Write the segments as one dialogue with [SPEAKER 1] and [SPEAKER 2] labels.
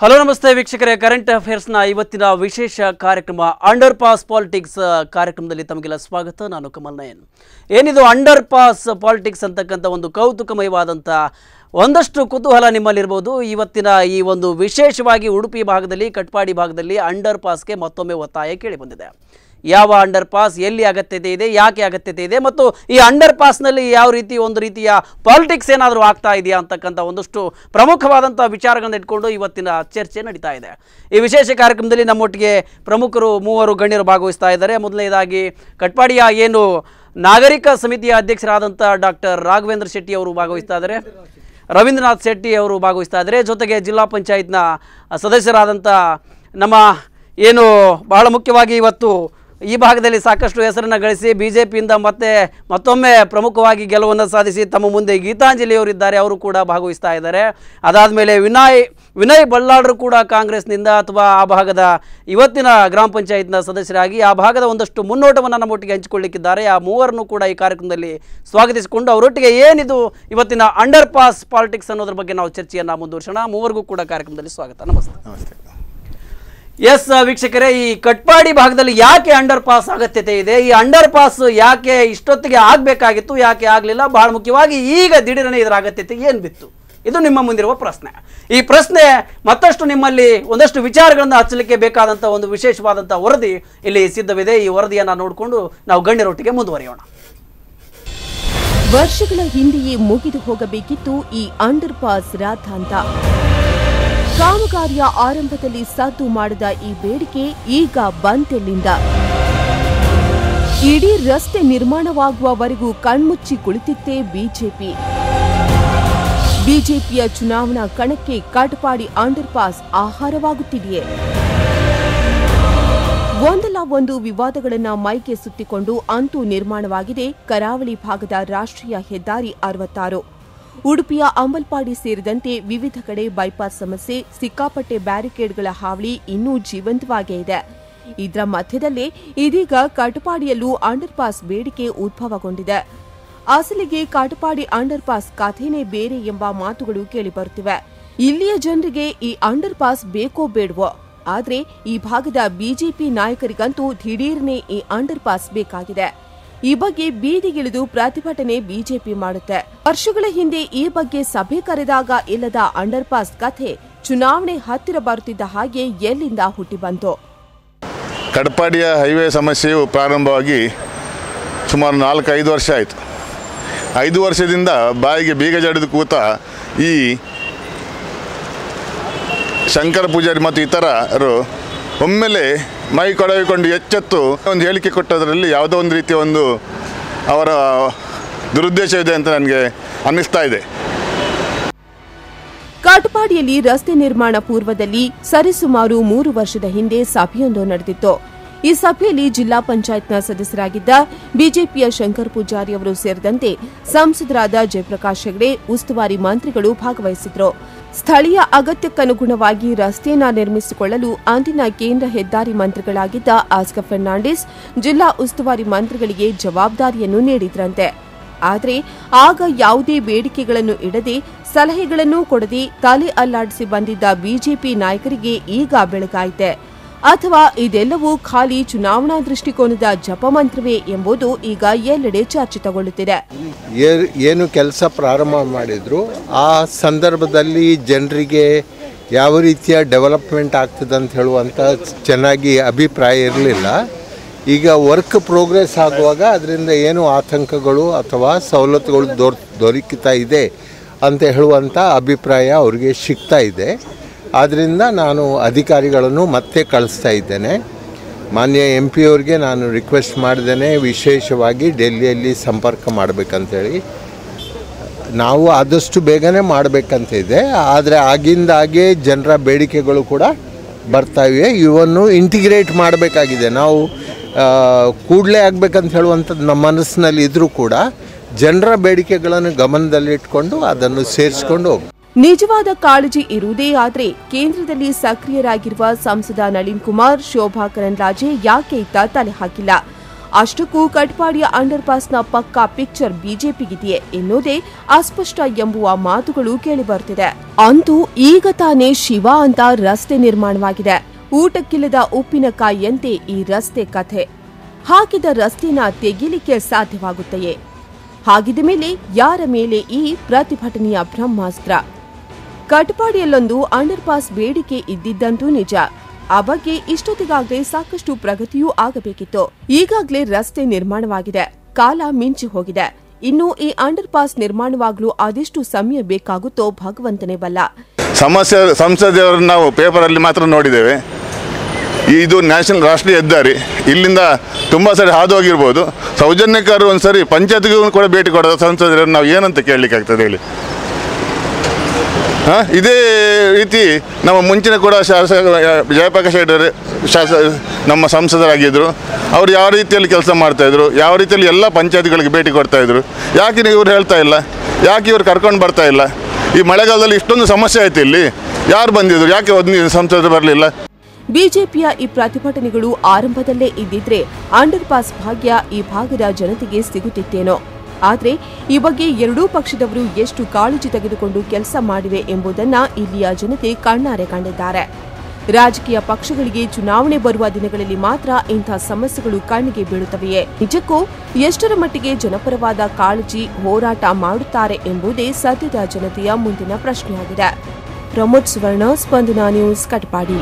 [SPEAKER 1] Hello ನಮಸ್ತೆ ವೀಕ್ಷಕರೇ current ಅಫೇರ್ಸ್ನ ಇವತ್ತಿನ ವಿಶೇಷ ಕಾರ್ಯಕ್ರಮ ಅಂಡರ್ ಪಾಸ್ ಪಾಲಿಟಿಕ್ಸ್ ಕಾರ್ಯಕ್ರಮದಲ್ಲಿ ತಮಗೆಲ್ಲ ಸ್ವಾಗತ ನಾನು ಕಮಲ್ ನಯನ್ ಏನಿದು ಅಂಡರ್ ಪಾಸ್ ಪಾಲಿಟಿಕ್ಸ್ ಅಂತಕ್ಕಂಥ ಒಂದು ಕೌತುಕಮಯವಾದಂಥ ಒಂದಷ್ಟು ಕುತೂಹಲ ನಿಮ್ಮಲ್ಲಿರ್ಬೋದು ಇವತ್ತಿನ ಈ ಒಂದು ವಿಶೇಷವಾಗಿ ಉಡುಪಿ ಭಾಗದಲ್ಲಿ ಕಟ್ಪಾಡಿ ಭಾಗದಲ್ಲಿ ಅಂಡರ್ ಪಾಸ್ಗೆ ಮತ್ತೊಮ್ಮೆ ಒತ್ತಾಯ ಕೇಳಿ ಬಂದಿದೆ ಯಾವ ಅಂಡರ್ ಪಾಸ್ ಎಲ್ಲಿ ಅಗತ್ಯತೆ ಇದೆ ಯಾಕೆ ಅಗತ್ಯತೆ ಇದೆ ಮತ್ತು ಈ ಅಂಡರ್ ಪಾಸ್ನಲ್ಲಿ ಯಾವ ರೀತಿ ಒಂದು ರೀತಿಯ ಪಾಲಿಟಿಕ್ಸ್ ಏನಾದರೂ ಆಗ್ತಾ ಇದೆಯಾ ಅಂತಕ್ಕಂಥ ಒಂದಷ್ಟು ಪ್ರಮುಖವಾದಂಥ ವಿಚಾರಗಳನ್ನ ಇಟ್ಕೊಂಡು ಇವತ್ತಿನ ಚರ್ಚೆ ನಡೀತಾ ಇದೆ ಈ ವಿಶೇಷ ಕಾರ್ಯಕ್ರಮದಲ್ಲಿ ನಮ್ಮೊಟ್ಟಿಗೆ ಪ್ರಮುಖರು ಮೂವರು ಗಣ್ಯರು ಭಾಗವಹಿಸ್ತಾ ಇದ್ದಾರೆ ಮೊದಲನೇದಾಗಿ ಕಟ್ಪಾಡಿಯ ಏನು ನಾಗರಿಕ ಸಮಿತಿಯ ಅಧ್ಯಕ್ಷರಾದಂಥ ಡಾಕ್ಟರ್ ರಾಘವೇಂದ್ರ ಶೆಟ್ಟಿ ಅವರು ಭಾಗವಹಿಸ್ತಾ ಇದ್ದಾರೆ ರವೀಂದ್ರನಾಥ್ ಶೆಟ್ಟಿ ಅವರು ಭಾಗವಹಿಸ್ತಾ ಇದ್ದಾರೆ ಜೊತೆಗೆ ಜಿಲ್ಲಾ ಪಂಚಾಯತ್ನ ಸದಸ್ಯರಾದಂಥ ನಮ್ಮ ಏನು ಬಹಳ ಮುಖ್ಯವಾಗಿ ಇವತ್ತು ಈ ಭಾಗದಲ್ಲಿ ಸಾಕಷ್ಟು ಹೆಸರನ್ನು ಗಳಿಸಿ ಬಿ ಜೆ ಪಿಯಿಂದ ಮತ್ತೆ ಮತ್ತೊಮ್ಮೆ ಪ್ರಮುಖವಾಗಿ ಗೆಲುವನ್ನು ಸಾಧಿಸಿ ತಮ್ಮ ಮುಂದೆ ಗೀತಾಂಜಲಿಯವರಿದ್ದಾರೆ ಅವರು ಕೂಡ ಭಾಗವಹಿಸ್ತಾ ಇದ್ದಾರೆ ಅದಾದಮೇಲೆ ವಿನಯ್ ವಿನಯ್ ಬಳ್ಳಾಡ್ರು ಕೂಡ ಕಾಂಗ್ರೆಸ್ನಿಂದ ಅಥವಾ ಆ ಭಾಗದ ಇವತ್ತಿನ ಗ್ರಾಮ ಪಂಚಾಯತ್ನ ಸದಸ್ಯರಾಗಿ ಆ ಭಾಗದ ಒಂದಷ್ಟು ಮುನ್ನೋಟವನ್ನು ನಮ್ಮೊಟ್ಟಿಗೆ ಹಂಚಿಕೊಳ್ಳಿಕ್ಕಿದ್ದಾರೆ ಆ ಮೂವರನ್ನು ಕೂಡ ಈ ಕಾರ್ಯಕ್ರಮದಲ್ಲಿ ಸ್ವಾಗತಿಸಿಕೊಂಡು ಅವರೊಟ್ಟಿಗೆ ಏನಿದು ಇವತ್ತಿನ ಅಂಡರ್ ಪಾಸ್ ಪಾಲಿಟಿಕ್ಸ್ ಅನ್ನೋದ್ರ ಬಗ್ಗೆ ನಾವು ಚರ್ಚೆಯನ್ನು ಮುಂದುವರ್ಸೋಣ ಮೂವರಿಗೂ ಕೂಡ ಕಾರ್ಯಕ್ರಮದಲ್ಲಿ ಸ್ವಾಗತ ನಮಸ್ತೆ
[SPEAKER 2] ನಮಸ್ತೆ
[SPEAKER 1] ಎಸ್ ವೀಕ್ಷಕರೇ ಈ ಕಟ್ಪಾಡಿ ಭಾಗದಲ್ಲಿ ಯಾಕೆ ಅಂಡರ್ ಪಾಸ್ ಅಗತ್ಯತೆ ಇದೆ ಈ ಅಂಡರ್ ಪಾಸ್ ಯಾಕೆ ಇಷ್ಟೊತ್ತಿಗೆ ಆಗಬೇಕಾಗಿತ್ತು ಯಾಕೆ ಆಗಲಿಲ್ಲ ಬಹಳ ಮುಖ್ಯವಾಗಿ ಈಗ ದಿಢೀರನೆ ಇದರ ಅಗತ್ಯತೆ ಏನು ಬಿತ್ತು ಇದು ನಿಮ್ಮ ಮುಂದಿರುವ ಪ್ರಶ್ನೆ ಈ ಪ್ರಶ್ನೆ ಮತ್ತಷ್ಟು ನಿಮ್ಮಲ್ಲಿ ಒಂದಷ್ಟು ವಿಚಾರಗಳನ್ನು ಹಚ್ಚಲಿಕ್ಕೆ ಬೇಕಾದಂಥ ಒಂದು ವಿಶೇಷವಾದಂಥ ವರದಿ ಇಲ್ಲಿ ಸಿದ್ಧವಿದೆ ಈ ವರದಿಯನ್ನು ನೋಡಿಕೊಂಡು ನಾವು ಗಣ್ಯರೊಟ್ಟಿಗೆ ಮುಂದುವರಿಯೋಣ
[SPEAKER 3] ವರ್ಷಗಳ ಹಿಂದೆಯೇ ಮುಗಿದು ಹೋಗಬೇಕಿತ್ತು ಈ ಅಂಡರ್ ಪಾಸ್ ರಾದ್ಧಾಂತ ಕಾಮಗಾರಿಯ ಆರಂಭದಲ್ಲಿ ಸದ್ದು ಮಾಡಿದ ಈ ಬೇಡಿಕೆ ಈಗ ಬಂತೆಲ್ಲಿಂದ ಇಡೀ ರಸ್ತೆ ನಿರ್ಮಾಣವಾಗುವವರೆಗೂ ಕಣ್ಮುಚ್ಚಿ ಕುಳಿತಿತ್ತೇ ಬಿಜೆಪಿ ಬಿಜೆಪಿಯ ಚುನಾವಣಾ ಕಣಕ್ಕೆ ಕಾಟಪಾಡಿ ಅಂಡರ್ ಪಾಸ್ ಆಹಾರವಾಗುತ್ತಿದೆಯೇ ಒಂದಲ್ಲ ಒಂದು ವಿವಾದಗಳನ್ನ ಮೈಗೆ ಸುತ್ತಿಕೊಂಡು ಅಂತೂ ನಿರ್ಮಾಣವಾಗಿದೆ ಕರಾವಳಿ ಭಾಗದ ರಾಷ್ಟ್ರೀಯ ಹೆದ್ದಾರಿ ಅರವತ್ತಾರು ಉಡುಪಿಯ ಅಂಬಲ್ಪಾಡಿ ಸೇರಿದಂತೆ ವಿವಿಧ ಕಡೆ ಬೈಪಾಸ್ ಸಮಸ್ಯೆ ಸಿಕ್ಕಾಪಟ್ಟೆ ಬ್ಯಾರಿಕೇಡ್ಗಳ ಹಾವಳಿ ಇನ್ನೂ ಜೀವಂತವಾಗೇ ಇದೆ ಇದರ ಮಧ್ಯದಲ್ಲೇ ಇದೀಗ ಕಾಟಪಾಡಿಯಲ್ಲೂ ಅಂಡರ್ ಪಾಸ್ ಬೇಡಿಕೆ ಉದ್ಭವಗೊಂಡಿದೆ ಅಸಲಿಗೆ ಕಾಟಪಾಡಿ ಅಂಡರ್ ಪಾಸ್ ಕಥೆನೇ ಬೇರೆ ಎಂಬ ಮಾತುಗಳು ಕೇಳಿಬರುತ್ತಿವೆ ಇಲ್ಲಿಯ ಜನರಿಗೆ ಈ ಅಂಡರ್ ಪಾಸ್ ಬೇಕೋ ಬೇಡವೋ ಆದ್ರೆ ಈ ಭಾಗದ ಬಿಜೆಪಿ ನಾಯಕರಿಗಂತೂ ದಿಢೀರ್ನೆ ಈ ಅಂಡರ್ ಪಾಸ್ ಬೇಕಾಗಿದೆ ಈ ಬಗ್ಗೆ ಬೀದಿಗಿಳಿದು ಪ್ರತಿಭಟನೆ ಬಿಜೆಪಿ ಮಾಡುತ್ತೆ ವರ್ಷಗಳ ಹಿಂದೆ ಈ ಬಗ್ಗೆ ಸಭೆ ಕರೆದಾಗ ಇಲ್ಲದ ಅಂಡರ್ ಪಾಸ್ ಕಥೆ ಚುನಾವಣೆ ಹತ್ತಿರ ಬರುತ್ತಿದ್ದ ಹಾಗೆ ಎಲ್ಲಿಂದ ಹುಟ್ಟಿಬಂತು
[SPEAKER 2] ಕಡಪಾಡಿಯ ಹೈವೇ ಸಮಸ್ಯೆಯು ಪ್ರಾರಂಭವಾಗಿ ಸುಮಾರು ನಾಲ್ಕು ಐದು ವರ್ಷ ಆಯಿತು ಐದು ವರ್ಷದಿಂದ ಬಾಯಿಗೆ ಬೀಗ ಜಡಿದು ಕೂತ ಈ ಶಂಕರ ಪೂಜಾರಿ ಮತ್ತು ಇತರರು ಒಮ್ಮೆಲೆ ಮೈ ಕೊಡವಿಕೊಂಡು ಎಚ್ಚೆತ್ತು ಒಂದು ಹೇಳಿಕೆ ಕೊಟ್ಟದರಲ್ಲಿ ಯಾವುದೋ ಒಂದು ರೀತಿಯ ಒಂದು ಅವರ ದುರುದ್ದೇಶ ಇದೆ ಅಂತ ನನಗೆ ಅನ್ನಿಸ್ತಾ ಇದೆ
[SPEAKER 3] ಕಾಟಪಾಡಿಯಲ್ಲಿ ರಸ್ತೆ ನಿರ್ಮಾಣ ಪೂರ್ವದಲ್ಲಿ ಸರಿಸುಮಾರು ಮೂರು ವರ್ಷದ ಹಿಂದೆ ಸಭೆಯೊಂದು ನಡೆದಿತ್ತು ಈ ಸಭೆಯಲ್ಲಿ ಜಿಲ್ಲಾ ಪಂಚಾಯತ್ನ ಸದಸ್ಯರಾಗಿದ್ದ ಬಿಜೆಪಿಯ ಶಂಕರ್ ಪೂಜಾರಿ ಅವರು ಸೇರಿದಂತೆ ಸಂಸದರಾದ ಜಯಪ್ರಕಾಶ್ ಹೆಗಡೆ ಉಸ್ತುವಾರಿ ಮಂತ್ರಿಗಳು ಭಾಗವಹಿಸಿದ್ರು ಸ್ಥಳೀಯ ಅಗತ್ಯಕ್ಕನುಗುಣವಾಗಿ ರಸ್ತೆಯನ್ನ ನಿರ್ಮಿಸಿಕೊಳ್ಳಲು ಅಂದಿನ ಕೇಂದ್ರ ಹೆದ್ದಾರಿ ಮಂತ್ರಿಗಳಾಗಿದ್ದ ಆಸ್ಕರ್ ಫರ್ನಾಂಡಿಸ್ ಜಿಲ್ಲಾ ಉಸ್ತುವಾರಿ ಮಂತ್ರಿಗಳಿಗೆ ಜವಾಬ್ದಾರಿಯನ್ನು ನೀಡಿದ್ರಂತೆ ಆದರೆ ಆಗ ಯಾವುದೇ ಬೇಡಿಕೆಗಳನ್ನು ಇಡದೆ ಸಲಹೆಗಳನ್ನು ಕೊಡದೆ ತಲೆ ಅಲ್ಲಾಡಿಸಿ ಬಂದಿದ್ದ ಬಿಜೆಪಿ ನಾಯಕರಿಗೆ ಈಗ ಬೆಳಗಾಯಿತೆ ಅಥವಾ ಇದೆಲ್ಲವೂ ಖಾಲಿ ಚುನಾವಣಾ ದೃಷ್ಟಿಕೋನದ ಜಪಮಂತ್ರವೇ ಎಂಬುದು ಈಗ ಎಲ್ಲೆಡೆ ಚರ್ಚಿತಗೊಳ್ಳುತ್ತಿದೆ
[SPEAKER 4] ಏ- ಏನು ಕೆಲಸ ಪ್ರಾರಂಭ ಮಾಡಿದ್ರು ಆ ಸಂದರ್ಭದಲ್ಲಿ ಜನರಿಗೆ ಯಾವ ರೀತಿಯ ಡೆವಲಪ್ಮೆಂಟ್ ಆಗ್ತದೆ ಅಂತ ಹೇಳುವಂಥ ಚೆನ್ನಾಗಿ ಅಭಿಪ್ರಾಯ ಇರಲಿಲ್ಲ ಈಗ ವರ್ಕ್ ಪ್ರೋಗ್ರೆಸ್ ಆಗುವಾಗ ಅದರಿಂದ ಏನು ಆತಂಕಗಳು ಅಥವಾ ಸವಲತ್ತುಗಳು ದೊರ್ ದೊರಕಿತಾ ಇದೆ ಅಂತ ಹೇಳುವಂಥ ಅಭಿಪ್ರಾಯ ಅವ್ರಿಗೆ ಸಿಗ್ತಾ ಇದೆ ಆದ್ದರಿಂದ ನಾನು ಅಧಿಕಾರಿಗಳನ್ನು ಮತ್ತೆ ಕಳಿಸ್ತಾ ಇದ್ದೇನೆ ಮಾನ್ಯ ಎಂ ಪಿ ಅವ್ರಿಗೆ ನಾನು ರಿಕ್ವೆಸ್ಟ್ ಮಾಡಿದ್ದೇನೆ ವಿಶೇಷವಾಗಿ ಡೆಲ್ಲಿಯಲ್ಲಿ ಸಂಪರ್ಕ ಮಾಡಬೇಕಂತೇಳಿ ನಾವು ಆದಷ್ಟು ಬೇಗನೆ ಮಾಡಬೇಕಂತ ಇದೆ ಆದರೆ ಆಗಿಂದಾಗೆ ಜನರ ಬೇಡಿಕೆಗಳು ಕೂಡ ಬರ್ತಾ ಇವೆ ಇವನ್ನು ಇಂಟಿಗ್ರೇಟ್ ಮಾಡಬೇಕಾಗಿದೆ ನಾವು ಕೂಡಲೇ ಆಗಬೇಕಂತ ಹೇಳುವಂಥದ್ದು ನಮ್ಮ ಮನಸ್ಸಿನಲ್ಲಿ ಇದ್ದರೂ ಕೂಡ ಜನರ ಬೇಡಿಕೆಗಳನ್ನು ಗಮನದಲ್ಲಿಟ್ಕೊಂಡು ಅದನ್ನು ಸೇರಿಸ್ಕೊಂಡು ಹೋಗ್ಬೇಕು
[SPEAKER 3] ನಿಜವಾದ ಕಾಳಜಿ ಇರುವುದೇ ಆದ್ರೆ ಕೇಂದ್ರದಲ್ಲಿ ಸಕ್ರಿಯರಾಗಿರುವ ಸಂಸದ ನಳಿನ್ ಕುಮಾರ್ ಶೋಭಾ ಕರಂದ್ಲಾಜೆ ಯಾಕೆ ಇತ್ತ ತಲೆ ಹಾಕಿಲ್ಲ ಅಷ್ಟಕ್ಕೂ ಕಟ್ಪಾಡಿಯ ಅಂಡರ್ ಪಾಸ್ನ ಪಕ್ಕಾ ಪಿಕ್ಚರ್ ಬಿಜೆಪಿಗಿದೆಯೇ ಎನ್ನುವುದೇ ಅಸ್ಪಷ್ಟ ಎಂಬುವ ಮಾತುಗಳು ಕೇಳಿಬರುತ್ತಿದೆ ಅಂತೂ ಈಗ ತಾನೇ ಶಿವ ಅಂತ ರಸ್ತೆ ನಿರ್ಮಾಣವಾಗಿದೆ ಊಟಕ್ಕಿಲ್ಲದ ಉಪ್ಪಿನಕಾಯಿಯಂತೆ ಈ ರಸ್ತೆ ಕಥೆ ಹಾಕಿದ ರಸ್ತೆನ ತೆಗಿಲಿಕ್ಕೆ ಸಾಧ್ಯವಾಗುತ್ತೆಯೇ ಹಾಗಿದ ಮೇಲೆ ಯಾರ ಮೇಲೆ ಈ ಪ್ರತಿಭಟನೆಯ ಬ್ರಹ್ಮಾಸ್ತ್ರ ಕಟ್ಪಾಡಿಯಲ್ಲೊಂದು ಅಂಡರ್ ಪಾಸ್ ಬೇಡಿಕೆ ಇದ್ದಿದ್ದಂತೂ ನಿಜ ಆ ಬಗ್ಗೆ ಇಷ್ಟೊತ್ತಿಗಾಗಲೇ ಸಾಕಷ್ಟು ಪ್ರಗತಿಯೂ ಆಗಬೇಕಿತ್ತು ಈಗಾಗಲೇ ರಸ್ತೆ ನಿರ್ಮಾಣವಾಗಿದೆ ಕಾಲ ಮಿಂಚಿ ಹೋಗಿದೆ ಇನ್ನು ಈ ಅಂಡರ್ ಪಾಸ್ ನಿರ್ಮಾಣವಾಗಲು ಅದೆಷ್ಟು ಸಮಯ ಬೇಕಾಗುತ್ತೋ ಭಗವಂತನೇ ಬಲ್ಲ
[SPEAKER 2] ಸಮಸ್ಯೆ ಸಂಸದೆಯವರನ್ನು ನಾವು ಪೇಪರಲ್ಲಿ ಮಾತ್ರ ನೋಡಿದ್ದೇವೆ ಇದು ನ್ಯಾಷನಲ್ ರಾಷ್ಟ್ರೀಯ ಹೆದ್ದಾರಿ ಇಲ್ಲಿಂದ ತುಂಬ ಸರಿ ಹಾದು ಹೋಗಿರ್ಬೋದು ಸೌಜನ್ಯಕಾರರು ಒಂದು ಸರಿ ಪಂಚಾಯತ್ಗೂ ಕೂಡ ಭೇಟಿ ಕೊಡೋದು ಸಂಸದರನ್ನು ನಾವು ಏನಂತ ಕೇಳಲಿಕ್ಕೆ ಆಗ್ತದೆ ಹೇಳಿ ಹಾಂ ಇದೇ ರೀತಿ ನಮ್ಮ ಮುಂಚಿನ ಕೂಡ ಶಾಸಕ ಜಯಪ್ರಕಾಶ್ ಹೆಗಡೆ ಶಾಸ ನಮ್ಮ ಸಂಸದರಾಗಿದ್ದರು ಅವ್ರು ಯಾವ ರೀತಿಯಲ್ಲಿ ಕೆಲಸ ಮಾಡ್ತಾಯಿದ್ರು ಯಾವ ರೀತಿಯಲ್ಲಿ ಎಲ್ಲ ಪಂಚಾಯತ್ಗಳಿಗೆ ಭೇಟಿ ಕೊಡ್ತಾಯಿದ್ರು ಯಾಕೆ ನೀವು ಇವ್ರು ಹೇಳ್ತಾ ಇಲ್ಲ ಯಾಕೆ ಇವ್ರು ಕರ್ಕೊಂಡು ಬರ್ತಾ ಇಲ್ಲ ಈ ಮಳೆಗಾಲದಲ್ಲಿ ಇಷ್ಟೊಂದು ಸಮಸ್ಯೆ ಆಯ್ತು ಇಲ್ಲಿ ಯಾರು ಬಂದಿದ್ರು ಯಾಕೆ ಒಂದು ಸಂಸದರು ಬರಲಿಲ್ಲ
[SPEAKER 3] ಬಿಜೆಪಿಯ ಈ ಪ್ರತಿಭಟನೆಗಳು ಆರಂಭದಲ್ಲೇ ಇದ್ದಿದ್ರೆ ಅಂಡರ್ ಪಾಸ್ ಭಾಗ್ಯ ಈ ಭಾಗದ ಜನತೆಗೆ ಸಿಗುತ್ತಿತ್ತೇನೋ ಆದ್ರೆ ಈ ಬಗ್ಗೆ ಎರಡೂ ಪಕ್ಷದವರು ಎಷ್ಟು ಕಾಳಜಿ ತೆಗೆದುಕೊಂಡು ಕೆಲಸ ಮಾಡಿವೆ ಎಂಬುದನ್ನ ಇಲ್ಲಿಯ ಜನತೆ ಕಣ್ಣಾರೆ ಕಂಡಿದ್ದಾರೆ ರಾಜಕೀಯ ಪಕ್ಷಗಳಿಗೆ ಚುನಾವಣೆ ಬರುವ ದಿನಗಳಲ್ಲಿ ಮಾತ್ರ ಇಂಥ ಸಮಸ್ಯೆಗಳು ಕಣ್ಣಿಗೆ ಬೀಳುತ್ತವೆಯೇ ನಿಜಕ್ಕೂ ಎಷ್ಟರ ಮಟ್ಟಿಗೆ ಜನಪರವಾದ ಕಾಳಜಿ ಹೋರಾಟ ಮಾಡುತ್ತಾರೆ ಎಂಬುದೇ ಸದ್ಯದ ಜನತೆಯ ಮುಂದಿನ ಪ್ರಶ್ನೆಯಾಗಿದೆ ಪ್ರಮೋದ್ ಸುವರ್ಣ ಸ್ಪಂದನ ನ್ಯೂಸ್ ಕಟಪಾಡಿ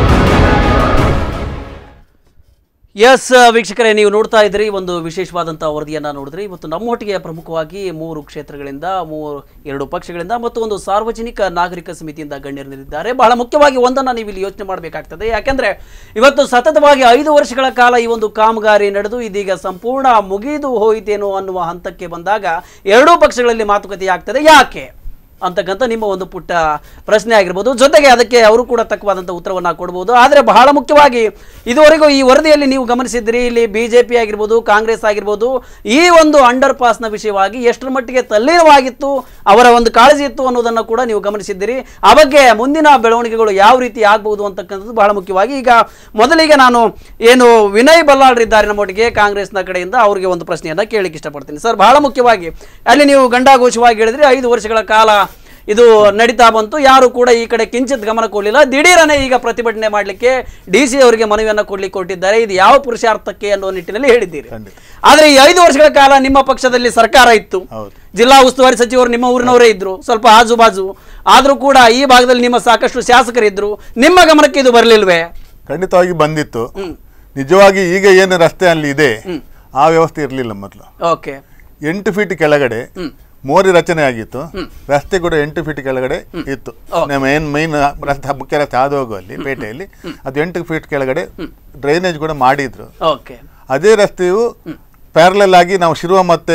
[SPEAKER 1] ಎಸ್ ವೀಕ್ಷಕರೇ ನೀವು ನೋಡ್ತಾ ಇದ್ರಿ ಒಂದು ವಿಶೇಷವಾದಂಥ ವರದಿಯನ್ನು ನೋಡಿದ್ರಿ ಇವತ್ತು ನಮ್ಮೊಟ್ಟಿಗೆ ಪ್ರಮುಖವಾಗಿ ಮೂರು ಕ್ಷೇತ್ರಗಳಿಂದ ಮೂರು ಎರಡು ಪಕ್ಷಗಳಿಂದ ಮತ್ತು ಒಂದು ಸಾರ್ವಜನಿಕ ನಾಗರಿಕ ಸಮಿತಿಯಿಂದ ಗಣ್ಯರು ನಿಲ್ಲಿದ್ದಾರೆ ಬಹಳ ಮುಖ್ಯವಾಗಿ ಒಂದನ್ನು ನೀವು ಇಲ್ಲಿ ಯೋಚನೆ ಮಾಡಬೇಕಾಗ್ತದೆ ಯಾಕೆಂದ್ರೆ ಇವತ್ತು ಸತತವಾಗಿ ಐದು ವರ್ಷಗಳ ಕಾಲ ಈ ಒಂದು ಕಾಮಗಾರಿ ನಡೆದು ಇದೀಗ ಸಂಪೂರ್ಣ ಮುಗಿದು ಹೋಯಿತೇನೋ ಅನ್ನುವ ಹಂತಕ್ಕೆ ಬಂದಾಗ ಎರಡೂ ಪಕ್ಷಗಳಲ್ಲಿ ಮಾತುಕತೆ ಆಗ್ತದೆ ಯಾಕೆ ಅಂತಕ್ಕಂಥ ನಿಮ್ಮ ಒಂದು ಪುಟ್ಟ ಪ್ರಶ್ನೆ ಆಗಿರ್ಬೋದು ಜೊತೆಗೆ ಅದಕ್ಕೆ ಅವರು ಕೂಡ ತಕ್ಕವಾದಂಥ ಉತ್ತರವನ್ನು ಕೊಡ್ಬೋದು ಆದರೆ ಬಹಳ ಮುಖ್ಯವಾಗಿ ಇದುವರೆಗೂ ಈ ವರದಿಯಲ್ಲಿ ನೀವು ಗಮನಿಸಿದ್ರಿ ಇಲ್ಲಿ ಬಿ ಜೆ ಪಿ ಆಗಿರ್ಬೋದು ಕಾಂಗ್ರೆಸ್ ಆಗಿರ್ಬೋದು ಈ ಒಂದು ಅಂಡರ್ ಪಾಸ್ನ ವಿಷಯವಾಗಿ ಎಷ್ಟರ ಮಟ್ಟಿಗೆ ತಲ್ಲೀನವಾಗಿತ್ತು ಅವರ ಒಂದು ಕಾಳಜಿ ಇತ್ತು ಅನ್ನೋದನ್ನು ಕೂಡ ನೀವು ಗಮನಿಸಿದ್ದೀರಿ ಆ ಬಗ್ಗೆ ಮುಂದಿನ ಬೆಳವಣಿಗೆಗಳು ಯಾವ ರೀತಿ ಆಗ್ಬೋದು ಅಂತಕ್ಕಂಥದ್ದು ಬಹಳ ಮುಖ್ಯವಾಗಿ ಈಗ ಮೊದಲಿಗೆ ನಾನು ಏನು ವಿನಯ್ ಬಲ್ಲಾಳ್ರಿದ್ದಾರೆ ನಮ್ಮೊಟ್ಟಿಗೆ ಕಾಂಗ್ರೆಸ್ನ ಕಡೆಯಿಂದ ಅವರಿಗೆ ಒಂದು ಪ್ರಶ್ನೆಯನ್ನು ಕೇಳಲಿಕ್ಕೆ ಇಷ್ಟಪಡ್ತೀನಿ ಸರ್ ಬಹಳ ಮುಖ್ಯವಾಗಿ ಅಲ್ಲಿ ನೀವು ಗಂಡಾಘೋಷವಾಗಿ ಹೇಳಿದ್ರಿ ಐದು ವರ್ಷಗಳ ಕಾಲ ಇದು ನಡೀತಾ ಬಂತು ಯಾರು ಕೂಡ ಈ ಕಡೆ ಕಿಂಚಿತ್ ಗಮನ ಕೊಡಲಿಲ್ಲ ದಿಢೀರನೆ ಈಗ ಪ್ರತಿಭಟನೆ ಮಾಡಲಿಕ್ಕೆ ಡಿ ಸಿ ಅವರಿಗೆ ಮನವಿಯನ್ನು ಕೊಡ್ಲಿಕ್ಕೆ ಕೊಟ್ಟಿದ್ದಾರೆ ಇದು ಯಾವ ಪುರುಷಾರ್ಥಕ್ಕೆ ಅನ್ನೋ ನಿಟ್ಟಿನಲ್ಲಿ ಹೇಳಿದ್ದೀರಿ ಆದರೆ ಈ ಐದು ವರ್ಷಗಳ ಕಾಲ ನಿಮ್ಮ ಪಕ್ಷದಲ್ಲಿ ಸರ್ಕಾರ ಇತ್ತು
[SPEAKER 2] ಹೌದು.
[SPEAKER 1] ಜಿಲ್ಲಾ ಉಸ್ತುವಾರಿ ಸಚಿವರು ನಿಮ್ಮ ಊರಿನವರೇ ಇದ್ರು ಸ್ವಲ್ಪ ಆಜು ಬಾಜು ಆದರೂ ಕೂಡ ಈ ಭಾಗದಲ್ಲಿ ನಿಮ್ಮ ಸಾಕಷ್ಟು ಶಾಸಕರಿದ್ರು ನಿಮ್ಮ ಗಮನಕ್ಕೆ ಇದು ಬರಲಿಲ್ವೇ
[SPEAKER 2] ಖಂಡಿತವಾಗಿ ಬಂದಿತ್ತು ನಿಜವಾಗಿ ಈಗ ಏನು ರಸ್ತೆ ಅಲ್ಲಿ ಇದೆ ಆ ವ್ಯವಸ್ಥೆ ಇರಲಿಲ್ಲ ಮೊದಲು
[SPEAKER 1] ಓಕೆ
[SPEAKER 2] ಎಂಟು ಫೀಟ್ ಕೆಳಗಡೆ ಮೋರಿ ರಚನೆ ಆಗಿತ್ತು ರಸ್ತೆ ಕೂಡ ಎಂಟು ಫೀಟ್ ಕೆಳಗಡೆ ಇತ್ತು ನಮ್ಮ ಏನ್ ಮೈನ್ ರಸ್ತೆ ಮುಖ್ಯ ರಸ್ತೆ ಹಾದು ಹೋಗುವಲ್ಲಿ ಪೇಟೆಯಲ್ಲಿ ಅದು ಎಂಟು ಫೀಟ್ ಕೆಳಗಡೆ ಡ್ರೈನೇಜ್ ಕೂಡ ಮಾಡಿದ್ರು
[SPEAKER 1] ಓಕೆ
[SPEAKER 2] ಅದೇ ರಸ್ತೆಯು ಪ್ಯಾರಲಲ್ ಆಗಿ ನಾವು ಶಿರುವ ಮತ್ತೆ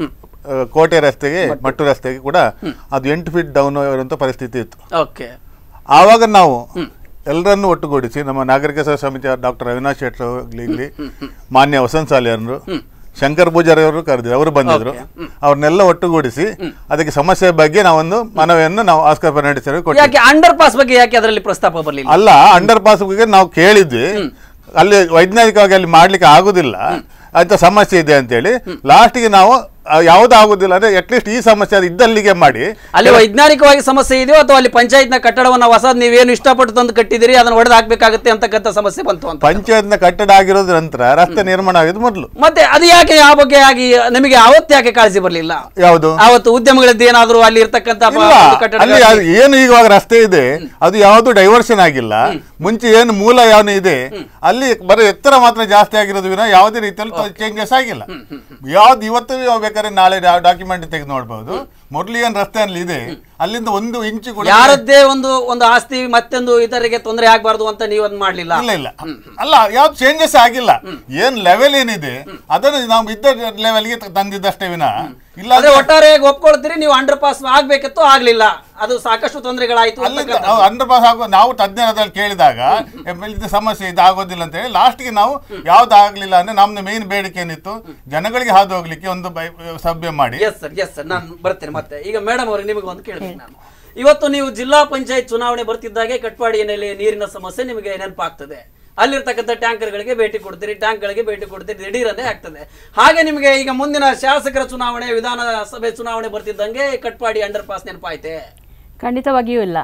[SPEAKER 2] ಆ, ಕೋಟೆ ರಸ್ತೆಗೆ ಮಟ್ಟು ರಸ್ತೆಗೆ ಕೂಡ ಅದು ಎಂಟು ಫೀಟ್ ಡೌನ್ ಇರುವಂತ ಪರಿಸ್ಥಿತಿ ಇತ್ತು
[SPEAKER 1] ಓಕೆ
[SPEAKER 2] ಆವಾಗ ನಾವು ಎಲ್ಲರನ್ನು ಒಟ್ಟುಗೂಡಿಸಿ ನಮ್ಮ ನಾಗರಿಕ ಸೇವಾ ಸಮಿತಿ ಡಾಕ್ಟರ್ ಅವಿನಾಶ್ ಶೆಟ್ಟರ್ ಆಗ್ಲಿ ಮಾನ್ಯ ವಸಂತ ಸಾಲಿಯವರು ಶಂಕರ್ ಪೂಜಾರಿ ಅವರು ಕರೆದಿದ್ರು ಅವರು ಬಂದಿದ್ರು ಅವ್ರನ್ನೆಲ್ಲ ಒಟ್ಟುಗೂಡಿಸಿ ಅದಕ್ಕೆ ಸಮಸ್ಯೆ ಬಗ್ಗೆ ನಾವೊಂದು ಮನವಿಯನ್ನು ನಾವು ಆಸ್ಕರ್ ಫರ್ನಾಂಡಿಸ್ ಅವರಿಗೆ ಕೊಟ್ಟಿದ್ವಿ
[SPEAKER 1] ಯಾಕೆ ಅಂಡರ್ ಪಾಸ್ ಬಗ್ಗೆ ಯಾಕೆ ಅದರಲ್ಲಿ ಪ್ರಸ್ತಾಪ ಬರಲಿಲ್ಲ
[SPEAKER 2] ಅಲ್ಲ ಅಂಡರ್ ಪಾಸ್ ಬಗ್ಗೆ ನಾವು ಕೇಳಿದ್ವಿ ಅಲ್ಲಿ ವೈಜ್ಞಾನಿಕವಾಗಿ ಅಲ್ಲಿ ಮಾಡ್ಲಿಕ್ಕೆ ಆಗುದಿಲ್ಲ ಅಂತ ಸಮಸ್ಯೆ ಇದೆ ಅಂತೇಳಿ ಲಾಸ್ಟಿಗೆ ನಾವು ಆ, ಯಾವ್ದು ಆಗುದಿಲ್ಲ ಅಂದ್ರೆ ಅಟ್ಲೀಸ್ಟ್ ಈ ಸಮಸ್ಯೆ ಅದು ಇದ್ದಲ್ಲಿಗೆ ಮಾಡಿ
[SPEAKER 1] ಅಲ್ಲಿ ವೈಜ್ಞಾನಿಕವಾಗಿ ಸಮಸ್ಯೆ ಇದೆಯೋ ಅಥವಾ ಅಲ್ಲಿ ಪಂಚಾಯತ್ನ ಕಟ್ಟಡವನ್ನ ಹೊಸದ್ ನೀವೇನು ಇಷ್ಟಪಟ್ಟು ತಂದು ಕಟ್ಟಿದಿರಿ ಅದನ್ನ ಒಡೆದು ಹಾಕ್ಬೇಕಾಗತ್ತೆ ಅಂತಕ್ಕಂಥ ಸಮಸ್ಯೆ ಬಂತು ಅಂತ
[SPEAKER 2] ಪಂಚಾಯತ್ನ ಕಟ್ಟಡ ಆಗಿರೋದ್ರ ನಂತರ ರಸ್ತೆ ನಿರ್ಮಾಣ ಆಗಿದ್ದು ಮೊದಲು
[SPEAKER 1] ಮತ್ತೆ ಅದು ಯಾಕೆ ಆ ಬಗ್ಗೆ ಆಗಿ ನಿಮಗೆ ಅವತ್ತು ಯಾಕೆ ಕಾಳಜಿ ಬರಲಿಲ್ಲ
[SPEAKER 2] ಯಾವುದು
[SPEAKER 1] ಅವತ್ತು ಉದ್ಯಮಗಳದ್ದು ಏನಾದ್ರು ಅಲ್ಲಿ ಇರ್ತಕ್ಕಂಥ ಪ-
[SPEAKER 2] ಇಲ್ಲ
[SPEAKER 1] ಒಂದು ಕಟ್ಟಡ
[SPEAKER 2] ಅಲ್ಲಿ ಅದು ಏನು ಇವಾಗ ರಸ್ತೆ ಇದೆ ಅದು ಯಾವುದು ಡೈವರ್ಷನ್ ಆಗಿಲ್ಲ ಮುಂಚೆ ಏನು ಮೂಲ ಯಾವನು ಇದೆ ಅಲ್ಲಿ ಬರೀ ಎತ್ತರ ಮಾತ್ರ ಜಾಸ್ತಿ ಆಗಿರೋದು ವಿನ ಯಾವುದೇ ರೀತಿಯಲ್ಲಿ ಚೇಂಜಸ್ ಆಗಿಲ್ಲ ಯಾವ್ದು ಇವತ್ತು ನೀವು ಬೇಕಾದ್ರೆ ನಾಳೆ ಡಾಕ್ಯುಮೆಂಟ್ ತೆಗೆದು ನೋಡ್ಬೋದು ಮೊದಲು ಏನು ರಸ್ತೆ ಅಲ್ಲಿ ಇದೆ ಅಲ್ಲಿಂದ ಒಂದು ಇಂಚು ಕೂಡ
[SPEAKER 1] ಯಾರದ್ದೇ ಒಂದು ಒಂದು ಆಸ್ತಿ ಮತ್ತೊಂದು ಇತರಿಗೆ ತೊಂದರೆ ಆಗ್ಬಾರ್ದು ಅಂತ ನೀವು ಅದ್ ಮಾಡ್ಲಿಲ್ಲ
[SPEAKER 2] ಇಲ್ಲ ಇಲ್ಲ ಅಲ್ಲ ಯಾವ್ದು ಚೇಂಜಸ್ ಆಗಿಲ್ಲ ಏನ್ ಲೆವೆಲ್ ಏನಿದೆ ಅದನ್ನು ನಾವು ಇದ್ದ ಲೆವೆಲ್ಗೆ ತಂದಿದ್ದಷ್ಟೇ ವಿನ ಇಲ್ಲ
[SPEAKER 1] ಆದ್ರೆ ಒಟ್ಟಾರೆ ಒಪ್ಕೊಳ್ತೀರಿ ನೀವು ಅಂಡರ್ ಪಾಸ್ ಆಗ್ಬೇಕಿತ್ತು ಆಗ್ಲಿಲ್ಲ ಅದು ಸಾಕಷ್ಟು ತೊಂದರೆಗಳಾಯ್ತು
[SPEAKER 2] ಅಲ್ಲಿಂದ
[SPEAKER 1] ಅಂತಕ್ಕಂಥದ್ದು.
[SPEAKER 2] ಅಂಡರ್ ಪಾಸ್ ಆಗುವ ನಾವು ತಜ್ಞರದಲ್ಲಿ ಕೇಳಿದಾಗ ಇದು ಸಮಸ್ಯೆ ಇದು ಆಗೋದಿಲ್ಲ ಅಂತ ಹೇಳಿ ಲಾಸ್ಟ್ಗೆ ನಾವು ಯಾವ್ದು ಆಗ್ಲಿಲ್ಲ ಅಂದ್ರೆ ನಮ್ದು ಮೇನ್ ಬೇಡಿಕೆ ಏನಿತ್ತು ಜನಗಳಿಗೆ ಹಾದು ಹೋಗ್ಲಿಕ್ಕೆ ಒಂದು ಬೈ- ಸಭೆ ಮಾಡಿ
[SPEAKER 1] ಎಸ್ ಸರ್ ಎಸ್ ಸರ್ ನಾನು ಬರ್ತೇನೆ ಮತ್ತೆ ಈಗ ಮೇಡಮ್ ಅವ್ರಿಗೆ ನಿಮಗೆ ಒಂದು ಕೇಳ್ತೀನಿ ನಾನು ಇವತ್ತು ನೀವು ಜಿಲ್ಲಾ ಪಂಚಾಯತ್ ಚುನಾವಣೆ ಬರ್ತಿದ್ದಾಗೆ ಕಟ್ಪಾಡಿಯಲ್ಲಿ ನೀರಿನ ಸಮಸ್ಯೆ ನಿಮಗೆ ನೆನಪಾಗ್ತದೆ ಅಲ್ಲಿರ್ತಕ್ಕಂಥ ಟ್ಯಾಂಕರ್ಗಳಿಗೆ ಭೇಟಿ ಕೊಡ್ತೀರಿ ಟ್ಯಾಂಕ್ಗಳಿಗೆ ಭೇಟಿ ಕೊಡ್ತೀರಿ ದಿಢೀರನ್ನೇ ಆಗ್ತದೆ ಹಾಗೆ ನಿಮಗೆ ಈಗ ಮುಂದಿನ ಶಾಸಕರ ಚುನಾವಣೆ ವಿಧಾನಸಭೆ ಚುನಾವಣೆ ಬರ್ತಿದ್ದಂಗೆ ಕಟ್ಪಾಡಿ ಅಂಡರ್ ಪಾಸ್ ನೆನಪಾಯ್ತೆ
[SPEAKER 5] ಖಂಡಿತವಾಗಿಯೂ ಇಲ್ಲ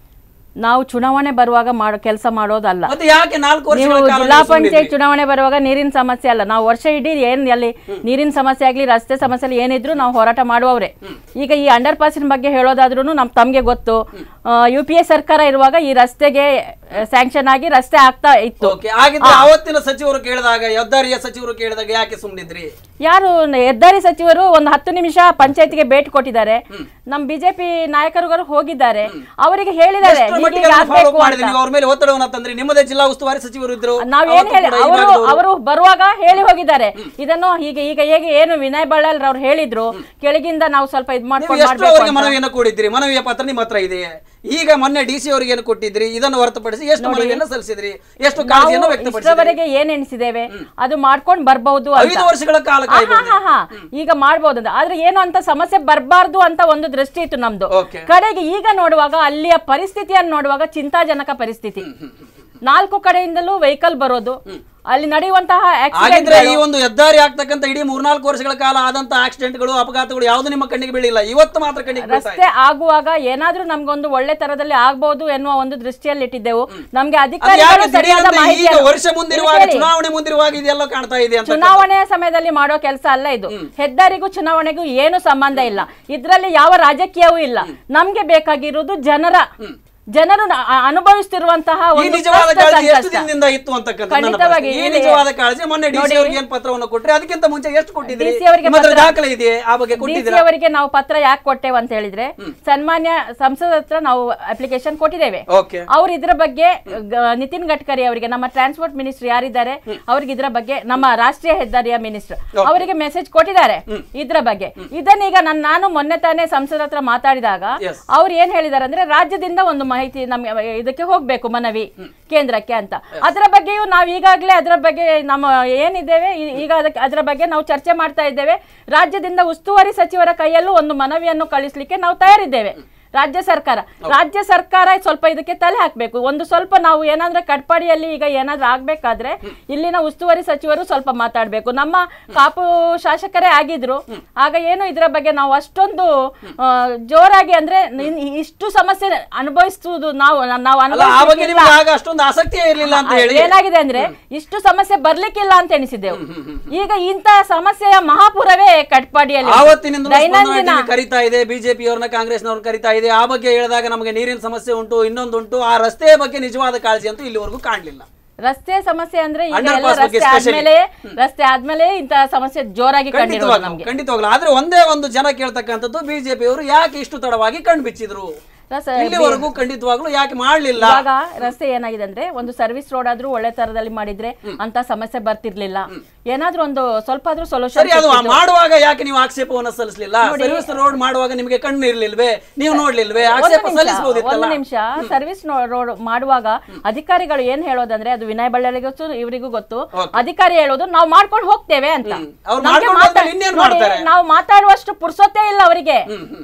[SPEAKER 5] ನಾವು ಚುನಾವಣೆ ಬರುವಾಗ ಮಾಡೋ ಕೆಲಸ ಮಾಡೋದಲ್ಲ
[SPEAKER 1] ಮತ್ತೆ ಯಾಕೆ ನಾಲ್ಕು
[SPEAKER 5] ನೀವು
[SPEAKER 1] ವರ್ಷಗಳ ಕಾಲ
[SPEAKER 5] ಜಿಲ್ಲಾ
[SPEAKER 1] ನೀವು ಸುಮ್ನಿದ್ರಿ?
[SPEAKER 5] ಪಂಚಾಯತ್ ಚುನಾವಣೆ ಬರುವಾಗ ನೀರಿನ ಸಮಸ್ಯೆ ಅಲ್ಲ ನಾವು ವರ್ಷ ಇಡೀ ಏನ್ ಅಲ್ಲಿ ನೀರಿನ ಸಮಸ್ಯೆ ಆಗ್ಲಿ ರಸ್ತೆ ಸಮಸ್ಯೆ ಆಗ್ಲಿ ಏನಿದ್ರು ನಾವು ಹೋರಾಟ ಮಾಡುವವ್ರೆ ಈಗ ಈ ಅಂಡರ್ ಪಾಸಿನ ಬಗ್ಗೆ ಹೇಳೋದಾದ್ರೂ ನಮ್ ತಮ್ಗೆ ಗೊತ್ತು ಯು ಪಿ ಎ ಸರ್ಕಾರ ಇರುವಾಗ ಈ ರಸ್ತೆಗೆ ಸ್ಯಾಂಕ್ಷನ್ ಆಗಿ ರಸ್ತೆ ಆಗ್ತಾ ಇತ್ತು
[SPEAKER 1] ಓಕೆ ಹಾಗಿದ್ರೆ ಅವತ್ತಿನ ಸಚಿವರು ಕೇಳಿದಾಗ ಹೆದ್ದಾರಿಯ ಸಚಿವರು ಕೇಳಿದಾಗ ಯಾಕೆ ಸುಮ್ನಿದ್ರಿ
[SPEAKER 5] ಯಾರು ನ- ಹೆದ್ದಾರಿ ಸಚಿವರು ಒಂದು ಹತ್ತು ನಿಮಿಷ ಪಂಚಾಯತ್ಗೆ ಭೇಟಿ ಕೊಟ್ಟಿದ್ದಾರೆ ನಮ್ ಬಿಜೆಪಿ ನಾಯಕರುಗಳು ಹೋಗಿದ್ದಾರೆ ಅವರಿಗೆ ಹೇಳಿದ್ದಾರೆ
[SPEAKER 1] ಎಷ್ಟರ
[SPEAKER 5] ಹೀಗೆ
[SPEAKER 1] ಮಟ್ಟಿಗೆ ಅದನ್ನ follow
[SPEAKER 5] ಆಗ್ಬೇಕು
[SPEAKER 1] ಮಾಡಿದ್ರಿ
[SPEAKER 5] ಅಂತ
[SPEAKER 1] ನೀವು ಅವ್ರ ಮೇಲೆ ಒತ್ತಡವನ್ನ ತಂದ್ರಿ ನಿಮ್ಮದೇ ಜಿಲ್ಲಾ ಉಸ್ತುವಾರಿ ಸಚಿವರು ಇದ್ರು
[SPEAKER 5] ನಾವೇನ್
[SPEAKER 1] ಅವತ್ತು
[SPEAKER 5] ಹೇಳಿ
[SPEAKER 1] ಕೂಡ ಈ
[SPEAKER 5] ಅವರು
[SPEAKER 1] ಭಾಗದವರು.
[SPEAKER 5] ಅವರು ಬರುವಾಗ ಹೇಳಿ ಹೋಗಿದ್ದಾರೆ ಇದನ್ನು ಹೀಗೆ ಈಗ ಹೇಗೆ ಏನು ವಿನಯ್ ಬಳ್ಳಾಲ್ ಅವ್ರು ಹೇಳಿದ್ರು ಕೆಳಗಿಂದ ನಾವು ಸ್ವಲ್ಪ ಇದ್
[SPEAKER 1] ನೀವು
[SPEAKER 5] ಮಾಡ್ಕೊಂಡು
[SPEAKER 1] ಎಷ್ಟು
[SPEAKER 5] ಮಾಡ್ಬೇಕು
[SPEAKER 1] ಅವರಿಗೆ
[SPEAKER 5] ಅಂತ.
[SPEAKER 1] ಮನವಿಯನ್ನು ಕೊಡಿದ್ರಿ ಮನವಿಯ ಪತ್ರ ನಿಮ್ಮ ಹತ್ರ ಇದೆ ಈಗ ಮೊನ್ನೆ ಡಿ ಸಿ ಅವರಿಗೆ ಏನು ಕೊಟ್ಟಿದ್ರಿ ಇದನ್ನು ಹೊರತುಪಡಿಸಿ ಎಷ್ಟು ಮನವಿಯನ್ನು ಸಲ್ಲಿಸಿದ್ರಿ ಎಷ್ಟು ಕಾಳಜಿಯನ್ನು
[SPEAKER 5] ನಾವು
[SPEAKER 1] ವ್ಯಕ್ತಪಡಿಸಿದ್ರಿ
[SPEAKER 5] ಇಷ್ಟರವರೆಗೆ ಏನ್ ಎಣಿಸಿದ್ದೇವೆ ಅದು ಮಾಡ್ಕೊಂಡು ಬರ್ಬಹುದು ಅಂತ
[SPEAKER 1] ಐದು ವರ್ಷಗಳ ಕಾಲ
[SPEAKER 5] ಆ, ಹಾ,
[SPEAKER 1] ಕಾಯ್ಬೋದು
[SPEAKER 5] ಹಾ, ಹಾ. ಈಗ ಮಾಡ್ಬೋದು ಅಂತ ಆದ್ರೆ ಏನು ಅಂತ ಸಮಸ್ಯೆ ಬರಬಾರ್ದು ಅಂತ ಒಂದು ದೃಷ್ಟಿ ಇತ್ತು ನಮ್ದು
[SPEAKER 1] Okay.
[SPEAKER 5] ಕಡೆಗೆ ಈಗ ನೋಡುವಾಗ ಅಲ್ಲಿಯ ಪರಿಸ್ಥಿತಿಯನ್ನು ನೋಡುವಾಗ ಚಿಂತಾಜನಕ ಪರಿಸ್ಥಿತಿ ನಾಲ್ಕು ಕಡೆಯಿಂದಲೂ ವೆಹಿಕಲ್ ಬರೋದು ಅಲ್ಲಿ ನಡೆಯುವಂತಹ
[SPEAKER 1] ಹಾಗಿದ್ರೆ
[SPEAKER 5] accident
[SPEAKER 1] ಈ ಒಂದು ಹೆದ್ದಾರಿ ಆಗ್ತಕ್ಕಂಥ ಇಡೀ ಮೂರ್ನಾಲ್ಕು ವರ್ಷಗಳ ಕಾಲ ಆದಂತ ಆಕ್ಸಿಡೆಂಟ್ಗಳು ಅಪಘಾತಗಳು ಯಾವುದು ನಿಮ್ಮ ಕಣ್ಣಿಗೆ ಬೀಳಿಲ್ಲ ಇವತ್ತು ಮಾತ್ರ ಕಣ್ಣಿಗೆ ಬೀಳ್ತಾ ಇದೆ
[SPEAKER 5] ರಸ್ತೆ ಆಗುವಾಗ ಏನಾದ್ರೂ ನಮ್ಗೊಂದು ಒಳ್ಳೆ ತರದಲ್ಲಿ ಆಗ್ಬಹುದು ಎನ್ನುವ ಒಂದು ದೃಷ್ಟಿಯಲ್ಲಿ ಇಟ್ಟಿದ್ದೆವು ನಮ್ಗೆ
[SPEAKER 1] ಅದು ಯಾಕೆ
[SPEAKER 5] ಅಧಿಕಾರಿಗಳು ಸರಿಯಾದ
[SPEAKER 1] ದಿಢೀರಂತ
[SPEAKER 5] ಮಾಹಿತಿ
[SPEAKER 1] ಈಗ ವರ್ಷ ಮುಂದಿರುವಾಗ ಚುನಾವಣೆ ಮುಂದಿರುವಾಗ ಇದೆಲ್ಲ ಕಾಣ್ತಾ ಇದೆ ಅಂತ
[SPEAKER 5] ಚುನಾವಣೆ ಸಮಯದಲ್ಲಿ ಮಾಡೋ ಕೆಲಸ ಅಲ್ಲ ಇದು ಹೆದ್ದಾರಿಗೂ ಚುನಾವಣೆಗೂ ಏನು ಸಂಬಂಧ ಇಲ್ಲ ಇದ್ರಲ್ಲಿ ಯಾವ ರಾಜಕೀಯವೂ ಇಲ್ಲ ನಮ್ಗೆ ಬೇಕಾಗಿರುವುದು ಜನರ ಜನರು ನ- ಅ- ಅನುಭವಿಸ್ತಿರುವಂತಹ
[SPEAKER 1] ಈ
[SPEAKER 5] ಒಂದು
[SPEAKER 1] ನಿಜವಾದ
[SPEAKER 5] ಕಷ್ಟ
[SPEAKER 1] ಕಾಳಜಿ ಎಷ್ಟು
[SPEAKER 5] ಸಂಕಷ್ಟ.
[SPEAKER 1] ದಿನದಿಂದ ಇತ್ತು ಅಂತಕ್ಕಂಥ ನನ್ನ
[SPEAKER 5] ಖಂಡಿತವಾಗಿ
[SPEAKER 1] ಪ್ರಶ್ನೆ. ಈ
[SPEAKER 5] ಇಲ್ಲಿ-
[SPEAKER 1] ನಿಜವಾದ ಕಾಳಜಿ ಮೊನ್ನೆ ಡಿಸಿ
[SPEAKER 5] ನೋಡಿ.
[SPEAKER 1] ಅವರಿಗೆ ಏನ್ ಪತ್ರವನ್ನು ಕೊಟ್ರೆ ಅದಕ್ಕಿಂತ ಮುಂಚೆ ಎಷ್ಟು ಕೊಟ್ಟಿದ್ರಿ
[SPEAKER 5] DC ಅವರಿಗೆ
[SPEAKER 1] ನಿಮ್ಮ ಹತ್ರ
[SPEAKER 5] ಪತ್ರ-
[SPEAKER 1] ದಾಖಲೆ ಇದೆಯೇ ಆ ಬಗ್ಗೆ
[SPEAKER 5] ಡಿ
[SPEAKER 1] ಕೊಟ್ಟಿದ್ದೀರಾ
[SPEAKER 5] ಅವರಿಗೆ ನಾವು ಪತ್ರ ಯಾಕೆ ಕೊಟ್ಟೇವೆ ಅಂತ ಹೇಳಿದ್ರೆ ಸನ್ಮಾನ್ಯ ಸಂಸದ ಹತ್ರ ನಾವು ಅಪ್ಲಿಕೇಶನ್ ಕೊಟ್ಟಿದ್ದೇವೆ
[SPEAKER 1] ಓಕೆ
[SPEAKER 5] ಅವ್ರು ಇದ್ರ ಬಗ್ಗೆ ಗ- ನಿತಿನ್ ಗಡ್ಕರಿ ಅವರಿಗೆ ನಮ್ಮ ಟ್ರಾನ್ಸ್ಪೋರ್ಟ್ ಮಿನಿಸ್ಟರ್ ಯಾರಿದ್ದಾರೆ ಅವ್ರಿಗೆ ಇದ್ರ ಬಗ್ಗೆ ನಮ್ಮ ರಾಷ್ಟ್ರೀಯ ಹೆದ್ದಾರಿಯ ಮಿನಿಸ್ಟರ್ ಅವರಿಗೆ ಮೆಸೇಜ್ ಕೊಟ್ಟಿದ್ದಾರೆ ಇದ್ರ ಬಗ್ಗೆ ಇದನ್ನೀಗ ನಾನು ನಾನು ಮೊನ್ನೆ ತಾನೇ ಸಂಸದ ಹತ್ರ ಮಾತಾಡಿದಾಗ
[SPEAKER 1] Yes.
[SPEAKER 5] ಅವ್ರು ಏನ್ ಹೇಳಿದಾರೆ ಅಂದ್ರೆ ರಾಜ್ಯದಿಂದ ಒಂದು ಮಾಹಿತಿ ನಮ್ಗೆ ಇದಕ್ಕೆ ಹೋಗ್ಬೇಕು ಮನವಿ ಕೇಂದ್ರಕ್ಕೆ ಅಂತ ಅದರ ಬಗ್ಗೆಯೂ ನಾವು ಈಗಾಗಲೇ ಅದರ ಬಗ್ಗೆ ನಮ್ಮ ಏನಿದ್ದೇವೆ ಈ- ಈಗ ಅದಕ್ಕೆ ಅದರ ಬಗ್ಗೆ ನಾವು ಚರ್ಚೆ ಮಾಡ್ತಾ ಇದ್ದೇವೆ ರಾಜ್ಯದಿಂದ ಉಸ್ತುವಾರಿ ಸಚಿವರ ಕೈಯಲ್ಲೂ ಒಂದು ಮನವಿಯನ್ನು ಕಳಿಸ್ಲಿಕ್ಕೆ ನಾವು ತಯಾರಿದ್ದೇವೆ ರಾಜ್ಯ ಸರ್ಕಾರ ರಾಜ್ಯ ಸರ್ಕಾರ ಸ್ವಲ್ಪ ಇದಕ್ಕೆ ತಲೆ ಹಾಕ್ಬೇಕು ಒಂದು ಸ್ವಲ್ಪ ನಾವು ಏನಾದ್ರೆ ಕಟ್ಪಾಡಿಯಲ್ಲಿ ಈಗ ಏನಾದ್ರೂ ಆಗ್ಬೇಕಾದ್ರೆ ಇಲ್ಲಿನ ಉಸ್ತುವಾರಿ ಸಚಿವರು ಸ್ವಲ್ಪ ಮಾತಾಡ್ಬೇಕು ನಮ್ಮ ಕಾಪು ಶಾಸಕರೇ ಆಗಿದ್ರು ಆಗ ಏನು ಇದರ ಬಗ್ಗೆ ನಾವು ಅಷ್ಟೊಂದು ಆ, ಜೋರಾಗಿ ಅಂದ್ರೆ ಇನ್- ಇಷ್ಟು ಸಮಸ್ಯೆ ಅನುಭವಿಸುವುದು ನಾವು ನಾವು
[SPEAKER 1] ಅಲ್ಲ ಆ ಬಗ್ಗೆ
[SPEAKER 5] ಅನುಭವಿಸ್ಲಿಕ್ಕಿಲ್ಲ.
[SPEAKER 1] ನಿಮ್ಗೆ ಆಗ ಅಷ್ಟೊಂದು ಆಸಕ್ತಿಯೇ ಇರಲಿಲ್ಲ ಅಂತ
[SPEAKER 5] ಆ,
[SPEAKER 1] ಹೇಳಿ
[SPEAKER 5] ಏನಾಗಿದೆ ಅಂದ್ರೆ ಇಷ್ಟು ಸಮಸ್ಯೆ ಬರ್ಲಿಕ್ಕಿಲ್ಲ ಅಂತ ಎಣಿಸಿದ್ದೆವು ಈಗ ಇಂತಹ ಸಮಸ್ಯೆಯ ಮಹಾಪುರವೇ ಕಟ್ಪಾಡಿಯಲ್ಲಿ
[SPEAKER 1] ಆವತ್ತಿನಿಂದ
[SPEAKER 5] ದೈನಂದಿನ
[SPEAKER 1] ಕರಿತಾ ಇದೆ ಬಿಜೆಪಿ ಅವ್ರನ್ನ ಕಾಂಗ್ರೆಸ್ನವ್ರನ್ನ ಕರಿತಾ ಇದೆ ಆ ಬಗ್ಗೆ ಹೇಳಿದಾಗ ನಮಗೆ ನೀರಿನ ಸಮಸ್ಯೆ ಉಂಟು ಇನ್ನೊಂದುಂಟು ಆ ರಸ್ತೆಯ ಬಗ್ಗೆ ನಿಜವಾದ ಕಾಳಜಿ ಅಂತೂ ಇಲ್ಲಿವರೆಗೂ ಕಾಣಲಿಲ್ಲ
[SPEAKER 5] ರಸ್ತೆ ಸಮಸ್ಯೆ ಅಂದ್ರೆ ಈಗ
[SPEAKER 1] Underpass
[SPEAKER 5] ಎಲ್ಲ
[SPEAKER 1] ಬಗ್ಗೆ
[SPEAKER 5] ರಸ್ತೆ
[SPEAKER 1] especially.
[SPEAKER 5] ಆದ್ಮೇಲೆ ರಸ್ತೆ ಆದ್ಮೇಲೆ ಇಂತಹ ಸಮಸ್ಯೆ ಜೋರಾಗಿ ಕಂಡಿರೋದು
[SPEAKER 1] ಖಂಡಿತವಾಗ್ಲೂ
[SPEAKER 5] ನಮ್ಗೆ
[SPEAKER 1] ಖಂಡಿತವಾಗ್ಲೂ ಆದ್ರೆ ಒಂದೇ ಒಂದು ಜನ ಕೇಳ್ತಕ್ಕಂಥದ್ದು ಬಿಜೆಪಿ ಅವರು ಯಾಕೆ ಇಷ್ಟು ತಡವಾಗಿ ಕಣ್ಬಿಚ್ಚಿದ್ರು
[SPEAKER 5] ರಸ್ತೆ-
[SPEAKER 1] ಇಲ್ಲಿವರೆಗೂ ಖಂಡಿತವಾಗ್ಲೂ ಯಾಕೆ ಮಾಡ್ಲಿಲ್ಲ
[SPEAKER 5] ಇವಾಗ ರಸ್ತೆ ಏನಾಗಿದೆ ಅಂದ್ರೆ ಒಂದು ಸರ್ವಿಸ್ ರೋಡ್ ಆದ್ರೂ ಒಳ್ಳೆ ತರದಲ್ಲಿ ಮಾಡಿದ್ರೆ ಅಂತ ಸಮಸ್ಯೆ ಬರ್ತಿರ್ಲಿಲ್ಲ ಏನಾದ್ರೂ ಒಂದು ಸ್ವಲ್ಪ ಆದ್ರೂ
[SPEAKER 1] ಸರಿ
[SPEAKER 5] ಸೊಲ್ಯೂಷನ್
[SPEAKER 1] ಅದು ಆ ಮಾಡುವಾಗ ಯಾಕೆ ನೀವು ಆಕ್ಷೇಪವನ್ನು ಸಲ್ಲಿಸಲಿಲ್ಲ ಸರ್ವಿಸ್ ರೋಡ್ ಮಾಡುವಾಗ ನಿಮಗೆ ಕಣ್ಣು ಇರ್ಲಿಲ್ವೇ ನೀವು ನೋಡ್ಲಿಲ್ವೇ ಆಕ್ಷೇಪ ಸಲ್ಲಿಸಬಹುದಿತ್ತಲ್ಲ
[SPEAKER 5] ಒಂದು ನಿಮಿಷ ಸರ್ವಿಸ್ ರೋಡ್ ಮಾಡುವಾಗ ಅಧಿಕಾರಿಗಳು ಏನ್ ಹೇಳೋದಂದ್ರೆ ಅದು ವಿನಯ್ ಬಳ್ಳಾರಿಗೆ ಗೊತ್ತು ಇವರಿಗೂ ಗೊತ್ತು ಅಧಿಕಾರಿ ಹೇಳೋದು ನಾವು ಮಾಡ್ಕೊಂಡು ಹೋಗ್ತೇವೆ ಅಂತ
[SPEAKER 1] ಅವ್ರು
[SPEAKER 5] ನಮ್ಗೆ
[SPEAKER 1] ಮಾಡ್ಕೊಂಡು
[SPEAKER 5] ಮಾತಾ-
[SPEAKER 1] ಹೋದ್ರೆ ಇನ್ನೇನ್
[SPEAKER 5] ನೋಡಿ,
[SPEAKER 1] ಮಾಡ್ತಾರೆ?
[SPEAKER 5] ನಾವು ಮಾತಾಡುವಷ್ಟು ಪುರ್ಸೊತ್ತೇ ಇಲ್ಲ ಅವರಿಗೆ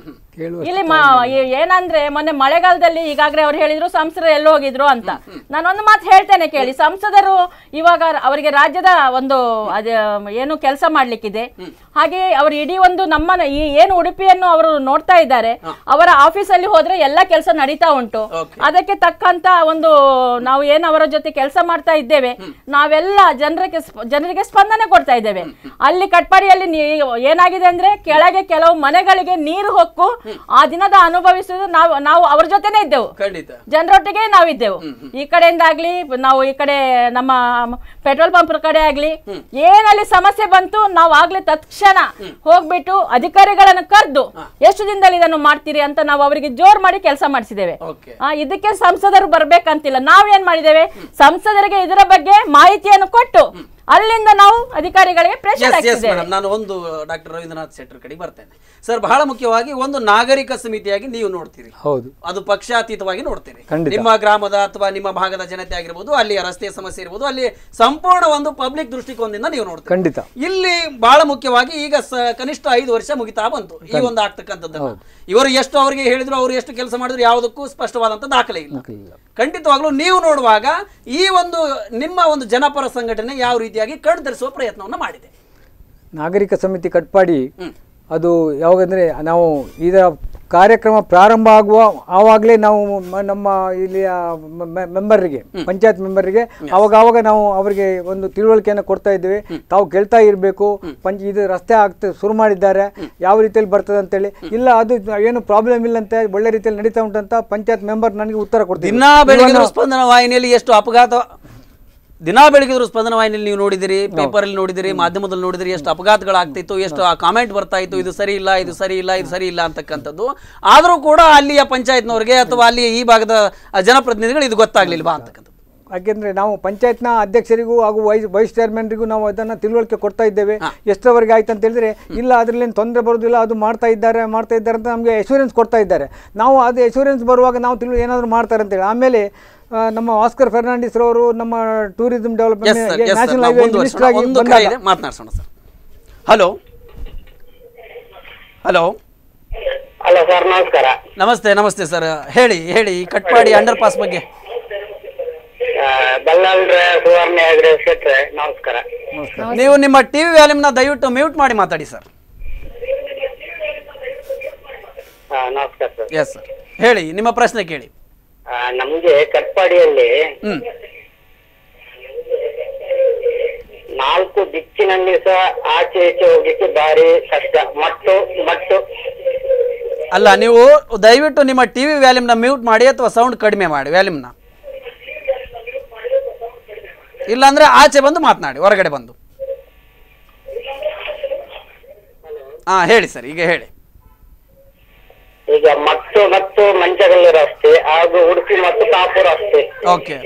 [SPEAKER 5] ಇಲ್ಲಿ ಮಾ- ಏ- ಏನಂದ್ರೆ ಮೊನ್ನೆ ಮಳೆಗಾಲದಲ್ಲಿ ಈಗಾಗಲೇ ಅವ್ರು ಹೇಳಿದ್ರು ಸಂಸದರು ಎಲ್ಲಿ ಹೋಗಿದ್ರು ಅಂತ ನಾನೊಂದು ಮಾತು ಹೇಳ್ತೇನೆ ಕೇಳಿ ಸಂಸದರು ಇವಾಗ ಅವರಿಗೆ ರಾಜ್ಯದ ಒಂದು ಅದ ಏನು ಕೆಲಸ ಮಾಡ್ಲಿಕ್ಕಿದೆ ಹಾಗೆ ಅವರು ಇಡೀ ಒಂದು ನಮ್ಮ ಈ ಏನು ಉಡುಪಿಯನ್ನು ಅವರು ನೋಡ್ತಾ ಇದ್ದಾರೆ ಅವರ ಆಫೀಸಲ್ಲಿ ಹೋದ್ರೆ ಎಲ್ಲ ಕೆಲಸ ನಡೀತಾ ಉಂಟು
[SPEAKER 1] Okay.
[SPEAKER 5] ಅದಕ್ಕೆ ತಕ್ಕಂತ ಒಂದು ನಾವು ಏನು ಅವರ ಜೊತೆ ಕೆಲಸ ಮಾಡ್ತಾ ಇದ್ದೇವೆ ನಾವೆಲ್ಲ ಜನರಿಗೆ ಸ್ಪ- ಜನರಿಗೆ ಸ್ಪಂದನೆ ಕೊಡ್ತಾ ಇದ್ದೇವೆ ಅಲ್ಲಿ ಕಟ್ಪಾಡಿಯಲ್ಲಿ ನೀ- ಏನಾಗಿದೆ ಅಂದ್ರೆ ಕೆಳಗೆ ಕೆಲವು ಮನೆಗಳಿಗೆ ನೀರು ಹೊಕ್ಕು ಆ ದಿನದ ಅನುಭವಿಸುವುದು ನಾವು ನಾವು ಅವ್ರ ಜೊತೆನೇ ಇದ್ದೆವು
[SPEAKER 1] ಖಂಡಿತ
[SPEAKER 5] ಜನರೊಟ್ಟಿಗೆ ನಾವಿದ್ದೆವು ಈ ಕಡೆಯಿಂದ ಆಗ್ಲಿ ನಾವು ಈ ಕಡೆ ನಮ್ಮ ಪೆಟ್ರೋಲ್ ಪಂಪ್ ಕಡೆ ಆಗ್ಲಿ ಏನಲ್ಲಿ ಸಮಸ್ಯೆ ಬಂತು ನಾವು ಆಗ್ಲೇ ತಕ್ಷಣ ಹೋಗ್ಬಿಟ್ಟು ಅಧಿಕಾರಿಗಳನ್ನು ಕರೆದು ಎಷ್ಟು ದಿನದಲ್ಲಿ ಇದನ್ನು ಮಾಡ್ತೀರಿ ಅಂತ ನಾವು ಅವರಿಗೆ ಜೋರ್ ಮಾಡಿ ಕೆಲಸ ಮಾಡಿಸಿದ್ದೇವೆ
[SPEAKER 1] ಓಕೆ
[SPEAKER 5] ಆ, ಇದಕ್ಕೆ ಸಂಸದರು ಬರ್ಬೇಕಂತಿಲ್ಲ ನಾವೇನ್ ಮಾಡಿದ್ದೇವೆ ಸಂಸದರಿಗೆ ಇದರ ಬಗ್ಗೆ ಮಾಹಿತಿಯನ್ನು ಕೊಟ್ಟು ಅಲ್ಲಿಂದ ನಾವು ಅಧಿಕಾರಿಗಳಿಗೆ ಪ್ರೆಷರ್
[SPEAKER 1] ಎಸ್ ಎಸ್
[SPEAKER 5] ಹಾಕಿದ್ದೇವೆ
[SPEAKER 1] ಮೇಡಮ್ ನಾನು ಒಂದು ಡಾಕ್ಟರ್ ರವೀಂದ್ರನಾಥ್ ಶೆಟ್ಟರ್ ಕಡೆಗೆ ಬರ್ತೇನೆ ಸರ್ ಬಹಳ ಮುಖ್ಯವಾಗಿ ಒಂದು ನಾಗರಿಕ ಸಮಿತಿಯಾಗಿ ನೀವು ನೋಡ್ತೀರಿ
[SPEAKER 6] ಹೌದು
[SPEAKER 1] ಅದು ಪಕ್ಷಾತೀತವಾಗಿ ನೋಡ್ತೀರಿ
[SPEAKER 6] ಖಂಡಿತ.
[SPEAKER 1] ನಿಮ್ಮ ಗ್ರಾಮದ ಅಥವಾ ನಿಮ್ಮ ಭಾಗದ ಜನತೆ ಆಗಿರ್ಬೋದು ಅಲ್ಲಿಯ ರಸ್ತೆ ಸಮಸ್ಯೆ ಇರ್ಬೋದು ಅಲ್ಲಿ ಸಂಪೂರ್ಣ ಒಂದು ಪಬ್ಲಿಕ್ ದೃಷ್ಟಿಕೋನದಿಂದ ನೀವು ನೋಡ್ತೀರಿ
[SPEAKER 6] ಖಂಡಿತ
[SPEAKER 1] ಇಲ್ಲಿ ಬಹಳ ಮುಖ್ಯವಾಗಿ ಈಗ ಸ- ಕನಿಷ್ಠ ಐದು ವರ್ಷ ಮುಗಿತಾ ಬಂತು ಈ ಒಂದು ಆಗ್ತಕ್ಕಂಥದ್ದನ್ನ ಇವರು ಎಷ್ಟು ಅವರಿಗೆ ಹೇಳಿದ್ರು ಅವರು ಎಷ್ಟು ಕೆಲಸ ಮಾಡಿದ್ರು ಯಾವುದಕ್ಕೂ ಸ್ಪಷ್ಟವಾದಂತ ದಾಖಲೆ ಇಲ್ಲ ಖಂಡಿತವಾಗ್ಲೂ ನೀವು ನೋಡುವಾಗ ಈ ಒಂದು ನಿಮ್ಮ ಒಂದು ಜನಪರ ಸಂಘಟನೆ ಯಾವ ರೀತಿಯಾಗಿ ಕಣ್ತರಿಸುವ ಪ್ರಯತ್ನವನ್ನ ಮಾಡಿದೆ
[SPEAKER 6] ನಾಗರಿಕ ಸಮಿತಿ ಕಟ್ಪಾಡಿ ಅದು ಯಾವಾಗಂದ್ರೆ ನಾವು ಇದರ ಕಾರ್ಯಕ್ರಮ ಪ್ರಾರಂಭ ಆಗುವ ಆವಾಗಲೇ ನಾವು ಮ- ನಮ್ಮ ಇಲ್ಲಿಯ ಮೆಂಬರ್ಗೆ ಪಂಚಾಯತ್ ಮೆಂಬರ್ಗೆ ಅವಾಗ ಅವಾಗ ನಾವು ಅವರಿಗೆ ಒಂದು ತಿಳುವಳಿಕೆಯನ್ನು ಕೊಡ್ತಾ ಇದ್ದೇವೆ ತಾವು ಕೇಳ್ತಾ ಇರಬೇಕು ಪಂಚ ಇದು ರಸ್ತೆ ಆಗ್ತದೆ ಶುರು ಮಾಡಿದ್ದಾರೆ ಯಾವ ರೀತಿಯಲ್ಲಿ ಬರ್ತದೆ ಅಂತೇಳಿ ಇಲ್ಲ ಅದು ಏನು ಪ್ರಾಬ್ಲಮ್ ಇಲ್ಲ ಅಂತ ಒಳ್ಳೆ ರೀತಿಯಲ್ಲಿ ನಡೀತಾ ಉಂಟಂತ ಪಂಚಾಯತ್ ಮೆಂಬರ್ ನನಗೆ ಉತ್ತರ ಕೊಡ್ತೀನಿ
[SPEAKER 1] ದಿನಾ ಬೆಳಗಿದ್ರು ಸ್ಪಂದನ ವಾಹಿನಿಯಲ್ಲಿ ಎಷ್ಟು ಅಪಘಾತ ದಿನಾ ಬೆಳಗಿದ್ರು ಸ್ಪಂದನ ವಾಹಿನಿಯಲ್ಲಿ ನೀವು ನೋಡಿದಿರಿ ಪೇಪರ್ ಅಲ್ಲಿ ನೋಡಿದಿರಿ ಮಾಧ್ಯಮದಲ್ಲಿ ನೋಡಿದಿರಿ ಎಷ್ಟು ಅಪಘಾತಗಳಾಗ್ತಿತ್ತು ಎಷ್ಟು ಕಾಮೆಂಟ್ ಬರ್ತಾ ಇತ್ತು ಇದು ಸರಿ ಇಲ್ಲ ಇದು ಸರಿ ಇಲ್ಲ ಇದು ಸರಿ ಇಲ್ಲ ಅಂತಕ್ಕಂಥದ್ದು ಆದರೂ ಕೂಡ ಅಲ್ಲಿಯ ಪಂಚಾಯತ್ನವರಿಗೆ ಅಥವಾ ಅಲ್ಲಿ ಈ ಭಾಗದ ಆ, ಜನಪ್ರತಿನಿಧಿಗಳು ಇದು ಗೊತ್ತಾಗ್ಲಿಲ್ವಾ ಅಂತಕ್ಕಂಥದ್ದು
[SPEAKER 6] ಯಾಕೆಂದ್ರೆ ನಾವು ಪಂಚಾಯತ್ನ ಅಧ್ಯಕ್ಷರಿಗೂ ಹಾಗೂ ವೈಸ್ ವೈಸ್ ಚೇರ್ಮನ್ರಿಗೂ ನಾವು ಅದನ್ನ ತಿಳುವಳಿಕೆ ಕೊಡ್ತಾ ಇದ್ದೇವೆ ಎಷ್ಟರವರೆಗೆ ಆಯ್ತು ಅಂತ ಹೇಳಿದ್ರೆ ಇಲ್ಲ ಅದರಲ್ಲಿ ತೊಂದರೆ ಬರೋದಿಲ್ಲ ಅದು ಮಾಡ್ತಾ ಇದ್ದಾರೆ ಮಾಡ್ತಾ ಇದ್ದಾರೆ ಅಂತ ನಮಗೆ ಎಶ್ಯೂರೆನ್ಸ್ ಕೊಡ್ತಾ ಇದ್ದಾರೆ ನಾವು ಅದು ಎಶ್ಯೂರೆನ್ಸ್ ಬರುವಾಗ ನಾವು ತಿಳು ಏನಾದರೂ ಮಾಡ್ತಾರೆ ಅಂತೇಳಿ ಆಮೇಲೆ ಆ, ನಮ್ಮ ಆಸ್ಕರ್ ಫೆರ್ನಾಂಡಿಸ್ ರವರು ನಮ್ಮ tourism
[SPEAKER 1] yes
[SPEAKER 6] development
[SPEAKER 1] sir yes sir
[SPEAKER 6] national
[SPEAKER 1] ನಾವು
[SPEAKER 6] ಹೈವೇ ಮಿನಿಸ್ಟರ್
[SPEAKER 1] ಮುಂದುವರ್ಸೋಣ
[SPEAKER 6] ಆಗಿ
[SPEAKER 1] ಒಂದು ಕರೆ
[SPEAKER 6] ಬಂದಾಗ
[SPEAKER 1] ಇದೆ ಮಾತನಾಡ್ಸೋಣ sir hello hello
[SPEAKER 7] hello sir ನಮಸ್ಕಾರ
[SPEAKER 1] ನಮಸ್ತೆ ನಮಸ್ತೆ ಸರ್ ಹೇಳಿ ಹೇಳಿ ಈ ಕಟ್ಪಾಡಿ ಅಂಡರ್ ಪಾಸ್ ಬಗ್ಗೆ
[SPEAKER 7] ಆ, ಬಲ್ಲಾಳ್ರೆ ಸುವರ್ಣ ಹೆಗ್ಡೆ ಶೆಟ್ರೆ ನಮಸ್ಕಾರ
[SPEAKER 1] ನೀವು ನಿಮ್ಮ ಟಿವಿ ವ್ಯಾಲ್ಯೂಮ್ನ ದಯವಿಟ್ಟು ಮ್ಯೂಟ್ ಮಾಡಿ ಮಾತಾಡಿ ಸರ್
[SPEAKER 7] ಆ, ನಮಸ್ಕಾರ ಸರ್
[SPEAKER 1] ಎಸ್ ಸರ್ ಹೇಳಿ ನಿಮ್ಮ ಪ್ರಶ್ನೆ ಕೇಳಿ
[SPEAKER 7] ಆ, ನಮ್ಗೆ ಕಟ್ಪಾಡಿಯಲ್ಲಿ
[SPEAKER 1] ಹ್ಮ್
[SPEAKER 7] ನಾಲ್ಕು ದಿಕ್ಕಿನಲ್ಲಿ ಸಹ ಆಚೆ ಈಚೆ ಹೋಗ್ಲಿಕ್ಕೆ ಭಾರಿ ಕಷ್ಟ ಮಟ್ಟು ಮಟ್ಟು
[SPEAKER 1] ಅಲ್ಲ ನೀವು ದಯವಿಟ್ಟು ನಿಮ್ಮ ಟಿವಿ ವ್ಯಾಲ್ಯೂಮ್ನ ಮ್ಯೂಟ್ ಮಾಡಿ ಅಥವಾ ಸೌಂಡ್ ಕಡಿಮೆ ಮಾಡಿ ವ್ಯಾಲ್ಯೂಮ್ನ ಇಲ್ಲಾಂದ್ರೆ ಆಚೆ ಬಂದು ಮಾತನಾಡಿ ಹೊರಗಡೆ ಬಂದು ಹಾ ಹೇಳಿ ಸರ್ ಈಗ ಹೇಳಿ
[SPEAKER 7] ಈಗ ಮಟ್ಟು ಮತ್ತು ಮಂಚಗಲ್ಲು ರಸ್ತೆ ಹಾಗೂ ಉಡುಪಿ ಮತ್ತು ಕಾಪು ರಸ್ತೆ
[SPEAKER 1] ಓಕೆ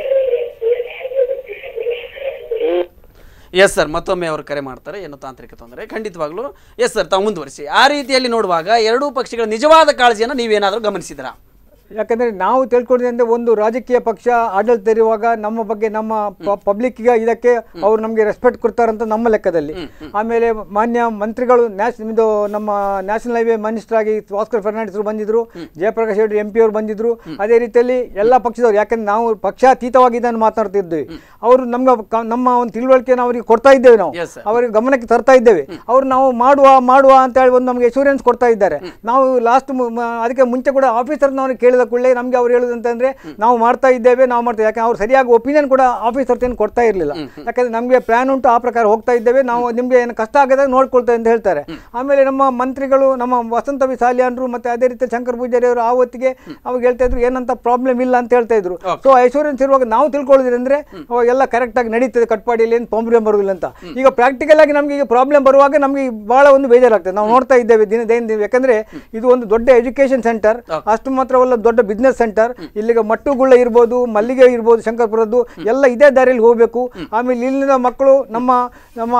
[SPEAKER 1] ಎಸ್ ಸರ್ ಮತ್ತೊಮ್ಮೆ ಅವರು ಕರೆ ಮಾಡ್ತಾರೆ ಏನು ತಾಂತ್ರಿಕ ತೊಂದರೆ ಖಂಡಿತವಾಗ್ಲೂ ಎಸ್ ಸರ್ ತಾವು ಮುಂದುವರಿಸಿ ಆ ರೀತಿಯಲ್ಲಿ ನೋಡುವಾಗ ಎರಡೂ ಪಕ್ಷಗಳ ನಿಜವಾದ ಕಾಳಜಿಯನ್ನು ನೀವೇನಾದರೂ ಗಮನಿಸಿದ್ರಾ
[SPEAKER 6] ಯಾಕಂದ್ರೆ ನಾವು ತಿಳ್ಕೊಂಡಿದ್ದಂತೆ ಒಂದು ರಾಜಕೀಯ ಪಕ್ಷ ಆಡಳಿತ ಇರುವಾಗ ನಮ್ಮ ಬಗ್ಗೆ ನಮ್ಮ ಪಬ್ಲಿಕ್ಗೆ ಇದಕ್ಕೆ ಅವ್ರು ನಮಗೆ ರೆಸ್ಪೆಕ್ಟ್ ಕೊಡ್ತಾರಂತ ನಮ್ಮ ಲೆಕ್ಕದಲ್ಲಿ ಆಮೇಲೆ ಮಾನ್ಯ ಮಂತ್ರಿಗಳು ನ್ಯಾಷ್ ಇದು ನಮ್ಮ ನ್ಯಾಷನಲ್ ಹೈವೇ ಮಿನಿಸ್ಟರ್ ಆಗಿ ಭಾಸ್ಕರ್ ಫರ್ನಾಂಡಿಸ್ ಬಂದಿದ್ರು ಜಯಪ್ರಕಾಶ್ ರೆಡ್ಡಿ ಎಂ ಪಿ ಅವರು ಬಂದಿದ್ರು ಅದೇ ರೀತಿಯಲ್ಲಿ ಎಲ್ಲ ಪಕ್ಷದವರು ಯಾಕಂದ್ರೆ ನಾವು ಪಕ್ಷಾತೀತವಾಗಿ ಇದನ್ನು ಮಾತನಾಡ್ತಿದ್ವಿ ಅವರು ನಮ್ಗೆ ಕ- ನಮ್ಮ ಒಂದು ತಿಳುವಳಿಕೆಯನ್ನು ಅವರಿಗೆ ಕೊಡ್ತಾ ಇದ್ದೇವೆ ನಾವು
[SPEAKER 1] Yes, sir.
[SPEAKER 6] ಅವರಿಗೆ ಗಮನಕ್ಕೆ ತರ್ತಾ ಇದ್ದೇವೆ ಅವ್ರು ನಾವು ಮಾಡುವ ಮಾಡುವ ಅಂತ ಹೇಳಿ ಒಂದು ನಮಗೆ ಎಶ್ಯೂರೆನ್ಸ್ ಕೊಡ್ತಾ ಇದ್ದಾರೆ ನಾವು ಲಾಸ್ಟ್ ಅದಕ್ಕೆ ಮುಂಚೆ ಕೂಡ ಆಫೀಸರ್ ನಾವು ಕೇಳಿದ ಕೂಡಲೇ ನಮಗೆ ಅವ್ರು ಹೇಳುದು ಅಂತಂದ್ರೆ ನಾವು ಮಾಡ್ತಾ ಇದ್ದೇವೆ ನಾವು ಮಾಡ್ತಾ ಯಾಕಂದ್ರೆ ಅವ್ರು ಸರಿಯಾಗಿ ಒಪಿನಿಯನ್ ಕೂಡ ಆಫೀಸರ್ ಏನು ಕೊಡ್ತಾ ಇರಲಿಲ್ಲ ಯಾಕಂದ್ರೆ ನಮಗೆ ಪ್ಲಾನ್ ಉಂಟು ಆ ಪ್ರಕಾರ ಹೋಗ್ತಾ ಇದ್ದೇವೆ ನಾವು ನಿಮಗೆ ಏನು ಕಷ್ಟ ಆಗದಾಗ ನೋಡ್ಕೊಳ್ತೇವೆ ಅಂತ ಹೇಳ್ತಾರೆ ಆಮೇಲೆ ನಮ್ಮ ಮಂತ್ರಿಗಳು ನಮ್ಮ ವಸಂತ ವಿ ಸಾಲಿಯಾನ್ರು ಮತ್ತೆ ಅದೇ ರೀತಿ ಶಂಕರ್ ಪೂಜಾರಿ ಅವರು ಆ ಹೊತ್ತಿಗೆ ಅವಾಗ ಹೇಳ್ತಾ ಇದ್ರು ಏನಂತ ಪ್ರಾಬ್ಲಮ್ ಇಲ್ಲ ಅಂತ ಹೇಳ್ತಾ ಇದ್ರು ಸೊ ಎಶ್ಯೂರೆನ್ಸ್ ಇರುವಾಗ ನಾವು ತಿಳ್ಕೊಳ್ಳೋದ್ರಿ ಅಂದ್ರೆ ಅವಾಗ ಎಲ್ಲ ಕರೆಕ್ಟ್ ಆಗಿ ನಡೀತದೆ ಕಟ್ಪಾಡಿಯಲ್ಲಿ ಏನು ಪ್ರಾಬ್ಲಮ್ ಬರುವುದಿಲ್ಲ ಅಂತ ಈಗ ಪ್ರಾಕ್ಟಿಕಲ್ ಆಗಿ ನಮಗೆ ಈಗ ಪ್ರಾಬ್ಲಮ್ ಬರುವಾಗ ನಮಗೆ ಬಹಳ ಒಂದು ಬೇಜಾರಾಗ್ತದೆ ನಾವು ನೋಡ್ತಾ ಇದ್ದೇವೆ ದಿನ ದೈನಂದಿನ ಯಾಕಂದ್ರೆ ಇದು ಒಂದು ದೊಡ್ಡ ಎಜುಕೇಶನ್ ಸೆಂಟರ್ ಅಷ್ಟು ಮಾತ್ರವಲ್ಲ ದೊಡ್ಡ ಬಿಸ್ನೆಸ್ ಸೆಂಟರ್ ಇಲ್ಲಿಗೆ ಮಟ್ಟುಗುಳ್ಳ ಇರ್ಬೋದು ಮಲ್ಲಿಗೆ ಇರ್ಬೋದು ಶಂಕರ್ಪುರದ್ದು ಎಲ್ಲ ಇದೇ ದಾರಿಯಲ್ಲಿ ಹೋಗಬೇಕು ಆಮೇಲೆ ಇಲ್ಲಿನ ಮಕ್ಕಳು ನಮ್ಮ ನಮ್ಮ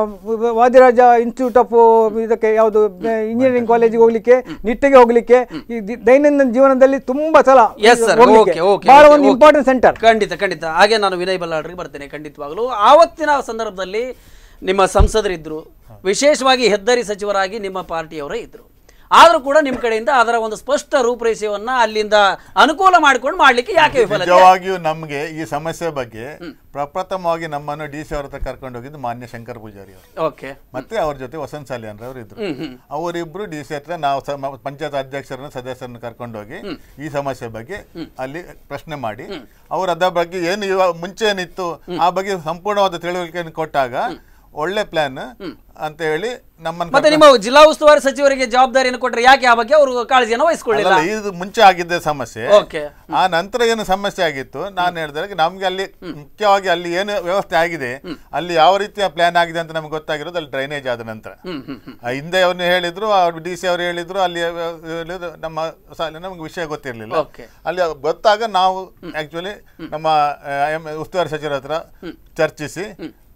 [SPEAKER 6] ವಾದಿರಾಜ ಇನ್ಸ್ಟಿಟ್ಯೂಟ್ ಆಫ್ ಇದಕ್ಕೆ ಯಾವುದು ಇಂಜಿನಿಯರಿಂಗ್ ಕಾಲೇಜಿಗೆ ಹೋಗ್ಲಿಕ್ಕೆ ನಿಟ್ಟಿಗೆ ಹೋಗ್ಲಿಕ್ಕೆ ಈ ದಿ- ದೈನಂದಿನ ಜೀವನದಲ್ಲಿ ತುಂಬಾ ಸಲ
[SPEAKER 1] ಎಸ್ ಸರ್
[SPEAKER 6] ಹೋಗ್ಲಿಕ್ಕೆ
[SPEAKER 1] ಓಕೆ ಓಕೆ
[SPEAKER 6] ಬಹಳ
[SPEAKER 1] ಓಕೆ,
[SPEAKER 6] ಒಂದು
[SPEAKER 1] ಓಕೆ.
[SPEAKER 6] ಇಂಪಾರ್ಟೆಂಟ್ ಸೆಂಟರ್
[SPEAKER 1] ಖಂಡಿತ ಖಂಡಿತ ಹಾಗೆ ನಾನು ವಿನಯ್ ಬಲ್ಲಾಳ್ರಿಗೆ ಬರ್ತೇನೆ ಖಂಡಿತವಾಗಲೂ ಆವತ್ತಿನ ಸಂದರ್ಭದಲ್ಲಿ ನಿಮ್ಮ ಸಂಸದರಿದ್ರು ವಿಶೇಷವಾಗಿ ಹೆದ್ದಾರಿ ಸಚಿವರಾಗಿ ನಿಮ್ಮ ಪಾರ್ಟಿಯವರೇ ಇದ್ರು ಆದರೂ ಕೂಡ ನಿಮ್ಮ ಕಡೆಯಿಂದ ಅದರ ಒಂದು ಸ್ಪಷ್ಟ ರೂಪರೇಷೆಯನ್ನ ಅಲ್ಲಿಂದ ಅನುಕೂಲ ಮಾಡಿಕೊಂಡು ಮಾಡ್ಲಿಕ್ಕೆ ಯಾಕೆ ವಿಫಲತೆ
[SPEAKER 2] ನಿಜವಾಗಿಯೂ ನಮಗೆ ಈ ಸಮಸ್ಯೆ ಬಗ್ಗೆ ಪ್ರಪ್ರಥಮವಾಗಿ ನಮ್ಮನ್ನು ಡಿ ಸಿ ಅವ್ರ ಹತ್ರ ಕರ್ಕೊಂಡು ಹೋಗಿದ್ದು ಮಾನ್ಯ ಶಂಕರ್ ಪೂಜಾರಿ ಅವರು
[SPEAKER 1] ಓಕೆ
[SPEAKER 2] ಮತ್ತೆ ಅವ್ರ ಜೊತೆ ವಸಂತ್ ಸಾಲಿಯಾನ್ ಅವರು ಇದ್ರು ಅವರಿಬ್ರು ಡಿ ಸಿ ಹತ್ರ ನಾವು ಸಮ- ಪಂಚಾಯತ್ ಅಧ್ಯಕ್ಷರನ್ನ ಸದಸ್ಯರನ್ನ ಕರ್ಕೊಂಡೋಗಿ ಈ ಸಮಸ್ಯೆ ಬಗ್ಗೆ ಅಲ್ಲಿ ಪ್ರಶ್ನೆ ಮಾಡಿ ಅವ್ರು ಅದ್ರ ಬಗ್ಗೆ ಏನು ಇವ ಮುಂಚೆ ಏನಿತ್ತು ಆ ಬಗ್ಗೆ ಸಂಪೂರ್ಣವಾದ ತಿಳುವಳಿಕೆಯನ್ನು ಕೊಟ್ಟಾಗ ಒಳ್ಳೆ ಪ್ಲಾನ್ ಅಂತ ಹೇಳಿ ನಮ್ಮನ್ನು
[SPEAKER 1] ಮತ್ತೆ ನಿಮ್ಮ ಜಿಲ್ಲಾ ಉಸ್ತುವಾರಿ ಸಚಿವರಿಗೆ ಜವಾಬ್ದಾರಿಯನ್ನು ಕೊಟ್ಟರೆ ಯಾಕೆ ಆ ಬಗ್ಗೆ ಅವರು ಕಾಳಜಿಯನ್ನು ವಹಿಸಿಕೊಳ್ಳಿಲ್ಲ
[SPEAKER 2] ಅಲ್ಲಲ್ಲ, ಇದು ಮುಂಚೆ ಆಗಿದ್ದ ಸಮಸ್ಯೆ
[SPEAKER 1] ಓಕೆ
[SPEAKER 2] ಆ ನಂತರ ಏನು ಸಮಸ್ಯೆ ಆಗಿತ್ತು ನಾನು ಹೇಳಿದಾಗ ನಮ್ಗೆ ಅಲ್ಲಿ ಮುಖ್ಯವಾಗಿ ಅಲ್ಲಿ ಏನು ವ್ಯವಸ್ಥೆ ಆಗಿದೆ ಅಲ್ಲಿ ಯಾವ ರೀತಿಯ ಪ್ಲಾನ್ ಆಗಿದೆ ಅಂತ ನಮ್ಗೆ ಗೊತ್ತಾಗಿರೋದು ಅಲ್ಲಿ ಡ್ರೈನೇಜ್ ಆದ ನಂತರ ಆ ಹಿಂದೆ ಅವ್ರನ್ನ ಹೇಳಿದ್ರು ಅವ್ರು ಡಿ ಸಿ ಅವರು ಹೇಳಿದ್ರು ಅಲ್ಲಿ ವ್ಯ- ಹೇಳಿದ್ರು, ನಮ್ಮ ಸಾಲಿ ನಮ್ಗೆ ವಿಷಯ ಗೊತ್ತಿರಲಿಲ್ಲ
[SPEAKER 1] Okay.
[SPEAKER 2] ಅಲ್ಲಿ ಗೊತ್ತಾಗ ನಾವು ಆಕ್ಚುಲಿ ನಮ್ಮ ಆ, ಎಂ- ಉಸ್ತುವಾರಿ ಸಚಿವರ ಹತ್ರ ಚರ್ಚಿಸಿ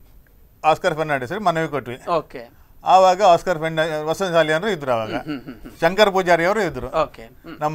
[SPEAKER 2] ಆಸ್ಕರ್ ಫರ್ನಾಂಡಿಸ್ ಮನವಿ ಕೊಟ್ವಿ
[SPEAKER 1] ಓಕೆ
[SPEAKER 2] ಆವಾಗ ಆಸ್ಕರ್ ಫೆಂಡ ವಸಂತ ಸಾಲಿಯವರು ಇದ್ರು ಅವಾಗ ಶಂಕರ್ ಪೂಜಾರಿ ಅವರು ಇದ್ರು
[SPEAKER 1] ಓಕೆ
[SPEAKER 2] ನಮ್ಮ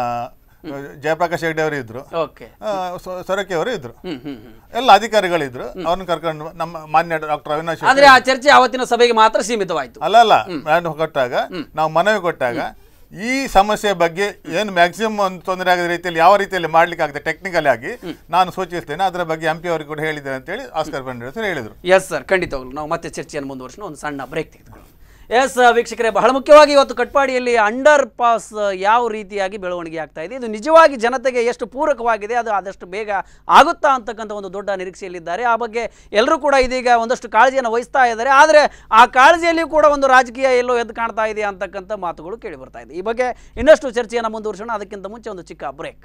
[SPEAKER 2] ಜಯಪ್ರಕಾಶ್ ಹೆಗ್ಡೆ ಅವರು ಇದ್ರು
[SPEAKER 1] ಓಕೆ
[SPEAKER 2] ಆ, ಸೊ- ಸೊರಕೆ ಅವರು ಇದ್ರು
[SPEAKER 1] ಹ್ಮ್ ಹ್ಮ್ ಹ್ಮ್
[SPEAKER 2] ಎಲ್ಲ ಅಧಿಕಾರಿಗಳಿದ್ರು ಅವ್ರನ್ನ ಕರ್ಕೊಂಡು ನಮ್ಮ ಮಾನ್ಯ ಡಾಕ್ಟರ್ ಅವಿನಾಶ್
[SPEAKER 1] ಆದ್ರೆ ಆ ಚರ್ಚೆ ಅವತ್ತಿನ ಸಭೆಗೆ ಮಾತ್ರ ಸೀಮಿತವಾಯಿತು
[SPEAKER 2] ಅಲ್ಲ ಅಲ್ಲ ನಾನು ಕೊಟ್ಟಾಗ ನಾವು ಮನವಿ ಕೊಟ್ಟಾಗ ಈ ಸಮಸ್ಯೆ ಬಗ್ಗೆ ಏನು ಮ್ಯಾಕ್ಸಿಮಮ್ ಒಂದು ತೊಂದರೆ ಆಗದ ರೀತಿಯಲ್ಲಿ ಯಾವ ರೀತಿಯಲ್ಲಿ ಮಾಡ್ಲಿಕ್ಕೆ ಆಗುತ್ತೆ ಟೆಕ್ನಿಕಲ್ ಆಗಿ ನಾನು ಸೂಚಿಸ್ತೇನೆ ಅದರ ಬಗ್ಗೆ ಎಂ ಪಿ ಅವರಿಗೆ ಕೂಡ ಹೇಳಿದ್ದೇನೆ ಅಂತೇಳಿ ಆಸ್ಕರ್ ಫರ್ನಾಂಡಿಸ್ ಹೇಳಿದ್ರು
[SPEAKER 1] ಎಸ್ ಸರ್ ಖಂಡಿತವಾಗ್ಲು ನಾವು ಮತ್ತೆ ಚರ್ಚೆಯನ್ನು ಮುಂದುವರ್ಸೋಣ ಒಂದು ಸಣ್ಣ ಬ್ರೇಕ್ ತೆಗೆದುಕೊಳ್ಳೋಣ ಎಸ್ ವೀಕ್ಷಕರೇ ಬಹಳ ಮುಖ್ಯವಾಗಿ ಇವತ್ತು ಕಟ್ಪಾಡಿಯಲ್ಲಿ ಅಂಡರ್ ಪಾಸ್ ಯಾವ ರೀತಿಯಾಗಿ ಬೆಳವಣಿಗೆ ಆಗ್ತಾ ಇದೆ ಇದು ನಿಜವಾಗಿ ಜನತೆಗೆ ಎಷ್ಟು ಪೂರಕವಾಗಿದೆ ಅದು ಆದಷ್ಟು ಬೇಗ ಆಗುತ್ತಾ ಅಂತಕ್ಕಂಥ ಒಂದು ದೊಡ್ಡ ನಿರೀಕ್ಷೆಯಲ್ಲಿದ್ದಾರೆ ಆ ಬಗ್ಗೆ ಎಲ್ಲರೂ ಕೂಡ ಇದೀಗ ಒಂದಷ್ಟು ಕಾಳಜಿಯನ್ನು ವಹಿಸ್ತಾ ಇದ್ದಾರೆ ಆದರೆ ಆ ಕಾಳಜಿಯಲ್ಲಿಯೂ ಕೂಡ ಒಂದು ರಾಜಕೀಯ ಎಲ್ಲೋ ಎದ್ದು ಕಾಣ್ತಾ ಇದೆ ಅಂತಕ್ಕಂಥ ಮಾತುಗಳು ಕೇಳಿ ಬರ್ತಾ ಇದೆ ಈ ಬಗ್ಗೆ ಇನ್ನಷ್ಟು ಚರ್ಚೆಯನ್ನು ಮುಂದುವರಿಸೋಣ ಅದಕ್ಕಿಂತ ಮುಂಚೆ ಒಂದು ಚಿಕ್ಕ ಬ್ರೇಕ್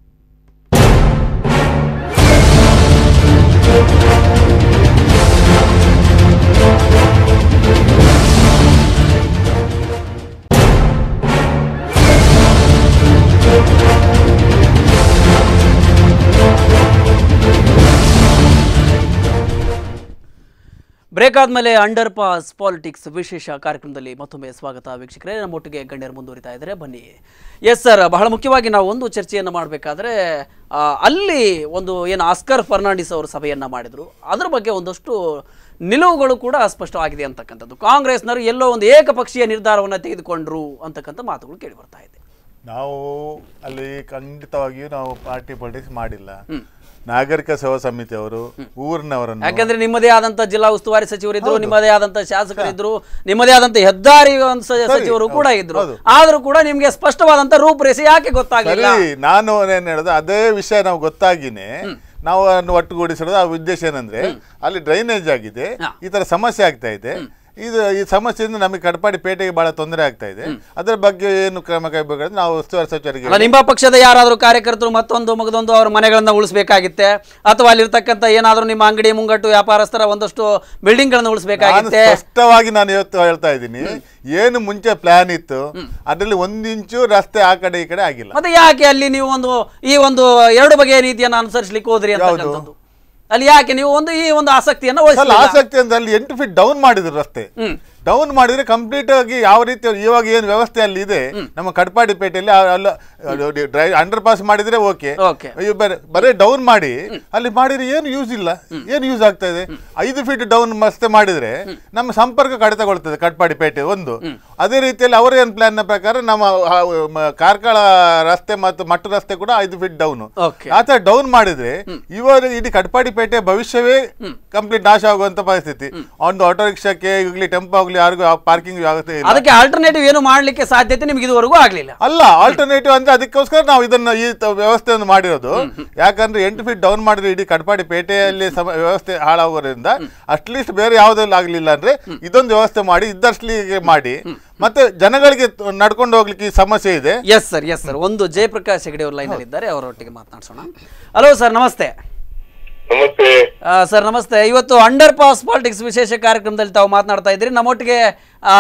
[SPEAKER 1] ಬ್ರೇಕ್ ಆದಮೇಲೆ ಅಂಡರ್ ಪಾಸ್ ಪಾಲಿಟಿಕ್ಸ್ ವಿಶೇಷ ಕಾರ್ಯಕ್ರಮದಲ್ಲಿ ಮತ್ತೊಮ್ಮೆ ಸ್ವಾಗತ ವೀಕ್ಷಕರೇ ನಮ್ಮೊಟ್ಟಿಗೆ ಗಣ್ಯರು ಮುಂದುವರಿತಾ ಇದ್ದಾರೆ ಬನ್ನಿ ಎಸ್ ಸರ್ ಬಹಳ ಮುಖ್ಯವಾಗಿ ನಾವು ಒಂದು ಚರ್ಚೆಯನ್ನು ಮಾಡಬೇಕಾದ್ರೆ ಅಲ್ಲಿ ಒಂದು ಏನು ಆಸ್ಕರ್ ಫರ್ನಾಂಡಿಸ್ ಅವರು ಸಭೆಯನ್ನು ಮಾಡಿದರು ಅದರ ಬಗ್ಗೆ ಒಂದಷ್ಟು ನಿಲುವುಗಳು ಕೂಡ ಸ್ಪಷ್ಟವಾಗಿದೆ ಅಂತಕ್ಕಂಥದ್ದು ಕಾಂಗ್ರೆಸ್ನವರು ಎಲ್ಲೋ ಒಂದು ಏಕಪಕ್ಷೀಯ ನಿರ್ಧಾರವನ್ನು ತೆಗೆದುಕೊಂಡ್ರು ಅಂತಕ್ಕಂಥ ಮಾತುಗಳು ಕೇಳಿ ಬರ್ತಾ ಇದೆ
[SPEAKER 8] ನಾವು ಅಲ್ಲಿ ಖಂಡಿತವಾಗಿಯೂ ನಾವು ಪಾರ್ಟಿ ಪೊಲಿಟಿಕ್ಸ್ ಮಾಡಿಲ್ಲ ನಾಗರಿಕ ಸೇವಾ ಸಮಿತಿ ಅವರು ಊರಿನವರನ್ನು
[SPEAKER 1] ಯಾಕಂದ್ರೆ ನಿಮ್ಮದೇ ಆದಂತ ಜಿಲ್ಲಾ ಉಸ್ತುವಾರಿ ಸಚಿವರಿದ್ರು ನಿಮ್ಮದೇ ಆದಂತ ಶಾಸಕರಿದ್ರು ನಿಮ್ಮದೇ ಆದಂತ ಹೆದ್ದಾರಿ ಒಂದು ಸ- ಸಚಿವರು ಕೂಡ ಇದ್ರು
[SPEAKER 8] ಹೌದು.
[SPEAKER 1] ಆದ್ರೂ ಕೂಡ ನಿಮ್ಗೆ ಸ್ಪಷ್ಟವಾದಂತ ರೂಪರೇಷೆ ಯಾಕೆ ಗೊತ್ತಾಗಲಿಲ್ಲ
[SPEAKER 8] ಸರಿ ನಾನು ಏನ್ ಹೇಳೋದು ಅದೇ ವಿಷಯ ನಾವು ಗೊತ್ತಾಗಿನೇ ನಾವು ಅದನ್ನು ಒಟ್ಟುಗೂಡಿಸಿರೋದು ಆ ಉದ್ದೇಶ ಏನಂದ್ರೆ ಅಲ್ಲಿ ಡ್ರೈನೇಜ್ ಆಗಿದೆ
[SPEAKER 1] ಹಾ.
[SPEAKER 8] ಈ ತರ ಸಮಸ್ಯೆ ಆಗ್ತಾ ಇದೆ ಇದು ಈ ಸಮಸ್ಯೆಯಿಂದ ನಮಗೆ ಕಡಪಾಡಿ ಪೇಟೆಗೆ ಬಹಳ ತೊಂದರೆ ಆಗ್ತಾ ಇದೆ ಅದರ ಬಗ್ಗೆ ಏನು ಕ್ರಮ ಕೈಗೊಳ್ಳಬೇಕು ನಾವು ಉಸ್ತುವಾರಿ ಸಚಿವರಿಗೆ
[SPEAKER 1] ಅಲ್ಲ ನಿಮ್ಮ ಪಕ್ಷದ ಯಾರಾದ್ರೂ ಕಾರ್ಯಕರ್ತರು ಮತ್ತೊಂದು ಮಗದೊಂದು ಅವ್ರ ಮನೆಗಳನ್ನ ಉಳಿಸ್ಬೇಕಾಗಿತ್ತೆ ಅಥವಾ ಅಲ್ಲಿರ್ತಕ್ಕಂಥ ಏನಾದ್ರೂ ನಿಮ್ಮ ಅಂಗಡಿ ಮುಂಗಟ್ಟು ವ್ಯಾಪಾರಸ್ಥರ ಒಂದಷ್ಟು ಬಿಲ್ಡಿಂಗ್ ಗಳನ್ನ
[SPEAKER 8] ನಾನು
[SPEAKER 1] ಉಳಿಸ್ಬೇಕಾಗಿತ್ತೆ
[SPEAKER 8] ಸ್ಪಷ್ಟವಾಗಿ ನಾನು ಇವತ್ತು ಹೇಳ್ತಾ ಇದ್ದೀನಿ ಏನು ಮುಂಚೆ ಪ್ಲಾನ್ ಇತ್ತು ಅದರಲ್ಲಿ ಒಂದು ಇಂಚು ರಸ್ತೆ ಆ ಕಡೆ ಈ ಕಡೆ ಆಗಿಲ್ಲ
[SPEAKER 1] ಮತ್ತೆ ಯಾಕೆ ಅಲ್ಲಿ ನೀವು ಒಂದು ಈ ಒಂದು ಎರಡು ಬಗೆಯ ನೀತಿಯನ್ನು ಅನುಸರಿಸಲಿಕ್ಕೆ ಹೋದ್ರಿ ಅಂತಕ್ಕಂಥದ್ದು ಅಲ್ಲಿ ಯಾಕೆ ನೀವು ಒಂದು ಈ ಒಂದು ಆಸಕ್ತಿಯನ್ನ
[SPEAKER 8] ಅಲ್ಲ
[SPEAKER 1] ವಹಿಸಲಿಲ್ಲ?
[SPEAKER 8] ಆಸಕ್ತಿ ಅಂದ್ರೆ ಅಲ್ಲಿ ಎಂಟು ಫೀಟ್ ಡೌನ್ ಮಾಡಿದ್ರು ರಸ್ತೆ
[SPEAKER 1] ಹ್ಮ್.
[SPEAKER 8] ಡೌನ್ ಮಾಡಿದ್ರೆ ಕಂಪ್ಲೀಟ್ ಆಗಿ ಯಾವ ರೀತಿ ಇವಾಗ ಏನು ವ್ಯವಸ್ಥೆ ಅಲ್ಲಿ ಇದೆ ನಮ್ಮ ಕಟ್ಪಾಡಿ ಪೇಟೆಯಲ್ಲಿ ಅಲ್ಲ ಅಂಡರ್ ಪಾಸ್ ಮಾಡಿದ್ರೆ ಓಕೆ
[SPEAKER 1] Okay.
[SPEAKER 8] ಬರೀ ಡೌನ್ ಮಾಡಿ ಅಲ್ಲಿ ಮಾಡಿದ್ರೆ ಏನು ಯೂಸ್ ಇಲ್ಲ ಏನು ಯೂಸ್ ಆಗ್ತಾ ಇದೆ ಐದು ಫೀಟ್ ಡೌನ್ ಮಸ್ತೆ ಮಾಡಿದ್ರೆ ನಮ್ಮ ಸಂಪರ್ಕ ಕಡಿತಗೊಳ್ತದೆ ಕಟ್ಪಾಡಿ ಪೇಟೆ ಒಂದು ಅದೇ ರೀತಿಯಲ್ಲಿ ಅವರ ಏನು ಪ್ಲಾನ್ ನ ಪ್ರಕಾರ ನಮ್ಮ ಆ, ಮ- ಕಾರ್ಕಳ ರಸ್ತೆ ಮತ್ತು ಮಟ್ಟು ರಸ್ತೆ ಕೂಡ ಐದು ಫೀಟ್ ಡೌನ್
[SPEAKER 1] Okay.
[SPEAKER 8] ಆ ತರ ಡೌನ್ ಮಾಡಿದ್ರೆ ಇವಾಗ ಇಡೀ ಕಟ್ಪಾಡಿ ಪೇಟೆ ಭವಿಷ್ಯವೇ ಕಂಪ್ಲೀಟ್ ನಾಶ ಆಗುವಂತ ಪರಿಸ್ಥಿತಿ ಒಂದು ಆಟೋ ರಿಕ್ಷಾಕ್ಕೆ ಈಗಲಿ ಟೆಂಪೋ ಆಗಲಿ ಯಾರಿಗೂ ಪಾರ್ಕಿಂಗ್ ವ್ಯವಸ್ಥೆ ಇಲ್ಲ
[SPEAKER 1] ಅದಕ್ಕೆ ಆಲ್ಟರ್ನೇಟಿವ್ ಏನು ಮಾಡ್ಲಿಕ್ಕೆ ಸಾಧ್ಯತೆ ನಿಮ್ಗೆ ಇದುವರೆಗೂ ಆಗ್ಲಿಲ್ಲ
[SPEAKER 8] ಅಲ್ಲ ಆಲ್ಟರ್ನೇಟಿವ್ ಅಂದ್ರೆ ಅದಕ್ಕೋಸ್ಕರ ನಾವು ಇದನ್ನ ಈ ತ- ವ್ಯವಸ್ಥೆಯನ್ನು ಮಾಡಿರೋದು ಯಾಕಂದ್ರೆ ಎಂಟು ಫೀಟ್ ಡೌನ್ ಮಾಡಿದ್ರೆ ಇಡೀ ಕಟ್ಪಾಡಿ ಪೇಟೆಯಲ್ಲಿ ಸಮ- ವ್ಯವಸ್ಥೆ ಹಾಳಾಗೋದ್ರಿಂದ ಅಟ್ಲೀಸ್ಟ್ ಬೇರೆ ಯಾವುದ್ರಲ್ಲಿ ಆಗ್ಲಿಲ್ಲ ಅಂದ್ರೆ ಇದೊಂದು ವ್ಯವಸ್ಥೆ ಮಾಡಿ ಇದ್ದಷ್ಟಲಿಗೆ ಮಾಡಿ ಮತ್ತೆ ಜನಗಳಿಗೆ ತ- ನಡ್ಕೊಂಡು ಹೋಗ್ಲಿಕ್ಕೆ ಈ ಸಮಸ್ಯೆ ಇದೆ
[SPEAKER 1] ಎಸ್ ಸರ್ ಎಸ್ ಸರ್ ಒಂದು ಜಯಪ್ರಕಾಶ್ ಹೆಗಡೆ ಅವರು ಲೈನ್ ಇದ್ದಾರೆ ಅವರೊಟ್ಟಿಗೆ ಮಾತನಾಡ್ಸೋಣ ಹಲೋ ಸರ್ ನಮಸ್ತೆ
[SPEAKER 9] ನಮಸ್ತೆ
[SPEAKER 1] ಆ, ಸರ್ ನಮಸ್ತೆ ಇವತ್ತು ಅಂಡರ್ ಪಾಸ್ ಪಾಲಿಟಿಕ್ಸ್ ವಿಶೇಷ ಕಾರ್ಯಕ್ರಮದಲ್ಲಿ ತಾವು ಮಾತನಾಡ್ತಾ ಇದ್ದೀರಿ ನಮ್ಮೊಟ್ಟಿಗೆ ಆ,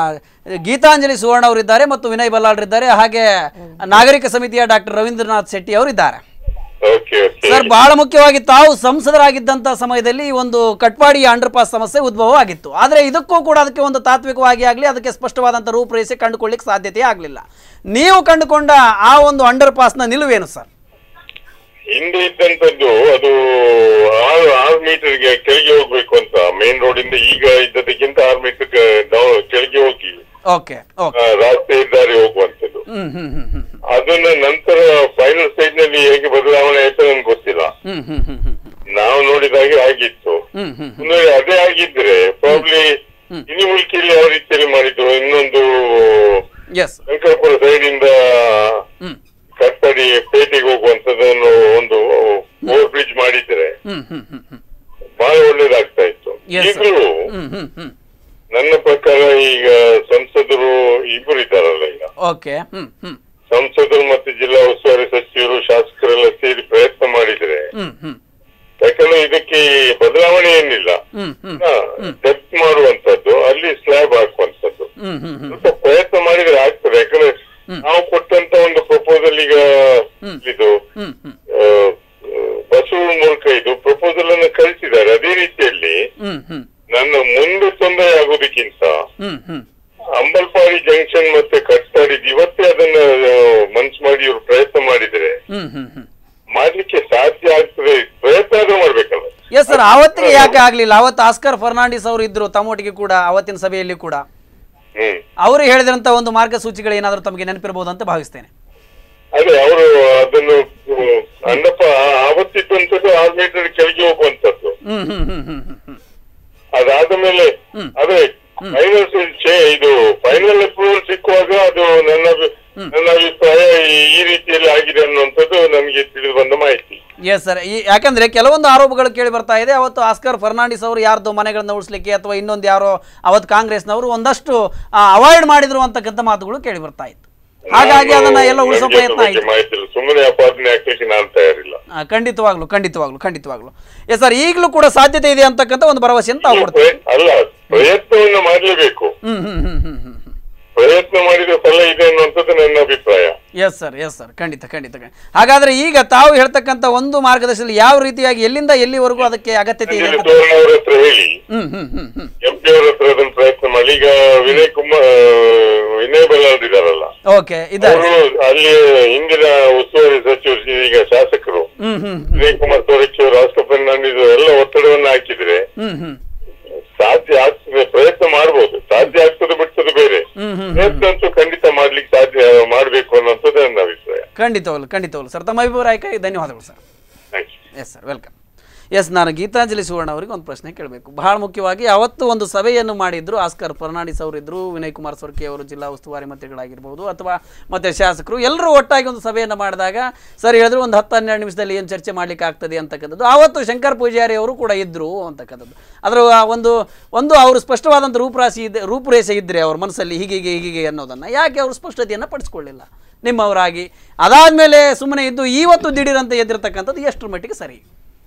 [SPEAKER 1] ಗೀತಾಂಜಲಿ ಸುವರ್ಣ ಅವರಿದ್ದಾರೆ ಮತ್ತು ವಿನಯ್ ಬಲ್ಲಾಳ್ರಿದ್ದಾರೆ ಹಾಗೆ ನಾಗರಿಕ ಸಮಿತಿಯ ಡಾಕ್ಟರ್ ರವೀಂದ್ರನಾಥ್ ಶೆಟ್ಟಿ ಅವರಿದ್ದಾರೆ
[SPEAKER 9] ಓಕೆ ಓಕೆ
[SPEAKER 1] ಸರ್ ಬಹಳ ಮುಖ್ಯವಾಗಿ ತಾವು ಸಂಸದರಾಗಿದ್ದಂಥ ಸಮಯದಲ್ಲಿ ಈ ಒಂದು ಕಟ್ಪಾಡಿ ಅಂಡರ್ ಪಾಸ್ ಸಮಸ್ಯೆ ಉದ್ಭವ ಆಗಿತ್ತು ಆದರೆ ಇದಕ್ಕೂ ಕೂಡ ಅದಕ್ಕೆ ಒಂದು ತಾತ್ವಿಕವಾಗಿ ಆಗಲಿ ಅದಕ್ಕೆ ಸ್ಪಷ್ಟವಾದಂಥ ರೂಪರೇಷೆ ಕಂಡುಕೊಳ್ಳಿಕ್ಕೆ ಸಾಧ್ಯತೆ ಆಗಲಿಲ್ಲ ನೀವು ಕಂಡುಕೊಂಡ ಆ ಒಂದು ಅಂಡರ್ ಪಾಸ್ನ ನಿಲುವೇನು ಸರ್
[SPEAKER 9] ಹಿಂದೆ ಇದ್ದಂತದ್ದು ಅದು ಆರು ಆರು ಮೀಟರ್ಗೆ ಕೆಳಗೆ ಹೋಗ್ಬೇಕು ಅಂತ ಮೇನ್ ರೋಡ್ ಇಂದ ಈಗ ಇದ್ದದಕ್ಕಿಂತ ಆರು ಮೀಟರ್ ಡೌನ್ ಕೆಳಗೆ ಹೋಗಿ
[SPEAKER 1] ಓಕೆ ಓಕೆ
[SPEAKER 9] ಆ, ರಾಷ್ಟ್ರೀಯ ಹೆದ್ದಾರಿ ಹೋಗುವಂತದ್ದು
[SPEAKER 1] ಹ್ಮ್ ಹ್ಮ್ ಹ್ಮ್ ಹ್ಮ್
[SPEAKER 9] ಅದನ್ನ ನಂತರ ಫೈನಲ್ ಸ್ಟೇಜ್ ನಲ್ಲಿ ಹೇಗೆ ಬದಲಾವಣೆ ಆಯ್ತು ನನ್ಗೆ ಗೊತ್ತಿಲ್ಲ
[SPEAKER 1] ಹ್ಮ್ ಹ್ಮ್ ಹ್ಮ್ ಹ್ಮ್
[SPEAKER 9] ನಾವು ನೋಡಿದಾಗೆ ಆಗಿತ್ತು
[SPEAKER 1] ಹ್ಮ್ ಹ್ಮ್
[SPEAKER 9] ಅಂದ್ರೆ ಅದೇ ಆಗಿದ್ರೆ ಪ್ರಾಬ್ಲಿ ಇನಿ ಮುಲ್ಕಿಯಲ್ಲಿ ಯಾವ ರೀತಿಯಲ್ಲಿ ಮಾಡಿದ್ರು ಇನ್ನೊಂದು
[SPEAKER 1] ಎಸ್
[SPEAKER 9] ಶಂಕರಪುರ ಸೈಡ್ ಇಂದ
[SPEAKER 1] ಹ್ಮ್
[SPEAKER 9] ಕಟ್ಟಡಿ ಪೇಟೆಗೆ ಹೋಗುವಂತದನ್ನು ಒಂದು ಓವರ್ ಬ್ರಿಡ್ಜ್ ಮಾಡಿದ್ರೆ
[SPEAKER 1] ಹ್ಮ್ ಹ್ಮ್ ಹ್ಮ್ ಹ್ಮ್
[SPEAKER 9] ಬಹಳ ಒಳ್ಳೇದಾಗ್ತಾ ಇತ್ತು
[SPEAKER 1] Yes, sir.
[SPEAKER 9] ಈಗಲೂ
[SPEAKER 1] ಹ್ಮ್ ಹ್ಮ್ ಹ್ಮ್
[SPEAKER 9] ನನ್ನ ಪ್ರಕಾರ ಈಗ ಸಂಸದರು ಇಬ್ಬರು ಇದ್ದಾರಲ್ಲ ಈಗ
[SPEAKER 1] ಓಕೆ ಹ್ಮ್ ಹ್ಮ್
[SPEAKER 9] ಸಂಸದರು ಮತ್ತು ಜಿಲ್ಲಾ ಉಸ್ತುವಾರಿ ಸಚಿವರು ಶಾಸಕರೆಲ್ಲ ಸೇರಿ ಪ್ರಯತ್ನ ಮಾಡಿದ್ರೆ
[SPEAKER 1] ಹ್ಮ್ ಹ್ಮ್
[SPEAKER 9] ಯಾಕಂದ್ರೆ ಇದಕ್ಕೆ ಬದಲಾವಣೆ ಏನಿಲ್ಲ
[SPEAKER 1] ಹ್ಮ್ ಹ್ಮ್
[SPEAKER 9] ಡೆಪ್ತ್ ಮಾಡುವಂತದ್ದು ಅಲ್ಲಿ ಸ್ಲ್ಯಾಬ್ ಹಾಕುವಂತದ್ದು
[SPEAKER 1] ಹ್ಮ್ ಹ್ಮ್ ಹ್ಮ್
[SPEAKER 9] ಸ್ವಲ್ಪ ಪ್ರಯತ್ನ ಮಾಡಿದ್ರೆ ಆಗ್ತದೆ ಯಾಕಂದ್ರೆ ನಾವು ಕೊಟ್ಟಂತ ಒಂದು ಪ್ರಪೋಸಲ್ ಈಗ ಇದು
[SPEAKER 1] ಹ್ಮ್ ಹ್ಮ್
[SPEAKER 9] ಆ, ಬಸವ ಮೂಲಕ ಇದು ಪ್ರಪೋಸಲ್ ಅನ್ನು ಕಳಿಸಿದ್ದಾರೆ ಅದೇ ರೀತಿಯಲ್ಲಿ
[SPEAKER 1] ಹ್ಮ್ ಹ್ಮ್
[SPEAKER 9] ನನ್ನ ಮುಂದೆ ತೊಂದರೆ ಆಗೋದಕ್ಕಿಂತ
[SPEAKER 1] ಹ್ಮ್ ಹ್ಮ್
[SPEAKER 9] ಅಂಬಲ್ಪಾಡಿ ಜಂಕ್ಷನ್ ಮತ್ತೆ ಕಟ್ಟಾಡಿ ಇವತ್ತೇ ಅದನ್ನ ಆ, ಮನ್ಸು ಮಾಡಿ ಇವರು ಪ್ರಯತ್ನ ಮಾಡಿದ್ರೆ
[SPEAKER 1] ಹ್ಮ್ ಹ್ಮ್ ಹ್ಮ್
[SPEAKER 9] ಮಾಡ್ಲಿಕ್ಕೆ ಸಾಧ್ಯ ಆಗ್ತದೆ ಪ್ರಯತ್ನ ಆದ್ರೂ ಮಾಡ್ಬೇಕಲ್ಲ
[SPEAKER 1] ಎಸ್ ಸರ್ ಅವತ್ತಿಗೆ ಯಾಕೆ ಆಗ್ಲಿಲ್ಲ ಅವತ್ತು ಆಸ್ಕರ್ ಫರ್ನಾಂಡಿಸ್ ಅವರು ಇದ್ರು ತಮ್ಮೊಟ್ಟಿಗೆ ಕೂಡ ಅವತ್ತಿನ ಸಭೆಯಲ್ಲಿ ಕೂಡ
[SPEAKER 9] ಹ್ಮ್
[SPEAKER 1] ಅವರು ಹೇಳಿದಂತ ಒಂದು ಮಾರ್ಗಸೂಚಿಗಳು ಏನಾದರೂ ತಮಗೆ ನೆನಪಿರಬಹುದು ಅಂತ ಭಾವಿಸ್ತೇನೆ
[SPEAKER 9] ಅದೇ ಅವರು ಅದನ್ನು ಹ್ಮ್, ಅಂಡಪ್ಪ ಆವತ್ತಿದ್ದಂಥದ್ದು ಆರು ಮೀಟರ್ ಕೆಳಗೆ ಹೋಗುವಂತದ್ದು
[SPEAKER 1] ಹ್ಮ್ ಹ್ಮ್ ಹ್ಮ್ ಹ್ಮ್ ಹ್ಮ್ ಹ್ಮ್
[SPEAKER 9] ಅದಾದ ಮೇಲೆ ಅದೇ ಫೈನಲ್ ಇದು ಫೈನಲ್ ಅಪ್ರೂವಲ್ ಸಿಕ್ಕುವಾಗ ಅದು ನನ್ನ ಅಭಿ- ನನ್ನ ಅಭಿಪ್ರಾಯ ಈ- ಈ ರೀತಿಯಲ್ಲಿ ಆಗಿದೆ ಅನ್ನುವಂಥದ್ದು ನನಗೆ ತಿಳಿದು ಬಂದ ಮಾಹಿತಿ
[SPEAKER 1] ಎಸ್ ಸರ್ ಈ ಯಾಕಂದ್ರೆ ಕೆಲವೊಂದು ಆರೋಪಗಳು ಕೇಳಿ ಬರ್ತಾ ಇದೆ ಅವತ್ತು ಆಸ್ಕರ್ ಫರ್ನಾಂಡಿಸ್ ಅವರು ಯಾರ್ದು ಮನೆಗಳನ್ನ ಉಳಿಸ್ಲಿಕ್ಕೆ ಅಥವಾ ಇನ್ನೊಂದು ಯಾರೋ ಅವತ್ತು ಕಾಂಗ್ರೆಸ್ನವರು ಒಂದಷ್ಟು ಅವಾಯ್ಡ್ ಮಾಡಿದ್ರು ಅಂತಕ್ಕಂಥ ಮಾತುಗಳು ಕೇಳಿ ಬರ್ತಾ ಇತ್ತು ಹಾಗಾಗಿ ಅದನ್ನ ಎಲ್ಲ ಉಳಿಸೋ
[SPEAKER 9] ನನಗೆ ಅದ್ರ
[SPEAKER 1] ಪ್ರಯತ್ನ
[SPEAKER 9] ಬಗ್ಗೆ
[SPEAKER 1] ಆಯ್ತು
[SPEAKER 9] ಮಾಹಿತಿ ಇಲ್ಲ ಸುಮ್ಮನೆ ಅಪಾದನೆ ಹಾಕ್ಲಿಕ್ಕೆ ನಾನು ತಯಾರಿಲ್ಲ
[SPEAKER 1] ಆ, ಖಂಡಿತವಾಗ್ಲು ಖಂಡಿತವಾಗ್ಲು ಖಂಡಿತವಾಗ್ಲು ಎಸ್ ಸರ್ ಈಗಲೂ ಕೂಡ ಸಾಧ್ಯತೆ ಇದೆ ಅಂತಕ್ಕಂಥ ಒಂದು ಭರವಸೆಯನ್ನು ತಾವು ಕೊಡ್ತೀವಿ
[SPEAKER 9] ಪ್ರಯ- ಅಲ್ಲ ಪ್ರಯತ್ನವನ್ನು ಮಾಡಲೇಬೇಕು
[SPEAKER 1] ಹ್ಮ್ ಹ್ಮ್ ಹ್ಮ್ ಹ್ಮ್ ಹ್ಮ್
[SPEAKER 9] ಪ್ರಯತ್ನ ಮಾಡಿದ ಫಲ ಇದೆ ಅನ್ನುವಂಥದ್ದು ನನ್ನ ಅಭಿಪ್ರಾಯ
[SPEAKER 1] ಎಸ್ ಸರ್ ಎಸ್ ಸರ್ ಖಂಡಿತ ಖಂಡಿತ ಖಂಡಿತ. ಹಾಗಾದ್ರೆ ಈಗ ತಾವು ಹೇಳ್ತಕ್ಕಂಥ ಒಂದು ಮಾರ್ಗದರ್ಶನದಲ್ಲಿ ಯಾವ ರೀತಿಯಾಗಿ ಎಲ್ಲಿಂದ ಎಲ್ಲಿವರೆಗೂ ಅದಕ್ಕೆ ಅಗತ್ಯತೆ ಇದೆ
[SPEAKER 9] ಸಂಜೀವ
[SPEAKER 1] ಅಂತ
[SPEAKER 9] ತೋರಣ ಅವರ ಹತ್ರ ಹೇಳಿ
[SPEAKER 1] ಹ್ಮ್ ಹ್ಮ್ ಹ್ಮ್ ಹ್ಮ್
[SPEAKER 9] ಎಂ ಪಿ ಅವರ ಹತ್ರ ಅದನ್ನು ಪ್ರಯತ್ನ ಮಾಡಿ ಈಗ ವಿನಯ್ ಕುಮಾರ್ ವಿನಯ್ ಬಲ್ಲಾಳ್ ಇದಾರಲ್ಲ
[SPEAKER 1] ಓಕೆ ಇದ್ದಾರೆ
[SPEAKER 9] ಅವರು ಅಲ್ಲಿ ಹಿಂದಿನ ಉಸ್ತುವಾರಿ ಸಚಿವರು ಈಗ ಶಾಸಕರು
[SPEAKER 1] ಹ್ಮ್ ಹ್ಮ್
[SPEAKER 9] ವಿನಯ್ ಕುಮಾರ್ ಸೋರಕ್ಷಿ ಅವರು ಆಸ್ಕರ್ ಫರ್ನಾಂಡಿಸ್ ಎಲ್ಲ ಒತ್ತಡವನ್ನು ಹಾಕಿದ್ರೆ
[SPEAKER 1] ಹ್ಮ್ ಹ್ಮ್
[SPEAKER 9] ಸಾಧ್ಯ ಆಗ್ತದೆ ಪ್ರಯತ್ನ ಮಾಡ್ಬೋದು ಸಾಧ್ಯ ಆಗ್ತದೆ ಬಿಡ್ತದೆ ಬೇರೆ
[SPEAKER 1] ಹ್ಮ್ ಹ್ಮ್
[SPEAKER 9] ಪ್ರಯತ್ನ ಅಂತೂ ಖಂಡಿತ ಮಾಡ್ಲಿಕ್ಕೆ ಸಾಧ್ಯ ಮಾಡ್ಬೇಕು ಅನ್ನೋಂಥದ್ದು ನನ್ನ ಅಭಿಪ್ರಾಯ
[SPEAKER 1] ಖಂಡಿತವಾಗ್ಲು ಖಂಡಿತವಾಗ್ಲು ಸರ್ ತಮ್ಮ ಅಭಿಪ್ರಾಯಕ್ಕೆ ಧನ್ಯವಾದಗಳು sir
[SPEAKER 9] thanks
[SPEAKER 1] yes sir welcome yes ನಾನು ಗೀತಾಂಜಲಿ ಸುವರ್ಣ ಅವರಿಗೆ ಒಂದು ಪ್ರಶ್ನೆ ಕೇಳಬೇಕು ಬಹಳ ಮುಖ್ಯವಾಗಿ ಅವತ್ತು ಒಂದು ಸಭೆಯನ್ನು ಮಾಡಿದ್ರು ಆಸ್ಕರ್ ಫರ್ನಾಂಡಿಸ್ ಅವರಿದ್ದರು ವಿನಯ್ ಕುಮಾರ್ ಸೊರ್ಕೆ ಅವರು ಜಿಲ್ಲಾ ಉಸ್ತುವಾರಿ ಮಂತ್ರಿಗಳಾಗಿರ್ಬೋದು ಅಥವಾ ಮತ್ತು ಶಾಸಕರು ಎಲ್ಲರೂ ಒಟ್ಟಾಗಿ ಒಂದು ಸಭೆಯನ್ನು ಮಾಡಿದಾಗ ಸರ್ ಹೇಳಿದ್ರು ಒಂದು ಹತ್ತು ಹನ್ನೆರಡು ನಿಮಿಷದಲ್ಲಿ ಏನು ಚರ್ಚೆ ಮಾಡಲಿಕ್ಕೆ ಆಗ್ತದೆ ಅಂತಕ್ಕಂಥದ್ದು ಆವತ್ತು ಶಂಕರ್ ಪೂಜಾರಿ ಅವರು ಕೂಡ ಇದ್ದರು ಅಂತಕ್ಕಂಥದ್ದು ಅದರ ಆ ಒಂದು ಒಂದು ಅವರು ಸ್ಪಷ್ಟವಾದಂಥ ರೂಪರಾಶಿ ಇದೆ ರೂಪುರೇಷೆ ಇದ್ದರೆ ಅವ್ರ ಮನಸ್ಸಲ್ಲಿ ಹೀಗೆ ಹೀಗೆ ಅನ್ನೋದನ್ನು ಯಾಕೆ ಅವರು ಸ್ಪಷ್ಟತೆಯನ್ನು ಪಡಿಸ್ಕೊಳ್ಳಿಲ್ಲ ನಿಮ್ಮವರಾಗಿ ಅದಾದಮೇಲೆ ಸುಮ್ಮನೆ ಇದ್ದು ಇವತ್ತು ದಿಢೀರಂತ ಎದ್ದಿರ್ತಕ್ಕಂಥದ್ದು ಎಷ್ಟರ ಮಟ್ಟಿಗೆ ಸರಿ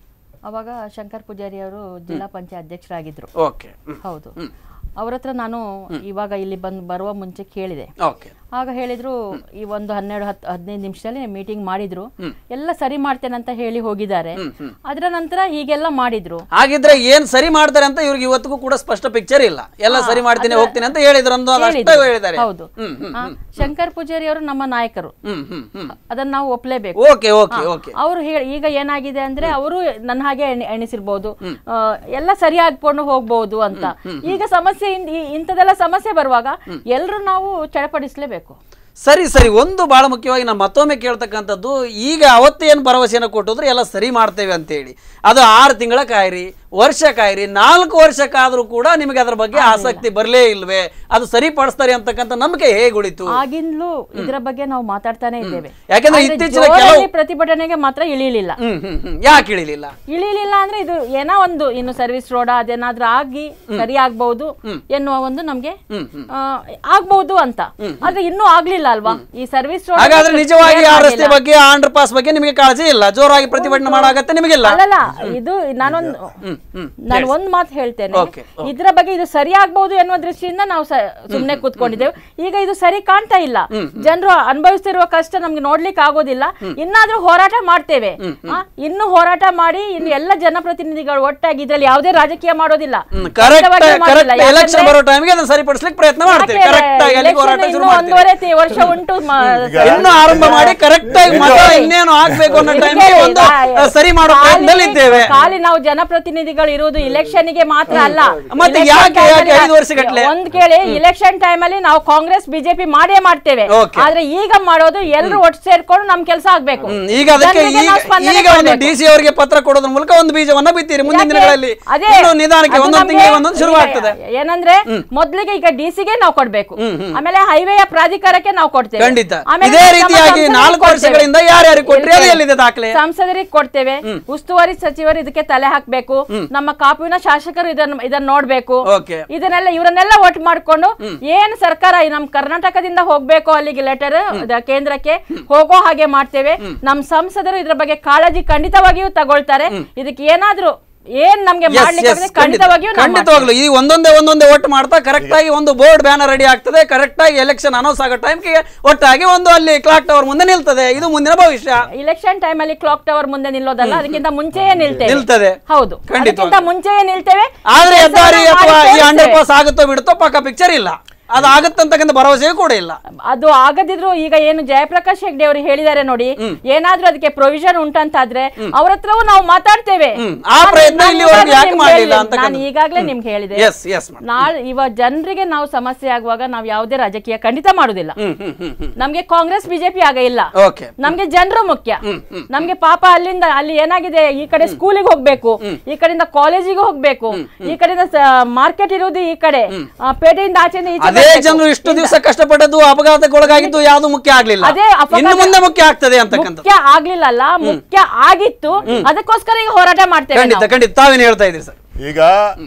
[SPEAKER 5] ಅವಾಗ ಶಂಕರ್ ಪೂಜಾರಿ ಅವರು ಜಿಲ್ಲಾ ಪಂಚಾಯತ್ ಅಧ್ಯಕ್ಷರಾಗಿದ್ರು
[SPEAKER 1] ಓಕೆ
[SPEAKER 5] ಹೌದು ಅವ್ರ ಹತ್ರ ನಾನು ಇವಾಗ ಇಲ್ಲಿ ಬಂದು ಬರುವ ಮುಂಚೆ ಕೇಳಿದೆ
[SPEAKER 1] ಓಕೆ
[SPEAKER 5] ಆಗ ಹೇಳಿದ್ರು ಈ ಒಂದು ಹನ್ನೆರಡು ಹತ್ತು ಹದಿನೈದು ನಿಮಿಷದಲ್ಲಿ ಮೀಟಿಂಗ್ ಮಾಡಿದ್ರು ಎಲ್ಲ ಸರಿ ಮಾಡ್ತೇನೆ ಅಂತ ಹೇಳಿ ಹೋಗಿದ್ದಾರೆ ಅದರ ನಂತರ ಹೀಗೆಲ್ಲ ಮಾಡಿದ್ರು
[SPEAKER 1] ಹಾಗಿದ್ರೆ ಏನ್ ಸರಿ ಮಾಡ್ತಾರೆ ಅಂತ ಇವ್ರಿಗೆ ಇವತ್ತಿಗೂ ಕೂಡ ಸ್ಪಷ್ಟ ಪಿಕ್ಚರ್ ಇಲ್ಲ ಎಲ್ಲ ಸರಿ ಮಾಡ್ತೀನಿ ಹೋಗ್ತೀನಿ ಅಂತ ಹೇಳಿದ್ರು ಅನ್ನೋ ಅಷ್ಟೇ
[SPEAKER 5] ಹೇಳಿದ್ರು.
[SPEAKER 1] ಹೇಳಿದ್ದಾರೆ
[SPEAKER 5] ಹೌದು ಆ, ಶಂಕರ್ ಪೂಜಾರಿ ಅವರು ನಮ್ಮ ನಾಯಕರು
[SPEAKER 1] ಹ್ಮ್ ಹ್ಮ್ ಹ್ಮ್
[SPEAKER 5] ಅದನ್ನ ನಾವು ಒಪ್ಲೇಬೇಕು
[SPEAKER 1] ಓಕೆ ಓಕೆ ಓಕೆ
[SPEAKER 5] ಅವರು ಈಗ ಏನಾಗಿದೆ ಅಂದ್ರೆ ಅವರು ನನ್ನ ಹಾಗೆ ಎಣಿ- ಎಣಿಸಿರ್ಬೋದು ಆ, ಎಲ್ಲ ಸರಿ ಆಗ್ಕೊಂಡು ಹೋಗ್ಬೋದು ಅಂತ ಈಗ ಸಮಸ್ಯೆ ಇನ್- ಈ- ಇಂಥದೆಲ್ಲ ಸಮಸ್ಯೆ ಬರುವಾಗ ಎಲ್ಲರೂ ನಾವು ಚಡಪಡಿಸ್ಲೇಬೇಕು
[SPEAKER 1] ಸರಿ ಸರಿ ಒಂದು ಬಹಳ ಮುಖ್ಯವಾಗಿ ನಾನು ಮತ್ತೊಮ್ಮೆ ಕೇಳ್ತಕ್ಕಂಥದ್ದು ಈಗ ಅವತ್ತೇನು ಭರವಸೆಯನ್ನು ಕೊಟ್ಟಿದ್ರು ಎಲ್ಲ ಸರಿ ಮಾಡ್ತೇವೆ ಅಂತೇಳಿ ಅದು ಆರು ತಿಂಗಳ ಕಾಯಿರಿ ವರ್ಷ ಕಾಯಿರಿ ನಾಲ್ಕು ವರ್ಷಕ್ಕಾದ್ರೂ ಕೂಡ ನಿಮಗೆ ಅದರ ಬಗ್ಗೆ ಆಸಕ್ತಿ ಬರಲೇ ಇಲ್ವೇ ಅದು ಸರಿಪಡಿಸ್ತಾರೆ ಅಂತಕ್ಕಂಥ ನಂಬಿಕೆ ಹೇಗೆ ಉಳಿತು
[SPEAKER 5] ಆಗಿಂದಲೂ ಇದರ ಬಗ್ಗೆ ನಾವು ಮಾತಾಡ್ತಾನೆ ಇದ್ದೇವೆ
[SPEAKER 1] ಯಾಕಂದ್ರೆ
[SPEAKER 5] ಆದ್ರೆ
[SPEAKER 1] ಇತ್ತೀಚಿನ
[SPEAKER 5] ಜೋರಾಗಿ
[SPEAKER 1] ಕೆಲವು-
[SPEAKER 5] ಪ್ರತಿಭಟನೆಗೆ ಮಾತ್ರ ಇಳಿಲಿಲ್ಲ
[SPEAKER 1] ಹ್ಮ್ ಹ್ಮ್ ಹ್ಮ್ ಯಾಕೆ ಇಳಿಲಿಲ್ಲ
[SPEAKER 5] ಇಳಿಲಿಲ್ಲ ಅಂದ್ರೆ ಇದು ಏನೋ ಒಂದು ಇನ್ನು ಸರ್ವಿಸ್ ರೋಡ್ ಅದೇನಾದ್ರೂ ಆಗಿ ಸರಿ ಆಗ್ಬಹುದು ಎನ್ನುವ ಒಂದು ನಮ್ಗೆ ಆ, ಆಗ್ಬಹುದು ಅಂತ ಆದ್ರೆ ಇನ್ನೂ ಆಗ್ಲಿಲ್ಲ ಅಲ್ವಾ ಈ ಸರ್ವಿಸ್ ರೋಡ್
[SPEAKER 1] ಹಾಗಾದ್ರೆ ನಿಜವಾಗಿ ಆ ರಸ್ತೆ ಬಗ್ಗೆ ಆ ಅಂಡರ್ ಪಾಸ್ ಬಗ್ಗೆ ನಿಮಗೆ ಕಾಳಜಿ ಇಲ್ಲ ಜೋರಾಗಿ ಪ್ರತಿಭಟನೆ ಮಾಡೋ ಅಗತ್ಯ ನಿಮಗಿಲ್ಲ
[SPEAKER 5] ಅಲ್ಲಲ್ಲ ಇದು ನಾನೊಂದು ನಾನು ಒಂದ್ ಮಾತು ಹೇಳ್ತೇನೆ
[SPEAKER 1] Okay,
[SPEAKER 5] ಇದ್ರ ಬಗ್ಗೆ ಇದು ಸರಿ ಆಗ್ಬಹುದು ಎನ್ನುವ ದೃಷ್ಟಿಯಿಂದ ನಾವು ಸುಮ್ನೆ ಕೂತ್ಕೊಂಡಿದ್ದೇವೆ ಈಗ ಇದು ಸರಿ ಕಾಣ್ತಾ ಇಲ್ಲ ಜನರು ಅನುಭವಿಸ್ತಿರುವ ಕಷ್ಟ ನಮ್ಗೆ ನೋಡ್ಲಿಕ್ಕೆ ಆಗೋದಿಲ್ಲ ಇನ್ನಾದ್ರೂ ಹೋರಾಟ ಮಾಡ್ತೇವೆ ಆ, ಇನ್ನು ಹೋರಾಟ ಮಾಡಿ ಇನ್ನು ಎಲ್ಲ ಜನಪ್ರತಿನಿಧಿಗಳು ಒಟ್ಟಾಗಿ ಇದ್ರಲ್ಲಿ ಯಾವುದೇ ರಾಜಕೀಯ ಮಾಡೋದಿಲ್ಲ
[SPEAKER 1] ಕರೆಕ್ಟ್
[SPEAKER 5] ಸ್ಪಷ್ಟವಾಗಿ ಮಾಡೋದಿಲ್ಲ.
[SPEAKER 1] ಕರೆಕ್ಟ್ ಎಲೆಕ್ಷನ್
[SPEAKER 5] ಯಾಕಂದ್ರೆ-
[SPEAKER 1] ಬರೋ ಟೈಮ್ಗೆ ಅದನ್ನ ಸರಿಪಡಿಸ್ಲಿಕ್ಕೆ ಪ್ರಯತ್ನ ಮಾಡ್ತೀವಿ
[SPEAKER 5] ಯಾಕೆ
[SPEAKER 1] ಕರೆಕ್ಟ್ ಆಗಿ ಅಲ್ಲಿ
[SPEAKER 5] election
[SPEAKER 1] ಹೋರಾಟ ಶುರು
[SPEAKER 5] ಇನ್ನೂ
[SPEAKER 1] ಮಾಡ್ತೀವಿ
[SPEAKER 5] ಒಂದೂವರೆ ತಿ- ವರ್ಷ ಉಂಟು ಮ-
[SPEAKER 1] ಇನ್ನು ಆರಂಭ ಮಾಡಿ ಕರೆಕ್ಟ್ ಆಗಿ ಮತ ಇನ್ನೇನು ಆಗ್ಬೇಕು ಅನ್ನೋ ಟೈಮ್ಗೆ
[SPEAKER 5] ಇದಕ್ಕೆ
[SPEAKER 1] ಒಂದು
[SPEAKER 5] ಈಗ
[SPEAKER 1] ಆ, ಸರಿ ಮಾಡೋ
[SPEAKER 5] ಖಾಲಿ-
[SPEAKER 1] ಪ್ರಯತ್ನದಲ್ಲಿ ಇದ್ದೇವೆ
[SPEAKER 5] ಖಾಲಿ ನಾವು ಜನಪ್ರತಿನಿಧಿಗಳು ಇರುವುದು ಇಲೆಕ್ಷನ್ ಗೆ ಮಾತ್ರ ಅಲ್ಲ
[SPEAKER 1] ಮತ್ತೆ
[SPEAKER 5] Election
[SPEAKER 1] ಯಾಕೆ-
[SPEAKER 5] time
[SPEAKER 1] ಯಾಕೆ
[SPEAKER 5] ಅಲ್ಲಿ
[SPEAKER 1] ಐದು ವರ್ಷಗಟ್ಲೆ?
[SPEAKER 5] ಒಂದ್ ಕೇಳಿ ಇಲೆಕ್ಷನ್ ಟೈಮ್ ಅಲ್ಲಿ ನಾವು ಕಾಂಗ್ರೆಸ್ ಬಿಜೆಪಿ ಮಾಡೇ ಮಾಡ್ತೇವೆ
[SPEAKER 1] Okay.
[SPEAKER 5] ಆದ್ರೆ ಈಗ ಮಾಡೋದು ಎಲ್ಲರೂ ಒಟ್ಟು ಸೇರ್ಕೊಂಡು ನಮ್ ಕೆಲಸ ಆಗ್ಬೇಕು
[SPEAKER 1] ಹ್ಮ್, ಈಗ ಅದಕ್ಕೆ
[SPEAKER 5] ಜನರಿಗೆ
[SPEAKER 1] ಈಗ
[SPEAKER 5] ನಾವು ಸ್ಪಂದನೆ
[SPEAKER 1] ಈಗ ಒಂದು
[SPEAKER 5] ಕೊಡ್ಬೇಕು.
[SPEAKER 1] ಡಿ ಸಿ ಅವರಿಗೆ ಪತ್ರ ಕೊಡೋದ್ರ ಮೂಲಕ ಒಂದು ಬೀಜವನ್ನ ಬಿತ್ತೀರಿ ಮುಂದಿನ
[SPEAKER 5] ಯಾಕೆ?
[SPEAKER 1] ದಿನಗಳಲ್ಲಿ
[SPEAKER 5] ಅದೇ,
[SPEAKER 1] ಇನ್ನು ನಿಧಾನಕ್ಕೆ
[SPEAKER 5] ಅದು
[SPEAKER 1] ಒಂದೊಂದು
[SPEAKER 5] ನಮ್ಗೆ
[SPEAKER 1] ತಿಂಗಳಿಗೆ ಒಂದೊಂದು ಶುರು
[SPEAKER 5] ಈಗ
[SPEAKER 1] ಆಗ್ತದೆ
[SPEAKER 5] ಏನಂದ್ರೆ ಮೊದ್ಲಿಗೆ ಈಗ ಡಿ ಸಿಗೆ ನಾವು ಕೊಡ್ಬೇಕು ಆಮೇಲೆ ಹೈವೇಯ ಪ್ರಾಧಿಕಾರಕ್ಕೆ ನಾವು ಕೊಡ್ತೇವೆ
[SPEAKER 1] ಖಂಡಿತ.
[SPEAKER 5] ಆಮೇಲೆ
[SPEAKER 1] ಇದೇ
[SPEAKER 5] ನಮ್ಮ
[SPEAKER 1] ರೀತಿಯಾಗಿ
[SPEAKER 5] ಸಂಸದರಿಗೆ
[SPEAKER 1] ನಾಲ್ಕು
[SPEAKER 5] ಕೊಡ್ತೇವೆ.
[SPEAKER 1] ವರ್ಷಗಳಿಂದ ಯಾರ್ಯಾರಿಗೆ ಕೊಟ್ರಿ ಅದು ಎಲ್ಲಿದೆ ದಾಖಲೆ?
[SPEAKER 5] ಸಂಸದರಿಗೆ ಕೊಡ್ತೇವೆ ಉಸ್ತುವಾರಿ ಸಚಿವರು ಇದಕ್ಕೆ ತಲೆ ಹಾಕ್ಬೇಕು ನಮ್ಮ ಕಾಪುವಿನ ಶಾಸಕರು ಇದನ್ನ ಇದನ್ನ ನೋಡ್ಬೇಕು
[SPEAKER 1] Okay.
[SPEAKER 5] ಇದನ್ನೆಲ್ಲ ಇವರನ್ನೆಲ್ಲ ಒಟ್ಟು ಮಾಡ್ಕೊಂಡು ಏನ್ ಸರ್ಕಾರ ಈ ನಮ್ ಕರ್ನಾಟಕದಿಂದ ಹೋಗ್ಬೇಕು ಅಲ್ಲಿಗೆ ಲೆಟರ್ ಕೇಂದ್ರಕ್ಕೆ ಹೋಗೋ ಹಾಗೆ ಮಾಡ್ತೇವೆ ನಮ್ ಸಂಸದರು ಇದ್ರ ಬಗ್ಗೆ ಕಾಳಜಿ ಖಂಡಿತವಾಗಿಯೂ ತಗೊಳ್ತಾರೆ ಇದಕ್ಕೆ ಏನಾದ್ರೂ ಏನ್ ನಮ್ಗೆ
[SPEAKER 1] Yes,
[SPEAKER 5] ಮಾಡ್ಲಿಕ್ಕೆ
[SPEAKER 1] yes,
[SPEAKER 5] ಆದ್ರೆ
[SPEAKER 1] ಖಂಡಿತ.
[SPEAKER 5] ಖಂಡಿತವಾಗಿಯೂ ನಾವು ಮಾಡ್ತೇವೆ.
[SPEAKER 1] ಖಂಡಿತವಾಗ್ಲು ಈ ಒಂದೊಂದೇ ಒಂದೊಂದೇ ಒಟ್ಟು ಮಾಡ್ತಾ ಕರೆಕ್ಟ್ ಆಗಿ ಒಂದು ಬೋರ್ಡ್ ಬ್ಯಾನರ್ ರೆಡಿ ಆಗ್ತದೆ ಕರೆಕ್ಟ್ ಆಗಿ ಎಲೆಕ್ಷನ್ ಅನೌನ್ಸ್ ಆಗೋ ಟೈಮ್ಗೆ ಒಟ್ಟಾಗಿ ಒಂದು ಅಲ್ಲಿ ಕ್ಲಾಕ್ ಟವರ್ ಮುಂದೆ ನಿಲ್ತದೆ ಇದು ಮುಂದಿನ ಭವಿಷ್ಯ
[SPEAKER 5] ಇಲೆಕ್ಷನ್ ಟೈಮ್ ಅಲ್ಲಿ ಕ್ಲಾಕ್ ಟವರ್ ಮುಂದೆ ನಿಲ್ಲೋದಲ್ಲ ಅದಕ್ಕಿಂತ ಮುಂಚೆಯೇ ನಿಲ್ತೇವೆ
[SPEAKER 1] ನಿಲ್ತದೆ.
[SPEAKER 5] ಹೌದು
[SPEAKER 1] ಖಂಡಿತವಾಗಿ.
[SPEAKER 5] ಅದಕ್ಕಿಂತ ಮುಂಚೆಯೇ ನಿಲ್ತೇವೆ
[SPEAKER 1] ಆದ್ರೆ
[SPEAKER 5] ಕೆಲ್ಸವನ್ನ
[SPEAKER 1] ಹೆದ್ದಾರಿ
[SPEAKER 5] ಮಾಡಿ
[SPEAKER 1] ಅಥವಾ ಈ
[SPEAKER 5] ತೋರಿಸ್ತೇವೆ.
[SPEAKER 1] ಅಂಡರ್ ಪಾಸ್ ಆಗುತ್ತೋ ಬಿಡುತ್ತೋ ಪಕ್ಕ ಪಿಕ್ಚರ್ ಇಲ್ಲ ಅದು ಆಗತ್ತಂತಕ್ಕಂಥ ಭರವಸೆಯೂ ಕೂಡ ಇಲ್ಲ
[SPEAKER 5] ಅದು ಆಗದಿದ್ರು ಈಗ ಏನು ಜಯಪ್ರಕಾಶ್ ಹೆಗ್ಡೆ ಅವರು ಹೇಳಿದ್ದಾರೆ ನೋಡಿ ಏನಾದ್ರೂ ಅದಕ್ಕೆ ಪ್ರೊವಿಷನ್ ಉಂಟಂತಾದ್ರೆ ಅವ್ರ ಹತ್ರವೂ ನಾವು ಮಾತಾಡ್ತೇವೆ
[SPEAKER 1] ಹ್ಮ್. ಆ
[SPEAKER 5] ನಾನು-
[SPEAKER 1] ಪ್ರಯತ್ನ
[SPEAKER 5] ನಾನು
[SPEAKER 1] ಇಲ್ಲಿವರೆಗೂ
[SPEAKER 5] ಈಗಾಗ್ಲೇ
[SPEAKER 1] ಯಾಕೆ
[SPEAKER 5] ನಿಮ್ಗೆ
[SPEAKER 1] ಮಾಡ್ಲಿಲ್ಲ
[SPEAKER 5] ಹೇಳಿದೆ.
[SPEAKER 1] ಅಂತಕ್ಕಂಥ-
[SPEAKER 5] ನಾನು ಈಗಾಗಲೇ ನಿಮ್ಗೆ ಹೇಳಿದೆ
[SPEAKER 1] ಎಸ್ ಎಸ್
[SPEAKER 5] ನಾಳೆ ಇವ ಜನರಿಗೆ ನಾವು ಸಮಸ್ಯೆ ಆಗುವಾಗ ನಾವು ಯಾವುದೇ ರಾಜಕೀಯ ಖಂಡಿತ ಮಾಡುದಿಲ್ಲ
[SPEAKER 1] ಹ್ಮ್ ಹ್ಮ್ ಹ್ಮ್ ಹ್ಮ್
[SPEAKER 5] ನಮ್ಗೆ ಕಾಂಗ್ರೆಸ್ ಬಿಜೆಪಿ ಆಗ ಇಲ್ಲ
[SPEAKER 1] ಓಕೆ
[SPEAKER 5] ನಮ್ಗೆ ಜನರು ಮುಖ್ಯ ನಮ್ಗೆ ಪಾಪ ಅಲ್ಲಿಂದ ಅಲ್ಲಿ ಏನಾಗಿದೆ ಈ ಕಡೆ ಸ್ಕೂಲಿಗೆ ಹೋಗ್ಬೇಕು ಈ ಕಡೆಯಿಂದ ಕಾಲೇಜಿಗೆ ಹೋಗ್ಬೇಕು ಈ ಕಡೆಯಿಂದ ಮಾರ್ಕೆಟ್ ಇರುವುದು ಈ ಕಡೆ ಆ, ಪೇಟೆಯಿಂದ ಆಚೆಯಿಂದ ಈಚೆ
[SPEAKER 1] ಅದೇ
[SPEAKER 5] ಬರ್ಬೇಕು.
[SPEAKER 1] ಜನರು ಇಷ್ಟು ದಿವಸ ಕಷ್ಟಪಟ್ಟದ್ದು ಅಪಘಾತಕ್ಕೊಳಗಾಗಿದ್ದು ಯಾವುದು ಮುಖ್ಯ ಆಗ್ಲಿಲ್ಲ
[SPEAKER 5] ಅದೇ ಅಪಘಾತ-
[SPEAKER 1] ಇನ್ನು ಮುಂದೆ ಮುಖ್ಯ ಆಗ್ತದೆ ಅಂತಕ್ಕಂಥ
[SPEAKER 5] ಮುಖ್ಯ ಆಗ್ಲಿಲ್ಲಲ್ಲ ಮುಖ್ಯ ಆಗಿತ್ತು ಅದಕ್ಕೋಸ್ಕರ ಈಗ ಹೋರಾಟ ಮಾಡ್ತೇವೆ
[SPEAKER 1] ಖಂಡಿತ
[SPEAKER 5] ನಾವು.
[SPEAKER 1] ಖಂಡಿತ ತಾವೇನು ಹೇಳ್ತಾ ಇದ್ದೀರಿ ಸರ್
[SPEAKER 8] ಈಗ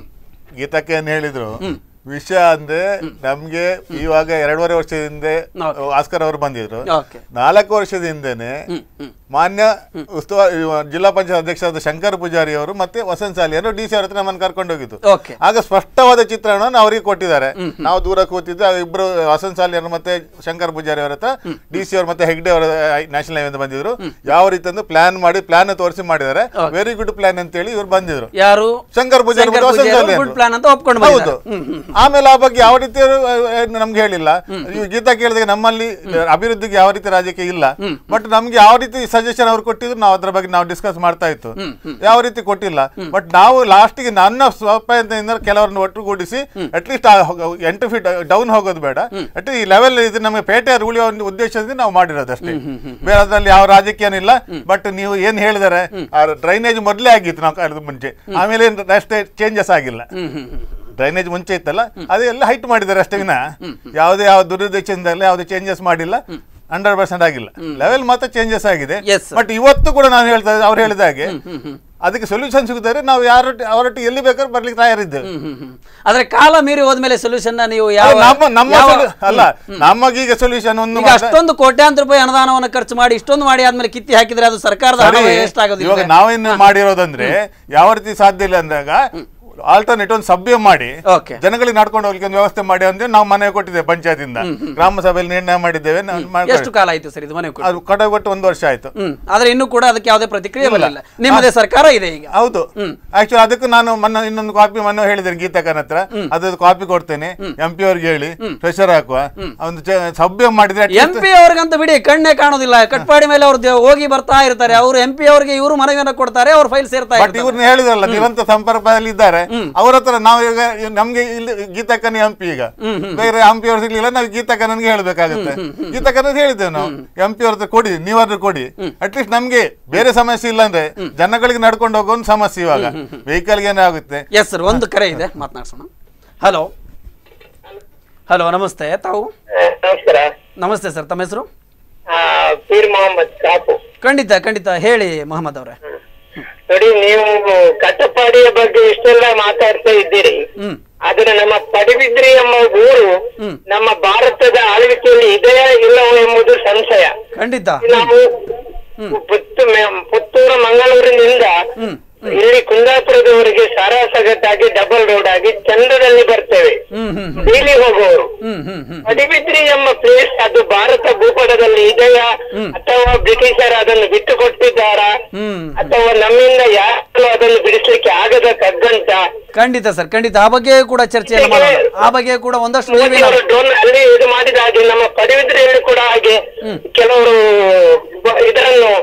[SPEAKER 8] ಗೀತಕ್ಕೆ ಏನ್ ಹೇಳಿದ್ರು ವಿಷಯ ಅಂದ್ರೆ ನಮ್ಗೆ ಇವಾಗ ಎರಡೂವರೆ ವರ್ಷದ ಹಿಂದೆ
[SPEAKER 1] Okay.
[SPEAKER 8] ಆಸ್ಕರ್ ಅವರು ಬಂದಿದ್ರು
[SPEAKER 1] ಓಕೆ
[SPEAKER 8] ನಾಲ್ಕು ವರ್ಷದ ಹಿಂದೆನೆ ಮಾನ್ಯ ಉಸ್ತುವಾರಿ ಜಿಲ್ಲಾ ಪಂಚಾಯತ್ ಅಧ್ಯಕ್ಷರಾದ ಶಂಕರ್ ಪೂಜಾರಿ ಅವರು ಮತ್ತೆ ವಸಂತ್ ಸಾಲಿಯರು ಡಿ ಸಿ ಅವ್ರ ಹತ್ರ ನಮ್ಮನ್ನು ಕರ್ಕೊಂಡು ಹೋಗಿದ್ದು
[SPEAKER 1] ಓಕೆ
[SPEAKER 8] ಆಗ ಸ್ಪಷ್ಟವಾದ ಚಿತ್ರಣವನ್ನು ಅವರಿಗೆ ಕೊಟ್ಟಿದ್ದಾರೆ ನಾವು ದೂರ ಕೂತಿದ್ದು ಆಗ ಇಬ್ರು ವಸಂತ್ ಸಾಲಿಯರು ಮತ್ತೆ ಶಂಕರ್ ಪೂಜಾರಿ ಅವರ ಹತ್ರ ಡಿ ಸಿ ಅವರು ಮತ್ತೆ ಹೆಗ್ಡೆ ಅವರ ನ್ಯಾಷನಲ್ ಹೈವೇ ಬಂದಿದ್ರು ಯಾವ ರೀತಿ ಅಂದ್ರೆ ಪ್ಲಾನ್ ಮಾಡಿ ಪ್ಲಾನ್ ತೋರಿಸಿ ಮಾಡಿದ್ದಾರೆ ವೆರಿ ಗುಡ್ ಪ್ಲಾನ್ ಅಂತ ಹೇಳಿ ಇವ್ರು ಬಂದಿದ್ರು
[SPEAKER 1] ಯಾರು
[SPEAKER 8] ಶಂಕರ್ ಪೂಜಾರಿ
[SPEAKER 1] ಶಂಕರ್
[SPEAKER 8] ಮತ್ತು ವಸಂತ್
[SPEAKER 1] ಪೂಜಾರಿ
[SPEAKER 8] ಸಾಲಿಯರು.
[SPEAKER 1] ಗುಡ್ ಪ್ಲಾನ್ ಅಂತ ಒಪ್ಕೊಂಡು
[SPEAKER 8] ಹೌದು
[SPEAKER 1] ಬಂದಿದ್ದಾರೆ. ಹ್ಮ್, ಹ್ಮ್,
[SPEAKER 8] ಆಮೇಲೆ ಆ ಬಗ್ಗೆ ಯಾವ ರೀತಿ ಅವ್ರು, ಆ, ಏನು ನಮ್ಗೆ ಹೇಳಿಲ್ಲ ಇವ್ ಗೀತಾ ಕೇಳಿದಾಗ ನಮ್ಮಲ್ಲಿ ಅಭಿವೃದ್ಧಿಗೆ ಯಾವ ರೀತಿ ರಾಜ್ಯಕ್ಕೆ ಇಲ್ಲ ಬಟ್ ನಮ್ಗೆ ಯಾವ ರೀತಿ ಸಜೆಷನ್ ಅವ್ರು ಕೊಟ್ಟಿದ್ರು ನಾವು ಅದ್ರ ಬಗ್ಗೆ ನಾವು ಡಿಸ್ಕಸ್ ಮಾಡ್ತಾ ಇತ್ತು ಯಾವ ರೀತಿ ಕೊಟ್ಟಿಲ್ಲ ಬಟ್ ನಾವು ಲಾಸ್ಟಿಗೆ ನನ್ನ ಸ್ವಪ್ರಯತ್ನದಿಂದ ಕೆಲವರನ್ನು ಒಟ್ಟುಗೂಡಿಸಿ ಅಟ್ಲೀಸ್ಟ್ ಎಂಟು ಫೀಟ್ ಡೌನ್ ಹೋಗೋದು ಬೇಡ ಅಟ್ಲೀಸ್ಟ್ ಈ ಲೆವೆಲ್ ಇದು ನಮಗೆ ಪೇಟೆ ಉಳಿಯೋ ಒಂದು ಉದ್ದೇಶದಿಂದ ನಾವು ಮಾಡಿರೋದು ಅಷ್ಟೇ ಬೇರೆ ಅದ್ರಲ್ಲಿ ಯಾವ ರಾಜಕೀಯನಿಲ್ಲ ಬಟ್ ನೀವು ಏನ್ ಹೇಳಿದಾರೆ ಡ್ರೈನೇಜ್ ಮೊದಲೇ ಆಗಿತ್ತು ನಾವು ಕಳೆದ ಮುಂಚೆ ಆಮೇಲೆ ಏನ್ ರಸ್ತೆ ಚೇಂಜಸ್ ಆಗಿಲ್ಲ ಡ್ರೈನೇಜ್ ಮುಂಚೆ ಇತ್ತಲ್ಲ ಅದೇ ಎಲ್ಲ ಹೈಟ್ ಮಾಡಿದ್ದಾರೆ ಅಷ್ಟೇ ವಿನ ಯಾವುದೇ ಯಾವ ದುರುದ್ದೇಶದಿಂದ ಯಾವುದೇ ಚೇಂಜಸ್ ಮಾಡಿಲ್ಲ ಹಂಡ್ರೆಡ್ ಪರ್ಸೆಂಟ್ ಆಗಿಲ್ಲ ಲೆವೆಲ್ ಮಾತ್ರ ಚೇಂಜಸ್ ಆಗಿದೆ
[SPEAKER 1] Yes, sir.
[SPEAKER 8] ಬಟ್ ಇವತ್ತು ಕೂಡ ನಾನು ಹೇಳ್ತಾ ಅವ್ರು ಹೇಳಿದ ಹಾಗೆ ಅದಕ್ಕೆ ಸೊಲ್ಯೂಷನ್ ಸಿಗುತ್ತಾರೆ ನಾವು ಯಾರೊಟ್ಟಿಗೆ ಅವರೊಟ್ಟಿಗೆ ಎಲ್ಲಿ ಬೇಕಾದ್ರೂ ಬರ್ಲಿಕ್ಕೆ ತಯಾರಿದ್ದೇವೆ
[SPEAKER 1] ಹ್ಮ್, ಹ್ಮ್, ಹ್ಮ್. ಆದ್ರೆ ಕಾಲ ಮೀರಿ ಹೋದ್ಮೇಲೆ ಸೊಲ್ಯೂಷನ್ ನೀವು ಯಾವ
[SPEAKER 8] ಅದು ನಮ್ಮ ನಮ್ಮ
[SPEAKER 1] ಯಾವ-
[SPEAKER 8] solu- ಅಲ್ಲ ನಮಗೀಗ ಸೊಲ್ಯೂಷನ್ ಒಂದು
[SPEAKER 1] ಈಗ
[SPEAKER 8] ಮಾತ್ರ-
[SPEAKER 1] ಅಷ್ಟೊಂದು ಕೋಟ್ಯಾಂತರ ರೂಪಾಯಿ ಅನುದಾನವನ್ನು ಖರ್ಚು ಮಾಡಿ ಇಷ್ಟೊಂದು ಮಾಡಿ ಆದ್ಮೇಲೆ ಕಿತ್ತಿ ಹಾಕಿದ್ರೆ ಅದು ಸರ್ಕಾರದ ಹಣ
[SPEAKER 8] ಸರಿ,
[SPEAKER 1] ವೇಸ್ಟ್ ಆಗೋದಿಲ್ಲ
[SPEAKER 8] ಇವಾಗ ನಾವೇನು ಮಾಡಿರೋದಂದ್ರೆ ಯಾವ ರೀತಿ ಸಾಧ್ಯ ಇಲ್ಲ ಅಂದಾಗ ಆಲ್ಟರ್ನೇಟ್ ಒಂದು ಸಭ್ಯ ಮಾಡಿ
[SPEAKER 1] Okay.
[SPEAKER 8] ಜನಗಳಿಗೆ ನಡ್ಕೊಂಡು ಹೋಗ್ಲಿಕ್ಕೆ ಒಂದು ವ್ಯವಸ್ಥೆ ಮಾಡಿ ಅಂದ್ರೆ ನಾವು ಮನೆ ಕೊಟ್ಟಿದ್ದೇವೆ ಪಂಚಾಯತಿಂದ ಗ್ರಾಮ ಸಭೆಯಲ್ಲಿ ನಿರ್ಣಯ ಮಾಡಿದ್ದೇವೆ ನಾವು ಮಾಡ್ಕೊಳ್ಳಿ.
[SPEAKER 1] ಎಷ್ಟು ಕಾಲ ಆಯ್ತು ಸರ್ ಇದು ಮನೆ ಕೊಟ್ಟು?
[SPEAKER 8] ಅದು ಕಡೆ ಕೊಟ್ಟು ಒಂದು ವರ್ಷ ಆಯ್ತು
[SPEAKER 1] ಹ್ಮ್ ಆದ್ರೆ ಇನ್ನೂ ಕೂಡ ಅದಕ್ಕೆ ಯಾವುದೇ ಪ್ರತಿಕ್ರಿಯೆ ಬರಲಿಲ್ಲ ನಿಮ್ಮದೇ ಸರ್ಕಾರ ಇದೆ ಈಗ
[SPEAKER 8] ಹೌದು ಆಕ್ಚುಲಿ ಅದಕ್ಕೂ ನಾನು ಮೊನ್ನೆ ಇನ್ನೊಂದು ಕಾಪಿ ಮೊನ್ನೆ ಹೇಳಿದ್ದೇನೆ ಗೀತಕ್ಕನ ಹತ್ರ ಅದ್ರದ್ದು ಕಾಪಿ ಕೊಡ್ತೇನೆ ಎಂ ಪಿ ಅವ್ರಿಗೆ ಹೇಳಿ ಪ್ರೆಷರ್ ಹಾಕುವ ಒಂದು ಚ- ಸಭ್ಯ ಮಾಡಿದ್ರೆ at
[SPEAKER 1] ಎಂ
[SPEAKER 8] least-
[SPEAKER 1] ಪಿ ಅವ್ರಿಗಂತ ಬಿಡಿ ಕಣ್ಣೇ ಕಾಣೋದಿಲ್ಲ ಕಟ್ಪಾಡಿ ಮೇಲೆ ಅವ್ರು ದೇ- ಹೋಗಿ ಬರ್ತಾ ಇರ್ತಾರೆ ಅವರು ಎಂ ಪಿ ಅವ್ರಿಗೆ ಇವರು ಮನವಿಯನ್ನು ಕೊಡ್ತಾರೆ ಅವ್ರ ಫೈಲ್ ಸೇರ್ತಾ
[SPEAKER 8] ಬಟ್
[SPEAKER 1] ಇರ್ತಾರೆ
[SPEAKER 8] ಇವ್ರನ್ನ ಹೇಳಿದ್ರಲ್ಲ ನಿರಂತರ ಸಂಪರ್ಕದಲ್ಲಿ ಇದ್ದಾರೆ ಅವ್ರ ಹತ್ರ ನಾವು ಈಗ ನಮ್ಗೆ ಇಲ್ಲಿ ಗೀತಕ್ಕನ ಎಂ ಪಿ ಈಗ ಬೇರೆ ಎಂ ಪಿ ಅವ್ರು ಸಿಗ್ಲಿಲ್ಲ ನಾವು ಗೀತಕ್ಕನಿಗೆ ಹೇಳ್ಬೇಕಾಗುತ್ತೆ ಗೀತಕ್ಕನ ಹೇಳಿದ್ದೇವೆ ನಾವು ಎಂ ಪಿ ಅವ್ರ ಹತ್ರ ಕೊಡಿ ನೀವಾದ್ರೂ ಕೊಡಿ ಅಟ್ಲೀಸ್ಟ್ ನಮ್ಗೆ ಬೇರೆ ಸಮಸ್ಯೆ ಇಲ್ಲ ಅಂದ್ರೆ ಜನಗಳಿಗೆ ನಡ್ಕೊಂಡು ಹೋಗೋ ಒಂದು ಸಮಸ್ಯೆ ಇವಾಗ ವೆಹಿಕಲ್ಗೆ ಏನಾಗುತ್ತೆ
[SPEAKER 1] ಎಸ್ ಸರ್ ಒಂದು ಕರೆ ಇದೆ ಮಾತನಾಡ್ಸೋಣ ಹಲೋ ಹಲೋ ನಮಸ್ತೆ ತಾವು
[SPEAKER 7] ನಮಸ್ಕಾರ
[SPEAKER 1] ನಮಸ್ತೆ ಸರ್ ತಮ್ಮ ಹೆಸರು
[SPEAKER 7] ಆ, ಪೀರ್ ಮೊಹಮ್ಮದ್ ಕಾಪು
[SPEAKER 1] ಖಂಡಿತ ಖಂಡಿತ ಹೇಳಿ ಮೊಹಮ್ಮದ್ ಅವರೇ
[SPEAKER 7] ನೋಡಿ ನೀವು ಕಟ್ಟಪಾಡಿಯ ಬಗ್ಗೆ ಇಷ್ಟೆಲ್ಲ ಮಾತಾಡ್ತಾ ಇದ್ದೀರಿ
[SPEAKER 1] ಹ್ಮ್
[SPEAKER 7] ಆದ್ರೆ ನಮ್ಮ ಪಡಿಬಿದ್ರಿ ಎಂಬ ಊರು ನಮ್ಮ ಭಾರತದ ಆಳ್ವಿಕೆಯಲ್ಲಿ ಇದೆಯಾ ಇಲ್ಲವೋ ಎಂಬುದು ಸಂಶಯ
[SPEAKER 1] ಖಂಡಿತ
[SPEAKER 7] ನಾವು ಪುತ್ತು ಮೆ- ಪುತ್ತೂರು ಮಂಗಳೂರಿನಿಂದ ಇಲ್ಲಿ ಕುಂದಾಪುರದವರೆಗೆ ಸಾರಾಸಗಟ್ಟಾಗಿ ಡಬಲ್ ರೋಡ್ ಆಗಿ ಚಂದ್ರದಲ್ಲಿ ಬರ್ತೇವೆ
[SPEAKER 1] ಹ್ಮ್ ಹ್ಮ್
[SPEAKER 7] ಡೈಲಿ ಹೋಗುವವರು
[SPEAKER 1] ಹ್ಮ್ ಹ್ಮ್ ಹ್ಮ್
[SPEAKER 7] ಪಡಿಬಿದ್ರಿ ಎಂಬ ಪ್ಲೇಸ್ ಅದು ಭಾರತ ಭೂಪಟದಲ್ಲಿ ಇದೆಯಾ ಅಥವಾ ಬ್ರಿಟಿಷರು ಅದನ್ನು ಬಿಟ್ಟು ಕೊಟ್ಟಿದ್ದಾರಾ
[SPEAKER 1] ಹ್ಮ್
[SPEAKER 7] ಅಥವಾ ನಮ್ಮಿಂದ ಯಾರು ಅದನ್ನು ಬಿಡಿಸ್ಲಿಕ್ಕೆ ಆಗದ ಕಗ್ಗಂತ
[SPEAKER 1] ಖಂಡಿತ ಸರ್ ಖಂಡಿತ ಆ ಬಗ್ಗೆ ಕೂಡ ಚರ್ಚೆಯನ್ನು ಮಾಡೋಣ ಆ ಬಗ್ಗೆ ಕೂಡ ಒಂದಷ್ಟು
[SPEAKER 7] ಮೋದಿ
[SPEAKER 1] ನೀವೇನು
[SPEAKER 7] ಅವರು ಡ್ರೋನ್ ಅಲ್ಲಿ ಇದು ಮಾಡಿದ ಹಾಗೆ ನಮ್ಮ ಪಡಿಬಿದ್ರಿಯಲ್ಲಿ ಕೂಡ ಹಾಗೆ ಕೆಲವರು ಬ- ಇದನ್ನು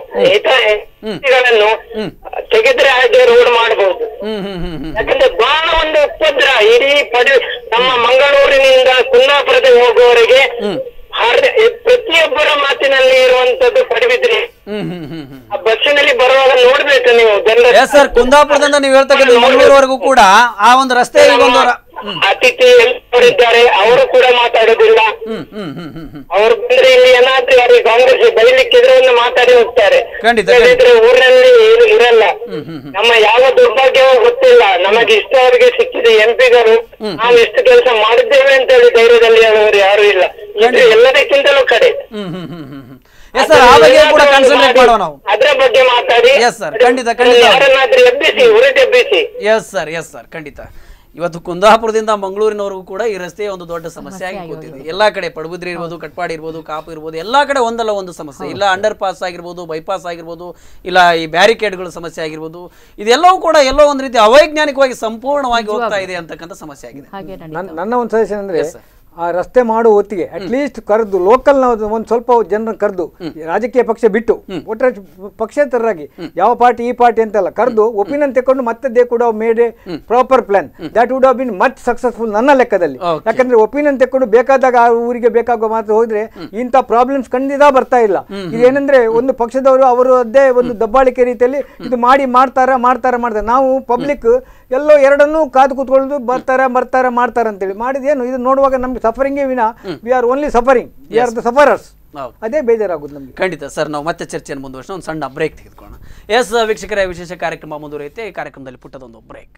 [SPEAKER 7] ಹಿತಗಳನ್ನು ತೆಗೆದ್ರೆ ಹಾಗೆ ರೋಡ್ ಮಾಡಬಹುದು
[SPEAKER 1] ಹ್ಮ್ ಹ್ಮ್ ಹ್ಮ್ ಹ್ಮ್
[SPEAKER 7] ಯಾಕಂದ್ರೆ ಬಹಳ ಒಂದು ಉಪದ್ರ ಇಡೀ ಪಡಿ ನಮ್ಮ ಮಂಗಳೂರಿನಿಂದ ಕುಂದಾಪುರದ ಹೋಗುವವರೆಗೆ ಹರ್- ಪ್ರತಿಯೊಬ್ಬರ ಮಾತಿನಲ್ಲಿ ಇರುವಂತದ್ದು ಪಡಿಬಿದ್ರಿ
[SPEAKER 1] ಹ್ಮ್ ಹ್ಮ್ ಹ್ಮ್ ಹ್ಮ್
[SPEAKER 7] ಆ ಬಸ್ಸಿನಲ್ಲಿ ಬರುವಾಗ ನೋಡ್ಬೇಕು ನೀವು ಜನರ
[SPEAKER 1] ಎಸ್ ಸರ್ ಕುಂದಾಪುರದಿಂದ ನೀವು ಹೇಳ್ತಕ್ಕಂಥ ಮಂಗಳೂರುವರೆಗೂ ಕೂಡ ಆ ಒಂದು ರಸ್ತೆ ಈಗ ಒಂದು ರ-
[SPEAKER 7] ಅತಿಥಿ ಎಲ್ಲರಿದ್ದಾರೆ ಅವರು ಕೂಡ ಮಾತಾಡೋದಿಲ್ಲ
[SPEAKER 1] ಹ್ಮ್ ಹ್ಮ್ ಹ್ಮ್ ಹ್ಮ್ ಹ್ಮ್
[SPEAKER 7] ಅವ್ರು ಬಂದ್ರೆ ಇಲ್ಲಿ ಏನಾದ್ರೂ ಯಾರಿಗೆ ಕಾಂಗ್ರೆಸ್ ಬೈಲಿಕ್ಕಿದ್ರೆ ಒಂದು ಮಾತಾಡಿ ಹೋಗ್ತಾರೆ
[SPEAKER 1] ಖಂಡಿತ,
[SPEAKER 7] ಇಲ್ಲದಿದ್ರೆ ಊರಿನಲ್ಲಿ ಏನು ಇರಲ್ಲ ನಮ್ಮ ಯಾವ ದುರ್ಭಾಗ್ಯವೋ ಗೊತ್ತಿಲ್ಲ ನಮಗೆ ಇಷ್ಟವರೆಗೆ ಸಿಕ್ಕಿದ ಎಂಪಿಗಳು ನಾವು ಎಷ್ಟು ಕೆಲಸ ಮಾಡಿದ್ದೇವೆ ಅಂತ ಹೇಳಿ ಧೈರ್ಯದಲ್ಲಿ ಹೇಳುವವರು ಯಾರು ಇಲ್ಲ ಇದು ಎಲ್ಲದಕ್ಕಿಂತಲೂ ಕಡೆ
[SPEAKER 1] ಹ್ಮ್ ಹ್ಮ್ ಹ್ಮ್ ಹ್ಮ್ ಹ್ಮ್ ಎಸ್ ಸರ್ ಆ ಬಗ್ಗೆ ಕೂಡ ಕಾನ್ಸಂಟ್ರೇಟ್ ಮಾಡುವ ನಾವು
[SPEAKER 7] ಅದ್ರ ಬಗ್ಗೆ ಮಾತಾಡಿ
[SPEAKER 1] Yes, sir. ಖಂಡಿತ, ಖಂಡಿತ.
[SPEAKER 7] ಯಾರನ್ನಾದ್ರೂ ಎಬ್ಬಿಸಿ ಉರಿದೆಬ್ಬಿಸಿ
[SPEAKER 1] ಎಸ್ ಸರ್ ಎಸ್ ಸರ್ ಖಂಡಿತ ಇವತ್ತು ಕುಂದಾಪುರದಿಂದ ಮಂಗಳೂರಿನವರೆಗೂ ಕೂಡ ಈ ರಸ್ತೆ ಒಂದು ದೊಡ್ಡ ಸಮಸ್ಯೆ ಆಗಿ ಕೂತಿದೆ ಎಲ್ಲಾ ಕಡೆ ಪಡುಬುದ್ರಿ ಇರ್ಬೋದು ಕಟ್ಪಾಡಿ ಇರ್ಬೋದು ಕಾಪು ಇರ್ಬೋದು ಎಲ್ಲಾ ಕಡೆ ಒಂದಲ್ಲ ಒಂದು ಸಮಸ್ಯೆ ಇಲ್ಲ ಅಂಡರ್ ಪಾಸ್ ಆಗಿರ್ಬೋದು ಬೈಪಾಸ್ ಆಗಿರ್ಬೋದು ಇಲ್ಲ ಈ ಬ್ಯಾರಿಕೇಡ್ಗಳ ಸಮಸ್ಯೆ ಆಗಿರ್ಬೋದು ಇದೆಲ್ಲವೂ ಕೂಡ ಎಲ್ಲೋ ಒಂದು ರೀತಿ ಅವೈಜ್ಞಾನಿಕವಾಗಿ ಸಂಪೂರ್ಣವಾಗಿ ಹೋಗ್ತಾ ಇದೆ ಅಂತಕ್ಕಂಥ ಸಮಸ್ಯೆ ಆಗಿದೆ
[SPEAKER 5] ಹಾಗೆ ನಡೀತಾ
[SPEAKER 6] ನನ್ನ ನನ್ನ ಒಂದು ಸಜೆಷನ್ ಅಂದರೆ ಆ ರಸ್ತೆ ಮಾಡುವ ಹೊತ್ತಿಗೆ ಅಟ್ಲೀಸ್ಟ್ ಕರೆದು ಲೋಕಲ್ ಒಂದು ಸ್ವಲ್ಪ ಜನರನ್ನ ಕರೆದು ರಾಜಕೀಯ ಪಕ್ಷ ಬಿಟ್ಟು ಒಟ್ಟಾರೆ ಪಕ್ಷೇತರರಾಗಿ ಯಾವ ಪಾರ್ಟಿ ಈ ಪಾರ್ಟಿ ಅಂತಲ್ಲ ಕರೆದು ಒಪಿನಿಯನ್ ತಕೊಂಡು ಮತ್ತೆ ದೇ ಕೂಡ made a proper plan that would been much successful ನನ್ನ ಲೆಕ್ಕದಲ್ಲಿ
[SPEAKER 1] Okay.
[SPEAKER 6] ಯಾಕಂದ್ರೆ ಒಪಿನಿಯನ್ ತಕೊಂಡು ಬೇಕಾದಾಗ ಆ ಊರಿಗೆ ಬೇಕಾಗುವ ಮಾತ್ರ ಹೋದ್ರೆ ಇಂಥ ಪ್ರಾಬ್ಲಮ್ಸ್ ಖಂಡಿತ ಬರ್ತಾ ಇಲ್ಲ ಇದೇನಂದ್ರೆ ಒಂದು ಪಕ್ಷದವರು ಅವರು ಅದೇ ಒಂದು ದಬ್ಬಾಳಿಕೆ ರೀತಿಯಲ್ಲಿ ಇದು ಮಾಡಿ ಮಾಡ್ತಾರ ಮಾಡ್ತಾರ ಮಾಡ್ತಾರೆ ನಾವು ಪಬ್ಲಿಕ್ ಎಲ್ಲೋ ಎರಡನ್ನೂ ಕಾದು ಕೂತ್ಕೊಳ್ಳೋದು ಬರ್ತಾರ ಬರ್ತಾರ ಮಾಡ್ತಾರ ಅಂತೇಳಿ ಮಾಡಿದೇನು ಇದು ನೋಡುವಾಗ ನಮ್ಗೆ ಸಫರಿಂಗೇ ವಿನ we are only suffering we are the sufferers
[SPEAKER 1] ಹೌದು.
[SPEAKER 6] ಅದೇ ಬೇಜಾರಾಗುದು ನಮ್ಗೆ
[SPEAKER 1] ಖಂಡಿತ ಸರ್ ನಾವು ಮತ್ತೆ ಚರ್ಚೆಯನ್ನು ಮುಂದುವರ್ಸೋಣ ಒಂದು ಸಣ್ಣ ಬ್ರೇಕ್ ತೆಗೆದುಕೊಳ್ಳೋಣ ಎಸ್ ವೀಕ್ಷಕರ ವಿಶೇಷ ಕಾರ್ಯಕ್ರಮ ಮುಂದುವರಿಯುತ್ತೆ ಈ ಕಾರ್ಯಕ್ರಮದಲ್ಲಿ ಪುಟ್ಟದೊಂದು ಬ್ರೇಕ್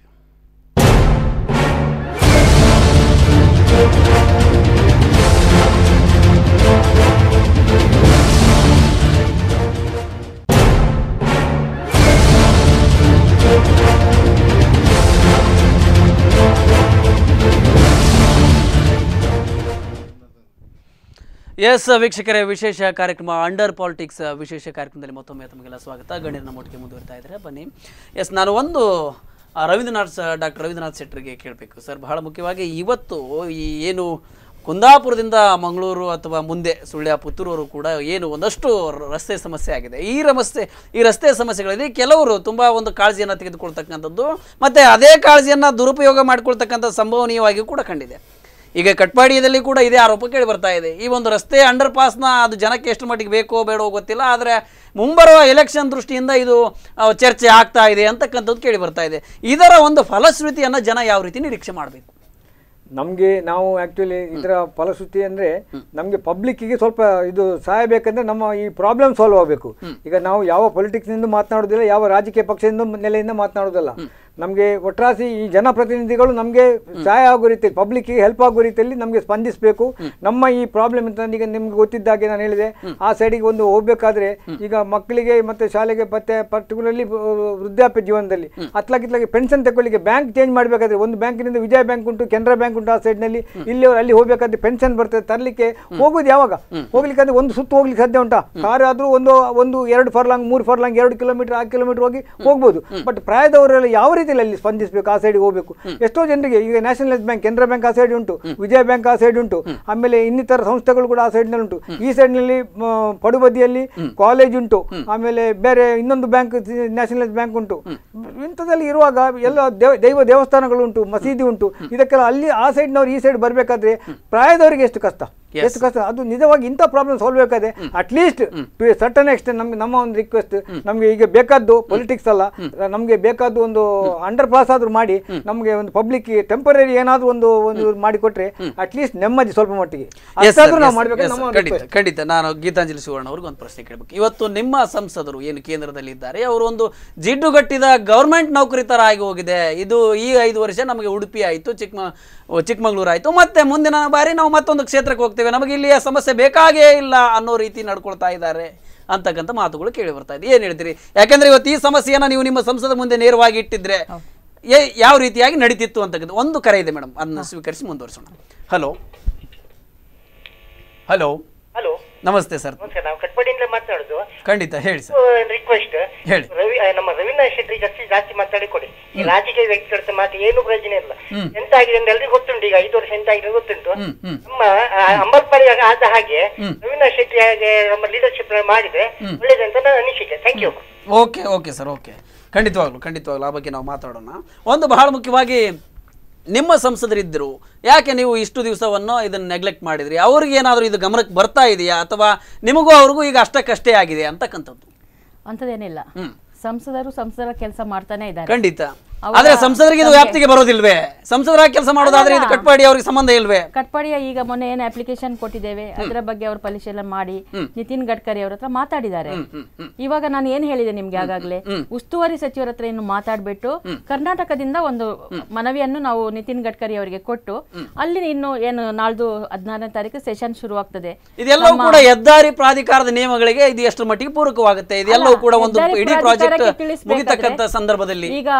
[SPEAKER 1] ಎಸ್ ವೀಕ್ಷಕರೇ ವಿಶೇಷ ಕಾರ್ಯಕ್ರಮ ಅಂಡರ್ ಪಾಲಿಟಿಕ್ಸ್ ವಿಶೇಷ ಕಾರ್ಯಕ್ರಮದಲ್ಲಿ ಮತ್ತೊಮ್ಮೆ ತಮಗೆಲ್ಲ ಸ್ವಾಗತ ಗಣ್ಯರ ನಮ್ಮೊಟ್ಟಿಗೆ ಮುಂದುವರಿತಾ ಇದ್ದಾರೆ ಬನ್ನಿ ಎಸ್ ನಾನು ಒಂದು ಆ, ರವೀಂದ್ರನಾಥ್ ಸ ಡಾಕ್ಟರ್ ರವೀಂದ್ರನಾಥ್ ಶೆಟ್ಟರಿಗೆ ಕೇಳಬೇಕು ಸರ್ ಬಹಳ ಮುಖ್ಯವಾಗಿ ಇವತ್ತು ಈ ಏನು ಕುಂದಾಪುರದಿಂದ ಮಂಗಳೂರು ಅಥವಾ ಮುಂದೆ ಸುಳ್ಯ ಪುತ್ತೂರವರು ಕೂಡ ಏನು ಒಂದಷ್ಟು ರ- ರಸ್ತೆ ಸಮಸ್ಯೆ ಆಗಿದೆ ಈ ರಸ್ತೆ ಈ ರಸ್ತೆ ಸಮಸ್ಯೆಗಳಲ್ಲಿ ಕೆಲವರು ತುಂಬ ಒಂದು ಕಾಳಜಿಯನ್ನು ತೆಗೆದುಕೊಳ್ತಕ್ಕಂಥದ್ದು ಮತ್ತು ಅದೇ ಕಾಳಜಿಯನ್ನು ದುರುಪಯೋಗ ಮಾಡಿಕೊಳ್ತಕ್ಕಂಥ ಸಂಭವನೀಯವಾಗಿ ಕೂಡ ಕಂಡಿದೆ ಈಗ ಕಟ್ಪಾಡಿಯದಲ್ಲಿ ಕೂಡ ಇದೇ ಆರೋಪ ಕೇಳಿ ಬರ್ತಾ ಇದೆ ಈ ಒಂದು ರಸ್ತೆ ಅಂಡರ್ ಪಾಸ್ನ ಅದು ಜನಕ್ಕೆ ಎಷ್ಟು ಮಟ್ಟಿಗೆ ಬೇಕೋ ಬೇಡೋ ಗೊತ್ತಿಲ್ಲ ಆದರೆ ಮುಂಬರುವ ಎಲೆಕ್ಷನ್ ದೃಷ್ಟಿಯಿಂದ ಇದು ಆ, ಚರ್ಚೆ ಆಗ್ತಾ ಇದೆ ಅಂತಕ್ಕಂಥದ್ದು ಕೇಳಿ ಬರ್ತಾ ಇದೆ ಇದರ ಒಂದು ಫಲಶ್ರುತಿಯನ್ನು ಜನ ಯಾವ ರೀತಿ ನಿರೀಕ್ಷೆ ಮಾಡಬೇಕು
[SPEAKER 6] ನಮಗೆ ನಾವು ಆ್ಯಕ್ಚುಲಿ ಇದರ ಫಲಶ್ರುತಿ ಅಂದರೆ ನಮಗೆ ಪಬ್ಲಿಕ್ಕಿಗೆ ಸ್ವಲ್ಪ ಇದು ಸಹಾಯ ಬೇಕಂದ್ರೆ ನಮ್ಮ ಈ ಪ್ರಾಬ್ಲಮ್ ಸಾಲ್ವ್ ಆಗಬೇಕು ಈಗ ನಾವು ಯಾವ ಪೊಲಿಟಿಕ್ಸ್ನಿಂದ ಮಾತನಾಡೋದಿಲ್ಲ ಯಾವ ರಾಜಕೀಯ ಪಕ್ಷದಿಂದ ನೆಲೆಯಿಂದ ಮಾತನಾಡೋದಿಲ್ಲ ನಮಗೆ ಒಟ್ರಾಸಿ ಈ ಜನಪ್ರತಿನಿಧಿಗಳು ನಮಗೆ ಸಹಾಯ ಆಗೋ ರೀತಿಯಲ್ಲಿ ಪಬ್ಲಿಕ್ಕಿಗೆ ಹೆಲ್ಪ್ ಆಗೋ ರೀತಿಯಲ್ಲಿ ನಮಗೆ ಸ್ಪಂದಿಸಬೇಕು ನಮ್ಮ ಈ ಪ್ರಾಬ್ಲಮ್ ಅಂತ ಈಗ ನಿಮ್ಗೆ ಗೊತ್ತಿದ್ದಾಗೆ ನಾನು ಹೇಳಿದೆ ಆ ಸೈಡಿಗೆ ಒಂದು ಹೋಗ್ಬೇಕಾದ್ರೆ ಈಗ ಮಕ್ಕಳಿಗೆ ಮತ್ತೆ ಶಾಲೆಗೆ ಮತ್ತೆ ಪರ್ಟಿಕ್ಯುಲರ್ಲಿ ವೃದ್ಧಾಪ್ಯ ಜೀವನದಲ್ಲಿ ಅತ್ಲಾಗಿತ್ಲಾಗಿ ಪೆನ್ಷನ್ ತಗೊಳ್ಳಿಕ್ಕೆ ಬ್ಯಾಂಕ್ ಚೇಂಜ್ ಮಾಡಬೇಕಾದ್ರೆ ಒಂದು ಬ್ಯಾಂಕಿನಿಂದ ವಿಜಯ ಬ್ಯಾಂಕ್ ಉಂಟು ಕೆನರಾ ಬ್ಯಾಂಕ್ ಉಂಟು ಆ ಸೈಡ್ನಲ್ಲಿ ಇಲ್ಲಿ ಅವ್ರು ಅಲ್ಲಿ ಹೋಗ್ಬೇಕಾದ್ರೆ ಪೆನ್ಷನ್ ಬರ್ತದೆ ತರಲಿಕ್ಕೆ ಹೋಗೋದು ಯಾವಾಗ ಹೋಗ್ಲಿಕ್ಕೆ ಅಂದ್ರೆ ಒಂದು ಸುತ್ತು ಹೋಗ್ಲಿಕ್ಕೆ ಸಾಧ್ಯ ಉಂಟಾ ಕಾರ್ ಆದ್ರೂ ಒಂದು ಒಂದು ಎರಡು ಫರ್ಲಾಂಗ್ ಮೂರು ಫರ್ಲಾಂಗ್ ಎರಡು ಕಿಲೋಮೀಟರ್ ಆ ಕಿಲೋಮೀಟರ್ ಹೋಗಿ ಹೋಗ್ಬೋದು ಬಟ್ ಪ್ರಾಯದವರೆಲ್ಲ ಯಾವ ರೀತಿಯಲ್ಲಿ ಅಲ್ಲಿ ಸ್ಪಂದಿಸಬೇಕು ಆ ಸೈಡ್ಗೆ ಹೋಗಬೇಕು ಎಷ್ಟೋ ಜನರಿಗೆ ಈಗ ನ್ಯಾಷನಲೈಸ್ ಬ್ಯಾಂಕ್ ಕೆನರಾ ಬ್ಯಾಂಕ್ ಆ ಸೈಡ್ ಉಂಟು ವಿಜಯ ಬ್ಯಾಂಕ್ ಆ ಸೈಡ್ ಉಂಟು ಆಮೇಲೆ ಇನ್ನಿತರ ಸಂಸ್ಥೆಗಳು ಕೂಡ ಆ ಸೈಡ್ನಲ್ಲಿ ಉಂಟು ಈ ಸೈಡ್ನಲ್ಲಿ ಪಡುಬದಿಯಲ್ಲಿ ಕಾಲೇಜ್ ಉಂಟು ಆಮೇಲೆ ಬೇರೆ ಇನ್ನೊಂದು ಬ್ಯಾಂಕ್ ನ್ಯಾಷನಲೈಸ್ ಬ್ಯಾಂಕ್ ಉಂಟು ಇಂಥದ್ದಲ್ಲಿ ಇರುವಾಗ ಎಲ್ಲ ದೇವ ದೈವ ದೇವಸ್ಥಾನಗಳು ಉಂಟು ಮಸೀದಿ ಉಂಟು ಇದಕ್ಕೆಲ್ಲ ಅಲ್ಲಿ ಆ ಸೈಡ್ನವ್ರು ಈ ಸೈಡ್ ಬರಬೇಕಾದ್ರೆ ಪ್ರಾಯದವರಿಗೆ ಎಷ್ಟು ಕಷ್ಟ ಎಷ್ಟು ಕಷ್ಟ ಅದು ನಿಜವಾಗಿ ಇಂಥ ಪ್ರಾಬ್ಲಮ್ ಸಾಲ್ವ್ ಬೇಕಾದ್ರೆ at least to a certain extent ನಮ್ಗೆ ನಮ್ಮ ಒಂದು ರಿಕ್ವೆಸ್ಟ್ ನಮಗೆ ಈಗ ಬೇಕಾದ್ದು ಪೊಲಿಟಿಕ್ಸ್ ಅಲ್ಲ ನಮಗೆ ಬೇಕಾದ್ದು ಒಂದು ಅಂಡರ್ ಪಾಸ್ ಆದ್ರೂ ಮಾಡಿ ನಮಗೆ ಒಂದು ಪಬ್ಲಿಕ್ ಟೆಂಪರರಿ ಏನಾದ್ರೂ ಒಂದು ಒಂದು ಮಾಡಿಕೊಟ್ರೆ ಅಟ್ಲೀಸ್ಟ್ ನೆಮ್ಮದಿ ಸ್ವಲ್ಪ ಮಟ್ಟಿಗೆ
[SPEAKER 1] Yes, sir,
[SPEAKER 6] ಅಷ್ಟಾದ್ರೂ ನಾವು
[SPEAKER 1] yes,
[SPEAKER 6] ಮಾಡ್ಬೇಕು
[SPEAKER 1] yes,
[SPEAKER 6] ನಮ್ಮ
[SPEAKER 1] sir. ಖಂಡಿತ ಖಂಡಿತ ನಾನು ಗೀತಾಂಜಲಿ ಸುವರ್ಣ ಅವ್ರಿಗೆ ಒಂದು ಪ್ರಶ್ನೆ ಕೇಳಬೇಕು ಇವತ್ತು ನಿಮ್ಮ ಸಂಸದರು ಏನು ಕೇಂದ್ರದಲ್ಲಿ ಇದ್ದಾರೆ ಅವರು ಒಂದು ಜಿಡ್ಡುಗಟ್ಟಿದ ಗೌರ್ಮೆಂಟ್ ನೌಕರಿ ತರ ಆಗಿ ಹೋಗಿದೆ ಇದು ಈ ಐದು ವರ್ಷ ನಮಗೆ ಉಡುಪಿ ಆಯಿತು ಚಿಕ್ಕಮ ಚಿಕ್ಕಮಗಳೂರು ಆಯಿತು ಮತ್ತೆ ಮುಂದಿನ ಬಾರಿ ನಾವು ಮತ್ತೊಂದು ಕ್ಷೇತ್ರಕ್ಕೆ ಹೋಗ್ತೇವೆ ನಮಗೆ ಇಲ್ಲಿಯ ಸಮಸ್ಯೆ ಬೇಕಾಗೇ ಇಲ್ಲ ಅನ್ನೋ ರೀತಿ ನಡ್ಕೊಳ್ತಾ ಇದ್ದಾರೆ ಅಂತಕ್ಕಂಥ ಮಾತುಗಳು ಕೇಳಿ ಬರ್ತಾ ಇದೆ ಏನು ಹೇಳ್ತೀರಿ ಯಾಕಂದ್ರೆ ಇವತ್ತು ಈ ಸಮಸ್ಯೆಯನ್ನು ನೀವು ನಿಮ್ಮ ಸಂಸದ ಮುಂದೆ ನೇರವಾಗಿ ಇಟ್ಟಿದ್ರೆ ಏ- ಯಾವ ರೀತಿಯಾಗಿ ನಡೀತಿತ್ತು ಅಂತಕ್ಕಂಥ ಒಂದು ಕರೆ ಇದೆ ಮೇಡಮ್ ಅದನ್ನ ಸ್ವೀಕರಿಸಿ ಮುಂದುವರಿಸೋಣ ಹಲೋ ಹಲೋ
[SPEAKER 10] ಹಲೋ
[SPEAKER 1] ನಮಸ್ತೆ ಸರ್
[SPEAKER 10] ನಮಸ್ಕಾರ ನಾವು ಕಟ್ಪಾಡಿಯಿಂದ ಮಾತಾಡುದು
[SPEAKER 1] ಖಂಡಿತ ಹೇಳಿ ಸರ್
[SPEAKER 10] ರಿಕ್ವೆಸ್ಟ್
[SPEAKER 1] ಹೇಳಿ.
[SPEAKER 10] ರವಿ ಆ, ನಮ್ಮ ರವೀಂದ್ರ ಶೆಟ್ಟಿ ಜಾಸ್ತಿ ಜಾಸ್ತಿ ಮಾತಾಡಿ ಕೊಡಿ ಈ ರಾಜಕೀಯ ವ್ಯಕ್ತಿಗಳ ಹತ್ರ ಮಾತು ಏನು ಪ್ರಯೋಜನ ಇಲ್ಲ ಎಂತ ಆಗಿದೆ ಅಂತ ಎಲ್ರಿಗೂ ಗೊತ್ತುಂಟು ಈಗ ಐದು ವರ್ಷ ಎಂತ ಆಗಿದೆ ಗೊತ್ತುಂಟು ನಮ್ಮ ಆ, ಅಂಬಲ್ಪಾಡಿ ಆದ ಹಾಗೆ ರವೀಂದ್ರ ಶೆಟ್ಟಿ ಹಾಗೆ ನಮ್ಮ ಲೀಡರ್ಶಿಪ್ ಮಾಡಿದ್ರೆ ಒಳ್ಳೇದಂತ ನನ್ನ ಅನಿಸಿಕೆ thank you
[SPEAKER 1] okay okay sir okay ಖಂಡಿತವಾಗ್ಲು ಖಂಡಿತವಾಗ್ಲು ಆ ಬಗ್ಗೆ ನಾವು ಮಾತಾಡೋಣ ಒಂದು ಬಹಳ ಮುಖ್ಯವಾಗಿ ನಿಮ್ಮ ಸಂಸದರಿದ್ದರು ಯಾಕೆ ನೀವು ಇಷ್ಟು ದಿವಸವನ್ನು ಇದನ್ನು ನೆಗ್ಲೆಕ್ಟ್ ಮಾಡಿದ್ರಿ ಅವ್ರಿಗೆ ಏನಾದರೂ ಇದು ಗಮನಕ್ಕೆ ಬರ್ತಾ ಇದೆಯಾ ಅಥವಾ ನಿಮಗೂ ಅವ್ರಿಗೂ ಈಗ ಅಷ್ಟಕ್ಕಷ್ಟೇ ಆಗಿದೆ ಅಂತಕ್ಕಂಥದ್ದು
[SPEAKER 5] ಅಂಥದ್ದೇನಿಲ್ಲ ಸಂಸದರು ಸಂಸದರ ಕೆಲಸ ಮಾಡ್ತಾನೆ ಇದ್ದಾರೆ
[SPEAKER 1] ಖಂಡಿತ
[SPEAKER 5] ಅವರ
[SPEAKER 1] ಆದ್ರೆ ಸಂಸದರಿಗೆ ಇದು
[SPEAKER 5] ನಮ್ಗೆ-
[SPEAKER 1] ವ್ಯಾಪ್ತಿಗೆ ಬರೋದಿಲ್ವೇ ಸಂಸದರಾಗಿ ಕೆಲಸ ಮಾಡೋದಾದ್ರೆ ಇದು
[SPEAKER 5] ಅಲ್ಲ.
[SPEAKER 1] ಕಟ್ಪಾಡಿ ಅವ್ರಿಗೆ ಸಂಬಂಧ ಇಲ್ವೇ
[SPEAKER 5] ಕಟ್ಪಾಡಿಯ ಈಗ ಮೊನ್ನೆ ಏನು ಅಪ್ಲಿಕೇಶನ್ ಕೊಟ್ಟಿದ್ದೇವೆ ಅದರ ಬಗ್ಗೆ ಅವರು ಪರಿಶೀಲನೆ ಮಾಡಿ ನಿತಿನ್ ಗಡ್ಕರಿ ಅವ್ರ ಹತ್ರ ಮಾತಾಡಿದ್ದಾರೆ ಇವಾಗ ನಾನು ಏನ್ ಹೇಳಿದೆ ನಿಮ್ಗೆ ಆಗಾಗ್ಲೇ ಉಸ್ತುವಾರಿ ಸಚಿವರ ಹತ್ರ ಇನ್ನು ಮಾತಾಡ್ಬಿಟ್ಟು ಕರ್ನಾಟಕದಿಂದ ಒಂದು ಮನವಿಯನ್ನು ನಾವು ನಿತಿನ್ ಗಡ್ಕರಿ ಅವರಿಗೆ ಕೊಟ್ಟು ಅಲ್ಲಿ ಇನ್ನು ಏನು ನಾಳ್ದು ಹದಿನಾರನೇ ತಾರೀಕು ಸೆಷನ್ ಶುರುವಾಗ್ತದೆ
[SPEAKER 1] ಇದೆಲ್ಲವೂ ಕೂಡ ಹೆದ್ದಾರಿ ಪ್ರಾಧಿಕಾರದ ನಿಯಮಗಳಿಗೆ ಇದು ಎಷ್ಟು ಮಟ್ಟಿಗೆ ಪೂರಕವಾಗುತ್ತೆ ಇದೆಲ್ಲವೂ ಕೂಡ ಒಂದು
[SPEAKER 5] ಹೆದ್ದಾರಿ
[SPEAKER 1] ಇಡೀ
[SPEAKER 5] ಪ್ರಾಧಿಕಾರಕ್ಕೆ
[SPEAKER 1] ಪ್ರಾಜೆಕ್ಟ್
[SPEAKER 5] ತಿಳಿಸ್ಬೇಕಾದ್ರೆ
[SPEAKER 1] ಮುಗಿತಕ್ಕಂಥ ಸಂದರ್ಭದಲ್ಲಿ
[SPEAKER 5] ಈಗ ತಮ್ಗೆ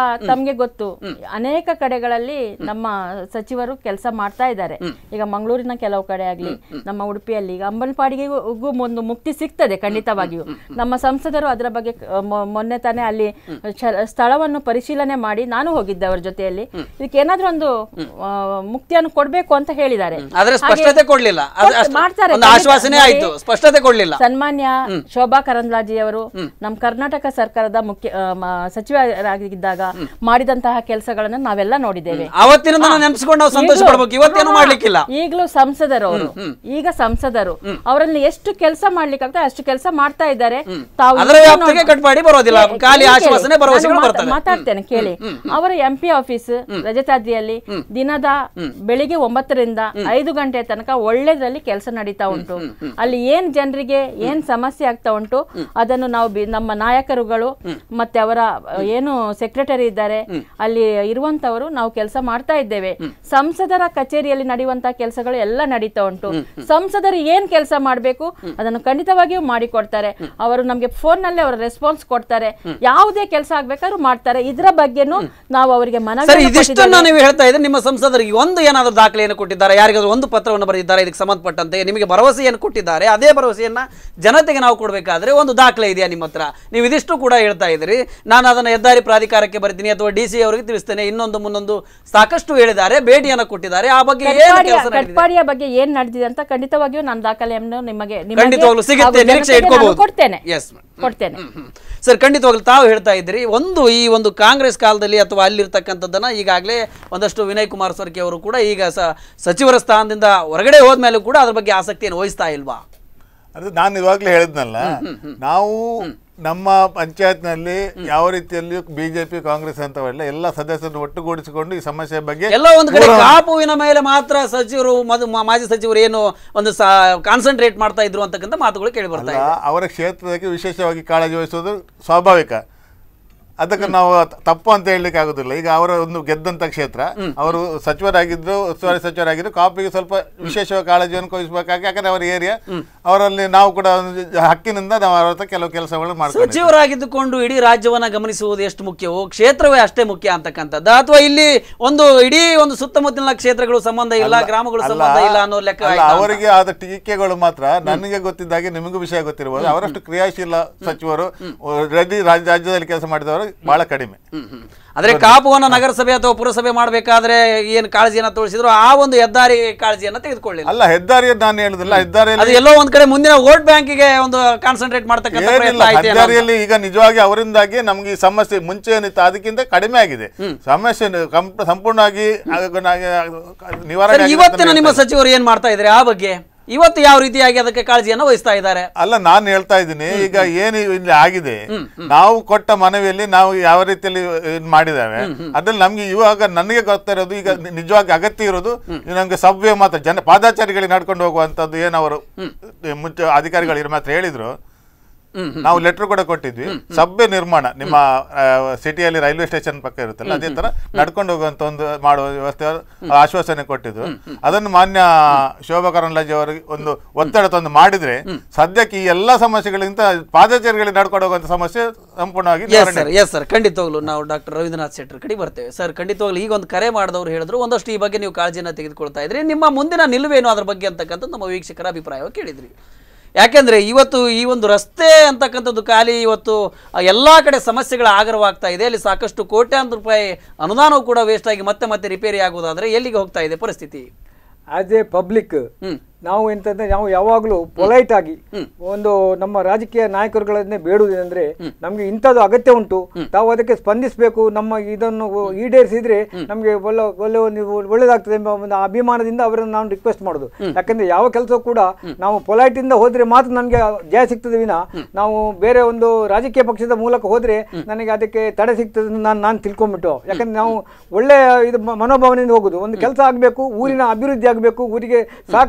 [SPEAKER 5] ನಿಮಗೆ ಗೊತ್ತು ಅನೇಕ ಕಡೆಗಳಲ್ಲಿ ನಮ್ಮ ಸಚಿವರು ಕೆಲಸ ಮಾಡ್ತಾ ಇದ್ದಾರೆ ಈಗ ಮಂಗಳೂರಿನ ಕೆಲವು ಕಡೆ ಆಗ್ಲಿ ನಮ್ಮ ಉಡುಪಿಯಲ್ಲಿ ಈಗ ಅಂಬಲ್ಪಾಡಿಗೆಗೂ ಒಂದು ಮುಕ್ತಿ ಸಿಗ್ತದೆ ಖಂಡಿತವಾಗಿಯೂ ನಮ್ಮ ಸಂಸದರು ಅದರ ಬಗ್ಗೆ ಕ- ಮೊ- ಮೊನ್ನೆ ತಾನೇ ಅಲ್ಲಿ ಚ- ಸ್ಥಳವನ್ನು ಪರಿಶೀಲನೆ ಮಾಡಿ ನಾನು ಹೋಗಿದ್ದೆ ಅವರ ಜೊತೆಯಲ್ಲಿ ಇದಕ್ಕೆ ಏನಾದ್ರೂ ಒಂದು ಆ, ಮುಕ್ತಿಯನ್ನು ಕೊಡ್ಬೇಕು ಅಂತ ಹೇಳಿದ್ದಾರೆ
[SPEAKER 1] ಆದ್ರೆ
[SPEAKER 5] ಹಾಗೆ
[SPEAKER 1] ಸ್ಪಷ್ಟತೆ ಕೊಡ್ಲಿಲ್ಲ ಅದು
[SPEAKER 5] ಕೊಡ್-
[SPEAKER 1] ಅಷ್ಟು-
[SPEAKER 5] ಮಾಡ್ತಾರೆ
[SPEAKER 1] ಒಂದು
[SPEAKER 5] ಖಂಡಿತ.
[SPEAKER 1] ಆಶ್ವಾಸನೆ
[SPEAKER 5] ನೋಡಿ,
[SPEAKER 1] ಆಯ್ತು ಸ್ಪಷ್ಟತೆ ಕೊಡ್ಲಿಲ್ಲ
[SPEAKER 5] ಸನ್ಮಾನ್ಯ ಶೋಭಾ ಕರಂದ್ಲಾಜೆ ಅವರು ನಮ್ಮ ಕರ್ನಾಟಕ ಸರ್ಕಾರದ ಮುಖ್ಯ ಆ, ಮ- ಸಚಿವರಾಗಿದ್ದಾಗ ಮಾಡಿದಂತಹ ಕೆಲಸಗಳನ್ನು ನಾವೆಲ್ಲ ನೋಡಿದ್ದೇವೆ
[SPEAKER 1] ಅವತ್ತಿನ ನೆನೆಸ್ಕೊಂಡು ನಾವು ಸಂತೋಷ
[SPEAKER 5] ಈಗ್ಲೂ-
[SPEAKER 1] ಪಡ್ಬೇಕು ಇವತ್ತೇನು
[SPEAKER 5] ಹಾ,
[SPEAKER 1] ಮಾಡ್ಲಿಕ್ಕಿಲ್ಲ
[SPEAKER 5] ಈಗಲೂ ಸಂಸದರು ಅವರು ಈಗ ಸಂಸದರು ಅವರಲ್ಲಿ ಎಷ್ಟು ಕೆಲಸ ಮಾಡ್ಲಿಕ್ಕಾಗ್ತದೆ ಅಷ್ಟು ಕೆಲಸ ಮಾಡ್ತಾ ಇದ್ದಾರೆ ತಾವು
[SPEAKER 1] ಅದರ
[SPEAKER 5] ಇನ್ನೂ
[SPEAKER 1] ವ್ಯಾಪ್ತಿಗೆ
[SPEAKER 5] ನೋಡಿ-
[SPEAKER 1] ಕಟ್ಪಾಡಿ ಬರೋದಿಲ್ಲ.
[SPEAKER 5] ಕೇ-
[SPEAKER 1] ಖಾಲಿ
[SPEAKER 5] ಕೇಳಿ,
[SPEAKER 1] ಆಶ್ವಾಸನೆ,
[SPEAKER 5] ಕೇಳಿ.
[SPEAKER 1] ಭರವಸೆಗಳು
[SPEAKER 5] ನಾನು ಮಾತಾ-
[SPEAKER 1] ಬರ್ತದೆ.
[SPEAKER 5] ಮಾತಾಡ್ತೇನೆ ಕೇಳಿ ಅವರ ಎಂ ಪಿ ಆಫೀಸ್ ರಜತಾದ್ರಿಯಲ್ಲಿ ದಿನದ ಬೆಳಿಗ್ಗೆ ಒಂಬತ್ತರಿಂದ ಐದು ಗಂಟೆ ತನಕ ಒಳ್ಳೇದ್ರಲ್ಲಿ ಕೆಲಸ ನಡೀತಾ ಉಂಟು ಅಲ್ಲಿ ಏನ್ ಜನರಿಗೆ ಏನ್ ಸಮಸ್ಯೆ ಆಗ್ತಾ ಉಂಟು ಅದನ್ನು ನಾವು ಬಿ- ನಮ್ಮ ನಾಯಕರುಗಳು ಮತ್ತೆ ಅವರ ಅಹ್, ಏನು ಸೆಕ್ರೆಟರಿ ಇದ್ದಾರೆ ಅಲ್ಲಿ ಇರುವಂತವರು ನಾವು ಕೆಲಸ ಮಾಡ್ತಾ ಇದ್ದೇವೆ ಸಂಸದರ ಕಚೇರಿಯಲ್ಲಿ ನಡೆಯುವಂತಹ ಕೆಲಸಗಳು ಎಲ್ಲ ನಡೀತಾ ಉಂಟು ಸಂಸದರು ಏನ್ ಕೆಲಸ ಮಾಡಬೇಕು ಅದನ್ನು ಖಂಡಿತವಾಗಿಯೂ ಮಾಡಿಕೊಡ್ತಾರೆ ಅವರು ನಮ್ಗೆ ಫೋನ್ ನಲ್ಲಿ ಅವರ ರೆಸ್ಪಾನ್ಸ್ ಕೊಡ್ತಾರೆ ಯಾವುದೇ ಕೆಲಸ ಆಗ್ಬೇಕಾದ್ರೂ ಮಾಡ್ತಾರೆ ಇದರ ಬಗ್ಗೆನೂ ನಾವು ಅವರಿಗೆ
[SPEAKER 1] ಸರಿ
[SPEAKER 5] ಮನವಿ
[SPEAKER 1] ಇದಿಷ್ಟನ್ನ ನೀವು ಹೇಳ್ತಾ ಇದ್ರೆ ನಿಮ್ಮ ಸಂಸದರಿಗೆ ಒಂದು ಏನಾದರೂ ದಾಖಲೆಯನ್ನು ಕೊಟ್ಟಿದ್ದಾರೆ ಯಾರಿಗಾದ್ರೂ ಒಂದು ಪತ್ರವನ್ನು ಬರೆದಿದ್ದಾರೆ ಇದಕ್ಕೆ ಸಂಬಂಧಪಟ್ಟಂತೆ ನಿಮಗೆ ಭರವಸೆಯನ್ನು ಕೊಟ್ಟಿದ್ದಾರೆ ಅದೇ ಭರವಸೆಯನ್ನ ಜನತೆಗೆ ನಾವು ಕೊಡಬೇಕಾದ್ರೆ ಒಂದು ದಾಖಲೆ ಇದೆಯಾ ನಿಮ್ಮ ಹತ್ರ ನೀವು ಇದಿಷ್ಟು ಕೂಡ ಹೇಳ್ತಾ ಇದ್ರಿ ನಾನು ಅದನ್ನ ಹೆದ್ದಾರಿ ಪ್ರಾಧಿಕಾರಕ್ಕೆ ಬರ್ತೀನಿ ಅಥವಾ ಡಿ ಸಿ ಅವರಿಗೆ ತಿಳಿಸ್ತೇನೆ ಇನ್ನೊಂದು ಮುನ್ನೊಂದು ಸಾಕಷ್ಟು ಹೇಳಿದ್ದಾರೆ ಭೇಟಿಯನ್ನು ಕೊಟ್ಟಿದ್ದಾರೆ ಆ ಬಗ್ಗೆ ಏನು
[SPEAKER 5] ಕಟ್ಪಾಡಿಯ
[SPEAKER 1] ಕೆಲಸ ನಡೆದಿದೆ
[SPEAKER 5] ಕಟ್ಪಾಡಿಯ ಬಗ್ಗೆ ಏನ್ ನಡೆದಿದೆ ಅಂತ ಖಂಡಿತವಾಗಿಯೂ ನಾನು ದಾಖಲೆಯನ್ನು ನಿಮಗೆ ನಿಮಗೆ
[SPEAKER 1] ಖಂಡಿತವಾಗ್ಲೂ ಸಿಗುತ್ತೆ
[SPEAKER 5] ಹಾಗೂ
[SPEAKER 1] ನಿರೀಕ್ಷೆ
[SPEAKER 5] ಜನತೆಗೆ ನಾನು
[SPEAKER 1] ಇಟ್ಕೋಬಹುದು
[SPEAKER 5] ಕೊಡ್ತೇನೆ
[SPEAKER 1] ಎಸ್
[SPEAKER 5] ಕೊಡ್ತೇನೆ
[SPEAKER 1] ಸರ್ ಖಂಡಿತವಾಗ್ಲೂ ತಾವು ಹೇಳ್ತಾ ಇದ್ರಿ ಒಂದು ಈ ಒಂದು ಕಾಂಗ್ರೆಸ್ ಕಾಲದಲ್ಲಿ ಅಥವಾ ಅಲ್ಲಿರ್ತಕ್ಕಂಥದ್ದನ್ನ ಈಗಾಗಲೇ ಒಂದಷ್ಟು ವಿನಯ್ ಕುಮಾರ್ ಸೊರಕೆ ಅವರು ಕೂಡ ಈಗ ಸ ಸಚಿವರ ಸ್ಥಾನದಿಂದ ಹೊರಗಡೆ ಹೋದ್ಮೇಲೂ ಕೂಡ ಅದ್ರ ಬಗ್ಗೆ ಆಸಕ್ತಿಯನ್ನು ವಹಿಸ್ತಾ ಇಲ್ವಾ
[SPEAKER 8] ಅದು ನಾನು ಇವಾಗಲೇ ಹೇಳಿದ್ನಲ್ಲ ನಾವು ನಮ್ಮ ಪಂಚಾಯತ್ನಲ್ಲಿ ಯಾವ ರೀತಿಯಲ್ಲಿ ಬಿಜೆಪಿ ಕಾಂಗ್ರೆಸ್ ಅಂತವೆಲ್ಲ ಎಲ್ಲ ಸದಸ್ಯರನ್ನು ಒಟ್ಟುಗೂಡಿಸಿಕೊಂಡು ಈ ಸಮಸ್ಯೆ ಬಗ್ಗೆ
[SPEAKER 1] ಎಲ್ಲ ಒಂದು ಕಡೆ
[SPEAKER 8] ಪೂರ್ವ-
[SPEAKER 1] ಕಾಪುವಿನ ಮೇಲೆ ಮಾತ್ರ ಸಚಿವರು ಮದು ಮಾ- ಮಾಜಿ ಸಚಿವರು ಏನು ಒಂದು ಕಾನ್ಸಂಟ್ರೇಟ್ ಮಾಡ್ತಾ ಇದ್ರು ಅಂತಕ್ಕಂಥ ಮಾತುಗಳು ಕೇಳಿ ಬರ್ತಾ
[SPEAKER 8] ಅಲ್ಲ
[SPEAKER 1] ಇದೆ
[SPEAKER 8] ಅವರ ಕ್ಷೇತ್ರಕ್ಕೆ ವಿಶೇಷವಾಗಿ ಕಾಳಜಿ ವಹಿಸೋದು ಸ್ವಾಭಾವಿಕ ಅದಕ್ಕೆ ನಾವು ತ- ತಪ್ಪು ಅಂತ ಹೇಳಲಿಕ್ಕೆ ಆಗೋದಿಲ್ಲ ಈಗ ಅವರ ಒಂದು ಗೆದ್ದಂತ ಕ್ಷೇತ್ರ ಅವರು ಸಚಿವರಾಗಿದ್ರು ಉಸ್ತುವಾರಿ ಸಚಿವರಾಗಿದ್ರು ಕಾಪಿಗೆ ಸ್ವಲ್ಪ ವಿಶೇಷವಾಗಿ ಕಾಳಜಿಯನ್ನು ವಹಿಸಬೇಕಾಗಿ ಯಾಕಂದ್ರೆ ಅವರ ಏರಿಯಾ ಅವರಲ್ಲಿ ನಾವು ಕೂಡ ಒಂದು ಹಕ್ಕಿನಿಂದ ನಾವು ಅವರ ಹತ್ರ ಕೆಲವು ಕೆಲಸಗಳನ್ನು ಮಾಡ್ತೀವಿ
[SPEAKER 1] ಸಚಿವರಾಗಿದ್ದುಕೊಂಡು ಇಡೀ ರಾಜ್ಯವನ್ನ ಗಮನಿಸುವುದು ಎಷ್ಟು ಮುಖ್ಯವೋ ಕ್ಷೇತ್ರವೇ ಅಷ್ಟೇ ಮುಖ್ಯ ಅಂತಕ್ಕಂಥದ್ದು ಅಥವಾ ಇಲ್ಲಿ ಒಂದು ಇಡೀ ಒಂದು ಸುತ್ತಮುತ್ತಲಿನ ಕ್ಷೇತ್ರಗಳು ಸಂಬಂಧ ಇಲ್ಲ ಗ್ರಾಮಗಳು ಸಂಬಂಧ ಇಲ್ಲ ಅನ್ನೋ ಲೆಕ್ಕ
[SPEAKER 8] ಅಲ್ಲ,
[SPEAKER 1] ಆಯ್ತಾ ಅಂತ?
[SPEAKER 8] ಅವರಿಗೆ ಆದ ಟೀಕೆಗಳು ಮಾತ್ರ ನನಗೆ ಗೊತ್ತಿದ್ದಾಗೆ ನಿಮಗೂ ವಿಷಯ ಗೊತ್ತಿರಬಹುದು ಅವರಷ್ಟು ಕ್ರಿಯಾಶೀಲ ಸಚಿವರು ರೆಡ್ಡಿ ರಾಜ್ಯ ರಾಜ್ಯದಲ್ಲಿ ಕೆಲಸ ಮಾಡಿದವರು ಬಹಳ ಕಡಿಮೆ
[SPEAKER 1] ಹ್ಮ್, ಹ್ಮ್. ಆದ್ರೆ ಕಾಪುವನ್ನ ನಗರಸಭೆ ಅಥವಾ ಪುರಸಭೆ ಮಾಡಬೇಕಾದ್ರೆ ಏನು ಕಾಳಜಿಯನ್ನ ತೋರಿಸಿದ್ರು ಆ ಒಂದು ಹೆದ್ದಾರಿ ಕಾಳಜಿಯನ್ನ ತೆಗೆದುಕೊಳ್ಳಿಲ್ಲ
[SPEAKER 8] ಅಲ್ಲ ಹೆದ್ದಾರಿಯನ್ನು ನಾನು ಹೇಳುದಿಲ್ಲ
[SPEAKER 1] ಅದು
[SPEAKER 8] ಹೆದ್ದಾರಿಯಲ್ಲಿ
[SPEAKER 1] ಎಲ್ಲೋ ಒಂದ್ ಕಡೆ ಮುಂದಿನ ವೋಟ್ ಬ್ಯಾಂಕಿಗೆ ಒಂದು ಕಾನ್ಸಂಟ್ರೇಟ್ ಮಾಡ್ತಕ್ಕಂಥ
[SPEAKER 8] ಏನಿಲ್ಲ
[SPEAKER 1] ಪ್ರಯತ್ನ ಆಯ್ತು ಏನೋ ಅಂತ.
[SPEAKER 8] ಹೆದ್ದಾರಿಯಲ್ಲಿ ಈಗ ನಿಜವಾಗಿ ಅವರಿಂದಾಗಿ ನಮ್ಗೆ ಈ ಸಮಸ್ಯೆ ಮುಂಚೆ ಏನಿತ್ತು ಅದಕ್ಕಿಂತ ಕಡಿಮೆ ಆಗಿದೆ ಸಮಸ್ಯೆ ನ- ಕಂಪ್- ಸಂಪೂರ್ಣವಾಗಿ ಆಗ- ಆಗ- ನಿವಾರಣೆ
[SPEAKER 1] ಸರಿ,
[SPEAKER 8] ಆಗಿದೆ
[SPEAKER 1] ಇವತ್ತಿನ
[SPEAKER 8] ಅಂತ
[SPEAKER 1] ನಿಮ್ಮ
[SPEAKER 8] ಹೇಳ್ತಾರೆ.
[SPEAKER 1] ಸಚಿವರು ಏನ್ ಮಾಡ್ತಾ ಇದ್ದಾರೆ ಆ ಬಗ್ಗೆ ಇವತ್ತು ಯಾವ ರೀತಿಯಾಗಿ ಅದಕ್ಕೆ ಕಾಳಜಿಯನ್ನ ವಹಿಸ್ತಾ ಇದ್ದಾರೆ
[SPEAKER 8] ಅಲ್ಲ ನಾನು ಹೇಳ್ತಾ ಇದ್ದೀನಿ ಈಗ ಏನು ಇಲ್ಲಿ ಆಗಿದೆ ನಾವು ಕೊಟ್ಟ ಮನವಿಯಲ್ಲಿ ನಾವು ಯಾವ ರೀತಿಯಲ್ಲಿ ಇದ್ ಮಾಡಿದ್ದೇವೆ ಅದ್ರಲ್ಲಿ ನಮ್ಗೆ ಇವಾಗ ನನಗೆ ಗೊತ್ತಿರೋದು ಈಗ ನಿ- ನಿಜವಾಗಿ ಅಗತ್ಯ ಇರೋದು ಈಗ ನಮ್ಗೆ ಸಬ್ವೆ ಮಾತ್ರ ಜನ ಪಾದಾಚಾರಿಗಳಿಗೆ ನಡ್ಕೊಂಡು ಹೋಗುವಂತದ್ದು ಏನವರು ಮುಂಚೆ ಅಧಿಕಾರಿಗಳು ಇದ್ರ ಮಾತ್ರ ಹೇಳಿದ್ರು ನಾವು ಲೆಟರ್ ಕೂಡ ಕೊಟ್ಟಿದ್ವಿ ಸಬ್ಬೆ ನಿರ್ಮಾಣ ನಿಮ್ಮ ಸಿಟಿಯಲ್ಲಿ ರೈಲ್ವೆ ಸ್ಟೇಷನ್ ಪಕ್ಕ ಇರುತ್ತಲ್ಲ ಅದೇ ತರ ನಡ್ಕೊಂಡು ಹೋಗುವಂತ ಒಂದು ಮಾಡುವ ವ್ಯವಸ್ಥೆ ಅವರು ಆಶ್ವಾಸನೆ ಕೊಟ್ಟಿದ್ರು ಅದನ್ನು ಮಾನ್ಯ ಶೋಭಾ ಕರಂದ್ಲಾಜೆ ಅವರಿಗೆ ಒಂದು ಒತ್ತಡ ತಂದು ಮಾಡಿದ್ರೆ ಸದ್ಯಕ್ಕೆ ಈ ಎಲ್ಲಾ ಸಮಸ್ಯೆಗಳಿಂದ ಪಾದಚಾರಿಗಳಿಗೆ ನಡ್ಕೊಂಡು ಹೋಗುವಂತ ಸಮಸ್ಯೆ ಸಂಪೂರ್ಣವಾಗಿ
[SPEAKER 1] ಎಸ್
[SPEAKER 8] ನಿವಾರಣೆ
[SPEAKER 1] ಸರ್ ಎಸ್ ಸರ್ ಖಂಡಿತವಾಗ್ಲು ನಾವು ಡಾಕ್ಟರ್ ರವೀಂದ್ರನಾಥ್ ಶೆಟ್ಟರ್ ಕಡೆ ಬರ್ತೇವೆ ಸರ್ ಖಂಡಿತವಾಗ್ಲು ಈಗ ಒಂದು ಕರೆ ಮಾಡಿದವರು ಹೇಳಿದ್ರು ಒಂದಷ್ಟು ಈ ಬಗ್ಗೆ ನೀವು ಕಾಳಜಿಯನ್ನು ತೆಗೆದುಕೊಳ್ತಾ ಇದ್ರಿ ನಿಮ್ಮ ಮುಂದಿನ ನಿಲುವೇನು ಅದ್ರ ಬಗ್ಗೆ ಅಂತಕ್ಕಂಥದ್ದು ನಮ್ಮ ವೀಕ್ಷಕರ ಅಭಿಪ್ರಾಯವಾಗಿ ಕೇಳಿದ್ರಿ ಯಾಕೆಂದ್ರೆ ಇವತ್ತು ಈ ಒಂದು ರಸ್ತೆ ಅಂತಕ್ಕಂಥದ್ದು ಖಾಲಿ ಇವತ್ತು ಎಲ್ಲ ಕಡೆ ಸಮಸ್ಯೆಗಳ ಆಗರವಾಗ್ತಾ ಇದೆ ಅಲ್ಲಿ ಸಾಕಷ್ಟು ಕೋಟ್ಯಾಂತರ ರೂಪಾಯಿ ಅನುದಾನವೂ ಕೂಡ ವೇಸ್ಟ್ ಆಗಿ ಮತ್ತೆ ಮತ್ತೆ ರಿಪೇರಿ ಆಗೋದಾದ್ರೆ ಎಲ್ಲಿಗೆ ಹೋಗ್ತಾ ಇದೆ ಪರಿಸ್ಥಿತಿ
[SPEAKER 6] ಆಸ್ ಎ ಪಬ್ಲಿಕ್
[SPEAKER 1] ಹ್ಮ್.
[SPEAKER 6] ನಾವು ಎಂತಂದ್ರೆ ನಾವು ಯಾವಾಗಲೂ ಪೊಲೈಟ್ ಆಗಿ ಒಂದು ನಮ್ಮ ರಾಜಕೀಯ ನಾಯಕರುಗಳನ್ನೇ ಬೇಡುವುದೇನೆಂದ್ರೆ ನಮ್ಗೆ ಇಂಥದ್ದು ಅಗತ್ಯ ಉಂಟು ತಾವು ಅದಕ್ಕೆ ಸ್ಪಂದಿಸಬೇಕು ನಮ್ಮ ಇದನ್ನು ಈಡೇರಿಸಿದ್ರೆ ನಮ್ಗೆ ಒಳ್ಳೆ ಒಳ್ಳೆ ನೀವು ಒಳ್ಳೇದಾಗ್ತದೆ ಎಂಬ ಒಂದು ಅಭಿಮಾನದಿಂದ ಅವರನ್ನು ನಾನು ರಿಕ್ವೆಸ್ಟ್ ಮಾಡೋದು ಯಾಕಂದ್ರೆ ಯಾವ ಕೆಲಸ ಕೂಡ ನಾವು ಪೊಲೈಟ್ ಇಂದ ಹೋದ್ರೆ ಮಾತ್ರ ನಮ್ಗೆ ಜಯ ಸಿಗ್ತದೆ ವಿನ ನಾವು ಬೇರೆ ಒಂದು ರಾಜಕೀಯ ಪಕ್ಷದ ಮೂಲಕ ಹೋದ್ರೆ ನನಗೆ ಅದಕ್ಕೆ ತಡೆ ಸಿಗ್ತದೆ ಅಂತ ನಾನು ನಾನು ತಿಳ್ಕೊಂಡ್ಬಿಟ್ಟು ಯಾಕಂದ್ರೆ ನಾವು ಒಳ್ಳೆ ಇದು ಮ- ಮನೋಭಾವನೆಯಿಂದ ಹೋಗುದು ಒಂದು ಕೆಲಸ ಆಗಬೇಕು ಊರಿನ ಅಭಿವೃದ್ಧಿ ಆಗಬೇಕು ಊರಿಗೆ ಸಹಕಾರ ಆಗಬೇಕು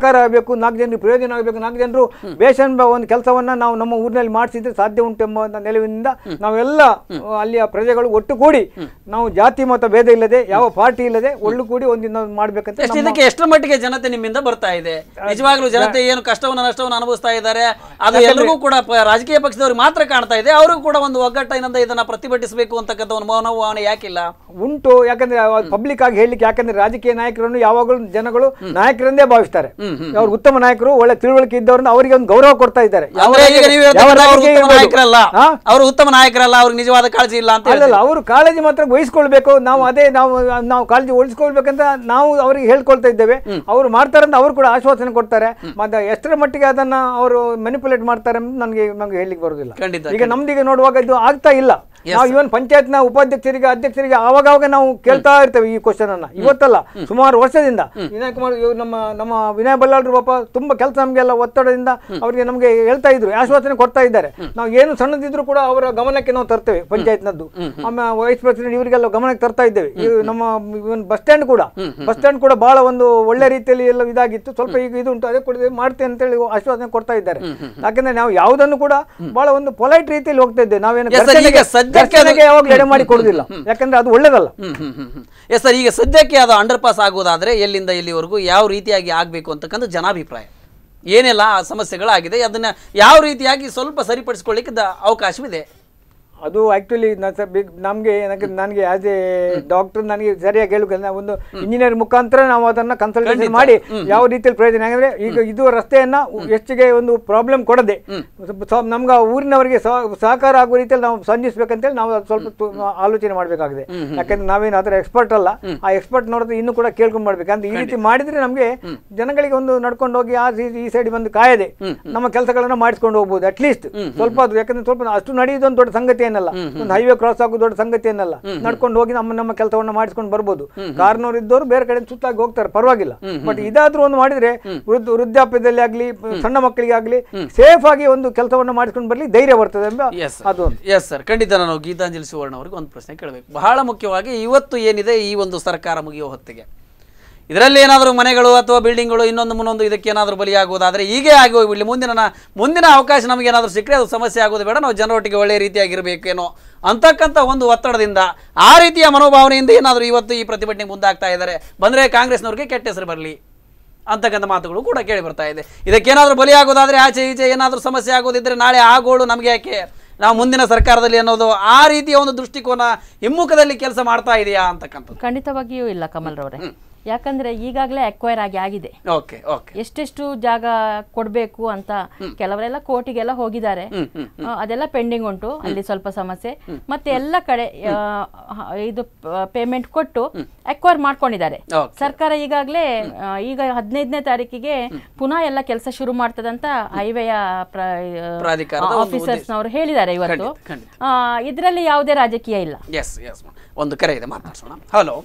[SPEAKER 6] ಆಗಬೇಕು ನಾಲ್ಕು ಜನರಿಗೆ ಪ್ರಯೋಜನ ಆಗಬೇಕು ನಾಲ್ಕು ಜನರು ಬೇಷನ್ ಒಂದು ಕೆಲಸವನ್ನ ನಾವು ನಮ್ಮ ಊರಿನಲ್ಲಿ ಮಾಡಿಸಿದ್ರೆ ಸಾಧ್ಯ ಉಂಟೆಂಬ ಒಂದು ನಿಲುವಿನಿಂದ ನಾವೆಲ್ಲ ಆ, ಅಲ್ಲಿಯ ಪ್ರಜೆಗಳು ಒಟ್ಟುಗೂಡಿ ನಾವು ಜಾತಿ ಮತ ಭೇದ ಇಲ್ಲದೆ ಯಾವ ಪಾರ್ಟಿ ಇಲ್ಲದೆ ಒಳ್ಳು ಕೂಡಿ ಒಂದಿನ ಮಾಡ್ಬೇಕಂತ
[SPEAKER 1] ಎಷ್ಟು
[SPEAKER 6] ನಮ್ಮ-
[SPEAKER 1] ಇದಕ್ಕೆ ಎಷ್ಟರ ಮಟ್ಟಿಗೆ ಜನತೆ ನಿಮ್ಮಿಂದ ಬರ್ತಾ ಇದೆ ನಿಜವಾಗ್ಲೂ ಜನತೆ ಏನು ಕಷ್ಟವನ್ನು ನಷ್ಟವನ್ನು ಅನುಭವಿಸ್ತಾ ಇದ್ದಾರೆ ಅದು ಎಲ್ರಿಗೂ ಕೂಡ ಪ- ರಾಜಕೀಯ ಪಕ್ಷದವ್ರಿಗೆ ಮಾತ್ರ ಕಾಣ್ತಾ ಇದೆ ಅವ್ರಿಗೂ ಕೂಡ ಒಂದು ಒಗ್ಗಟ್ಟಿನಿಂದ ಇದನ್ನ ಪ್ರತಿಭಟಿಸಬೇಕು ಅಂತಕ್ಕಂಥ ಒಂದು ಮೌನಭಾವನೆ ಯಾಕಿಲ್ಲ
[SPEAKER 6] ಉಂಟು ಯಾಕಂದ್ರೆ ಪಬ್ಲಿಕ್ ಆಗಿ ಹೇಳಲಿಕ್ಕೆ ಯಾಕಂದ್ರೆ ರಾಜಕೀಯ ನಾಯಕರನ್ನು ಯಾವಾಗಲೂ ಜನಗಳು ನಾಯಕರಂದೇ ಭಾವಿಸ್ತಾರೆ ಅವ್ರು ಉತ್ತಮ ನಾಯಕರು ಒಳ್ಳೆ ತಿಳುವಳಿಕೆ ಇದ್ದವರನ್ನ ಅವರಿಗೆ ಒಂದು ಗೌರವ ಕೊಡ್ತಾ ಇದ್ದಾರೆ ಯಾವ
[SPEAKER 1] ಅಂದ್ರೆ ಈಗ ನೀವು
[SPEAKER 6] ರಾಜಕೀಯ- ಯಾವ
[SPEAKER 1] ಹೇಳ್ತಕ್ಕಂಥ ಅವ್ರು
[SPEAKER 6] ರಾಜಕೀಯ
[SPEAKER 1] ಉತ್ತಮ
[SPEAKER 6] ಇರ್ಬೋದು.
[SPEAKER 1] ನಾಯಕರಲ್ಲ
[SPEAKER 6] ಹಾ?
[SPEAKER 1] ಅವರು ಉತ್ತಮ ನಾಯಕರಲ್ಲ ಅವ್ರಿಗೆ ನಿಜವಾದ ಕಾಳಜಿ ಇಲ್ಲ ಅಂತ
[SPEAKER 6] ಅಲ್ಲಲ್ಲ
[SPEAKER 1] ಹೇಳ್ತೀರಿ.
[SPEAKER 6] ಅವರು ಕಾಳಜಿ ಮಾತ್ರ ವಹಿಸ್ಕೊಳ್ಬೇಕು ನಾವು ಅದೇ ನಾವು ನಾವು ಕಾಳಜಿ ಉಳಿಸ್ಕೊಳ್ಬೇಕಂತ ನಾವು ಅವರಿಗೆ ಹೇಳ್ಕೊಳ್ತಾ ಇದ್ದೇವೆ ಅವರು ಮಾಡ್ತಾರೆ ಅಂತ ಅವರು ಕೂಡ ಆಶ್ವಾಸನೆ ಕೊಡ್ತಾರೆ ಮತ್ತೆ ಎಷ್ಟರ ಮಟ್ಟಿಗೆ ಅದನ್ನ ಅವರು ಮ್ಯಾನಿಪುಲೇಟ್ ಮಾಡ್ತಾರೆ ಅಂತ ನನಗೆ ನಮಗೆ ಹೇಳಲಿಕ್ಕೆ ಬರೋದಿಲ್ಲ
[SPEAKER 1] ಖಂಡಿತ,
[SPEAKER 6] ಈಗ ನಮ್ದೀಗ ನೋಡುವಾಗ ಇದು ಆಗ್ತಾ ಇಲ್ಲ
[SPEAKER 1] Yes,
[SPEAKER 6] ನಾವು ಇವನ್ ಪಂಚಾಯತ್ನ ಉಪಾಧ್ಯಕ್ಷರಿಗೆ ಅಧ್ಯಕ್ಷರಿಗೆ ಆವಾಗ ಆವಾಗ ನಾವು ಕೇಳ್ತಾ ಇರ್ತೇವೆ ಈ ಕ್ವಶನ್ ಅನ್ನ ಇವತ್ತಲ್ಲ ಸುಮಾರು ವರ್ಷದಿಂದ ವಿನಯ್ ಕುಮಾರ್ ಇವ್ರು ನಮ್ಮ ನಮ್ಮ ವಿನಯ್ ಬಲ್ಲಾಳ್ರು ಪಾಪ ತುಂಬಾ ಕೆಲಸ ನಮಗೆಲ್ಲ ಒತ್ತಡದಿಂದ ಅವರಿಗೆ ನಮಗೆ ಹೇಳ್ತಾ ಇದ್ರು ಆಶ್ವಾಸನೆ ಕೊಡ್ತಾ ಇದ್ದಾರೆ ನಾವು ಏನು ಸಣ್ಣದಿದ್ರು ಕೂಡ ಅವರ ಗಮನಕ್ಕೆ ನಾವು ತರ್ತೇವೆ ಪಂಚಾಯತ್ನದ್ದು ಆಮೇಲೆ ವೈಸ್ ಪ್ರೆಸಿಡೆಂಟ್ ಇವರಿಗೆಲ್ಲ ಗಮನಕ್ಕೆ ತರ್ತಾ ಇದ್ದೇವೆ ಈ ನಮ್ಮ ಇವನ್ ಬಸ್ ಸ್ಟ್ಯಾಂಡ್ ಕೂಡ ಬಸ್ ಸ್ಟ್ಯಾಂಡ್ ಕೂಡ ಬಹಳ ಒಂದು ಒಳ್ಳೆ ರೀತಿಯಲ್ಲಿ ಎಲ್ಲ ಇದಾಗಿತ್ತು ಸ್ವಲ್ಪ ಈಗ ಇದು ಉಂಟು ಅದೇ ಕೂಡ ಮಾಡ್ತೇವೆ ಅಂತೇಳಿ ಆಶ್ವಾಸನೆ ಕೊಡ್ತಾ ಇದ್ದಾರೆ ಯಾಕಂದ್ರೆ ನಾವು ಯಾವುದನ್ನು ಕೂಡ ಬಹಳ ಒಂದು ಪೊಲೈಟ್ ರೀತಿಯಲ್ಲಿ ಹೋಗ್ತಾ ಇದ್ದೇವೆ ನಾವೇನು
[SPEAKER 1] Yes, sir, ಈಗ
[SPEAKER 6] ಘರ್ಷಣೆಗೆ-
[SPEAKER 1] ಸದ್ಯಕ್ಕೆ ಅದು-
[SPEAKER 6] ಘರ್ಷಣೆಗೆ ಯಾವಾಗ್ಲೂ ಎಡೆ ಮಾಡಿ ಕೊಡುದಿಲ್ಲ ಯಾಕಂದ್ರೆ ಅದು ಒಳ್ಳೇದಲ್ಲ
[SPEAKER 1] ಹ್ಮ್ ಹ್ಮ್ ಹ್ಮ್ ಹ್ಮ್ ಎಸ್ ಸರ್ ಈಗ ಸದ್ಯಕ್ಕೆ ಅದು ಅಂಡರ್ ಪಾಸ್ ಆಗೋದಾದ್ರೆ ಎಲ್ಲಿಂದ ಎಲ್ಲಿವರೆಗೂ ಯಾವ ರೀತಿಯಾಗಿ ಆಗಬೇಕು ಅಂತಕ್ಕಂಥ ಜನಾಭಿಪ್ರಾಯ ಏನೆಲ್ಲ ಸಮಸ್ಯೆಗಳಾಗಿದೆ ಅದನ್ನ ಯಾವ ರೀತಿಯಾಗಿ ಸ್ವಲ್ಪ ಸರಿಪಡಿಸ್ಕೊಳ್ಳಿಕ್ಕೆ ದ- ಅವಕಾಶವಿದೆ
[SPEAKER 6] ಅದು ಆಕ್ಚುಲಿ ನಮಗೆ ನನಗೆ ಆಸ್ ಎ ಡಾಕ್ಟರ್ ನನಗೆ ಸರಿಯಾಗಿ ಹೇಳುವುದಿಲ್ಲ ಒಂದು ಇಂಜಿನಿಯರ್ ಮುಖಾಂತರ ನಾವು ಅದನ್ನ ಕನ್ಸಲ್ಟೇಷನ್
[SPEAKER 1] ಖಂಡಿತ.
[SPEAKER 6] ಮಾಡಿ
[SPEAKER 1] ಹ್ಮ್.
[SPEAKER 6] ಯಾವ ರೀತಿಯಲ್ಲಿ ಪ್ರಯೋಜನ ಯಾಕಂದ್ರೆ ಈಗ ಇದು ರಸ್ತೆಯನ್ನ ಹೆಚ್ಚಿಗೆ ಒಂದು ಪ್ರಾಬ್ಲಮ್ ಕೊಡದೆ ಸ್ವಲ್ಪ ನಮ್ಗೆ ಆ ಊರಿನವರಿಗೆ ಸಹ- ಸಹಕಾರ ಆಗುವ ರೀತಿಯಲ್ಲಿ ನಾವು ಸಂಧಿಸ್ಬೇಕಂತೇಳಿ ನಾವು ಅದು ಸ್ವಲ್ಪ ತು- ಆಲೋಚನೆ ಮಾಡಬೇಕಾಗಿದೆ ಯಾಕಂದ್ರೆ ನಾವೇನು ಅದರ ಎಕ್ಸ್ಪರ್ಟ್ ಅಲ್ಲ ಆ ಎಕ್ಸ್ಪರ್ಟ್ ನೋಡಿದ್ರೆ ಇನ್ನೂ ಕೂಡ ಕೇಳ್ಕೊಂಡ್ ಮಾಡ್ಬೇಕು ಅಂತ ಈ ರೀತಿ ಮಾಡಿದ್ರೆ ನಮಗೆ ಜನಗಳಿಗೆ ಒಂದು ನಡ್ಕೊಂಡು ಹೋಗಿ ಆ ಈ- ಈ ಸೈಡ್ ಬಂದು ಕಾಯದೆ ನಮ್ಮ ಕೆಲಸಗಳನ್ನ ಮಾಡಿಸ್ಕೊಂಡು ಹೋಗ್ಬೋದು ಅಟ್ಲೀಸ್ಟ್ ಸ್ವಲ್ಪ ಅದು ಯಾಕಂದ್ರೆ ಸ್ವಲ್ಪ ಅಷ್ಟು ನಡೆಯುವುದು ಒಂದು ದೊಡ್ಡ ಸಂಗತಿ ಏನಲ್ಲ ಒಂದು ಹೈವೇ ಕ್ರಾಸ್ ಆಗೋದು ದೊಡ್ಡ ಸಂಗತಿ ಏನಲ್ಲ ನಡ್ಕೊಂಡು ಹೋಗಿ ನಮ್ಮ ನಮ್ಮ ಕೆಲಸವನ್ನ ಮಾಡಿಸ್ಕೊಂಡು ಬರ್ಬೋದು ಕಾರ್ನವ್ರು ಇದ್ದವರು ಬೇರೆ ಕಡೆ ಸುತ್ತಾಗಿ ಹೋಗ್ತಾರೆ ಪರವಾಗಿಲ್ಲ ಬಟ್ ಇದಾದ್ರೂ ಒಂದು ಮಾಡಿದ್ರೆ ವೃದ್ಧ ವೃದ್ಧಾಪ್ಯದಲ್ಲಿ ಆಗ್ಲಿ ಸಣ್ಣ ಮಕ್ಕಳಿಗೆ ಆಗ್ಲಿ ಸೇಫ್ ಆಗಿ ಒಂದು ಕೆಲಸವನ್ನ ಮಾಡಿಸ್ಕೊಂಡು ಬರ್ಲಿ ಧೈರ್ಯ ಬರ್ತದೆ ಎಂಬ
[SPEAKER 1] ಎಸ್
[SPEAKER 6] ಅದು ಒಂದು
[SPEAKER 1] ಎಸ್ ಸರ್ ಖಂಡಿತ ನಾನು ಗೀತಾಂಜಲಿ ಸುವರ್ಣ ಅವ್ರಿಗೆ ಒಂದು ಪ್ರಶ್ನೆ ಕೇಳಬೇಕು ಬಹಳ ಮುಖ್ಯವಾಗಿ ಇವತ್ತು ಏನಿದೆ ಈ ಒಂದು ಸರ್ಕಾರ ಮುಗಿಯೋ ಹೊತ್ತಿಗೆ ಇದರಲ್ಲಿ ಏನಾದರೂ ಮನೆಗಳು ಅಥವಾ ಬಿಲ್ಡಿಂಗ್ಗಳು ಇನ್ನೊಂದು ಮುನ್ನೊಂದು ಇದಕ್ಕೆ ಏನಾದರೂ ಬಲಿಯಾಗುವುದಾದರೆ ಹೀಗೆ ಆಗಿ ಹೋಗ್ಬಿಡಲಿ ಮುಂದಿನ ನ- ಮುಂದಿನ ಅವಕಾಶ ನಮಗೆ ಏನಾದರೂ ಸಿಕ್ಕರೆ ಅದು ಸಮಸ್ಯೆ ಆಗೋದು ಬೇಡ ನಾವು ಜನರೊಟ್ಟಿಗೆ ಒಳ್ಳೆಯ ರೀತಿಯಾಗಿರಬೇಕೇನೋ ಅಂತಕ್ಕಂಥ ಒಂದು ಒತ್ತಡದಿಂದ ಆ ರೀತಿಯ ಮನೋಭಾವನೆಯಿಂದ ಏನಾದರೂ ಇವತ್ತು ಈ ಪ್ರತಿಭಟನೆಗೆ ಮುಂದಾಗ್ತಾ ಇದ್ದಾರೆ ಬಂದರೆ ಕಾಂಗ್ರೆಸ್ನವ್ರಿಗೆ ಕೆಟ್ಟ ಹೆಸರು ಬರಲಿ ಅಂತಕ್ಕಂಥ ಮಾತುಗಳು ಕೂಡ ಕೇಳಿ ಬರ್ತಾ ಇದೆ ಇದಕ್ಕೇನಾದರೂ ಬಲಿಯಾಗೋದಾದ್ರೆ ಆಚೆ ಈಚೆ ಏನಾದರೂ ಸಮಸ್ಯೆ ಆಗೋದಿದ್ರೆ ನಾಳೆ ಆ ಗೋಳು ನಮಗೆ ಯಾಕೆ ನಾವು ಮುಂದಿನ ಸರ್ಕಾರದಲ್ಲಿ ಅನ್ನೋದು ಆ ರೀತಿಯ ಒಂದು ದೃಷ್ಟಿಕೋನ ಹಿಮ್ಮುಖದಲ್ಲಿ ಕೆಲಸ ಮಾಡ್ತಾ ಇದೆಯಾ ಅಂತಕ್ಕಂಥದ್ದು
[SPEAKER 5] ಖಂಡಿತವಾಗಿಯೂ ಇಲ್ಲ ಕಮಲ್ ರವರೇ ಯಾಕಂದ್ರೆ ಈಗಾಗಲೇ ಅಕ್ವೈರ್ ಆಗಿ ಆಗಿದೆ
[SPEAKER 1] ಓಕೆ ಓಕೆ
[SPEAKER 5] ಎಷ್ಟೆಷ್ಟು ಜಾಗ ಕೊಡಬೇಕು ಅಂತ ಕೆಲವರೆಲ್ಲ ಕೋರ್ಟಿಗೆಲ್ಲ ಹೋಗಿದ್ದಾರೆ ಆ, ಅದೆಲ್ಲ ಪೆಂಡಿಂಗ್ ಉಂಟು ಅಲ್ಲಿ ಸ್ವಲ್ಪ ಸಮಸ್ಯೆ ಮತ್ತೆ ಎಲ್ಲ ಕಡೆ ಆ, ಹ- ಇದು ಪೇಮೆಂಟ್ ಕೊಟ್ಟು ಅಕ್ವೈರ್ ಮಾಡ್ಕೊಂಡಿದ್ದಾರೆ
[SPEAKER 1] Okay.
[SPEAKER 5] ಸರ್ಕಾರ ಈಗಾಗಲೇ ಆ, ಈಗ ಹದಿನೈದನೇ ತಾರೀಕಿಗೆ ಪುನಃ ಎಲ್ಲ ಕೆಲಸ ಶುರು ಮಾಡ್ತದಂತ ಹೈವೇಯ
[SPEAKER 1] ಪ್ರಾಧಿಕಾರದ ಒಂದು
[SPEAKER 5] ಆಫೀಸರ್ಸ್ನವರು ಹೇಳಿದ್ದಾರೆ ಇವತ್ತು
[SPEAKER 1] ಖಂಡಿತ, ಖಂಡಿತ.
[SPEAKER 5] ಇದರಲ್ಲಿ ಯಾವುದೇ ರಾಜಕೀಯ ಇಲ್ಲ
[SPEAKER 1] ಎಸ್ ಎಸ್ ಒಂದು ಕರೆ ಇದೆ ಮಾತಾಡ್ಸೋಣ ಹಲೋ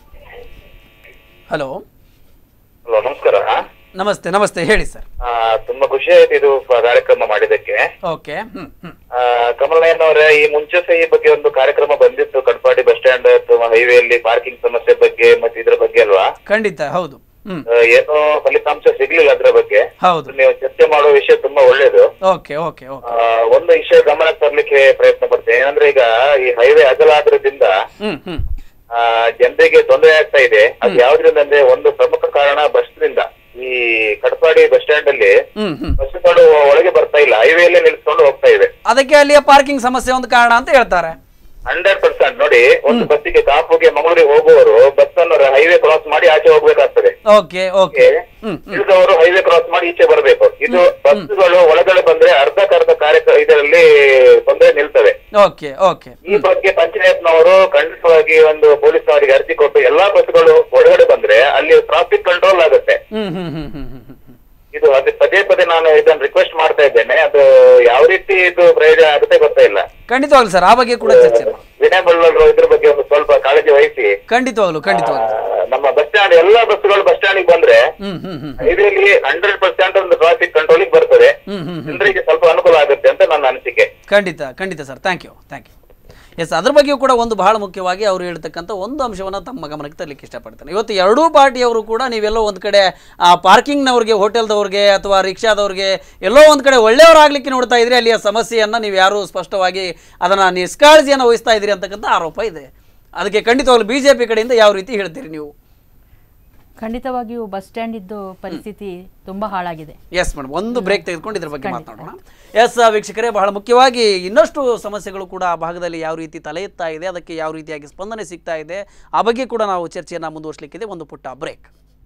[SPEAKER 1] ಹಲೋ
[SPEAKER 11] ಹಲೋ ನಮಸ್ಕಾರ
[SPEAKER 1] ನಮಸ್ತೆ ನಮಸ್ತೆ ಹೇಳಿ ಸರ್
[SPEAKER 11] ಆ, ತುಂಬಾ ಖುಷಿ ಆಯ್ತು ಇದು ಪ- ಕಾರ್ಯಕ್ರಮ ಮಾಡಿದ್ದಕ್ಕೆ
[SPEAKER 1] ಓಕೆ ಹ್ಮ್ ಹ್ಮ್
[SPEAKER 11] ಆ, ಕಮಲ್ ನಯನ್ ಅವರೇ ಈ ಮುಂಚೆ ಸಹ ಈ ಬಗ್ಗೆ ಒಂದು ಕಾರ್ಯಕ್ರಮ ಬಂದಿತ್ತು ಕಟ್ಪಾಡಿ ಬಸ್ ಸ್ಟ್ಯಾಂಡ್ ಅಥವಾ ಹೈವೇಯಲ್ಲಿ ಪಾರ್ಕಿಂಗ್ ಸಮಸ್ಯೆ ಬಗ್ಗೆ ಮತ್ತೆ ಇದ್ರ ಬಗ್ಗೆ ಅಲ್ವಾ
[SPEAKER 1] ಖಂಡಿತ ಹೌದು ಹ್ಮ್
[SPEAKER 11] ಆ, ಏನೋ ಫಲಿತಾಂಶ ಸಿಗ್ಲಿಲ್ಲ ಅದ್ರ ಬಗ್ಗೆ
[SPEAKER 1] ಹೌದು
[SPEAKER 11] ನೀವು ಚರ್ಚೆ ಮಾಡುವ ವಿಷಯ ತುಂಬಾ ಒಳ್ಳೇದು
[SPEAKER 1] ಓಕೆ ಓಕೆ ಓಕೆ
[SPEAKER 11] ಆ, ಒಂದು ವಿಷಯ ಗಮನಕ್ಕೆ ತರ್ಲಿಕ್ಕೆ ಪ್ರಯತ್ನ ಪಡ್ತೇನೆ ಏನಂದ್ರೆ ಈಗ ಈ ಹೈವೇ ಅಗಲ ಆದ್ರದಿಂದ
[SPEAKER 1] ಹ್ಮ್ ಹ್ಮ್
[SPEAKER 11] ಆ, ಜನರಿಗೆ ತೊಂದರೆ ಆಗ್ತಾ ಇದೆ ಅದು ಯಾವ್ದ್ರಿಂದ ಅಂದ್ರೆ ಒಂದು ಪ್ರಮುಖ ಕಾರಣ ಬಸ್ನಿಂದ ಈ ಕಟ್ಪಾಡಿ ಬಸ್ ಸ್ಟ್ಯಾಂಡ್ ಅಲ್ಲಿ
[SPEAKER 1] ಹ್ಮ್ ಹ್ಮ್
[SPEAKER 11] ಬಸ್ಗಳು ಒಳಗೆ ಬರ್ತಾ ಇಲ್ಲ ಹೈವೇಲಿ ನಿಲ್ಸ್ಕೊಂಡು ಹೋಗ್ತಾ ಇವೆ
[SPEAKER 1] ಅದಕ್ಕೆ ಅಲ್ಲಿಯ ಪಾರ್ಕಿಂಗ್ ಸಮಸ್ಯೆ ಒಂದು ಕಾರಣ ಅಂತ ಹೇಳ್ತಾರೆ
[SPEAKER 11] ಹಂಡ್ರೆಡ್ ಪರ್ಸೆಂಟ್ ನೋಡಿ ಒಂದು ಬಸ್ಸಿಗೆ ಕಾಪುಗೆ ಮಂಗಳೂರಿಗೆ ಹೋಗುವವರು ಬಸ್ ಅನ್ನು ಹೈವೇ ಕ್ರಾಸ್ ಮಾಡಿ ಆಚೆ ಹೋಗ್ಬೇಕಾಗ್ತದೆ
[SPEAKER 1] ಓಕೆ ಓಕೆ ಹ್ಮ್ ಹ್ಮ್
[SPEAKER 11] ಇಳಿದವರು ಹೈವೇ ಕ್ರಾಸ್ ಮಾಡಿ ಈಚೆ ಬರಬೇಕು ಇದು ಬಸ್ಗಳು ಒಳಗಡೆ ಬಂದ್ರೆ ಅರ್ಧಕ್ಕರ್ಧ ಕಾರ್ಯ ಇದರಲ್ಲಿ ತೊಂದರೆ ನಿಲ್ತವೆ
[SPEAKER 1] ಓಕೆ ಓಕೆ
[SPEAKER 11] ಈ ಬಗ್ಗೆ ಪಂಚಾಯತ್ನವರು ಖಂಡಿತವಾಗಿ ಒಂದು ಪೊಲೀಸ್ನವರಿಗೆ ಅರ್ಜಿ ಕೊಟ್ಟು ಎಲ್ಲಾ ಬಸ್ಗಳು ಒಳಗಡೆ ಬಂದ್ರೆ ಅಲ್ಲಿ ಟ್ರಾಫಿಕ್ ಕಂಟ್ರೋಲ್ ಆಗುತ್ತೆ
[SPEAKER 1] ಹ್ಮ್ ಹ್ಮ್ ಹ್ಮ್ ಹ್ಮ್ ಹ್ಮ್ ಹ್ಮ್
[SPEAKER 11] ಇದು ಅದು ಪದೇ ಪದೇ ನಾನು ಇದನ್ನ ರಿಕ್ವೆಸ್ಟ್ ಮಾಡ್ತಾ ಇದ್ದೇನೆ ಅದು ಯಾವ ರೀತಿ ಇದು ಪ್ರಯೋಜನ ಆಗುತ್ತೆ ಗೊತ್ತಾ ಇಲ್ಲ
[SPEAKER 1] ಖಂಡಿತವಾಗ್ಲು ಸರ್ ಆ ಬಗ್ಗೆ ಕೂಡ ಚರ್ಚೆ ಮಾಡಿ.
[SPEAKER 11] ವಿನಯ್ ಬಳ್ಳರು ಇದ್ರ ಬಗ್ಗೆ ಒಂದು ಸ್ವಲ್ಪ ಕಾಳಜಿ ವಹಿಸಿ
[SPEAKER 1] ಖಂಡಿತವಾಗ್ಲು ಖಂಡಿತವಾಗ್ಲು
[SPEAKER 11] ಆ, ನಮ್ಮ ಬಸ್ ಸ್ಟ್ಯಾಂಡ್ ಎಲ್ಲಾ ಬಸ್ಗಳು ಬಸ್ ಸ್ಟ್ಯಾಂಡ್ ಬಂದ್ರೆ
[SPEAKER 1] ಹ್ಮ್ ಹ್ಮ್ ಹ್ಮ್
[SPEAKER 11] ಹೈವೇಲಿ ಹಂಡ್ರೆಡ್ ಪರ್ಸೆಂಟ್ ಒಂದು ಟ್ರಾಫಿಕ್ ಕಂಟ್ರೋಲಿಗೆ ಬರ್ತದೆ
[SPEAKER 1] ಹ್ಮ್ ಹ್ಮ್ ಹ್ಮ್
[SPEAKER 11] ಜನರಿಗೆ ಸ್ವಲ್ಪ ಅನುಕೂಲ ಆಗುತ್ತೆ ಅಂತ ನನ್ನ ಅನಿಸಿಕೆ
[SPEAKER 1] ಖಂಡಿತ ಖಂಡಿತ sir thank you thank you yes ಅದ್ರ ಬಗ್ಗೆಯೂ ಕೂಡ ಒಂದು ಬಹಳ ಮುಖ್ಯವಾಗಿ ಅವರು ಹೇಳ್ತಕ್ಕಂಥ ಒಂದು ಅಂಶವನ್ನು ತಮ್ಮ ಗಮನಕ್ಕೆ ತರಲಿಕ್ಕೆ ಇಷ್ಟಪಡ್ತೇನೆ ಇವತ್ತು ಎರಡೂ ಪಾರ್ಟಿಯವರು ಕೂಡ ನೀವೆಲ್ಲೋ ಒಂದು ಕಡೆ ಆ ಪಾರ್ಕಿಂಗ್ನವ್ರಿಗೆ ಹೋಟೆಲ್ದವ್ರಿಗೆ ಅಥವಾ ರಿಕ್ಷಾದವ್ರಿಗೆ ಎಲ್ಲೋ ಒಂದು ಕಡೆ ಒಳ್ಳೆಯವರಾಗಲಿಕ್ಕೆ ನೋಡ್ತಾ ಇದ್ರಿ ಅಲ್ಲಿಯ ಸಮಸ್ಯೆಯನ್ನು ನೀವು ಯಾರು ಸ್ಪಷ್ಟವಾಗಿ ಅದನ್ನು ನಿಷ್ಕಾಳಜಿಯನ್ನು ವಹಿಸ್ತಾ ಇದ್ದೀರಿ ಅಂತಕ್ಕಂಥ ಆರೋಪ ಇದೆ ಅದಕ್ಕೆ ಖಂಡಿತವಾಗ್ಲೂ ಬಿ ಜೆ ಪಿ ಕಡೆಯಿಂದ ಯಾವ ರೀತಿ ಹೇಳ್ತೀರಿ ನೀವು
[SPEAKER 5] ಖಂಡಿತವಾಗಿಯೂ ಬಸ್ ಸ್ಟ್ಯಾಂಡ್ ಇದ್ದು ಪರಿಸ್ಥಿತಿ ತುಂಬಾ ಹಾಳಾಗಿದೆ
[SPEAKER 1] ಎಸ್ ಮೇಡಮ್ ಒಂದು ಬ್ರೇಕ್ ತೆಗೆದುಕೊಂಡು ಇದ್ರ ಬಗ್ಗೆ ಮಾತನಾಡೋಣ ಎಸ್ ವೀಕ್ಷಕರೇ ಬಹಳ ಮುಖ್ಯವಾಗಿ ಇನ್ನಷ್ಟು ಸಮಸ್ಯೆಗಳು ಕೂಡ ಆ ಭಾಗದಲ್ಲಿ ಯಾವ ರೀತಿ ತಲೆ ಎತ್ತಾ ಇದೆ ಅದಕ್ಕೆ ಯಾವ ರೀತಿಯಾಗಿ ಸ್ಪಂದನೆ ಸಿಗ್ತಾ ಇದೆ ಆ ಬಗ್ಗೆ ಕೂಡ ನಾವು ಚರ್ಚೆಯನ್ನು ಮುಂದುವರಿಸಲಿಕ್ಕಿದೆ ಒಂದು ಪುಟ್ಟ ಬ್ರೇಕ್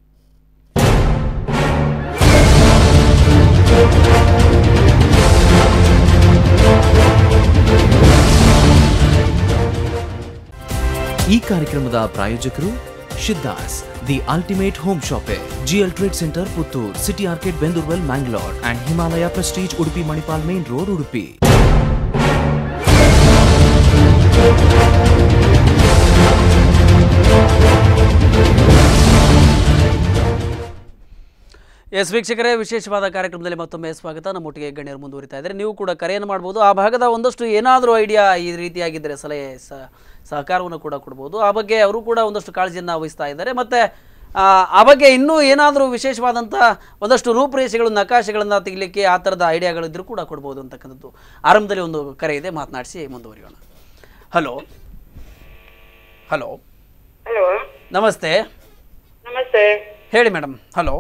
[SPEAKER 12] ಈ ಕಾರ್ಯಕ್ರಮದ ಪ್ರಾಯೋಜಕರು ಶಿದ್ದಾಸ್ the ultimate home shopping GL trade centre Puttur city ಆರ್ಕೆಟ್ Bendoorwell Mangalore and Himalaya prestige Udupi Manipal main road Udupi
[SPEAKER 1] yes ವೀಕ್ಷಕರೇ ವಿಶೇಷವಾದ ಕಾರ್ಯಕ್ರಮದಲ್ಲಿ ಮತ್ತೊಮ್ಮೆ ಸ್ವಾಗತ ನಮ್ಮೊಟ್ಟಿಗೆ ಗಣ್ಯರು ಮುಂದುವರಿತಾ ಇದ್ದಾರೆ ನೀವು ಕೂಡ ಕರೆಯನ್ನು ಮಾಡ್ಬೋದು ಆ ಭಾಗದ ಒಂದಷ್ಟು ಏನಾದರೂ ಐಡಿಯಾ ಈ ರೀತಿಯಾಗಿದ್ದರೆ ಸಲಹೆ ಸ- ಸಹಕಾರವನ್ನು ಕೂಡ ಕೊಡ್ಬೋದು ಆ ಬಗ್ಗೆ ಅವರು ಕೂಡ ಒಂದಷ್ಟು ಕಾಳಜಿಯನ್ನು ವಹಿಸ್ತಾ ಇದ್ದಾರೆ ಮತ್ತು ಆ ಬಗ್ಗೆ ಇನ್ನೂ ಏನಾದರೂ ವಿಶೇಷವಾದಂಥ ಒಂದಷ್ಟು ರೂಪರೇಷೆಗಳು ನಕಾಶೆಗಳನ್ನು ತೆಗಿಲಿಕ್ಕೆ ಆ ಥರದ ಐಡಿಯಾಗಳಿದ್ರೂ ಕೂಡ ಕೊಡ್ಬೋದು ಅಂತಕ್ಕಂಥದ್ದು ಆರಂಭದಲ್ಲಿ ಒಂದು ಕರೆ ಇದೆ ಮಾತನಾಡಿಸಿ ಮುಂದುವರಿಯೋಣ ಹಲೋ ಹಲೋ
[SPEAKER 13] ಹಲೋ
[SPEAKER 1] ನಮಸ್ತೆ
[SPEAKER 13] ನಮಸ್ತೆ
[SPEAKER 1] ಹೇಳಿ ಮೇಡಮ್ ಹಲೋ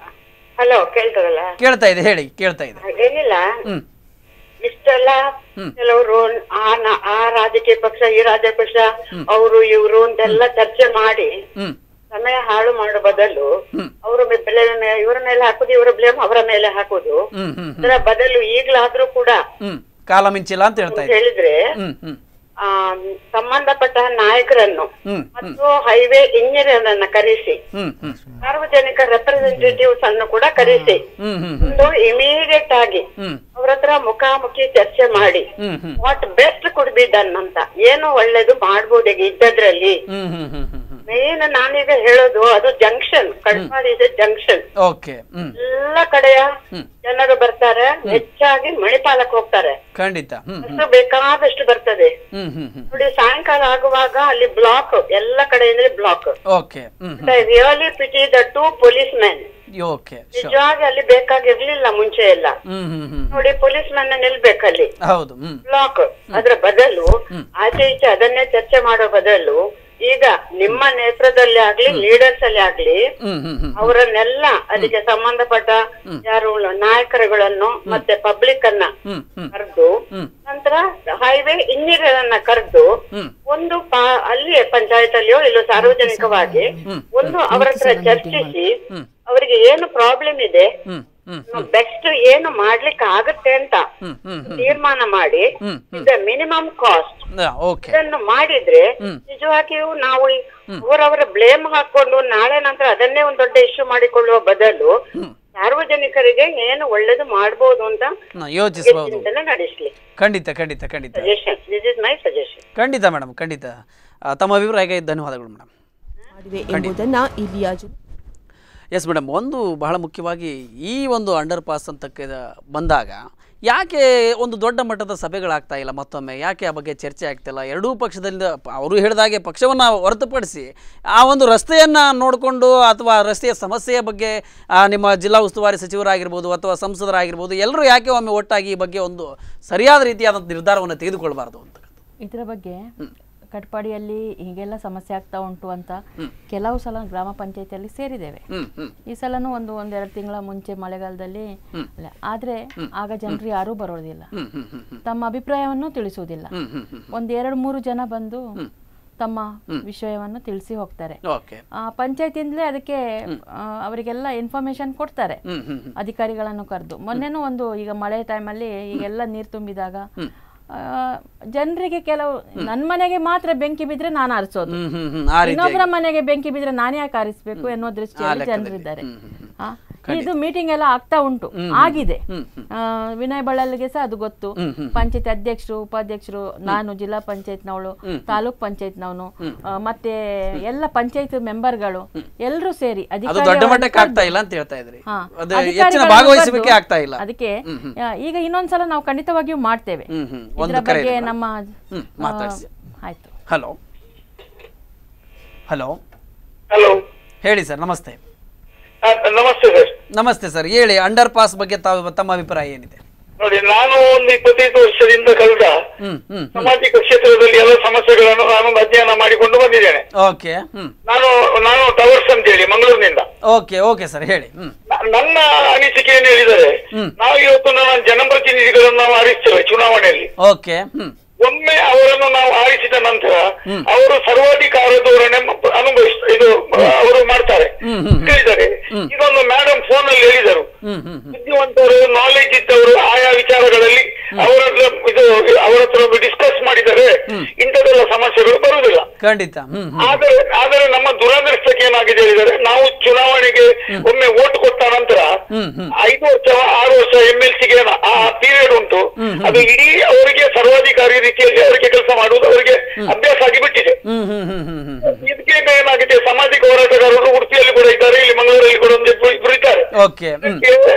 [SPEAKER 13] ಹಲೋ ಕೇಳ್ತದಲ್ಲ
[SPEAKER 1] ಕೇಳ್ತಾ ಇದೆ ಹೇಳಿ ಕೇಳ್ತಾ ಇದೆ
[SPEAKER 13] ಏನಿಲ್ಲ
[SPEAKER 1] ಹ್ಮ್
[SPEAKER 13] ಇಷ್ಟೆಲ್ಲ ಕೆಲವರು ಆ ನ- ಆ ರಾಜಕೀಯ ಪಕ್ಷ ಈ ರಾಜಕೀಯ ಪಕ್ಷ ಅವರು ಇವರು ಅಂತೆಲ್ಲ ಚರ್ಚೆ ಮಾಡಿ
[SPEAKER 1] ಹ್ಮ್
[SPEAKER 13] ಸಮಯ ಹಾಳು ಮಾಡೋ ಬದಲು ಅವರ ಬೆಲೆ ಇವರ ಮೇಲೆ ಹಾಕುದು ಇವರ ಬ್ಲೇಮ್ ಅವರ ಮೇಲೆ ಹಾಕುದು
[SPEAKER 1] ಹ್ಮ್ ಹ್ಮ್
[SPEAKER 13] ಅದರ ಬದಲು ಈಗಲಾದ್ರೂ ಕೂಡ
[SPEAKER 1] ಹ್ಮ್ ಕಾಲ ಮಿಂಚಿಲ್ಲ ಅಂತ ಹೇಳ್ತಾ
[SPEAKER 13] ಅಂತ
[SPEAKER 1] ಇದ್ದಾರೆ
[SPEAKER 13] ಹೇಳಿದ್ರೆ
[SPEAKER 1] ಹ್ಮ್ ಹ್ಮ್
[SPEAKER 13] ಆ ಸಂಬಂಧಪಟ್ಟ ನಾಯಕರನ್ನು
[SPEAKER 1] ಹ್ಮ್
[SPEAKER 13] ಮತ್ತು ಹೈವೇ ಇಂಜಿನಿಯರ್ ಅನ್ನ ಕರೆಸಿ
[SPEAKER 1] ಹ್ಮ್ ಹ್ಮ್
[SPEAKER 13] ಸಾರ್ವಜನಿಕ ರೆಪ್ರೆಸೆಂಟೇಟಿವ್ಸ್ ಅನ್ನು ಕೂಡ ಕರೆಸಿ
[SPEAKER 1] ಹ್ಮ್ ಹ್ಮ್
[SPEAKER 13] ಒಂದು ಇಮಿಡಿಯೇಟ್ ಆಗಿ
[SPEAKER 1] ಹ್ಮ್
[SPEAKER 13] ಅವ್ರ ಹತ್ರ ಮುಖಾಮುಖಿ ಚರ್ಚೆ ಮಾಡಿ
[SPEAKER 1] ಹ್ಮ್ ಹ್ಮ್
[SPEAKER 13] what best could be done ಅಂತ ಏನು ಒಳ್ಳೇದು ಮಾಡ್ಬೋದು ಈಗ ಇದ್ದದ್ರಲ್ಲಿ
[SPEAKER 1] ಹ್ಮ್ ಹ್ಮ್ ಹ್ಮ್ ಹ್ಮ್ ಹ್ಮ್
[SPEAKER 13] ಮೇನ್ ನಾನೀಗ ಹೇಳೋದು ಅದು ಜಂಕ್ಷನ್ ಕಡ್ಪಾಡಿ ಇದೆ ಜಂಕ್ಷನ್
[SPEAKER 1] ಓಕೆ ಹ್ಮ್
[SPEAKER 13] ಎಲ್ಲ ಕಡೆಯ
[SPEAKER 1] ಹ್ಮ್.
[SPEAKER 13] ಜನರು ಬರ್ತಾರೆ ಹೆಚ್ಚಾಗಿ ಮಣಿಪಾಲಕ್ಕೆ ಹೋಗ್ತಾರೆ
[SPEAKER 1] ಖಂಡಿತ ಹ್ಮ್ ಹ್ಮ್
[SPEAKER 13] ಬಸ್ಸು ಬೇಕಾದಷ್ಟು ಬರ್ತದೆ
[SPEAKER 1] ಹ್ಮ್ ಹ್ಮ್ ಹ್ಮ್
[SPEAKER 13] ನೋಡಿ ಸಾಯಂಕಾಲ ಆಗುವಾಗ ಅಲ್ಲಿ ಬ್ಲಾಕ್ ಎಲ್ಲ ಕಡೆಯಿಂದ block
[SPEAKER 1] okay hmm
[SPEAKER 13] really pity the two policemen
[SPEAKER 1] okay sure
[SPEAKER 13] ನಿಜವಾಗಿ ಅಲ್ಲಿ ಬೇಕಾಗಿರ್ಲಿಲ್ಲ ಮುಂಚೆ ಎಲ್ಲ
[SPEAKER 1] ಹ್ಮ್ ಹ್ಮ್ ಹ್ಮ್
[SPEAKER 13] ನೋಡಿ ಪೊಲೀಸ್ ಮೆನ್ ನಿಲ್ಬೇಕಲ್ಲಿ
[SPEAKER 1] ಹೌದು ಹ್ಮ್
[SPEAKER 13] ಬ್ಲಾಕ್ ಅದ್ರ ಬದಲು ಆಚೆ ಈಚೆ ಅದನ್ನೇ ಚರ್ಚೆ ಮಾಡೋ ಬದಲು ಈಗ ನಿಮ್ಮ ನೇತೃತ್ವದಲ್ಲಿ ಆಗ್ಲಿ ಲೀಡರ್ಸ್ ಅಲ್ಲಿ ಆಗ್ಲಿ
[SPEAKER 1] ಹ್ಮ್ ಹ್ಮ್ ಹ್ಮ್
[SPEAKER 13] ಅವರನ್ನೆಲ್ಲ ಅದಕ್ಕೆ ಸಂಬಂಧಪಟ್ಟ ಯಾರು ನಾಯಕರುಗಳನ್ನು ಮತ್ತೆ ಪಬ್ಲಿಕ್ ಅನ್ನ
[SPEAKER 1] ಹ್ಮ್ ಹ್ಮ್
[SPEAKER 13] ಕರೆದು
[SPEAKER 1] ಹ್ಮ್
[SPEAKER 13] ನಂತರ ಹೈವೇ ಇಂಜಿನಿಯರ್ ಅನ್ನ ಕರೆದು
[SPEAKER 1] ಹ್ಮ್
[SPEAKER 13] ಒಂದು ಪಾ- ಅಲ್ಲಿಯೇ ಪಂಚಾಯತ್ ಅಲ್ಲಿಯೋ ಇಲ್ಲೋ ಸಾರ್ವಜನಿಕವಾಗಿ ಒಂದು ಅವರ ಹತ್ರ ಚರ್ಚಿಸಿ
[SPEAKER 1] ಹ್ಮ್.
[SPEAKER 13] ಅವರಿಗೆ ಏನು ಪ್ರಾಬ್ಲಮ್ ಇದೆ
[SPEAKER 1] ಹ್ಮ್ ಹ್ಮ್
[SPEAKER 13] ಬೆಸ್ಟ್ ಏನು ಮಾಡ್ಲಿಕ್ಕೆ ಆಗುತ್ತೆ ಅಂತ
[SPEAKER 1] ಹ್ಮ್ ಹ್ಮ್ ಹ್ಮ್
[SPEAKER 13] ತೀರ್ಮಾನ ಮಾಡಿ
[SPEAKER 1] ಹ್ಮ್ hmm
[SPEAKER 13] the minimum cost
[SPEAKER 1] okay
[SPEAKER 13] ಇದನ್ನು ಮಾಡಿದ್ರೆ
[SPEAKER 1] ಹ್ಮ್.
[SPEAKER 13] ನಿಜವಾಗಿಯೂ ನಾವು ಈ ಅವರವರ ಬ್ಲೇಮ್ ಹಾಕೊಂಡು ನಾಳೆ ನಂತರ ಅದನ್ನೇ ಒಂದು ದೊಡ್ಡ ಇಶ್ಯೂ ಮಾಡಿಕೊಳ್ಳುವ ಬದಲು
[SPEAKER 1] ಹ್ಮ್.
[SPEAKER 13] ಸಾರ್ವಜನಿಕರಿಗೆ ಏನು ಒಳ್ಳೇದು ಮಾಡ್ಬೋದು ಅಂತ
[SPEAKER 1] ನ- ಯೋಚಿಸಬಹುದು
[SPEAKER 13] ಚಿಂತನೆ ನಡೆಸಲಿ
[SPEAKER 1] ಖಂಡಿತ ಖಂಡಿತ ಖಂಡಿತ
[SPEAKER 13] suggestion this is my suggestion
[SPEAKER 1] ಖಂಡಿತ ಮೇಡಮ್ ಖಂಡಿತ ಆ, ತಮ್ಮ ಅಭಿಪ್ರಾಯಕ್ಕೆ ಧನ್ಯವಾದಗಳು ಮೇಡಮ್
[SPEAKER 3] ಮಾಡಿವೆ ಎಂಬುದನ್ನ ಇಲ್ಲಿಯ ಜನ
[SPEAKER 1] ಎಸ್ ಮೇಡಮ್ ಒಂದು ಬಹಳ ಮುಖ್ಯವಾಗಿ ಈ ಒಂದು ಅಂಡರ್ ಪಾಸ್ ಅಂತ ಬಂದಾಗ ಯಾಕೆ ಒಂದು ದೊಡ್ಡ ಮಟ್ಟದ ಸಭೆಗಳಾಗ್ತಾ ಇಲ್ಲ ಮತ್ತೊಮ್ಮೆ ಯಾಕೆ ಆ ಬಗ್ಗೆ ಚರ್ಚೆ ಆಗ್ತಿಲ್ಲ ಎರಡೂ ಪಕ್ಷದಿಂದ ಪ- ಅವರು ಹೇಳಿದಾಗೆ ಪಕ್ಷವನ್ನು ಹೊರತುಪಡಿಸಿ ಆ ಒಂದು ರಸ್ತೆಯನ್ನು ನೋಡಿಕೊಂಡು ಅಥವಾ ರಸ್ತೆಯ ಸಮಸ್ಯೆಯ ಬಗ್ಗೆ ಆ, ನಿಮ್ಮ ಜಿಲ್ಲಾ ಉಸ್ತುವಾರಿ ಸಚಿವರಾಗಿರ್ಬೋದು ಅಥವಾ ಸಂಸದರಾಗಿರ್ಬೋದು ಎಲ್ಲರೂ ಯಾಕೆ ಒಮ್ಮೆ ಒಟ್ಟಾಗಿ ಈ ಬಗ್ಗೆ ಒಂದು ಸರಿಯಾದ ರೀತಿಯಾದಂಥ ನಿರ್ಧಾರವನ್ನು ತೆಗೆದುಕೊಳ್ಬಾರ್ದು ಅಂತ
[SPEAKER 5] ಇದರ ಬಗ್ಗೆ ಕಟ್ಪಾಡಿಯಲ್ಲಿ ಹೀಗೆಲ್ಲ ಸಮಸ್ಯೆ ಆಗ್ತಾ ಉಂಟು ಅಂತ ಕೆಲವು ಸಲ ಗ್ರಾಮ ಪಂಚಾಯತಿಯಲ್ಲಿ ಸೇರಿದ್ದೇವೆ
[SPEAKER 1] ಹ್ಮ್ ಹ್ಮ್
[SPEAKER 5] ಈ ಸಲನೂ ಒಂದು ಒಂದೆರಡು ತಿಂಗಳ ಮುಂಚೆ ಮಳೆಗಾಲದಲ್ಲಿ ಅಲ್ಲ, ಆದ್ರೆ ಆಗ ಜನರು ಯಾರೂ ಬರೋದಿಲ್ಲ
[SPEAKER 1] ಹ್ಮ್ ಹ್ಮ್ ಹ್ಮ್ ಹ್ಮ್
[SPEAKER 5] ತಮ್ಮ ಅಭಿಪ್ರಾಯವನ್ನು ತಿಳಿಸುವುದಿಲ್ಲ
[SPEAKER 1] ಹ್ಮ್ ಹ್ಮ್ ಹ್ಮ್
[SPEAKER 5] ಒಂದ್ ಎರಡು ಮೂರು ಜನ ಬಂದು ತಮ್ಮ ವಿಷಯವನ್ನು ತಿಳಿಸಿ ಹೋಗ್ತಾರೆ
[SPEAKER 1] ಓಕೆ
[SPEAKER 5] ಆ ಪಂಚಾಯತಿಯಿಂದಲೇ ಅದಕ್ಕೆ ಆ, ಅವರಿಗೆಲ್ಲ ಇನ್ಫಾರ್ಮೇಶನ್ ಕೊಡ್ತಾರೆ
[SPEAKER 1] ಹ್ಮ್ ಹ್ಮ್ ಹ್ಮ್
[SPEAKER 5] ಅಧಿಕಾರಿಗಳನ್ನು ಕರೆದು ಮೊನ್ನೆನೂ ಒಂದು ಈಗ ಮಳೆ ಟೈಮಲ್ಲಿ ಈಗೆಲ್ಲ ನೀರು ತುಂಬಿದಾಗ ಜನರಿಗೆ ಕೆಲವು ನನ್ನ ಮನೆಗೆ ಮಾತ್ರ ಬೆಂಕಿ ಬಿದ್ರೆ ನಾನು ಆರಿಸೋದು
[SPEAKER 1] ಹ್ಮ್ ಹ್ಮ್ ಹ್ಮ್ ಆ ರೀತಿ
[SPEAKER 5] ಇನ್ನೊಬ್ಬರ ಮನೆಗೆ ಬೆಂಕಿ ಬಿದ್ರೆ ನಾನೇ ಯಾಕೆ ಆರಿಸ್ಬೇಕು ಎನ್ನುವ ದೃಷ್ಟಿಯಲ್ಲಿ
[SPEAKER 1] ಲೆಕ್ಕದಲ್ಲಿ.
[SPEAKER 5] ಜನರಿದ್ದಾರೆ
[SPEAKER 1] ಹ್ಮ್, ಹ್ಮ್, ಹ್ಮ್.
[SPEAKER 5] ಆ, ಇದು ಮೀಟಿಂಗ್ ಎಲ್ಲ ಆಗ್ತಾ ಉಂಟು ಆಗಿದೆ ಆ, ವಿನಯ್ ಬಳ್ಳಾಲಿಗೆ ಸಹ ಅದು ಗೊತ್ತು ಪಂಚಾಯತ್ ಅಧ್ಯಕ್ಷರು ಉಪಾಧ್ಯಕ್ಷರು ನಾನು ಜಿಲ್ಲಾ ಪಂಚಾಯತ್ನವಳು ತಾಲೂಕ್ ಪಂಚಾಯತ್ನವನು ಮತ್ತೆ ಎಲ್ಲ ಪಂಚಾಯತ್ ಮೆಂಬರ್ಗಳು ಎಲ್ಲರೂ ಸೇರಿ
[SPEAKER 1] ಅದು ದೊಡ್ಡ
[SPEAKER 5] ಅಧಿಕಾರಿಗಳನ್ನು
[SPEAKER 1] ಮಟ್ಟಕ್ಕೆ ಆಗ್ತಾ ಇಲ್ಲ ಅಂತ ಹೇಳ್ತಾ ಇದ್ರಿ
[SPEAKER 5] ಹಾ.
[SPEAKER 1] ಅದು ಹೆಚ್ಚಿನ
[SPEAKER 5] ಅಧಿಕಾರಿಗಳನ್ನು
[SPEAKER 1] ಭಾಗವಹಿಸುವಿಕೆ
[SPEAKER 5] ಕರೆದು
[SPEAKER 1] ಆಗ್ತಾ ಇಲ್ಲ
[SPEAKER 5] ಅದಕ್ಕೆ ಆ, ಈಗ ಇನ್ನೊಂದ್ಸಲ ನಾವು ಖಂಡಿತವಾಗಿಯೂ ಮಾಡ್ತೇವೆ
[SPEAKER 1] ಹ್ಮ್ ಹ್ಮ್
[SPEAKER 5] ಇದರ
[SPEAKER 1] ಒಂದು ಕರೆ
[SPEAKER 5] ಬಗ್ಗೆ
[SPEAKER 1] ಇದೆ
[SPEAKER 5] ನಮ್ಮ
[SPEAKER 1] ಹ್ಮ್ ಮಾತಾಡಿಸಿ
[SPEAKER 5] ಆಯ್ತು
[SPEAKER 1] ಹಲೋ ಹಲೋ
[SPEAKER 7] ಹಲೋ
[SPEAKER 1] ಹೇಳಿ ಸರ್ ನಮಸ್ತೆ
[SPEAKER 7] ನಮಸ್ತೆ ಸರ್
[SPEAKER 1] ನಮಸ್ತೆ ಸರ್ ಹೇಳಿ ಅಂಡರ್ ಪಾಸ್ ಬಗ್ಗೆ ತಾವು ತಮ್ಮ ಅಭಿಪ್ರಾಯ ಏನಿದೆ
[SPEAKER 7] ನೋಡಿ ನಾನು ಒಂದು ಇಪ್ಪತ್ತೈದು ವರ್ಷದಿಂದ ಕಳೆದ
[SPEAKER 1] ಹ್ಮ್ ಹ್ಮ್
[SPEAKER 7] ಸಾಮಾಜಿಕ ಕ್ಷೇತ್ರದಲ್ಲಿ ಎಲ್ಲ ಸಮಸ್ಯೆಗಳನ್ನು ನಾನು ಅಧ್ಯಯನ ಮಾಡಿಕೊಂಡು ಬಂದಿದ್ದೇನೆ
[SPEAKER 1] ಓಕೆ ಹ್ಮ್
[SPEAKER 7] ನಾನು ನಾನು ಟವರ್ಸ್ ಅಂತ ಹೇಳಿ ಮಂಗಳೂರಿನಿಂದ
[SPEAKER 1] ಓಕೆ ಓಕೆ ಸರ್ ಹೇಳಿ ಹ್ಮ್
[SPEAKER 7] ನ- ನನ್ನ ಅನಿಸಿಕೆ ಏನು ಹೇಳಿದರೆ ನಾವು ಇವತ್ತು ನನ್ನ ಜನಪ್ರತಿನಿಧಿಗಳನ್ನು ನಾವು ಆರಿಸ್ತೇವೆ ಚುನಾವಣೆಯಲ್ಲಿ
[SPEAKER 1] ಓಕೆ ಹ್ಮ್
[SPEAKER 7] ಒಮ್ಮೆ ಅವರನ್ನು ನಾವು ಆರಿಸಿದ ನಂತರ ಅವರು ಸರ್ವಾಧಿಕಾರ ಧೋರಣೆ ಮ- ಅನುಭವಿಸ್ ಇದು ಅವರು ಮಾಡ್ತಾರೆ ಹೇಳಿದ್ದಾರೆ ಇದೊಂದು ಮೇಡಮ್ ಫೋನ್ ಅಲ್ಲಿ ಹೇಳಿದರು
[SPEAKER 1] ಹ್ಮ್ ಹ್ಮ್
[SPEAKER 7] ಬುದ್ಧಿವಂತರು ನಾಲೆಜ್ ಇದ್ದವರು ಆಯಾ ವಿಚಾರಗಳಲ್ಲಿ ಅವರ ಹತ್ರ ಇದು ಅವರ ಹತ್ರ ಡಿಸ್ಕಸ್ ಮಾಡಿದರೆ ಇಂಥದೆಲ್ಲ ಸಮಸ್ಯೆಗಳು ಬರುವುದಿಲ್ಲ
[SPEAKER 1] ಖಂಡಿತ ಹ್ಮ್ ಹ್ಮ್
[SPEAKER 7] ಆದರೆ ಆದರೆ ನಮ್ಮ ದುರದೃಷ್ಟಕ್ಕೆ ಏನಾಗಿದೆ ಹೇಳಿದರೆ ನಾವು ಚುನಾವಣೆಗೆ ಒಮ್ಮೆ ವೋಟ್ ಕೊಟ್ಟ ನಂತರ
[SPEAKER 1] ಹ್ಮ್ ಹ್ಮ್
[SPEAKER 7] ಐದು ವರ್ಷ ಆರು ವರ್ಷ ಎಂ ಎಲ್ ಸಿಗೆ ಆ ಪೀರಿಯಡ್ ಉಂಟು ಅದು ಇಡೀ ಅವರಿಗೆ ಸರ್ವಾಧಿಕಾರಿ ರೀತಿಯಲ್ಲಿ ಅವರಿಗೆ ಕೆಲಸ ಮಾಡುವುದು ಅವರಿಗೆ ಅಭ್ಯಾಸ ಆಗಿಬಿಟ್ಟಿದೆ
[SPEAKER 1] ಹ್ಮ್ ಹ್ಮ್ ಹ್ಮ್ ಹ್ಮ್ ಹ್ಮ್ ಹ್ಮ್
[SPEAKER 7] ಇದಕ್ಕೆ ಏನಾಗಿದೆ ಸಾಮಾಜಿಕ ಹೋರಾಟಗಾರರು ಉಡುಪಿಯಲ್ಲಿ ಕೂಡ ಇದ್ದಾರೆ ಇಲ್ಲಿ ಮಂಗಳೂರಲ್ಲಿ ಕೂಡ ಒಂದು ಇಬ್ರು- ಇಬ್ರು ಇದ್ದಾರೆ
[SPEAKER 1] ಓಕೆ ಹ್ಮ್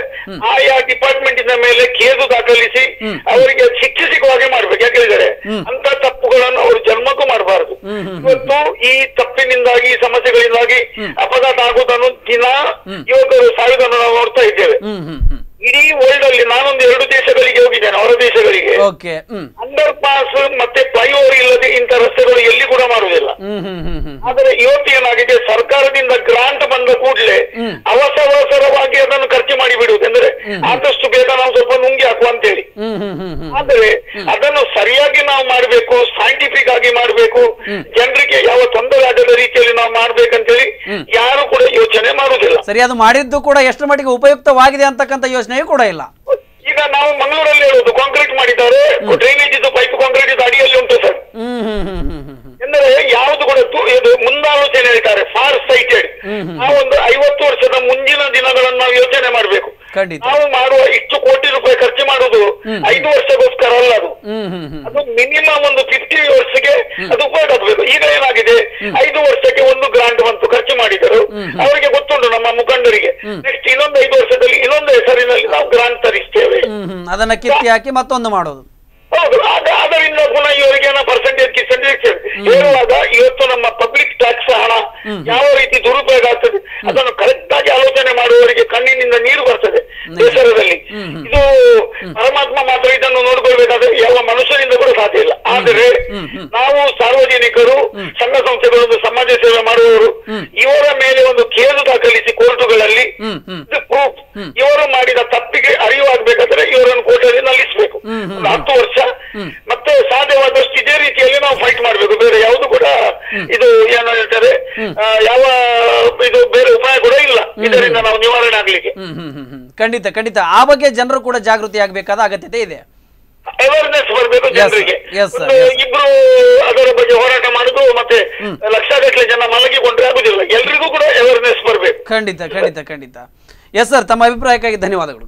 [SPEAKER 7] ಆಯಾ ಡಿಪಾರ್ಟ್ಮೆಂಟ್ ಇಂದ ಮೇಲೆ ಕೇಸು ದಾಖಲಿಸಿ ಅವರಿಗೆ ಶಿಕ್ಷೆ ಸಿಗುವ ಹಾಗೆ ಮಾಡ್ಬೇಕು ಯಾಕೆ ಹೇಳಿದರೆ ಅಂತ ತಪ್ಪುಗಳನ್ನು ಅವರು ಜನ್ಮಕ್ಕೂ ಮಾಡಬಾರದು ಇವತ್ತು ಈ ತಪ್ಪಿನಿಂದಾಗಿ ಈ ಸಮಸ್ಯೆಗಳಿಂದಾಗಿ ಅಪಘಾತ ಆಗುವುದನ್ನು ದಿನ ಯುವಕರು ಸಾಯುವುದನ್ನು ನಾವು ನೋಡ್ತಾ ಇದ್ದೇವೆ
[SPEAKER 1] ಹ್ಮ್ ಹ್ಮ್ ಹ್ಮ್
[SPEAKER 7] ಇಡೀ ವರ್ಲ್ಡ್ ಅಲ್ಲಿ ನಾನೊಂದು ಎರಡು ದೇಶಗಳಿಗೆ ಹೋಗಿದ್ದೇನೆ ಹೊರ ದೇಶಗಳಿಗೆ
[SPEAKER 1] ಓಕೆ ಹ್ಮ್
[SPEAKER 7] ಅಂಡರ್ ಪಾಸ್ ಮತ್ತೆ ಫ್ಲೈಓವರ್ ಇಲ್ಲದೆ ಇಂಥ ರಸ್ತೆಗಳು ಎಲ್ಲಿ ಕೂಡ ಮಾಡುವುದಿಲ್ಲ
[SPEAKER 1] ಹ್ಮ್ ಹ್ಮ್ ಹ್ಮ್ ಹ್ಮ್
[SPEAKER 7] ಆದರೆ ಇವತ್ತು ಏನಾಗಿದೆ ಸರ್ಕಾರದಿಂದ ಗ್ರಾಂಟ್ ಬಂದ ಕೂಡಲೇ ಅವಸರವಸರವಾಗಿ ಅದನ್ನು ಖರ್ಚು ಮಾಡಿ ಬಿಡುವುದು ಅಂದ್ರೆ ಆದಷ್ಟು ಬೇಗ ನಾವು ಸ್ವಲ್ಪ ನುಂಗಿ ಹಾಕುವ ಅಂತೇಳಿ
[SPEAKER 1] ಹ್ಮ್ ಹ್ಮ್ ಹ್ಮ್ ಹ್ಮ್
[SPEAKER 7] ಆದರೆ ಅದನ್ನು ಸರಿಯಾಗಿ ನಾವು ಮಾಡಬೇಕು ಸೈಂಟಿಫಿಕ್ ಆಗಿ ಮಾಡಬೇಕು ಜನರಿಗೆ ಯಾವ ತೊಂದರೆ ಆಗದ ರೀತಿಯಲ್ಲಿ ನಾವು ಮಾಡ್ಬೇಕಂತೇಳಿ ಯಾರು ಕೂಡ ಯೋಚನೆ ಮಾಡುವುದಿಲ್ಲ
[SPEAKER 1] ಸರಿ ಅದು ಮಾಡಿದ್ದು ಕೂಡ ಎಷ್ಟು ಮಟ್ಟಿಗೆ ಉಪಯುಕ್ತವಾಗಿದೆ ಅಂತಕ್ಕಂಥ ಯೋಚನೆಯೂ ಕೂಡ ಇಲ್ಲ
[SPEAKER 7] ಈಗ ನಾವು ಮಂಗಳೂರಲ್ಲಿ ಹೇಳುದು ಕಾಂಕ್ರೀಟ್ ಮಾಡಿದ್ದಾರೆ ಡ್ರೈನೇಜ್ ಇದು ಪೈಪ್ ಕಾಂಕ್ರೀಟ್ ಇದು ಅಡಿಯಲ್ಲಿ ಉಂಟು ಸರ್
[SPEAKER 1] ಹ್ಮ್ ಹ್ಮ್ ಹ್ಮ್ ಹ್ಮ್ ಹ್ಮ್ ಹ್ಮ್
[SPEAKER 7] ಎಂದರೆ ಯಾವುದು ಕೂಡ ತು- ಇದು ಮುಂದಾಲೋಚನೆ ಹೇಳ್ತಾರೆ ಫಾರ್ ಸೈಟೆಡ್ ನಾವು ಒಂದು ಐವತ್ತು ವರ್ಷದ ಮುಂದಿನ ದಿನಗಳನ್ನು ನಾವು ಯೋಚನೆ ಮಾಡಬೇಕು
[SPEAKER 1] ಖಂಡಿತ
[SPEAKER 7] ನಾವು ಮಾಡುವ ಇಷ್ಟು ಕೋಟಿ ರೂಪಾಯಿ ಖರ್ಚು ಮಾಡುವುದು ಐದು ವರ್ಷಕ್ಕೋಸ್ಕರ ಅಲ್ಲ ಅದು
[SPEAKER 1] ಹ್ಮ್ ಹ್ಮ್ ಹ್ಮ್
[SPEAKER 7] ಅದು ಮಿನಿಮಮ್ ಒಂದು ಫಿಫ್ಟಿ ವರ್ಷಕ್ಕೆ ಅದು ಉಪಯೋಗ ಆಗಬೇಕು ಈಗ ಏನಾಗಿದೆ ಐದು ವರ್ಷಕ್ಕೆ ಒಂದು ಗ್ರಾಂಟ್ ಬಂತು ಖರ್ಚು ಮಾಡಿದರು ಅವರಿಗೆ ಗೊತ್ತುಂಟು ನಮ್ಮ ಮುಖಂಡರಿಗೆ ನೆಕ್ಸ್ಟ್ ಇನ್ನೊಂದು ಐದು ವರ್ಷದಲ್ಲಿ ಇನ್ನೊಂದು ಹೆಸರಿನಲ್ಲಿ ನಾವು ಗ್ರಾಂಟ್ ತರಿಸ್ತೇವೆ
[SPEAKER 1] ಹ್ಮ್ ಹ್ಮ್ ಅದನ್ನ ಕಿತ್ತಿ ಹಾಕಿ ಮತ್ತೊಂದು ಮಾಡೋದು
[SPEAKER 7] ಹೌದು ಆಗ ಅದರಿಂದ ಪುನಃ ಇವರಿಗೆ ಪರ್ಸೆಂಟೇಜ್ ಕಿಸೆಂಟೇಜ್ ಹೇಳುವಾಗ ಇವತ್ತು ನಮ್ಮ ಪಬ್ಲಿಕ್ ಟ್ಯಾಕ್ಸ್ ಹಣ ಯಾವ ರೀತಿ ದುರುಪಯೋಗ ಆಗ್ತದೆ ಅದನ್ನು ಕರೆಕ್ಟ್ ಆಗಿ ಆಲೋಚನೆ ಮಾಡುವವರಿಗೆ ಕಣ್ಣಿನಿಂದ ನೀರು ಬರ್ತದೆ ಬೇಸರದಲ್ಲಿ ಇದು ಪರಮಾತ್ಮ ಮಾತ್ರ ಇದನ್ನು ನೋಡ್ಕೊಳ್ಬೇಕಾದ್ರೆ ಯಾವ ಮನುಷ್ಯನಿಂದ ಕೂಡ ಸಾಧ್ಯ ಇಲ್ಲ ಆದರೆ ನಾವು ಸಾರ್ವಜನಿಕರು ಸಂಘ ಸಂಸ್ಥೆಗಳೊಂದು ಸಮಾಜ ಸೇವೆ ಮಾಡುವವರು ಇವರ ಮೇಲೆ ಒಂದು ಕೇಸು ದಾಖಲಿಸಿ ಕೋರ್ಟುಗಳಲ್ಲಿ ಇದು ಪ್ರೂಫ್ ಇವರು ಮಾಡಿದ ತಪ್ಪಿಗೆ ಅರಿವಾಗಬೇಕಾದ್ರೆ ಇವರನ್ನು ಕೋರ್ಟಲ್ಲಿ ನಲ್ಲಿಸಬೇಕು ಒಂದು ಹತ್ತು ವರ್ಷ ಮತ್ತೆ ಸಾಧ್ಯವಾದಷ್ಟು ಇದೇ ರೀತಿಯಲ್ಲಿ ನಾವು ಫೈಟ್ ಮಾಡಬೇಕು ಬೇರೆ ಯಾವುದು ಕೂಡ ಇದು ಏನು ಹೇಳ್ತಾರೆ ಆ, ಯಾವ ಇದು ಬೇರೆ ಉಪಾಯ ಕೂಡ ಇಲ್ಲ ಇದರಿಂದ ನಾವು ನಿವಾರಣೆ ಆಗ್ಲಿಕ್ಕೆ
[SPEAKER 1] ಹ್ಮ್ ಹ್ಮ್ ಹ್ಮ್ ಹ್ಮ್ ಖಂಡಿತ ಖಂಡಿತ ಆ ಬಗ್ಗೆ ಜನರು ಕೂಡ ಜಾಗೃತಿ ಆಗಬೇಕಾದ ಅಗತ್ಯತೆ ಇದೆ
[SPEAKER 7] ಅವೇರ್ನೆಸ್ ಬರಬೇಕು
[SPEAKER 1] Yes, sir.
[SPEAKER 7] ಜನರಿಗೆ
[SPEAKER 1] Yes, sir.
[SPEAKER 7] ಒಂದು
[SPEAKER 1] Yes.
[SPEAKER 7] ಇಬ್ರು ಅದರ ಬಗ್ಗೆ ಹೋರಾಟ ಮಾಡುದು ಮತ್ತೆ ಲಕ್ಷಗಟ್ಟಲೆ ಜನ ಮಲಗಿಕೊಂಡ್ರೆ ಆಗುದಿಲ್ಲ ಎಲ್ರಿಗೂ ಕೂಡ ಅವೇರ್ನೆಸ್ ಬರಬೇಕು
[SPEAKER 1] ಖಂಡಿತ ಖಂಡಿತ ಖಂಡಿತ ಎಸ್ ಸರ್ ತಮ್ಮ ಅಭಿಪ್ರಾಯಕ್ಕಾಗಿ ಧನ್ಯವಾದಗಳು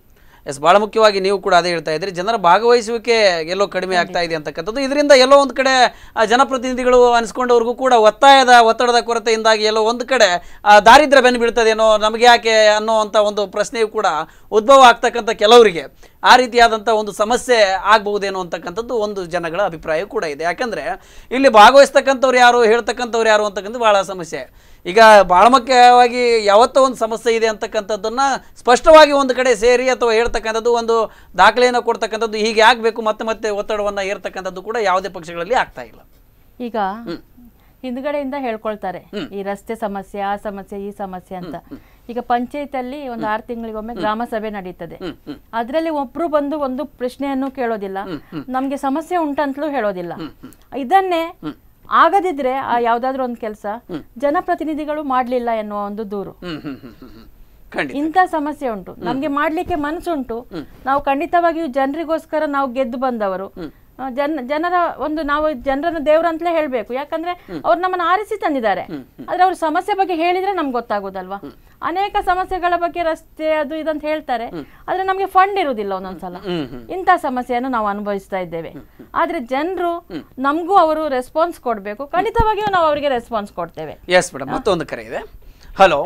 [SPEAKER 1] ಎಸ್ ಭಾಳ ಮುಖ್ಯವಾಗಿ ನೀವು ಕೂಡ ಅದೇ ಹೇಳ್ತಾ ಇದ್ರಿ ಜನರ ಭಾಗವಹಿಸುವಿಕೆ ಎಲ್ಲೋ ಕಡಿಮೆ ಆಗ್ತಾ ಇದೆ ಅಂತಕ್ಕಂಥದ್ದು ಇದರಿಂದ ಎಲ್ಲೋ ಒಂದು ಕಡೆ ಆ, ಜನಪ್ರತಿನಿಧಿಗಳು ಅನಿಸ್ಕೊಂಡವ್ರಿಗೂ ಕೂಡ ಒತ್ತಾಯದ ಒತ್ತಡದ ಕೊರತೆಯಿಂದಾಗಿ ಎಲ್ಲೋ ಒಂದು ಕಡೆ ಆ, ದಾರಿದ್ರ್ಯ ಬೆನ್ನು ಬೀಳ್ತದೇನೋ ನಮಗೆ ಯಾಕೆ ಅನ್ನೋವಂಥ ಒಂದು ಪ್ರಶ್ನೆಯು ಕೂಡ ಉದ್ಭವ ಆಗ್ತಕ್ಕಂಥ ಕೆಲವರಿಗೆ ಆ ರೀತಿಯಾದಂಥ ಒಂದು ಸಮಸ್ಯೆ ಆಗ್ಬಹುದೇನೋ ಅಂತಕ್ಕಂಥದ್ದು ಒಂದು ಜನಗಳ ಅಭಿಪ್ರಾಯ ಕೂಡ ಇದೆ ಯಾಕಂದರೆ ಇಲ್ಲಿ ಭಾಗವಹಿಸ್ತಕ್ಕಂಥವ್ರು ಯಾರು ಹೇಳ್ತಕ್ಕಂಥವ್ರು ಯಾರು ಅಂತಕ್ಕಂಥದ್ದು ಭಾಳ ಸಮಸ್ಯೆ ಈಗ ಭಾಳ ಮುಖ್ಯವಾಗಿ ಯಾವತ್ತೋ ಒಂದು ಸಮಸ್ಯೆ ಇದೆ ಅಂತಕ್ಕಂಥದ್ದನ್ನು ಸ್ಪಷ್ಟವಾಗಿ ಒಂದು ಕಡೆ ಸೇರಿ ಅಥವಾ ಹೇಳ್ತಕ್ಕಂಥದ್ದು ಒಂದು ದಾಖಲೆಯನ್ನು ಕೊಡ್ತಕ್ಕಂಥದ್ದು ಹೀಗೆ ಆಗಬೇಕು ಮತ್ತೆ ಮತ್ತೆ ಒತ್ತಡವನ್ನು ಏರ್ತಕ್ಕಂಥದ್ದು ಕೂಡ ಯಾವುದೇ ಪಕ್ಷಗಳಲ್ಲಿ ಆಗ್ತಾ ಇಲ್ಲ
[SPEAKER 5] ಈಗ ಹಿಂದ್ಗಡೆಯಿಂದ ಹೇಳ್ಕೊಳ್ತಾರೆ ಈ ರಸ್ತೆ ಸಮಸ್ಯೆ ಆ ಸಮಸ್ಯೆ ಈ ಸಮಸ್ಯೆ ಅಂತ ಈಗ ಪಂಚಾಯತ್ ಒಂದು ಆರು ತಿಂಗಳಿಗೊಮ್ಮೆ ಗ್ರಾಮ ಸಭೆ ನಡೀತದೆ ಅದ್ರಲ್ಲಿ ಒಬ್ರು ಬಂದು ಒಂದು ಪ್ರಶ್ನೆಯನ್ನು ಕೇಳೋದಿಲ್ಲ ನಮ್ಗೆ ಸಮಸ್ಯೆ ಉಂಟಂತಲೂ ಹೇಳೋದಿಲ್ಲ ಇದನ್ನೇ ಆಗದಿದ್ರೆ ಆ ಯಾವ್ದಾದ್ರು ಒಂದು ಕೆಲಸ ಜನಪ್ರತಿನಿಧಿಗಳು ಮಾಡ್ಲಿಲ್ಲ ಎನ್ನುವ ಒಂದು ದೂರು
[SPEAKER 1] ಹ್ಮ್ ಹ್ಮ್ ಹ್ಮ್ ಹ್ಮ್ ಹ್ಮ್. ಖಂಡಿತ
[SPEAKER 5] ಇಂಥ ಸಮಸ್ಯೆ ಉಂಟು ನಮ್ಗೆ ಮಾಡ್ಲಿಕ್ಕೆ ಮನಸ್ಸುಂಟು ನಾವು ಖಂಡಿತವಾಗಿಯೂ ಜನರಿಗೋಸ್ಕರ ನಾವು ಗೆದ್ದು ಬಂದವರು ಆ, ಜನ ಜನರ ಒಂದು ನಾವು ಜನರನ್ನು ದೇವ್ರಂತಲೇ ಹೇಳ್ಬೇಕು ಯಾಕಂದ್ರೆ ಅವ್ರು ನಮ್ಮನ್ನ ಆರಿಸಿ ತಂದಿದ್ದಾರೆ ಆದ್ರೆ ಅವ್ರ ಸಮಸ್ಯೆ ಬಗ್ಗೆ ಹೇಳಿದ್ರೆ ನಮ್ಗೆ ಗೊತ್ತಾಗೋದಲ್ವಾ ಅನೇಕ ಸಮಸ್ಯೆಗಳ ಬಗ್ಗೆ ರಸ್ತೆ ಅದು ಇದಂತ ಹೇಳ್ತಾರೆ ಆದ್ರೆ ನಮ್ಗೆ ಫಂಡ್ ಇರುವುದಿಲ್ಲ ಒಂದೊಂದ್ಸಲ ಇಂಥ ಸಮಸ್ಯೆಯನ್ನು ನಾವು ಅನುಭವಿಸ್ತಾ ಇದ್ದೇವೆ ಆದ್ರೆ ಜನರು ನಮಗೂ ಅವರು ರೆಸ್ಪಾನ್ಸ್ ಕೊಡ್ಬೇಕು ಖಂಡಿತವಾಗಿಯೂ ನಾವು ಅವರಿಗೆ ರೆಸ್ಪಾನ್ಸ್ ಕೊಡ್ತೇವೆ
[SPEAKER 1] ಎಸ್ ಮೇಡಮ್ ಮತ್ತೊಂದು ಕರೆ ಇದೆ ಹಲೋ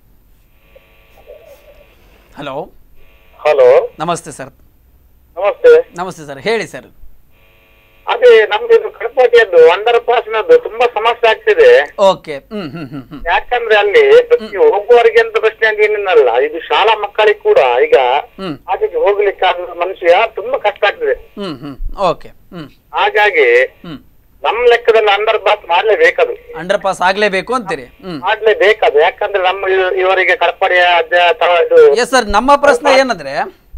[SPEAKER 1] ಹಲೋ
[SPEAKER 7] ಹಲೋ
[SPEAKER 1] ನಮಸ್ತೆ ಸರ್
[SPEAKER 7] ನಮಸ್ತೆ
[SPEAKER 1] ನಮಸ್ತೆ ಸರ್ ಹೇಳಿ ಸರ್
[SPEAKER 14] ಅದೇ ನಮ್ದು ಇದು ಕಡಪಾಟಿಯದ್ದು ಅಂಡರ್ ಪಾಸ್ನದ್ದು ತುಂಬಾ ಸಮಸ್ಯೆ ಆಗ್ತಿದೆ
[SPEAKER 1] ಓಕೆ ಹ್ಮ್ ಹ್ಮ್ ಹ್ಮ್ ಹ್ಮ್
[SPEAKER 14] ಯಾಕಂದ್ರೆ ಅಲ್ಲಿ ಪ್ರತಿ ಹೋಗುವವರಿಗೆ ಅಂತ ಪ್ರಶ್ನೆ ಅಂತ ಏನಿನ್ನಲ್ಲ ಇದು ಶಾಲಾ ಮಕ್ಕಳಿಗೆ ಕೂಡ ಈಗ
[SPEAKER 1] ಹ್ಮ್.
[SPEAKER 14] ಆಚೆಗೆ ಹೋಗ್ಲಿಕ್ಕೆ ಮನುಷ್ಯ ತುಂಬಾ ಕಷ್ಟ ಆಗ್ತದೆ
[SPEAKER 1] ಹ್ಮ್ ಹ್ಮ್ ಓಕೆ ಹ್ಮ್
[SPEAKER 14] ಹಾಗಾಗಿ
[SPEAKER 1] ಹ್ಮ್
[SPEAKER 14] ನಮ್ ಲೆಕ್ಕದಲ್ಲಿ ಅಂಡರ್ ಪಾಸ್ ಮಾಡ್ಲೇಬೇಕದು
[SPEAKER 1] ಅಂಡರ್ ಪಾಸ್ ಆಗ್ಲೇಬೇಕು ಅಂತೀರಿ ಹ್ಮ್
[SPEAKER 14] ಮಾಡ್ಲೇಬೇಕದು ಯಾಕಂದ್ರೆ ನಮ್ಮ ಇವ- ಇವರಿಗೆ ಕಡಪಾಡಿಯ ಅಧ್ಯ ಅಥವಾ ಇದು
[SPEAKER 1] ಎಸ್ ಸರ್ ನಮ್ಮ ಪ್ರಶ್ನೆ ಏನಂದ್ರೆ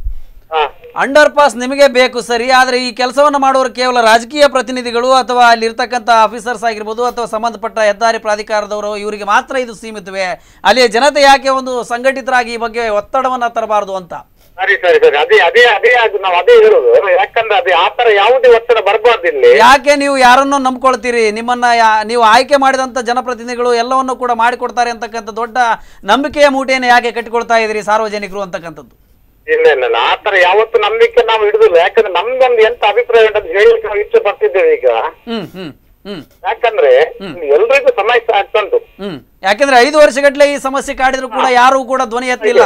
[SPEAKER 1] ಅಂಡರ್ ಪಾಸ್ ನಿಮಗೆ ಬೇಕು ಸರಿ ಆದ್ರೆ ಈ ಕೆಲಸವನ್ನು ಮಾಡುವವರು ಕೇವಲ ರಾಜಕೀಯ ಪ್ರತಿನಿಧಿಗಳು ಅಥವಾ ಅಲ್ಲಿರ್ತಕ್ಕಂಥ ಆಫೀಸರ್ಸ್ ಆಗಿರ್ಬೋದು ಅಥವಾ ಸಂಬಂಧಪಟ್ಟ ಹೆದ್ದಾರಿ ಪ್ರಾಧಿಕಾರದವರು ಇವರಿಗೆ ಮಾತ್ರ ಇದು ಸೀಮಿತವೇ ಅಲ್ಲಿಯ ಜನತೆ ಯಾಕೆ ಒಂದು ಸಂಘಟಿತರಾಗಿ ಈ ಬಗ್ಗೆ ಒತ್ತಡವನ್ನ ತರಬಾರದು ಅಂತ
[SPEAKER 14] ಸರಿ ಸರಿ ಸರಿ ಅದೇ ಅದೇ ಅದೇ ಅದು ನಾವು ಅದೇ ಹೇಳುದು ಯಾಕಂದ್ರೆ ಅದೇ ಆತರ ಯಾವುದೇ ಒತ್ತಡ ಬರಬಾರ್ದು ಇಲ್ಲಿ
[SPEAKER 1] ಯಾಕೆ ನೀವು ಯಾರನ್ನು ನಂಬ್ಕೊಳ್ತೀರಿ ನಿಮ್ಮನ್ನ ಯಾ- ನೀವು ಆಯ್ಕೆ ಮಾಡಿದಂತ ಜನಪ್ರತಿನಿಧಿಗಳು ಎಲ್ಲವನ್ನು ಕೂಡ ಮಾಡಿಕೊಡ್ತಾರೆ ಅಂತಕ್ಕಂಥ ದೊಡ್ಡ ನಂಬಿಕೆಯ ಮೂಟೆಯನ್ನು ಯಾಕೆ ಕಟ್ಟಿಕೊಳ್ತಾ ಇದ್ರಿ ಸಾರ್ವಜನಿಕರು ಅಂತಕ್ಕಂಥದ್ದು
[SPEAKER 14] ಇಲ್ಲ ಇಲ್ಲ ಇಲ್ಲ ಆತರ ಯಾವತ್ತು ನಂಬಿಕೆ ನಾವು ಹಿಡಿದಿಲ್ಲ ಯಾಕಂದ್ರೆ ನಮ್ದೊಂದು ಎಂತ ಅಭಿಪ್ರಾಯ ಉಂಟು ಅಂತ ಹೇಳಲಿಕ್ಕೆ ನಾವು ಇಚ್ಛೆ ಪಡ್ತಿದ್ದೇವೆ ಈಗ
[SPEAKER 1] ಹ್ಮ್ ಹ್ಮ್ ಹ್ಮ್
[SPEAKER 14] ಯಾಕಂದ್ರೆ ಎಲ್ರಿಗೂ ಸಮಸ್ಯೆ ಆಗ್ತುಂಟು
[SPEAKER 1] ಹ್ಮ್ ಯಾಕಂದ್ರೆ ಐದು ವರ್ಷಗಟ್ಲೆ ಈ ಸಮಸ್ಯೆ ಕಾಡಿದ್ರು ಕೂಡ ಯಾರು ಕೂಡ ಧ್ವನಿ ಎತ್ತಿಲ್ಲ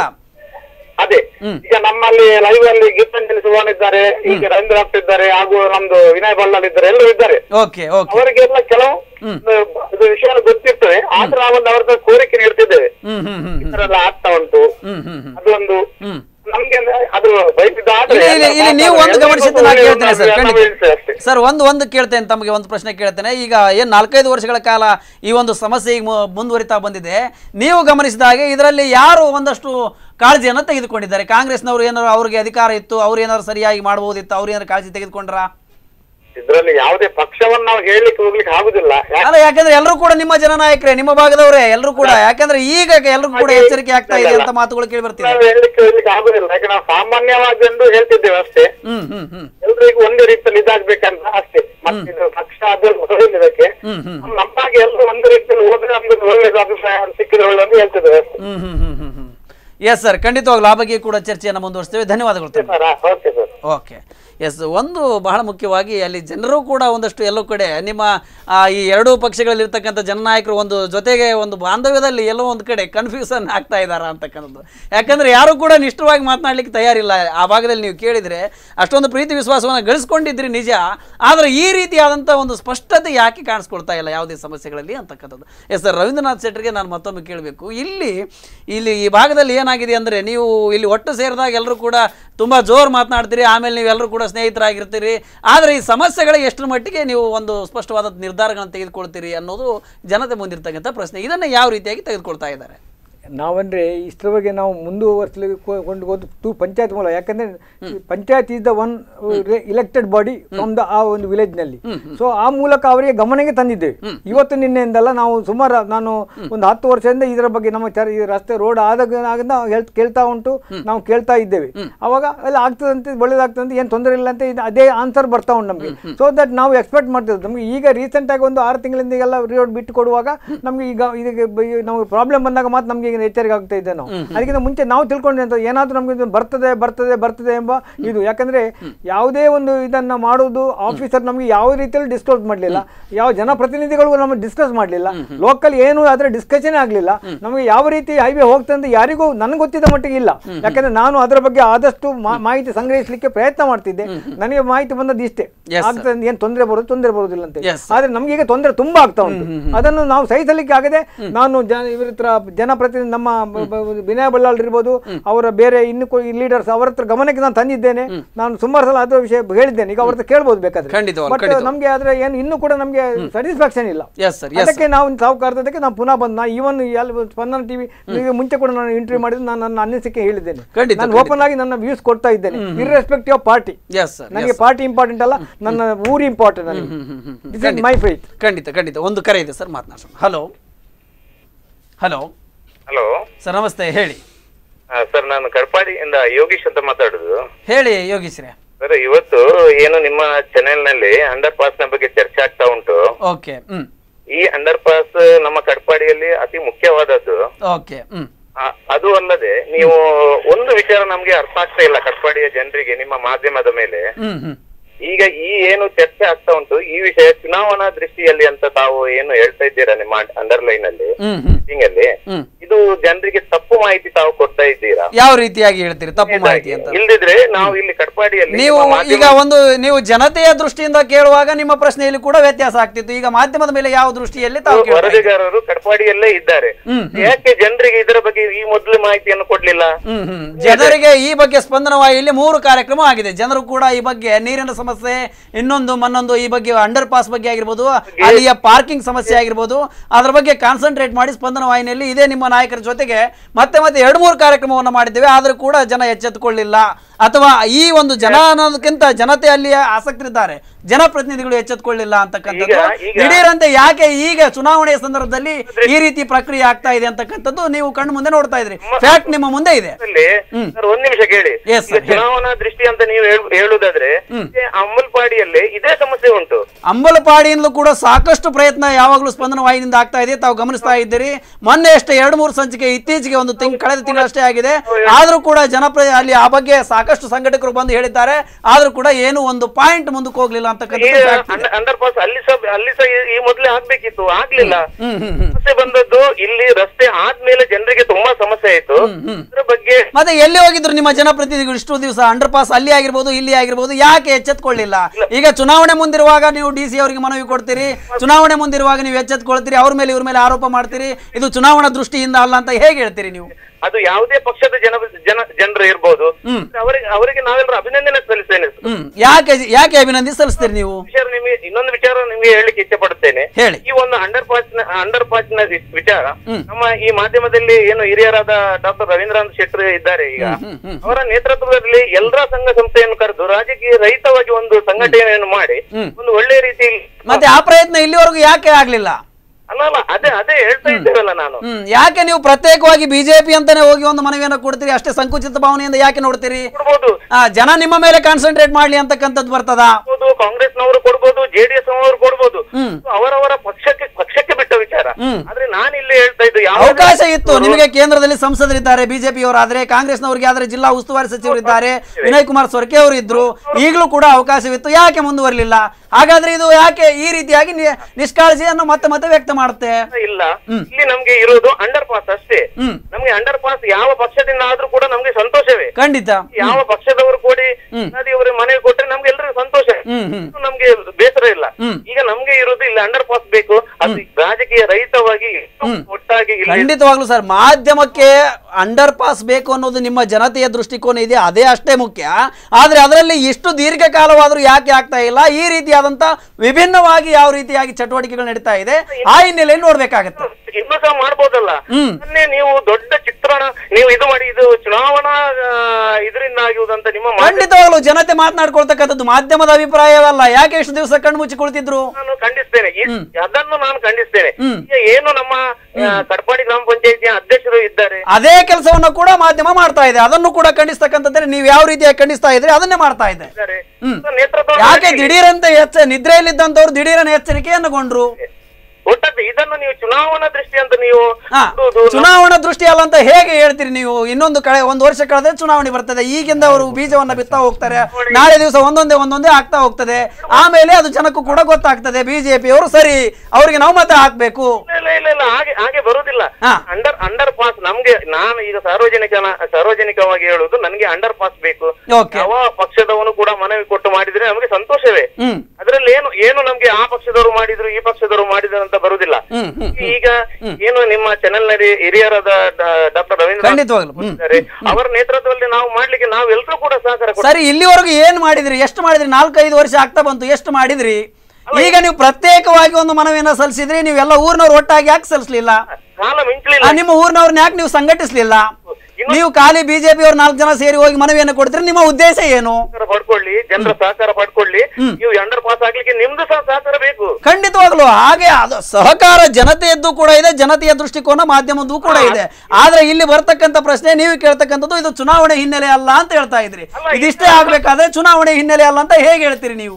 [SPEAKER 14] ಅದೇ ಈಗ ನಮ್ಮಲ್ಲಿ ಲೈವ್ ಅಲ್ಲಿ ಗೀತಾಂಜಲಿ ಸುವರ್ಣ ಇದ್ದಾರೆ ಈಗ ರವೀಂದ್ರ ಭಟ್ ಇದ್ದಾರೆ ಹಾಗೂ ನಮ್ದು ವಿನಯ್ ಬಳ್ಳಾಲ್ ಇದ್ದಾರೆ ಎಲ್ಲರೂ ಇದ್ದಾರೆ
[SPEAKER 1] ಓಕೆ ಓಕೆ
[SPEAKER 14] ಅವರಿಗೆಲ್ಲ ಕೆಲವು ಇದು ವಿಷಯ ಗೊತ್ತಿರ್ತದೆ ಆದ್ರೆ ನಾವೊಂದು ಅವ್ರ ಹತ್ರ ಕೋರಿಕೆ ನೀಡ್ತಿದ್ದೇವೆ
[SPEAKER 1] ಹ್ಮ್ ಹ್ಮ್ ಹ್ಮ್
[SPEAKER 14] ಈ ತರ ಎಲ್ಲ ಆಗ್ತಾ ಉಂಟು
[SPEAKER 1] ಹ್ಮ್ ಹ್ಮ್ ಹ್ಮ್
[SPEAKER 14] ಅದೊಂದು
[SPEAKER 1] ಹ್ಮ್
[SPEAKER 14] ನಮ್ಗೆ ಅಂದ್ರೆ ಅದು ಬಯಸಿದ್ದಾದ್ರೆ
[SPEAKER 1] ಇಲ್ಲಿ ಇಲ್ಲಿ ಇಲ್ಲಿ ನೀವು ಒಂದು ಗಮನಿಸಿದ್ದು ನಾನು ಕೇಳ್ತೇನೆ ಸರ್
[SPEAKER 14] ನಾವು ಹೇಳ್ತೇವೆ ಅಷ್ಟೇ.
[SPEAKER 1] ಸರ್ ಒಂದು ಒಂದು ಕೇಳ್ತೇನೆ ತಮಗೆ ಒಂದು ಪ್ರಶ್ನೆ ಕೇಳ್ತೇನೆ ಈಗ ಏನು ನಾಲ್ಕೈದು ವರ್ಷಗಳ ಕಾಲ ಈ ಒಂದು ಸಮಸ್ಯೆ ಈಗ ಮು- ಮುಂದುವರಿತಾ ಬಂದಿದೆ ನೀವು ಗಮನಿಸಿದ ಹಾಗೆ ಇದರಲ್ಲಿ ಯಾರು ಒಂದಷ್ಟು ಕಾಳಜಿಯನ್ನು ತೆಗೆದುಕೊಂಡಿದ್ದಾರೆ ಕಾಂಗ್ರೆಸ್ನವರು ಏನಾದ್ರು ಅವ್ರಿಗೆ ಅಧಿಕಾರ ಇತ್ತು ಅವ್ರು ಏನಾದ್ರು ಸರಿಯಾಗಿ ಮಾಡಬಹುದಿತ್ತು ಅವ್ರು ಏನಾದ್ರು ಕಾಳಜಿ ತೆಗೆದುಕೊಂಡ್ರಾ
[SPEAKER 14] ಇದ್ರಲ್ಲಿ ಯಾವುದೇ ಪಕ್ಷವನ್ನು ನಾವು ಹೇಳಲಿಕ್ಕೆ ಹೋಗ್ಲಿಕ್ಕೆ ಆಗುದಿಲ್ಲ ಯಾಕೆ-
[SPEAKER 1] ಅಲ್ಲ ಯಾಕಂದ್ರೆ ಎಲ್ಲರೂ ಕೂಡ ನಿಮ್ಮ ಜನನಾಯಕರೇ ನಿಮ್ಮ ಭಾಗದವರೇ ಎಲ್ಲರೂ ಕೂಡ ಯಾಕಂದ್ರೆ ಈಗ ಎಲ್ಲರೂ ಕೂಡ ಎಚ್ಚರಿಕೆ ಆಗ್ತಾ ಇದೆ ಅಂತ ಮಾತುಗಳು ಕೇಳಿ ಬರ್ತಿದೆ
[SPEAKER 14] ನಾವು ಹೇಳಲಿಕ್ಕೆ ಹೋಗ್ಲಿಕ್ಕೆ ಆಗುದಿಲ್ಲ ಯಾಕೆ ನಾವು ಸಾಮಾನ್ಯವಾಗಿ ಎಂದು ಹೇಳ್ತಿದ್ದೇವೆ ಅಷ್ಟೇ
[SPEAKER 1] ಹ್ಮ್ ಹ್ಮ್ ಹ್ಮ್
[SPEAKER 14] ಎಲ್ರಿಗೂ ಒಂದೇ ರೀತಿಯಲ್ಲಿ ಇದಾಗ್ಬೇಕಂತ ಅಷ್ಟೇ ಮತ್ತೆ ಇದು ಪಕ್ಷ ಅದು ಹೋಗಿಲ್ಲ ಇದಕ್ಕೆ
[SPEAKER 1] ಹ್ಮ್ ಹ್ಮ್
[SPEAKER 14] ನಮ್ಮಾಗಿ ಎಲ್ಲರೂ ಒಂದು ರೀತಿಯಲ್ಲಿ ಹೋದ್ರೆ ನಮ್ಗೆ ಒಳ್ಳೆದು ಅಭಿಪ್ರಾಯ ಸಿಕ್ಕಿದ್ರೆ ಒಳ್ಳೆದು ಹೇಳ್ತಿದ್ದೇವೆ ಅಷ್ಟೇ
[SPEAKER 1] ಹ್ಮ್ ಹ್ಮ್ ಹ್ಮ್ ಹ್ಮ್ ಹ್ಮ್ ಎಸ್ ಸರ್ ಖಂಡಿತವಾಗ್ಲೂ ಆ ಬಗ್ಗೆ ಕೂಡ ಚರ್ಚೆಯನ್ನು ಮುಂದುವರಿಸ್ತೇವೆ ಧನ್ಯವಾದಗಳು ತಮಗೆ.
[SPEAKER 14] ಓಕೆ ಸರ್
[SPEAKER 1] ಓಕೆ ಎಸ್ ಒಂದು ಬಹಳ ಮುಖ್ಯವಾಗಿ ಅಲ್ಲಿ ಜನರು ಕೂಡ ಒಂದಷ್ಟು ಎಲ್ಲೋ ಕಡೆ ನಿಮ್ಮ ಆ, ಈ ಎರಡೂ ಪಕ್ಷಗಳಲ್ಲಿರ್ತಕ್ಕಂಥ ಜನನಾಯಕರು ಒಂದು ಜೊತೆಗೆ ಒಂದು ಬಾಂಧವ್ಯದಲ್ಲಿ ಎಲ್ಲೋ ಒಂದು ಕಡೆ ಕನ್ಫ್ಯೂಷನ್ ಆಗ್ತಾ ಇದ್ದಾರಾ ಅಂತಕ್ಕಂಥದ್ದು ಯಾಕಂದ್ರೆ ಯಾರು ಕೂಡ ನಿಷ್ಠವಾಗಿ ಮಾತನಾಡ್ಲಿಕ್ಕೆ ತಯಾರಿಲ್ಲ ಆ ಭಾಗದಲ್ಲಿ ನೀವು ಕೇಳಿದರೆ ಅಷ್ಟೊಂದು ಪ್ರೀತಿ ವಿಶ್ವಾಸವನ್ನು ಗಳಿಸ್ಕೊಂಡಿದ್ರಿ ನಿಜ ಆದರೆ ಈ ರೀತಿಯಾದಂಥ ಒಂದು ಸ್ಪಷ್ಟತೆ ಯಾಕೆ ಕಾಣಿಸ್ಕೊಳ್ತಾ ಇಲ್ಲ ಯಾವುದೇ ಸಮಸ್ಯೆಗಳಲ್ಲಿ ಅಂತಕ್ಕಂಥದ್ದು ಎಸ್ ಸರ್ ರವೀಂದ್ರನಾಥ್ ಶೆಟ್ಟರಿಗೆ ನಾನು ಮತ್ತೊಮ್ಮೆ ಕೇಳಬೇಕು ಇಲ್ಲಿ ಇಲ್ಲಿ ಈ ಭಾಗದಲ್ಲಿ ಏನಾಗಿದೆ ಅಂದರೆ ನೀವು ಇಲ್ಲಿ ಒಟ್ಟು ಸೇರಿದಾಗ ಎಲ್ಲರೂ ಕೂಡ ತುಂಬ ಜೋರು ಮಾತನಾಡ್ತೀರಿ ಆಮೇಲೆ ನೀವೆಲ್ಲರೂ ಕೂಡ ಸ್ನೇಹಿತರಾಗಿರ್ತೀರಿ ಆದರೆ ಈ ಸಮಸ್ಯೆಗಳಿಗೆ ಎಷ್ಟರ ಮಟ್ಟಿಗೆ ನೀವು ಒಂದು ಸ್ಪಷ್ಟವಾದ ನಿರ್ಧಾರಗಳನ್ನು ತೆಗೆದುಕೊಳ್ತೀರಿ ಅನ್ನೋದು ಜನತೆ ಮುಂದಿರ್ತಕ್ಕಂಥ ಪ್ರಶ್ನೆ ಇದನ್ನು ಯಾವ ರೀತಿಯಾಗಿ ತೆಗೆದುಕೊಳ್ತಾ ಇದ್ದಾರೆ
[SPEAKER 6] ನಾವಂದ್ರೆ ಇಷ್ಟರ ಬಗ್ಗೆ ನಾವು ಮುಂದುವರಿಸಲಿಕ್ಕೆ ಕೊ- ಕೊಂಡು ಹೋದ ಟು ಪಂಚಾಯತ್ ಮೂಲ ಯಾಕಂದ್ರೆ panchayat is the one elected body from the ಆ ಒಂದು ವಿಲೇಜ್ನಲ್ಲಿ ಸೊ ಆ ಮೂಲಕ ಅವರಿಗೆ ಗಮನಕ್ಕೆ ತಂದಿದ್ದೇವೆ ಇವತ್ತು ನಿನ್ನೆಯಿಂದಲ್ಲ ನಾವು ಸುಮಾರು ನಾನು ಒಂದು ಹತ್ತು ವರ್ಷದಿಂದ ಇದರ ಬಗ್ಗೆ ನಮ್ಮ ಚರ್ ಈ ರಸ್ತೆ ರೋಡ್ ಆದಾಗ ಆಗಿಂದ ಹೇಳ್ ಕೇಳ್ತಾ ಉಂಟು ನಾವು ಕೇಳ್ತಾ ಇದ್ದೇವೆ ಅವಾಗ ಎಲ್ಲ ಆಗ್ತದಂತೆ ಒಳ್ಳೇದಾಗ್ತದಂತೆ ಏನು ತೊಂದರೆ ಇಲ್ಲ ಅಂತ ಇದು ಅದೇ ಆನ್ಸರ್ ಬರ್ತಾ ಉಂಟು ನಮಗೆ ಸೊ ದಟ್ ನಾವು ಎಕ್ಸ್ಪೆಕ್ಟ್ ಮಾಡ್ತಿದ್ವಿ ನಮಗೆ ಈಗ ರೀಸೆಂಟ್ ಆಗಿ ಒಂದು ಆರು ತಿಂಗಳಿಂದ ಎಲ್ಲ ರೋಡ್ ಬಿಟ್ಟು ಕೊಡುವಾಗ ನಮಗೆ ಈಗ ಇದಕ್ಕೆ ಬ- ನಮಗೆ ಪ್ರಾಬ್ಲಮ್ ಬಂದಾಗ ಮಾತ್ರ ನಮಗೆ ಈಗ ಎಚ್ಚರಿಕೆ ಆಗ್ತಾ ಇದೆ ನಾವು ಅದಕ್ಕಿಂತ ಮುಂಚೆ ನಾವು ತಿಳ್ಕೊಂಡ್ರೆ ಅಂತ ಏನಾದರೂ ನಮಗೆ ಇದು ಬರ್ತದೆ ಬರ್ತದೆ ಬರ್ತದೆ ಎಂಬ ಇದು ಯಾಕಂದ್ರೆ ಯಾವುದೇ ಒಂದು ಇದನ್ನ ಮಾಡುವುದು ಆಫೀಸರ್ ನಮಗೆ ಯಾವ ರೀತಿಯಲ್ಲಿ ಡಿಸ್ಕ್ಲೋಸ್ ಮಾಡಲಿಲ್ಲ ಯಾವ ಜನಪ್ರತಿನಿಧಿಗಳಿಗೂ ನಮಗೆ ಡಿಸ್ಕಸ್ ಮಾಡಲಿಲ್ಲ ಲೋಕಲ್ ಏನು ಅದರ ಡಿಸ್ಕಷನ್ ಆಗಲಿಲ್ಲ ನಮಗೆ ಯಾವ ರೀತಿ ಹೈವೇ ಹೋಗ್ತದೆ ಅಂತ ಯಾರಿಗೂ ನನಗೆ ಗೊತ್ತಿದ್ದ ಮಟ್ಟಿಗೆ ಇಲ್ಲ ಯಾಕಂದ್ರೆ ನಾನು ಅದರ ಬಗ್ಗೆ ಆದಷ್ಟು ಮಾ- ಮಾಹಿತಿ ಸಂಗ್ರಹಿಸಲಿಕ್ಕೆ ಪ್ರಯತ್ನ ಮಾಡ್ತಿದ್ದೆ ನನಗೆ ಮಾಹಿತಿ ಬಂದದ್ದು ಇಷ್ಟೇ
[SPEAKER 1] Yes, sir.
[SPEAKER 6] ಆಗ್ತದೆ ಏನು ತೊಂದರೆ ಬರೋದು ತೊಂದರೆ ಬರೋದಿಲ್ಲ ಅಂತ
[SPEAKER 1] Yes, sir.
[SPEAKER 6] ಆದ್ರೆ ನಮ್ಗೆ ಈಗ ತೊಂದರೆ ತುಂಬಾ ಆಗ್ತಾ ಉಂಟು ಅದನ್ನು ನಾವು ಸಹಿಸಲಿಕ್ಕೆ ಆಗದೆ ನಾನು ಜನ ಇವ್ರ ಹತ್ರ ಜನಪ್ರತಿನಿಧಿ ನಮ್ಮ ಬ- ಬ- ವಿನಯ ಬಳ್ಳಾಳ್ ಇರ್ಬೋದು ಅವರ ಬೇರೆ ಇನ್ನು ಲೀಡರ್ಸ್ ಅವರ ಹತ್ರ ಗಮನಕ್ಕೆ ನಾನು ತಂದಿದ್ದೇನೆ ನಾನು ಸುಮಾರು ಸಲ ಅದು ವಿಷಯ ಹೇಳಿದ್ದೇನೆ ಈಗ ಅವ್ರ ಹತ್ರ ಕೇಳ್ಬೋದು ಬೇಕಾದ್ರೆ
[SPEAKER 1] ಖಂಡಿತವಾಗ್ಲೂ,
[SPEAKER 6] ಬಟ್
[SPEAKER 1] ಖಂಡಿತವಾಗ್ಲೂ.
[SPEAKER 6] ನಮ್ಗೆ ಆದ್ರೆ ಏನು ಇನ್ನೂ ಕೂಡ ನಮ್ಗೆ ಸ್ಯಾಟಿಸ್ಫ್ಯಾಕ್ಷನ್ ಇಲ್ಲ
[SPEAKER 1] ಎಸ್ ಸರ್ ಎಸ್
[SPEAKER 6] ಅದಕ್ಕೆ ನಾವು ಸಾಹುಕಾರದಕ್ಕೆ ನಾನು ಪುನಃ ಬಂದ ನಾ ಈವನ್ ಎಲ್ಲಿ ಸ್ಪಂದನ ಟಿವಿ ಮುಂಚೆ ಕೂಡ ನಾನು ಇಂಟರ್ವ್ಯೂ ಮಾಡಿದ್ದು ನಾನು ನನ್ನ ಅನಿಸಿಕೆ ಹೇಳಿದ್ದೇನೆ
[SPEAKER 1] ಖಂಡಿತ,
[SPEAKER 6] ನಾನು
[SPEAKER 1] ಖಂಡಿತ.
[SPEAKER 6] ಓಪನ್ ಆಗಿ ನನ್ನ ವ್ಯೂಸ್ ಕೊಡ್ತಾ ಇದ್ದೇನೆ irrespective of party
[SPEAKER 1] yes sir
[SPEAKER 6] ನನಗೆ ಪಾರ್ಟಿ ಇಂಪಾರ್ಟೆಂಟ್ ಅಲ್ಲ ನನ್ನ ಊರು ಇಂಪಾರ್ಟೆಂಟ್ ನನಗೆ ದಿಸ್ ಇಸ್ ಮೈ ಫೈಟ್
[SPEAKER 1] ಖಂಡಿತ ಖಂಡಿತ ಒಂದು ಕರೆ ಇದೆ ಸರ್ ಮಾತನಾಡೋಣ ಹಲೋ ಹಲೋ
[SPEAKER 11] ಹಲೋ
[SPEAKER 1] ಸರ್ ನಮಸ್ತೆ ಹೇಳಿ
[SPEAKER 11] ಸರ್ ನಾನು ಕಡ್ಪಾಡಿಯಿಂದ ಯೋಗೀಶ್ ಅಂತ ಮಾತಾಡುದು
[SPEAKER 1] ಹೇಳಿ ಯೋಗೀಶ್ರೇ
[SPEAKER 11] ಸರ್ ಇವತ್ತು ಏನು ನಿಮ್ಮ ಚಾನೆಲ್ ನಲ್ಲಿ ಅಂಡರ್ ಪಾಸ್ ನ ಬಗ್ಗೆ ಚರ್ಚೆ ಆಗ್ತಾ ಉಂಟು
[SPEAKER 1] ಓಕೆ ಹ್ಮ್
[SPEAKER 11] ಈ ಅಂಡರ್ ಪಾಸ್ ನಮ್ಮ ಕಡ್ಪಾಡಿಯಲ್ಲಿ ಅತಿ ಮುಖ್ಯವಾದದ್ದು
[SPEAKER 1] ಓಕೆ ಹ್ಮ್
[SPEAKER 11] ಆ, ಅದು ಅಲ್ಲದೆ ನೀವು ಒಂದು ವಿಚಾರ ನಮ್ಗೆ ಅರ್ಥ ಆಗ್ತಾ ಇಲ್ಲ ಕಟ್ಪಾಡಿಯ ಜನರಿಗೆ ನಿಮ್ಮ ಮಾಧ್ಯಮದ ಮೇಲೆ
[SPEAKER 1] ಹ್ಮ್ ಹ್ಮ್
[SPEAKER 11] ಈಗ ಈ ಏನು ಚರ್ಚೆ ಆಗ್ತಾ ಉಂಟು ಈ ವಿಷಯ ಚುನಾವಣಾ ದೃಷ್ಟಿಯಲ್ಲಿ ಅಂತ ತಾವು ಏನು ಹೇಳ್ತಾ ಇದ್ದೀರಾ ನಿಮ್ಮ ಅಂಡರ್ಲೈನ್ ಅಲ್ಲಿ
[SPEAKER 1] ಹ್ಮ್ ಹ್ಮ್
[SPEAKER 11] meeting ಅಲ್ಲಿ
[SPEAKER 1] ಹ್ಮ್
[SPEAKER 11] ಇದು ಜನರಿಗೆ ತಪ್ಪು ಮಾಹಿತಿ ತಾವು ಕೊಡ್ತಾ ಇದ್ದೀರಾ
[SPEAKER 1] ಯಾವ ರೀತಿಯಾಗಿ ಹೇಳ್ತೀರಿ ತಪ್ಪು ಮಾಹಿತಿ ಅಂತ
[SPEAKER 11] ಇಲ್ದಿದ್ರೆ ನಾವು ಇಲ್ಲಿ ಕಟ್ಪಾಡಿಯಲ್ಲಿ
[SPEAKER 1] ನೀವು
[SPEAKER 11] ನಮ್ಮ ಮಾಧ್ಯಮ-
[SPEAKER 1] ಈಗ ಒಂದು ನೀವು ಜನತೆಯ ದೃಷ್ಟಿಯಿಂದ ಕೇಳುವಾಗ ನಿಮ್ಮ ಪ್ರಶ್ನೆಯಲ್ಲಿ ಕೂಡ ವ್ಯತ್ಯಾಸ ಆಗ್ತಿತ್ತು ಈಗ ಮಾಧ್ಯಮದ ಮೇಲೆ ಯಾವ ದೃಷ್ಟಿಯಲ್ಲಿ ತಾವು ಕೇಳ್ತಾ ಇದ್ದೀರಿ?
[SPEAKER 11] ವರದಿಗಾರರು ಕಟ್ಪಾಡಿಯಲ್ಲೇ ಇದ್ದಾರೆ
[SPEAKER 1] ಹ್ಮ್,
[SPEAKER 11] ಯಾಕೆ ಜನರಿಗೆ ಇದರ ಬಗ್ಗೆ ಈ ಮೊದಲು ಮಾಹಿತಿಯನ್ನು ಕೊಡ್ಲಿಲ್ಲ
[SPEAKER 1] ಹ್ಮ್ ಹ್ಮ್ ಜನರಿಗೆ ಈ ಬಗ್ಗೆ ಸ್ಪಂದನವಾಹಿಯಲ್ಲಿ ಮೂರು ಕಾರ್ಯಕ್ರಮ ಆಗಿದೆ ಜನರು ಕೂಡ ಈ ಬಗ್ಗೆ ನೀರಿನ ಸಮಸ್ಯೆ ಇನ್ನೊಂದು ಮನ್ನೊಂದು ಈ ಬಗ್ಗೆ ಅಂಡರ್ ಪಾಸ್ ಬಗ್ಗೆ ಆಗಿರ್ಬೋದು ಅಲ್ಲಿಯ ಪಾರ್ಕಿಂಗ್ ಸಮಸ್ಯೆ ಆಗಿರ್ಬೋದು ಅದ್ರ ಬಗ್ಗೆ ಕಾನ್ಸಂಟ್ರೇಟ್ ಮಾಡಿ ಸ್ಪಂದನ ವಾಹಿನಿಯಲ್ಲಿ ಇದೇ ನಿಮ್ಮ ನಾಯಕರ ಜೊತೆಗೆ ಮತ್ತೆ ಮತ್ತೆ ಎರಡು ಮೂರು ಕಾರ್ಯಕ್ರಮವನ್ನು ಮಾಡಿದ್ದೇವೆ ಆದರೂ ಕೂಡ ಜನ ಎಚ್ಚೆತ್ತುಕೊಳ್ಳಿಲ್ಲ ಅಥವಾ ಈ ಒಂದು ಜನ ಅನ್ನೋದಕ್ಕಿಂತ ಜನತೆ ಅಲ್ಲಿ ಆಸಕ್ತರಿದ್ದಾರೆ ಜನಪ್ರತಿನಿಧಿಗಳು ಎಚ್ಚೆತ್ತುಕೊಳ್ಳಿಲ್ಲ ಅಂತಕ್ಕಂಥದ್ದು
[SPEAKER 11] ಈಗ- ಈಗ-
[SPEAKER 1] ದಿಢೀರಂತೆ ಯಾಕೆ ಈಗ ಚುನಾವಣೆಯ ಸಂದರ್ಭದಲ್ಲಿ ಈ ರೀತಿ ಪ್ರಕ್ರಿಯೆ ಆಗ್ತಾ ಇದೆ ಅಂತಕ್ಕಂಥದ್ದು ನೀವು ಕಣ್ಣು ಮುಂದೆ ನೋಡ್ತಾ ಇದ್ರಿ ಫ್ಯಾಕ್ಟ್ ನಿಮ್ಮ ಮುಂದೆ ಇದೆ
[SPEAKER 11] ಅಲ್ಲಿ ಸರ್ ಒಂದ್ ನಿಮಿಷ ಕೇಳಿ
[SPEAKER 1] Yes, sir,
[SPEAKER 11] ಈಗ ಚುನಾವಣಾ ದೃಷ್ಟಿ ಅಂತ ನೀವು ಹೇಳು- ಹೇಳುದಾದ್ರೆ
[SPEAKER 1] ಹ್ಮ್.
[SPEAKER 11] ಈ ಅಮಲ್ಪಾಡಿಯಲ್ಲಿ ಇದೇ ಸಮಸ್ಯೆ ಉಂಟು
[SPEAKER 1] ಅಂಬಲಪಾಡಿಯಿಂದಲೂ ಕೂಡ ಸಾಕಷ್ಟು ಪ್ರಯತ್ನ ಯಾವಾಗಲೂ ಸ್ಪಂದನ ವಾಹಿನಿಯಿಂದ ಆಗ್ತಾ ಇದೆ ತಾವು ಗಮನಿಸ್ತಾ ಇದ್ದೀರಿ ಮೊನ್ನೆ ಅಷ್ಟೇ ಎರಡು ಮೂರು ಸಂಚಿಕೆ ಇತ್ತೀಚೆಗೆ ಒಂದು ತಿಂಗ್ ಕಳೆದ ತಿಂಗಳಷ್ಟೇ ಆಗಿದೆ ಆದರೂ ಕೂಡ ಜನಪ್ರಿಯ ಅಲ್ಲಿ ಆ ಬಗ್ಗೆ ಸಾಕಷ್ಟು ಸಂಘಟಕರು ಬಂದು ಹೇಳಿದ್ದಾರೆ ಆದರೂ ಕೂಡ ಏನು ಒಂದು ಪಾಯಿಂಟ್ ಮುಂದಕ್ಕೆ ಹೋಗ್ಲಿಲ್ಲ ಅಂತಕ್ಕಂಥದ್ದು fact ಇದೆ.
[SPEAKER 11] ಅಂಡರ್ ಪಾಸ್ ಅಲ್ಲಿ ಸಹ ಅಲ್ಲಿ ಸಹ ಈ- ಈ ಮೊದಲೇ ಆಗ್ಬೇಕಿತ್ತು ಆಗ್ಲಿಲ್ಲ
[SPEAKER 1] ಹ್ಮ್ ಹ್ಮ್ ಹ್ಮ್
[SPEAKER 11] ಸಮಸ್ಯೆ ಬಂದದ್ದು ಇಲ್ಲಿ ರಸ್ತೆ ಆದ್ಮೇಲೆ ಜನರಿಗೆ ತುಂಬಾ ಸಮಸ್ಯೆ ಆಯ್ತು ಅದ್ರ ಬಗ್ಗೆ
[SPEAKER 1] ಮತ್ತೆ ಎಲ್ಲಿ ಹೋಗಿದ್ರು ನಿಮ್ಮ ಜನಪ್ರತಿನಿಧಿಗಳು ಇಷ್ಟು ದಿವಸ ಅಂಡರ್ ಪಾಸ್ ಅಲ್ಲಿ ಆಗಿರ್ಬೋದು ಇಲ್ಲಿ ಆಗಿರ್ಬೋದು ಯಾಕೆ ಎಚ್ಚೆತ್ಕೊಳ್ಳಿಲ್ಲ ಈಗ ಚುನಾವಣೆ ಮುಂದಿರುವಾಗ ನೀವು ಡಿ ಸಿ ಅವರಿಗೆ ಮನವಿ ಕೊಡ್ತೀರಿ ಚುನಾವಣೆ ಮುಂದಿರುವಾಗ ನೀವು ಎಚ್ಚೆತ್ಕೊಳ್ತೀರಿ ಅವ್ರ ಮೇಲೆ ಇವ್ರ ಮೇಲೆ ಆರೋಪ ಮಾಡ್ತೀರಿ ಇದು ಚುನಾವಣಾ ದೃಷ್ಟಿಯಿಂದ ಅಲ್ಲ ಅಂತ ಹೇಗೆ ಹೇಳ್ತೀರಿ ನೀವು
[SPEAKER 11] ಅದು ಯಾವುದೇ ಪಕ್ಷದ ಜನ ಜನ ಜನರು ಇರ್ಬೋದು ಅವರಿಗೆ ಅವರಿಗೆ ನಾವೆಲ್ಲರೂ ಅಭಿನಂದನೆ ಸಲ್ಲಿಸ್ತೇನೆ
[SPEAKER 1] ಹ್ಮ್ ಯಾಕೆ ಯಾಕೆ ಅಭಿನಂದಿಸಿ ಸಲ್ಲಿಸ್ತೀರಿ ನೀವು
[SPEAKER 11] ವಿಚಾರ ನಿಮಗೆ ಇನ್ನೊಂದು ವಿಚಾರ ನಿಮಗೆ ಹೇಳಲಿಕ್ಕೆ ಇಚ್ಛೆ ಪಡುತ್ತೇನೆ
[SPEAKER 1] ಹೇಳಿ.
[SPEAKER 11] ಈ ಒಂದು ಅಂಡರ್ ಪಾಸ್ ಅಂಡರ್ ಪಾಸ್ ನ ವಿ- ವಿಚಾರ
[SPEAKER 1] ಹ್ಮ್.
[SPEAKER 11] ನಮ್ಮ ಈ ಮಾಧ್ಯಮದಲ್ಲಿ ಏನು ಹಿರಿಯರಾದ ಡಾಕ್ಟರ್ ರವೀಂದ್ರನಾಥ್ ಶೆಟ್ಟರ್ ಇದ್ದಾರೆ ಈಗ
[SPEAKER 1] ಹ್ಮ್, ಹ್ಮ್.
[SPEAKER 11] ಅವರ ನೇತೃತ್ವದಲ್ಲಿ ಎಲ್ಲರ ಸಂಘ ಸಂಸ್ಥೆಯನ್ನು ಕರೆದು ರಾಜಕೀಯ ರಹಿತವಾಗಿ ಒಂದು ಸಂಘಟನೆಯನ್ನು ಮಾಡಿ
[SPEAKER 1] ಹ್ಮ್.
[SPEAKER 11] ಒಂದು ಒಳ್ಳೆಯ ರೀತಿಯಲ್ಲಿ
[SPEAKER 1] ಮತ್ತೆ ಆ ಪ್ರಯತ್ನ ಇಲ್ಲಿವರೆಗೂ ಯಾಕೆ ಆಗ್ಲಿಲ್ಲ
[SPEAKER 11] ಅಲ್ಲ ಅಲ್ಲ ಅದೇ ಅದೇ ಹೇಳ್ತಾ ಇದ್ದೇವಲ್ಲ ನಾನು
[SPEAKER 1] ಹ್ಮ್ ಯಾಕೆ ನೀವು ಪ್ರತ್ಯೇಕವಾಗಿ ಬಿಜೆಪಿ ಅಂತಾನೆ ಹೋಗಿ ಒಂದು ಮನವಿಯನ್ನು ಕೊಡ್ತೀರಿ ಅಷ್ಟೇ ಸಂಕುಚಿತ ಭಾವನೆಯಿಂದ ಯಾಕೆ ನೋಡ್ತೀರಿ
[SPEAKER 11] ಕೊಡ್ಬೋದು
[SPEAKER 1] ಆ, ಜನ ನಿಮ್ಮ ಮೇಲೆ ಕಾನ್ಸಂಟ್ರೇಟ್ ಮಾಡ್ಲಿ ಅಂತಕ್ಕಂಥದ್ದು ಬರ್ತದಾ
[SPEAKER 11] ಕೊಡ್ಬೋದು ಕಾಂಗ್ರೆಸ್ನವರು ಕೊಡ್ಬೋದು ಜೆಡಿಎಸ್ ಅವರು ಕೊಡ್ಬೋದು
[SPEAKER 1] ಹ್ಮ್.
[SPEAKER 11] ಅವರವರ ಪಕ್ಷಕ್ಕೆ ಪಕ್ಷಕ್ಕೆ ಬಿಟ್ಟ ವಿಚಾರ
[SPEAKER 1] ಹ್ಮ್.
[SPEAKER 11] ಆದ್ರೆ ನಾನು ಇಲ್ಲಿ ಹೇಳ್ತಾ ಇದ್ದು ಯಾವ
[SPEAKER 1] ಅವಕಾಶ ಇತ್ತು ನಿಮಗೆ ಕೇಂದ್ರದಲ್ಲಿ ಸಂಸದರಿದ್ದಾರೆ ಬಿಜೆಪಿಯವರಾದ್ರೆ ಕಾಂಗ್ರೆಸ್ನವರಿಗೆ ಆದ್ರೆ ಜಿಲ್ಲಾ ಉಸ್ತುವಾರಿ ಸಚಿವರಿದ್ದಾರೆ ವಿನಯ್ ಕುಮಾರ್ ಸೊರಕೆ ಅವರು ಇದ್ರು ಈಗಲೂ ಕೂಡ ಅವಕಾಶವಿತ್ತು ಯಾಕೆ ಮುಂದುವರಲಿಲ್ಲ ಹಾಗಾದ್ರೆ ಇದು ಯಾಕೆ ಈ ರೀತಿಯಾಗಿ ನಿ- ನಿಷ್ಕಾಳಜಿಯನ್ನು ಮತ್ತೆ ಮತ್ತೆ ವ್ಯಕ್ತ ಮಾಡುತ್ತೆ
[SPEAKER 11] ಇಲ್ಲ ಇಲ್ಲಿ ನಮ್ಗೆ ಇರೋದು ಅಂಡರ್ ಪಾಸ್ ಅಷ್ಟೇ
[SPEAKER 1] ಹ್ಮ್
[SPEAKER 11] ನಮ್ಗೆ ಅಂಡರ್ ಪಾಸ್ ಯಾವ ಪಕ್ಷದಿಂದ ಆದ್ರೂ ಕೂಡ ನಮ್ಗೆ ಸಂತೋಷವೇ
[SPEAKER 1] ಖಂಡಿತ
[SPEAKER 11] ಯಾವ ಪಕ್ಷದವರು ಕೂಡಿ
[SPEAKER 1] ಹ್ಮ್.
[SPEAKER 11] ಅವರ ಮನೆಗೆ ಕೊಟ್ರೆ ನಮ್ಗೆ ಎಲ್ರಿಗೂ ಸಂತೋಷ
[SPEAKER 1] ಹ್ಮ್ ಹ್ಮ್
[SPEAKER 11] ನಮ್ಗೆ ಬೇಸರ ಇಲ್ಲ
[SPEAKER 1] ಹ್ಮ್.
[SPEAKER 11] ಈಗ ನಮ್ಗೆ ಇರೋದು ಇಲ್ಲಿ ಅಂಡರ್ ಪಾಸ್ ಬೇಕು ಅದು ರಾಜಕೀಯ ರಹಿತವಾಗಿ ಒಟ್ಟಾಗಿ ಇಲ್ಲಿ
[SPEAKER 1] ಖಂಡಿತವಾಗ್ಲೂ ಸರ್ ಮಾಧ್ಯಮಕ್ಕೆ ಅಂಡರ್ ಪಾಸ್ ಬೇಕು ಅನ್ನೋದು ನಿಮ್ಮ ಜನತೆಯ ದೃಷ್ಟಿಕೋನ ಇದೆ ಅದೇ ಅಷ್ಟೇ ಮುಖ್ಯ ಆದ್ರೆ ಅದರಲ್ಲಿ ಇಷ್ಟು ದೀರ್ಘಕಾಲವಾದರೂ ಯಾಕೆ ಆಗ್ತಾ ಇಲ್ಲ ಈ ರೀತಿಯಾದಂತ ವಿಭಿನ್ನವಾಗಿ ಯಾವ ರೀತಿಯಾಗಿ ಚಟುವಟಿಕೆಗಳು ನಡೀತಾ ಇದೆ ಆ ಹಿನ್ನೆಲೆಯಲ್ಲಿ ನೋಡ್ಬೇಕಾಗತ್ತೆ
[SPEAKER 11] ಇನ್ನೂ ಸಹ ಮಾಡ್ಬೋದಲ್ಲ
[SPEAKER 1] ಹ್ಮ್.
[SPEAKER 11] ಮೊನ್ನೆ ನೀವು ದೊಡ್ಡ ಚಿತ್ರಣ ನೀವು ಇದು ಮಾಡಿ ಇದು ಚುನಾವಣಾ ಆ, ಇದರಿಂದ ಆಗುವುದಂತ ನಿಮ್ಮ ಮಾಧ್ಯಮ
[SPEAKER 1] ಖಂಡಿತವಾಗ್ಲೂ ಜನತೆ ಮಾತನಾಡ್ಕೊಳ್ತಕ್ಕಂಥದ್ದು ಮಾಧ್ಯಮದ ಅಭಿಪ್ರಾಯವಲ್ಲ ಯಾಕೆ ಇಷ್ಟು ದಿವಸ ಕಣ್ಮುಚ್ಚಿ ಕುಳಿತಿದ್ರು
[SPEAKER 11] ನಾನು ಖಂಡಿಸ್ತೇನೆ ಈ- ಅದನ್ನು ನಾನು ಖಂಡಿಸ್ತೇನೆ
[SPEAKER 1] ಹ್ಮ್.
[SPEAKER 11] ಈಗ ಏನು ನಮ್ಮ ಆ, ಕಟ್ಪಾಡಿ ಗ್ರಾಮ ಪಂಚಾಯತಿಯ ಅಧ್ಯಕ್ಷರು ಇದ್ದಾರೆ
[SPEAKER 1] ಅದೇ ಕೆಲಸವನ್ನು ಕೂಡ ಮಾಧ್ಯಮ ಮಾಡ್ತಾ ಇದೆ ಅದನ್ನು ಕೂಡ ಖಂಡಿಸ್ತಕ್ಕಂಥದ್ದೇ ನೀವು ಯಾವ ರೀತಿಯಾಗಿ ಖಂಡಿಸ್ತಾ ಇದ್ರಿ ಅದನ್ನೇ ಮಾಡ್ತಾ ಇದೆ
[SPEAKER 11] ಇದ್ದಾರೆ
[SPEAKER 1] ಹ್ಮ್
[SPEAKER 11] ನೇತೃತ್ವ
[SPEAKER 1] ಯಾಕೆ ದಿಢೀರಂತ ಎಚ್ಚ ನಿದ್ರೆಯಲ್ಲಿದ್ದಂತವ್ರು ದಿಢೀರನ ಎಚ್ಚರಿಕೆಯನ್ನು ಗೊಂಡ್ರು
[SPEAKER 11] ಒಟ್ಟದ್ದು ಇದನ್ನು ನೀವು ಚುನಾವಣಾ ದೃಷ್ಟಿ ಅಂತ ನೀವು
[SPEAKER 1] ಹಾ,
[SPEAKER 11] ಕೊಡುವುದು ನಮ್ಮ-
[SPEAKER 1] ಚುನಾವಣಾ ದೃಷ್ಟಿ ಅಲ್ಲ ಅಂತ ಹೇಗೆ ಹೇಳ್ತೀರಿ ನೀವು ಇನ್ನೊಂದು ಕಳೆ ಒಂದು ವರ್ಷ ಕಳೆದ್ರೆ ಚುನಾವಣೆ ಬರ್ತದೆ ಈಗಿಂದ ಅವರು ಬೀಜವನ್ನ ಬಿತ್ತಾ ಹೋಗ್ತಾರೆ ನಾಳೆ ದಿವಸ ಒಂದೊಂದೇ ಒಂದೊಂದೇ ಆಗ್ತಾ ಹೋಗ್ತದೆ ಆಮೇಲೆ ಅದು ಜನಕ್ಕೂ ಕೂಡ ಗೊತ್ತಾಗ್ತದೆ ಬಿಜೆಪಿ ಅವರು ಸರಿ ಅವರಿಗೆ ನಾವು ಮತ ಹಾಕ್ಬೇಕು
[SPEAKER 11] ಇಲ್ಲ ಇಲ್ಲ ಇಲ್ಲ ಹಾಗೆ ಹಾಗೆ ಬರುವುದಿಲ್ಲ
[SPEAKER 1] ಹಾ.
[SPEAKER 11] ಅಂಡರ್ ಅಂಡರ್ ಪಾಸ್ ನಮ್ಗೆ ನಾನು ಈಗ ಸಾರ್ವಜನಿಕ ಸಾರ್ವಜನಿಕವಾಗಿ ಹೇಳುವುದು ನನಗೆ ಅಂಡರ್ ಪಾಸ್ ಬೇಕು
[SPEAKER 1] Okay.
[SPEAKER 11] ಯಾವ ಪಕ್ಷದವನು ಕೂಡ ಮನವಿ ಕೊಟ್ಟು ಮಾಡಿದ್ರೆ ನಮಗೆ ಸಂತೋಷವೇ
[SPEAKER 1] ಹ್ಮ್
[SPEAKER 11] ಅದ್ರಲ್ಲಿ ಏನು ಏನು ನಮ್ಗೆ ಆ ಪಕ್ಷದವರು ಮಾಡಿದ್ರು ಈ ಪಕ್ಷದವರು ಮಾಡಿದ್ರು ಅಂತ ಬರುವುದಿಲ್ಲ
[SPEAKER 1] ಹ್ಮ್ ಹ್ಮ್
[SPEAKER 11] ಈಗ ಏನು ನಿಮ್ಮ ಚಾನೆಲ್ ನಲ್ಲಿ ಹಿರಿಯರಾದ ಡಾಕ್ಟರ್ ರವೀಂದ್ರ
[SPEAKER 1] ಖಂಡಿತವಾಗ್ಲು ಹ್ಮ್
[SPEAKER 11] ಇದ್ದಾರೆ. ಅವರ ನೇತೃತ್ವದಲ್ಲಿ ನಾವು ಮಾಡ್ಲಿಕ್ಕೆ ನಾವೆಲ್ಲರೂ ಕೂಡ ಸಹಕಾರ ಕೊಡ್ತೀವಿ.
[SPEAKER 1] ಸರಿ ಇಲ್ಲಿವರೆಗೂ ಏನ್ ಮಾಡಿದ್ರಿ ಎಷ್ಟು ಮಾಡಿದ್ರಿ ನಾಲ್ಕೈದು ವರ್ಷ ಆಗ್ತಾ ಬಂತು ಎಷ್ಟು ಮಾಡಿದ್ರಿ ಈಗ ನೀವು ಪ್ರತ್ಯೇಕವಾಗಿ ಒಂದು ಮನವಿಯನ್ನ ಸಲ್ಲಿಸಿದ್ರಿ ನೀವೆಲ್ಲ ಊರಿನವ್ರು ಒಟ್ಟಾಗಿ ಯಾಕೆ ಸಲ್ಲಿಸಲಿಲ್ಲ
[SPEAKER 11] ಕಾಲ ಮಿಂಚಲಿಲ್ಲ
[SPEAKER 1] ಆ, ನಿಮ್ಮ ಊರಿನವ್ರನ್ನ ಯಾಕೆ ನೀವು ಸಂಘಟಿಸ್ಲಿಲ್ಲ ನೀವು ಖಾಲಿ ಬಿಜೆಪಿ ಅವ್ರು ನಾಲ್ಕು ಜನ ಸೇರಿ ಹೋಗಿ ಮನವಿಯನ್ನು ಕೊಡ್ತೀರಿ ನಿಮ್ಮ ಉದ್ದೇಶ ಏನು
[SPEAKER 11] ಸಹಕಾರ ಪಡ್ಕೊಳ್ಳಿ ಜನರ ಸಹಕಾರ ಪಡ್ಕೊಳ್ಳಿ ನೀವು ಅಂಡರ್ ಪಾಸ್ ಆಗ್ಲಿಕ್ಕೆ ನಿಮ್ದು ಸಹ ಸಹಕಾರ ಬೇಕು
[SPEAKER 1] ಖಂಡಿತವಾಗ್ಲು ಹಾಗೆ ಅದು ಸಹಕಾರ ಜನತೆಯದ್ದು ಕೂಡ ಇದೆ ಜನತೆಯ ದೃಷ್ಟಿಕೋನ ಮಾಧ್ಯಮದ್ದು ಕೂಡ ಇದೆ ಆದ್ರೆ ಇಲ್ಲಿ ಬರ್ತಕ್ಕಂಥ ಪ್ರಶ್ನೆ ನೀವು ಕೇಳ್ತಕ್ಕಂಥದ್ದು ಇದು ಚುನಾವಣೆ ಹಿನ್ನೆಲೆ ಅಲ್ಲ ಅಂತ ಹೇಳ್ತಾ ಇದ್ರಿ ಇದಿಷ್ಟೇ ಆಗ್ಬೇಕಾದ್ರೆ ಚುನಾವಣೆ ಹಿನ್ನೆಲೆ ಅಲ್ಲ ಅಂತ ಹೇಗೆ ಹೇಳ್ತೀರಿ ನೀವು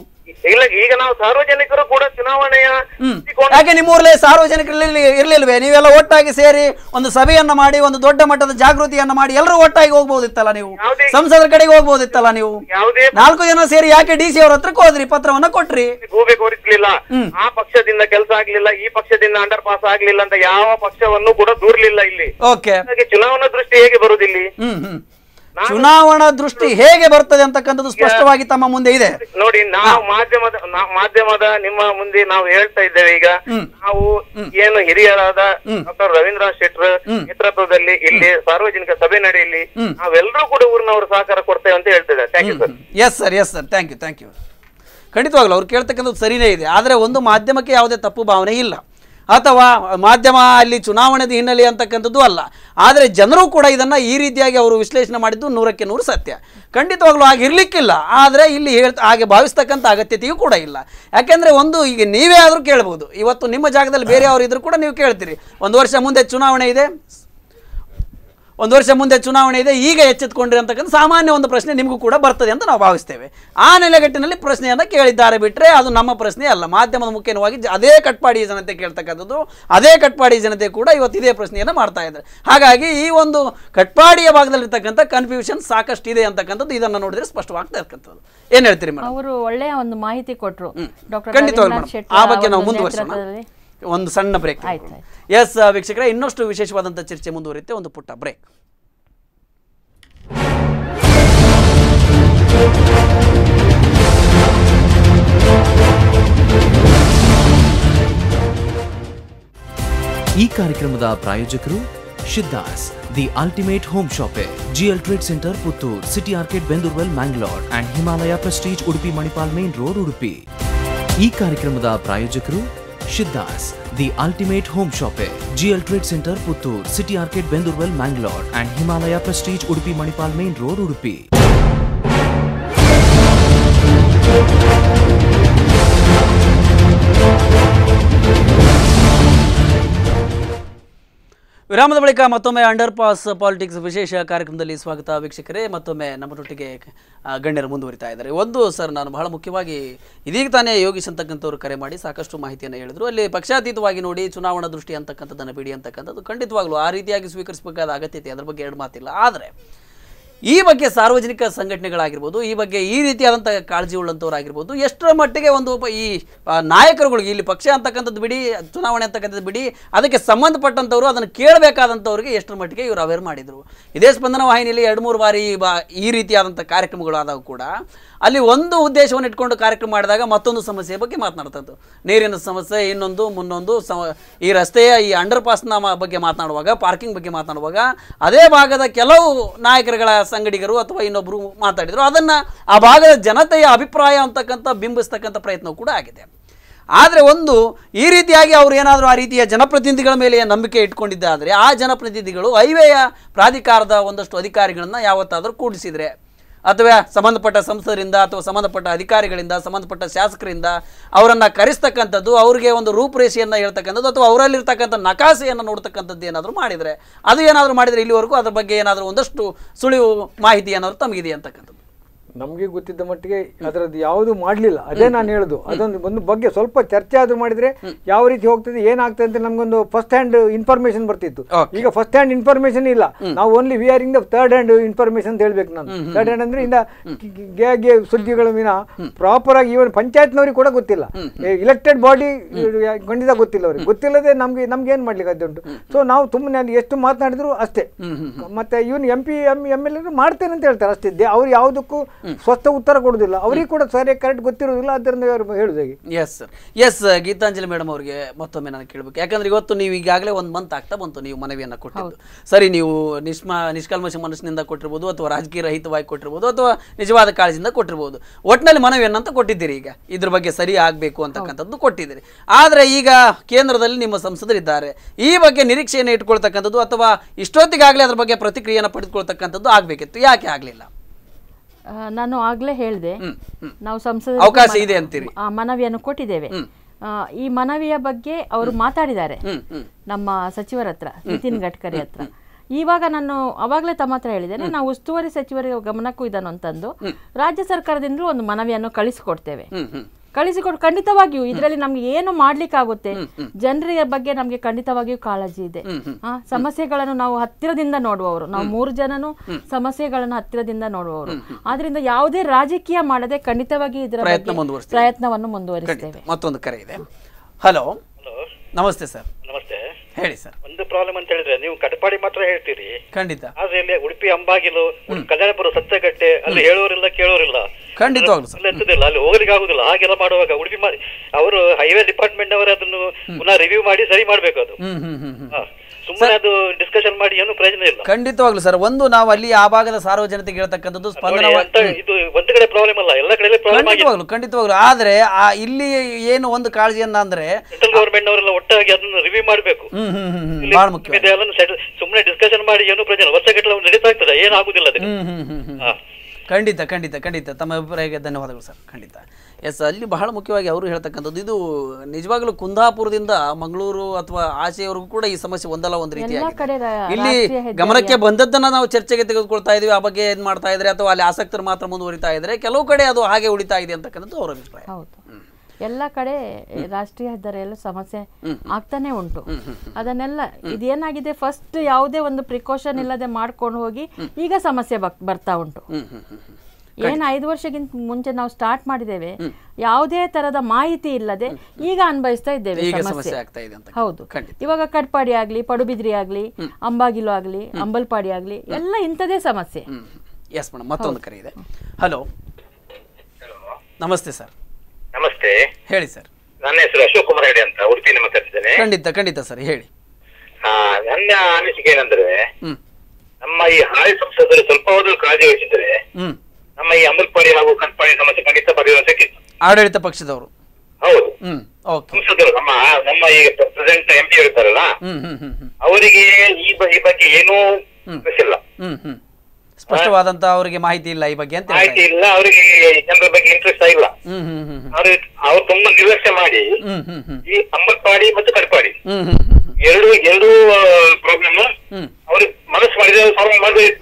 [SPEAKER 14] ಇಲ್ಲ ಈಗ ನಾವು ಸಾರ್ವಜನಿಕರು ಕೂಡ ಚುನಾವಣೆಯ
[SPEAKER 1] ಯಾಕೆ ನಿಮ್ಮೂರಲ್ಲೇ ಸಾರ್ವಜನಿಕರಲ್ಲಿ ಇರ್ಲಿಲ್ವೇ ನೀವೆಲ್ಲ ಒಟ್ಟಾಗಿ ಸೇರಿ ಒಂದು ಸಭೆಯನ್ನ ಮಾಡಿ ಒಂದು ದೊಡ್ಡ ಮಟ್ಟದ ಜಾಗೃತಿಯನ್ನ ಮಾಡಿ ಎಲ್ಲರೂ ಒಟ್ಟಾಗಿ ಹೋಗ್ಬೋದಿತ್ತಲ್ಲ ನೀವು ಸಂಸದರ ಕಡೆಗೆ ಹೋಗ್ಬೋದಿತ್ತಲ್ಲ ನೀವು
[SPEAKER 14] ಯಾವುದೇ
[SPEAKER 1] ನಾಲ್ಕು ಜನ ಸೇರಿ ಯಾಕೆ ಡಿ ಸಿ ಅವ್ರ ಹತ್ರಕ್ಕೆ ಹೋದ್ರಿ ಪತ್ರವನ್ನ ಕೊಟ್ರಿ
[SPEAKER 14] ಗೂಬೆ ಕೋರಿಸ್ಲಿಲ್ಲ ಆ ಪಕ್ಷದಿಂದ ಕೆಲಸ ಆಗ್ಲಿಲ್ಲ ಈ ಪಕ್ಷದಿಂದ ಅಂಡರ್ ಪಾಸ್ ಆಗ್ಲಿಲ್ಲ ಅಂತ ಯಾವ ಪಕ್ಷವನ್ನು ಕೂಡ ದೂರ್ಲಿಲ್ಲ ಇಲ್ಲಿ
[SPEAKER 1] ಓಕೆ
[SPEAKER 14] ಹಾಗೆ ಚುನಾವಣಾ ದೃಷ್ಟಿ ಹೇಗೆ ಬರುದಿಲ್ಲಿ
[SPEAKER 1] ಹ್ಮ್ ಹ್ಮ್ ಚುನಾವಣಾ ದೃಷ್ಟಿ ಹೇಗೆ ಬರ್ತದೆ ಅಂತಕ್ಕಂಥದ್ದು ಸ್ಪಷ್ಟವಾಗಿ ತಮ್ಮ ಮುಂದೆ ಇದೆ
[SPEAKER 14] ನೋಡಿ ನಾವು ಮಾಧ್ಯಮದ ನಾ- ಮಾಧ್ಯಮದ ನಿಮ್ಮ ಮುಂದೆ ನಾವು ಹೇಳ್ತಾ ಇದ್ದೇವೆ ಈಗ ನಾವು ಏನು ಹಿರಿಯರಾದ ಡಾಕ್ಟರ್ ರವೀಂದ್ರನಾಥ್ ಶೆಟ್ಟರ್ ನೇತೃತ್ವದಲ್ಲಿ ಇಲ್ಲಿ ಸಾರ್ವಜನಿಕ ಸಭೆ ನಡೆಯಲಿ ನಾವೆಲ್ಲರೂ ಕೂಡ ಊರಿನವರು ಸಹಕಾರ ಕೊಡ್ತೇವೆ ಅಂತ ಹೇಳ್ತಿದ್ದಾರೆ thank you sir
[SPEAKER 1] yes sir yes sir thank you thank you ಖಂಡಿತವಾಗ್ಲೂ ಅವ್ರು ಕೇಳ್ತಕ್ಕಂಥದ್ದು ಸರಿನೇ ಇದೆ ಆದರೆ ಒಂದು ಮಾಧ್ಯಮಕ್ಕೆ ಯಾವುದೇ ತಪ್ಪು ಭಾವನೆ ಇಲ್ಲ ಅಥವಾ ಮಾಧ್ಯಮ ಅಲ್ಲಿ ಚುನಾವಣೆದ ಹಿನ್ನೆಲೆ ಅಂತಕ್ಕಂಥದ್ದು ಅಲ್ಲ ಆದರೆ ಜನರು ಕೂಡ ಇದನ್ನು ಈ ರೀತಿಯಾಗಿ ಅವರು ವಿಶ್ಲೇಷಣೆ ಮಾಡಿದ್ದು ನೂರಕ್ಕೆ ನೂರು ಸತ್ಯ ಖಂಡಿತವಾಗ್ಲೂ ಹಾಗೆ ಇರಲಿಕ್ಕಿಲ್ಲ ಆದರೆ ಇಲ್ಲಿ ಹೇಳ್ತಾ ಹಾಗೆ ಭಾವಿಸ್ತಕ್ಕಂಥ ಅಗತ್ಯತೆಯೂ ಕೂಡ ಇಲ್ಲ ಯಾಕೆಂದರೆ ಒಂದು ಈಗ ನೀವೇ ಆದರೂ ಕೇಳ್ಬೋದು ಇವತ್ತು ನಿಮ್ಮ ಜಾಗದಲ್ಲಿ ಬೇರೆಯವರು ಇದ್ರೂ ಕೂಡ ನೀವು ಕೇಳ್ತೀರಿ ಒಂದು ವರ್ಷ ಮುಂದೆ ಚುನಾವಣೆ ಇದೆ ಒಂದು ವರ್ಷ ಮುಂದೆ ಚುನಾವಣೆ ಇದೆ ಈಗ ಎಚ್ಚೆತ್ಕೊಂಡ್ರಿ ಅಂತಕ್ಕಂಥ ಸಾಮಾನ್ಯ ಒಂದು ಪ್ರಶ್ನೆ ನಿಮಗೂ ಕೂಡ ಬರ್ತದೆ ಅಂತ ನಾವು ಭಾವಿಸ್ತೇವೆ ಆ ನೆಲೆಗಟ್ಟಿನಲ್ಲಿ ಪ್ರಶ್ನೆಯನ್ನು ಕೇಳಿದ್ದಾರೆ ಬಿಟ್ಟರೆ ಅದು ನಮ್ಮ ಪ್ರಶ್ನೆ ಅಲ್ಲ ಮಾಧ್ಯಮದ ಮುಖ್ಯವಾಗಿ ಜ- ಅದೇ ಕಟ್ಪಾಡಿ ಜನತೆ ಕೇಳ್ತಕ್ಕಂಥದ್ದು ಅದೇ ಕಟ್ಪಾಡಿ ಜನತೆ ಕೂಡ ಇವತ್ತು ಇದೇ ಪ್ರಶ್ನೆಯನ್ನು ಮಾಡ್ತಾ ಇದ್ದಾರೆ ಹಾಗಾಗಿ ಈ ಒಂದು ಕಟ್ಪಾಡಿಯ ಭಾಗದಲ್ಲಿರ್ತಕ್ಕಂಥ ಕನ್ಫ್ಯೂಷನ್ ಸಾಕಷ್ಟು ಇದೆ ಅಂತಕ್ಕಂಥದ್ದು ಇದನ್ನು ನೋಡಿದ್ರೆ ಸ್ಪಷ್ಟವಾಗ್ತಾ ಇರ್ತಕ್ಕಂಥದ್ದು ಏನು ಹೇಳ್ತೀರಿ ಮೇಡಮ್
[SPEAKER 5] ಅವರು ಒಳ್ಳೆಯ ಒಂದು ಮಾಹಿತಿ ಕೊಟ್ರು ಡಾಕ್ಟರ್
[SPEAKER 1] ಖಂಡಿತವಾಗ್ಲೂ
[SPEAKER 5] ರವೀಂದ್ರನಾಥ್
[SPEAKER 1] ಮೇಡಮ್
[SPEAKER 5] ಶೆಟ್ಟಿ
[SPEAKER 1] ಆ ಬಗ್ಗೆ ನಾವು
[SPEAKER 5] ಅವರ
[SPEAKER 1] ಮುಂದುವರಿಸೋಣ
[SPEAKER 5] ನೇತೃತ್ವದಲ್ಲಿ.
[SPEAKER 1] ಒಂದು ಸಣ್ಣ ಬ್ರೇಕ್ ಎಸ್ ವೀಕ್ಷಕರೇ ಇನ್ನಷ್ಟು ವಿಶೇಷವಾದಂಥ ಚರ್ಚೆ ಮುಂದುವರಿಯುತ್ತೆ ಒಂದು ಪುಟ್ಟ ಬ್ರೇಕ್
[SPEAKER 12] ಈ ಕಾರ್ಯಕ್ರಮದ ಪ್ರಾಯೋಜಕರು ಶಿದ್ದಾಸ್ the ultimate home shoppe GL trade centre Puttur city ಆರ್ಕೆಟ್ Bendoorwell Mangalore and Himalaya prestige Udupi Manipal main road Udupi ಈ ಕಾರ್ಯಕ್ರಮದ ಪ್ರಾಯೋಜಕರು ಶಿದ್ದಾಸ್ the ultimate home shoppe GL trade centre Puttur city ಆರ್ಕೆಟ್ Bendoorwell Mangalore and Himalaya prestige Udupi Manipal main road Udupi
[SPEAKER 1] ವಿರಾಮದ ಬಳಿಕ ಮತ್ತೊಮ್ಮೆ ಅಂಡರ್ ಪಾಸ್ ಪಾಲಿಟಿಕ್ಸ್ ವಿಶೇಷ ಕಾರ್ಯಕ್ರಮದಲ್ಲಿ ಸ್ವಾಗತ ವೀಕ್ಷಕರೇ ಮತ್ತೊಮ್ಮೆ ನಮ್ಮರೊಟ್ಟಿಗೆ ಆ, ಗಣ್ಯರು ಮುಂದುವರಿತಾ ಇದ್ದಾರೆ ಒಂದು ಸರ್ ನಾನು ಬಹಳ ಮುಖ್ಯವಾಗಿ ಇದೀಗ ತಾನೇ ಯೋಗೀಶ್ ಅಂತಕ್ಕಂಥವ್ರು ಕರೆ ಮಾಡಿ ಸಾಕಷ್ಟು ಮಾಹಿತಿಯನ್ನು ಹೇಳಿದ್ರು ಅಲ್ಲಿ ಪಕ್ಷಾತೀತವಾಗಿ ನೋಡಿ ಚುನಾವಣಾ ದೃಷ್ಟಿ ಅಂತಕ್ಕಂಥದ್ದನ್ನು ಬಿಡಿ ಅಂತಕ್ಕಂಥದ್ದು ಖಂಡಿತವಾಗ್ಲೂ ಆ ರೀತಿಯಾಗಿ ಸ್ವೀಕರಿಸಬೇಕಾದ ಅಗತ್ಯತೆ ಅದ್ರ ಬಗ್ಗೆ ಎರಡು ಮಾತಿಲ್ಲ ಆದರೆ ಈ ಬಗ್ಗೆ ಸಾರ್ವಜನಿಕ ಸಂಘಟನೆಗಳಾಗಿರ್ಬೋದು ಈ ಬಗ್ಗೆ ಈ ರೀತಿಯಾದಂಥ ಕಾಳಜಿ ಉಳ್ಳಂಥವ್ರಾಗಿರ್ಬೋದು ಎಷ್ಟರ ಮಟ್ಟಿಗೆ ಒಂದು ಪ- ಈ ಆ, ನಾಯಕರುಗಳಿಗೆ ಇಲ್ಲಿ ಪಕ್ಷ ಅಂತಕ್ಕಂಥದ್ದು ಬಿಡಿ ಚುನಾವಣೆ ಅಂತಕ್ಕಂಥದ್ದು ಬಿಡಿ ಅದಕ್ಕೆ ಸಂಬಂಧಪಟ್ಟಂಥವ್ರು ಅದನ್ನು ಕೇಳಬೇಕಾದಂಥವ್ರಿಗೆ ಎಷ್ಟರ ಮಟ್ಟಿಗೆ ಇವರು ಅವೇರ್ ಮಾಡಿದರು ಇದೇ ಸ್ಪಂದನ ವಾಹಿನಿಯಲ್ಲಿ ಎರಡು ಮೂರು ಬಾರಿ ಬಾ ಈ ರೀತಿಯಾದಂಥ ಕಾರ್ಯಕ್ರಮಗಳು ಆದಾಗ ಕೂಡ ಅಲ್ಲಿ ಒಂದು ಉದ್ದೇಶವನ್ನು ಇಟ್ಕೊಂಡು ಕಾರ್ಯಕ್ರಮ ಮಾಡಿದಾಗ ಮತ್ತೊಂದು ಸಮಸ್ಯೆ ಬಗ್ಗೆ ಮಾತನಾಡ್ತದ್ದು ನೀರಿನ ಸಮಸ್ಯೆ ಇನ್ನೊಂದು ಮುನ್ನೊಂದು ಸಮ ಈ ರಸ್ತೆಯ ಈ ಅಂಡರ್ ಪಾಸ್ನ ಮ- ಬಗ್ಗೆ ಮಾತನಾಡುವಾಗ ಪಾರ್ಕಿಂಗ್ ಬಗ್ಗೆ ಮಾತನಾಡುವಾಗ ಅದೇ ಭಾಗದ ಕೆಲವು ನಾಯಕರುಗಳ ಸಂಗಡಿಗರು ಅಥವಾ ಇನ್ನೊಬ್ಬರು ಮಾತಾಡಿದರು ಅದನ್ನು ಆ ಭಾಗದ ಜನತೆಯ ಅಭಿಪ್ರಾಯ ಅಂತಕ್ಕಂಥ ಬಿಂಬಿಸ್ತಕ್ಕಂಥ ಪ್ರಯತ್ನವೂ ಕೂಡ ಆಗಿದೆ ಆದರೆ ಒಂದು ಈ ರೀತಿಯಾಗಿ ಅವರು ಏನಾದರೂ ಆ ರೀತಿಯ ಜನಪ್ರತಿನಿಧಿಗಳ ಮೇಲೆ ನಂಬಿಕೆ ಇಟ್ಕೊಂಡಿದ್ದಾದರೆ ಆ ಜನಪ್ರತಿನಿಧಿಗಳು ಹೈವೇಯ ಪ್ರಾಧಿಕಾರದ ಒಂದಷ್ಟು ಅಧಿಕಾರಿಗಳನ್ನು ಯಾವತ್ತಾದರೂ ಕೂಡಿಸಿದರೆ ಅಥವಾ ಸಂಬಂಧಪಟ್ಟ ಸಂಸದರಿಂದ ಅಥವಾ ಸಂಬಂಧಪಟ್ಟ ಅಧಿಕಾರಿಗಳಿಂದ ಸಂಬಂಧಪಟ್ಟ ಶಾಸಕರಿಂದ ಅವರನ್ನು ಕರೆಸ್ತಕ್ಕಂಥದ್ದು ಅವರಿಗೆ ಒಂದು ರೂಪುರೇಷೆಯನ್ನು ಹೇಳ್ತಕ್ಕಂಥದ್ದು ಅಥವಾ ಅವರಲ್ಲಿರ್ತಕ್ಕಂಥ ನಕಾಸೆಯನ್ನು ನೋಡ್ತಕ್ಕಂಥದ್ದು ಏನಾದರೂ ಮಾಡಿದರೆ ಅದು ಏನಾದರೂ ಮಾಡಿದರೆ ಇಲ್ಲಿವರೆಗೂ ಅದ್ರ ಬಗ್ಗೆ ಏನಾದರೂ ಒಂದಷ್ಟು ಸುಳಿವು ಮಾಹಿತಿ ಏನಾದರೂ ತಮಗಿದೆ ಅಂತಕ್ಕಂಥದ್ದು
[SPEAKER 6] ನಮಗೆ ಗೊತ್ತಿದ್ದ ಮಟ್ಟಿಗೆ ಅದರದ್ದು ಯಾವುದು ಮಾಡಲಿಲ್ಲ ಅದೇ ನಾನು ಹೇಳುದು ಅದೊಂದು ಒಂದು ಬಗ್ಗೆ ಸ್ವಲ್ಪ ಚರ್ಚೆ ಆದ್ರೂ ಮಾಡಿದ್ರೆ ಯಾವ ರೀತಿ ಹೋಗ್ತದೆ ಏನಾಗ್ತದೆ ಅಂತ ನಮ್ಗೊಂದು ಫಸ್ಟ್ ಹ್ಯಾಂಡ್ ಇನ್ಫಾರ್ಮೇಶನ್ ಬರ್ತಿತ್ತು ಈಗ ಫಸ್ಟ್ ಹ್ಯಾಂಡ್ ಇನ್ಫಾರ್ಮೇಶನ್ ಇಲ್ಲ ನಾವು only we are in the third hand information ಅಂತ ಹೇಳ್ಬೇಕು ನಾನು ಥರ್ಡ್ ಹ್ಯಾಂಡ್ ಅಂದ್ರೆ ಇಂದ ಗೆ ಗೆ ಸುದ್ದಿಗಳ ವಿನ ಪ್ರಾಪರ್ ಆಗಿ ಇವನ್ ಪಂಚಾಯತ್ನವ್ರಿಗೆ ಕೂಡ ಗೊತ್ತಿಲ್ಲ ಇಲೆಕ್ಟೆಡ್ ಬಾಡಿ ಖಂಡಿತ ಗೊತ್ತಿಲ್ಲ ಅವ್ರಿಗೆ ಗೊತ್ತಿಲ್ಲದೆ ನಮ್ಗೆ ನಮ್ಗೆ ಏನ್ ಮಾಡ್ಲಿಕ್ಕೆ ಸಾಧ್ಯ ಉಂಟು ಸೊ ನಾವು ಸುಮ್ಮನೆ ಅಲ್ಲಿ ಎಷ್ಟು ಮಾತನಾಡಿದ್ರು ಅಷ್ಟೇ ಮತ್ತೆ ಇವನು M P M M L A ಮಾಡ್ತೇನೆ ಅಂತ ಹೇಳ್ತಾರೆ ಅಷ್ಟೇ ದೇ- ಅವ್ರು ಯಾವುದಕ್ಕೂ ಸ್ವಸ್ಥ ಉತ್ತರ ಕೊಡುದಿಲ್ಲ ಅವರಿಗೆ ಕೂಡ ಸರಿಯಾಗಿ ಕರೆಕ್ಟ್ ಗೊತ್ತಿರೋದಿಲ್ಲ ಅದರಿಂದ ಅವರು ಹೇಳುದು ಹೇಗೆ
[SPEAKER 1] yes sir yes Geetanjali madam ಅವರಿಗೆ ಮತ್ತೊಮ್ಮೆ ನಾನು ಕೇಳಬೇಕು ಯಾಕಂದ್ರೆ ಇವತ್ತು ನೀವು ಈಗಾಗಲೇ ಒಂದು ಮಂತ್ ಆಗ್ತಾ ಬಂತು ನೀವು ಮನವಿಯನ್ನು ಕೊಟ್ಟಿದ್ದು ಸರಿ ನೀವು ನಿಷ್ಮ ನಿಷ್ಕಲ್ಮಶ ಮನಸ್ಸಿನಿಂದ ಕೊಟ್ಟಿರ್ಬೋದು ಅಥವಾ ರಾಜಕೀಯ ರಹಿತವಾಗಿ ಕೊಟ್ಟಿರ್ಬೋದು ಅಥವಾ ನಿಜವಾದ ಕಾಳಜಿಯಿಂದ ಕೊಟ್ಟಿರ್ಬೋದು ಒಟ್ಟಿನಲ್ಲಿ ಮನವಿಯನ್ನು ಅಂತ ಕೊಟ್ಟಿದ್ದೀರಿ ಈಗ ಇದ್ರ ಬಗ್ಗೆ ಸರಿ ಆಗಬೇಕು ಅಂತಕ್ಕಂಥದ್ದು ಕೊಟ್ಟಿದ್ದೀರಿ ಆದರೆ ಈಗ ಕೇಂದ್ರದಲ್ಲಿ ನಿಮ್ಮ ಸಂಸದರಿದ್ದಾರೆ ಈ ಬಗ್ಗೆ ನಿರೀಕ್ಷೆಯನ್ನು ಇಟ್ಕೊಳ್ತಕ್ಕಂಥದ್ದು ಅಥವಾ ಇಷ್ಟೊತ್ತಿಗಾಗಲೇ ಅದ್ರ ಬಗ್ಗೆ ಪ್ರತಿಕ್ರಿಯೆಯನ್ನು ಪಡೆದುಕೊಳ್ತಕ್ಕಂಥದ್ದು ಆಗಬೇಕಿತ್ತು ಯಾಕೆ ಆಗಲಿಲ್ಲ
[SPEAKER 5] ಆ, ನಾನು ಆಗ್ಲೇ ಹೇಳಿದೆ ನಾವು ಸಂಸದ
[SPEAKER 1] ಅವಕಾಶ ಇದೆ ಅಂತೀರಿ.
[SPEAKER 5] ಮನವಿಯನ್ನು ಕೊಟ್ಟಿದ್ದೇವೆ ಆ, ಈ ಮನವಿಯ ಬಗ್ಗೆ ಅವರು ಮಾತಾಡಿದ್ದಾರೆ ನಮ್ಮ ಸಚಿವರ ಹತ್ರ ನಿತಿನ್ ಗಡ್ಕರಿ ಹತ್ರ ಇವಾಗ ನಾನು ಅವಾಗಲೇ ತಮ್ಮ ಹತ್ರ ಹೇಳಿದ್ದೇನೆ ನಾವು ಉಸ್ತುವಾರಿ ಸಚಿವರ ಗಮನಕ್ಕೂ ಇದನ್ನು ಅಂತಂದು ರಾಜ್ಯ ಸರ್ಕಾರದಿಂದಲೂ ಒಂದು ಮನವಿಯನ್ನು ಕಳಿಸಿಕೊಡ್ತೇವೆ ಕಳಿಸಿಕೊಟ್ಟು ಖಂಡಿತವಾಗಿಯೂ ಇದರಲ್ಲಿ ನಮ್ಗೆ ಏನು ಮಾಡ್ಲಿಕ್ಕಾಗುತ್ತೆ ಜನರ ಬಗ್ಗೆ ನಮ್ಗೆ ಖಂಡಿತವಾಗಿಯೂ ಕಾಳಜಿ ಇದೆ ಆ, ಸಮಸ್ಯೆಗಳನ್ನು ನಾವು ಹತ್ತಿರದಿಂದ ನೋಡುವವರು ನಾವು ಮೂರು ಜನನು ಸಮಸ್ಯೆಗಳನ್ನು ಹತ್ತಿರದಿಂದ ನೋಡುವವರು ಆದ್ರಿಂದ ಯಾವುದೇ ರಾಜಕೀಯ ಮಾಡದೆ ಖಂಡಿತವಾಗಿ ಇದರ
[SPEAKER 1] ಪ್ರಯತ್ನ
[SPEAKER 5] ಬಗ್ಗೆ
[SPEAKER 1] ಮುಂದುವರಿಸ್ತೀವಿ.
[SPEAKER 5] ಪ್ರಯತ್ನವನ್ನು ಮುಂದುವರಿಸ್ತೇವೆ
[SPEAKER 1] ಮತ್ತೊಂದು ಕರೆ ಇದೆ ಹಲೋ ನಮಸ್ತೆ ಸರ್
[SPEAKER 15] ನಮಸ್ತೆ
[SPEAKER 1] ಹೇಳಿ ಸರ್
[SPEAKER 15] ಒಂದು ಪ್ರಾಬ್ಲಮ್ ಅಂತ ಹೇಳಿದ್ರೆ ನೀವು ಕಟಪಾಡಿ ಮಾತ್ರ ಹೇಳ್ತೀರಿ
[SPEAKER 1] ಖಂಡಿತ
[SPEAKER 15] ಆದ್ರೆ ಇಲ್ಲಿ ಉಡುಪಿ ಅಂಬಾಗಿಲು ಕಲ್ಯಾಣಪುರ ಸತ್ಯಗಟ್ಟೆ ಅಲ್ಲಿ ಹೇಳೋರಿಲ್ಲ ಕೇಳೋರಿಲ್ಲ
[SPEAKER 1] ಖಂಡಿತವಾಗ್ಲು ಸರ್
[SPEAKER 15] ಅಲ್ಲಿ ಎಂತದಿಲ್ಲ ಅಲ್ಲಿ ಹೋಗ್ಲಿಕ್ಕೆ ಆಗುದಿಲ್ಲ ಹಾಗೆಲ್ಲ ಮಾಡುವಾಗ ಉಡುಪಿ ಮಾಡಿ ಅವರು ಹೈವೇ ಡಿಪಾರ್ಟ್ಮೆಂಟ್ ಅವರು ಅದನ್ನು ಪುನಃ ರಿವ್ಯೂ ಮಾಡಿ ಸರಿ ಮಾಡ್ಬೇಕು ಅದು
[SPEAKER 1] ಹ್ಮ್ ಹ್ಮ್ ಹ್ಮ್ ಹ್ಮ್
[SPEAKER 15] ಹಾ. ಸುಮ್ಮನೆ ಅದು ಡಿಸ್ಕಷನ್ ಮಾಡಿ ಏನು ಪ್ರಯೋಜನ ಇಲ್ಲ
[SPEAKER 1] ಖಂಡಿತವಾಗ್ಲು ಸರ್ ಒಂದು ನಾವು ಅಲ್ಲಿ ಆ ಭಾಗದ ಸಾರ್ವಜನಿಕರಿಗೆ ಹೇಳ್ತಕ್ಕಂಥದ್ದು ಸ್ಪಂದನ
[SPEAKER 15] ನೋಡಿ, ಅಂತ ಇದು ಒಂದು ಕಡೆ ಪ್ರಾಬ್ಲಮ್ ಅಲ್ಲ ಎಲ್ಲ ಕಡೆ ಪ್ರಾಬ್ಲಮ್ ಆಗಿದೆ
[SPEAKER 1] ಖಂಡಿತವಾಗ್ಲು ಖಂಡಿತವಾಗ್ಲು ಆದ್ರೆ ಆ ಇಲ್ಲಿ ಏನು ಒಂದು ಕಾಳಜಿಯನ್ನ ಅಂದ್ರೆ
[SPEAKER 15] ಸೆಂಟ್ರಲ್ ಗವರ್ಮೆಂಟ್ ಅವರೆಲ್ಲ ಒಟ್ಟಾಗಿ ಅದನ್ನು ರಿವ್ಯೂ ಮಾಡಬೇಕು
[SPEAKER 1] ಹ್ಮ್ ಹ್ಮ್ ಹ್ಮ್ ಹ್ಮ್ ಬಹಳ ಮುಖ್ಯ
[SPEAKER 15] ಸುಮ್ಮನೆ ಡಿಸ್ಕಷನ್ ಮಾಡಿ ಏನು ಪ್ರಯೋಜನ ವರ್ಷಗಟ್ಟಲೆ ನಡೀತಾ ಇರ್ತದೆ ಏನಾಗುದಿಲ್ಲ ಅದಕ್ಕೆ
[SPEAKER 1] ಹ್ಮ್ ಹ್ಮ್ ಹ್ಮ್ ಹ್ಮ್
[SPEAKER 15] ಹಾ.
[SPEAKER 1] ಖಂಡಿತ ಖಂಡಿತ ಖಂಡಿತ ತಮ್ಮ ಅಭಿಪ್ರಾಯಕ್ಕೆ ಧನ್ಯವಾದಗಳು ಸರ್ ಖಂಡಿತ ಎಸ್ ಅಲ್ಲಿ ಬಹಳ ಮುಖ್ಯವಾಗಿ ಅವರು ಹೇಳ್ತಕ್ಕಂಥದ್ದು ಇದು ನಿಜವಾಗ್ಲೂ ಕುಂದಾಪುರದಿಂದ ಮಂಗಳೂರು ಅಥವಾ ಆಚೆಯವರೆಗೂ ಕೂಡ ಈ ಸಮಸ್ಯೆ ಒಂದಲ್ಲ ಒಂದು ರೀತಿ
[SPEAKER 5] ಎಲ್ಲ ಕಡೆ ರಾ-
[SPEAKER 1] ಇಲ್ಲಿ
[SPEAKER 5] ರಾಷ್ಟ್ರೀಯ ಹೆದ್ದಾರಿಯ-
[SPEAKER 1] ಗಮನಕ್ಕೆ ಬಂದದ್ದನ್ನ ನಾವು ಚರ್ಚೆಗೆ ತೆಗೆದುಕೊಳ್ತಾ ಇದೀವಿ ಆ ಬಗ್ಗೆ ಏನ್ ಮಾಡ್ತಾ ಇದ್ರೆ ಅಥವಾ ಅಲ್ಲಿ ಆಸಕ್ತರು ಮಾತ್ರ ಮುಂದುವರಿತಾ ಇದ್ರೆ ಕೆಲವು ಕಡೆ ಅದು ಹಾಗೆ ಉಳಿತಾ ಇದೆ ಅಂತಕ್ಕಂಥದ್ದು ಅವರ ಅಭಿಪ್ರಾಯ
[SPEAKER 5] ಹೌದು ಎಲ್ಲ ಕಡೆ ರಾಷ್ಟ್ರೀಯ ಹೆದ್ದಾರಿಯಲ್ಲೂ ಸಮಸ್ಯೆ ಆಗ್ತಾನೆ ಉಂಟು ಅದನ್ನೆಲ್ಲ ಇದೇನಾಗಿದೆ ಫಸ್ಟ್ ಯಾವುದೇ ಒಂದು ಪ್ರಿಕಾಷನ್ ಇಲ್ಲದೆ ಮಾಡ್ಕೊಂಡು ಹೋಗಿ ಈಗ ಸಮಸ್ಯೆ ಬಕ್- ಬರ್ತಾ ಉಂಟು ಏನ್ ಐದು ವರ್ಷಕ್ಕಿಂತ ಮುಂಚೆ ನಾವು ಸ್ಟಾರ್ಟ್ ಮಾಡಿದ್ದೇವೆ ಯಾವುದೇ ತರದ ಮಾಹಿತಿ ಇಲ್ಲದೆ ಈಗ ಅನುಭವಿಸ್ತಾ ಇದ್ದೇವೆ
[SPEAKER 1] ಈಗ
[SPEAKER 5] ಸಮಸ್ಯೆ
[SPEAKER 1] ಸಮಸ್ಯೆ ಆಗ್ತಾ ಇದೆ ಅಂತ
[SPEAKER 5] ಹೌದು
[SPEAKER 1] ಖಂಡಿತ.
[SPEAKER 5] ಇವಾಗ ಕಟ್ಪಾಡಿ ಆಗ್ಲಿ ಪಡುಬಿದ್ರಿ ಆಗ್ಲಿ ಅಂಬಾಗಿಲು ಆಗ್ಲಿ ಅಂಬಲ್ಪಾಡಿ ಆಗ್ಲಿ ಎಲ್ಲ ಇಂಥದೇ ಸಮಸ್ಯೆ
[SPEAKER 1] ಎಸ್ ಮೇಡಮ್ ಮತ್ತೊಂದು ಕರೆ ಇದೆ ಹಲೋ ನಮಸ್ತೆ ಸರ್
[SPEAKER 11] ನಮಸ್ತೆ
[SPEAKER 1] ಹೇಳಿ ಸರ್
[SPEAKER 11] ನನ್ನ ಹೆಸರು ಅಶೋಕ್ ಕುಮಾರ್ ಹೆಗಡೆ ಅಂತ ಉಡುಪಿಯಿಂದ ಮಾತಾಡ್ತಿದ್ದೇನೆ
[SPEAKER 1] ಖಂಡಿತ ಖಂಡಿತ ಸರ್ ಹೇಳಿ
[SPEAKER 11] ಆ, ನನ್ನ ಅನಿಸಿಕೆ ಏನಂದ್ರೆ
[SPEAKER 1] ಹ್ಮ್.
[SPEAKER 11] ನಮ್ಮ ಈ ಹಾಲಿ ಸಂಸದರು ಸ್ವಲ್ಪ ಹೋದರೂ ಕಾಳಜಿ ವಹಿಸಿದ್ರೆ
[SPEAKER 1] ಹ್ಮ್
[SPEAKER 11] ನಮ್ಮ ಈ ಅಮೃತ್ಪಾಡಿ ಹಾಗೂ ಕನ್ಪಾಡಿ ಸಮಸ್ಯೆ ಖಂಡಿತ ಪರಿಹರಿಸಕ್ಕಿತ್ತು
[SPEAKER 1] ಆಡಳಿತ ಪಕ್ಷದವರು
[SPEAKER 11] ಹೌದು
[SPEAKER 1] ಹ್ಮ್ ಓಕೆ
[SPEAKER 11] ಸಂಸದರು ನಮ್ಮ ನಮ್ಮ ಈ ಪ್ರೆಸಿಡೆಂಟ್ ಎಂ ಪಿ ಇರ್ತಾರಲ್ಲ
[SPEAKER 1] ಹ್ಮ್ ಹ್ಮ್ ಹ್ಮ್ ಹ್ಮ್
[SPEAKER 11] ಅವರಿಗೆ ಈ ಬ- ಈ ಬಗ್ಗೆ ಏನೂ ಗೊತ್ತಿಲ್ಲ
[SPEAKER 1] ಹ್ಮ್ ಹ್ಮ್ ಸ್ಪಷ್ಟವಾದಂತ ಅವರಿಗೆ ಮಾಹಿತಿ ಇಲ್ಲ ಈ ಬಗ್ಗೆ ಅಂತ ಹೇಳ್ತಾ
[SPEAKER 11] ಮಾಹಿತಿ ಇಲ್ಲ ಅವರಿಗೆ ಜನರ ಬಗ್ಗೆ ಇಂಟ್ರೆಸ್ಟ್ ಇಲ್ಲ
[SPEAKER 1] ಹ್ಮ್ ಹ್ಮ್ ಹ್ಮ್ ಹ್ಮ್
[SPEAKER 11] ಅವರು ಅವ್ರು ತುಂಬಾ ನಿರ್ಲಕ್ಷ್ಯ ಮಾಡಿ
[SPEAKER 1] ಹ್ಮ್ ಹ್ಮ್ ಹ್ಮ್
[SPEAKER 11] ಈ ಅಮೃತ್ಪಾಡಿ ಮತ್ತು ಕಡ್ಪಾಡಿ
[SPEAKER 1] ಹ್ಮ್ ಹ್ಮ್ ಹ್ಮ್ ಹ್ಮ್
[SPEAKER 11] ಎರಡು ಎರಡು ಪ್ರಾಬ್ಲಮ್
[SPEAKER 1] ಹ್ಮ್
[SPEAKER 11] ಅವ್ರಿಗೆ ಮನಸ್ಸು ಮಾಡಿದ್ರೆ ಸಾಲ್ವ್ ಮಾಡಬೇಕು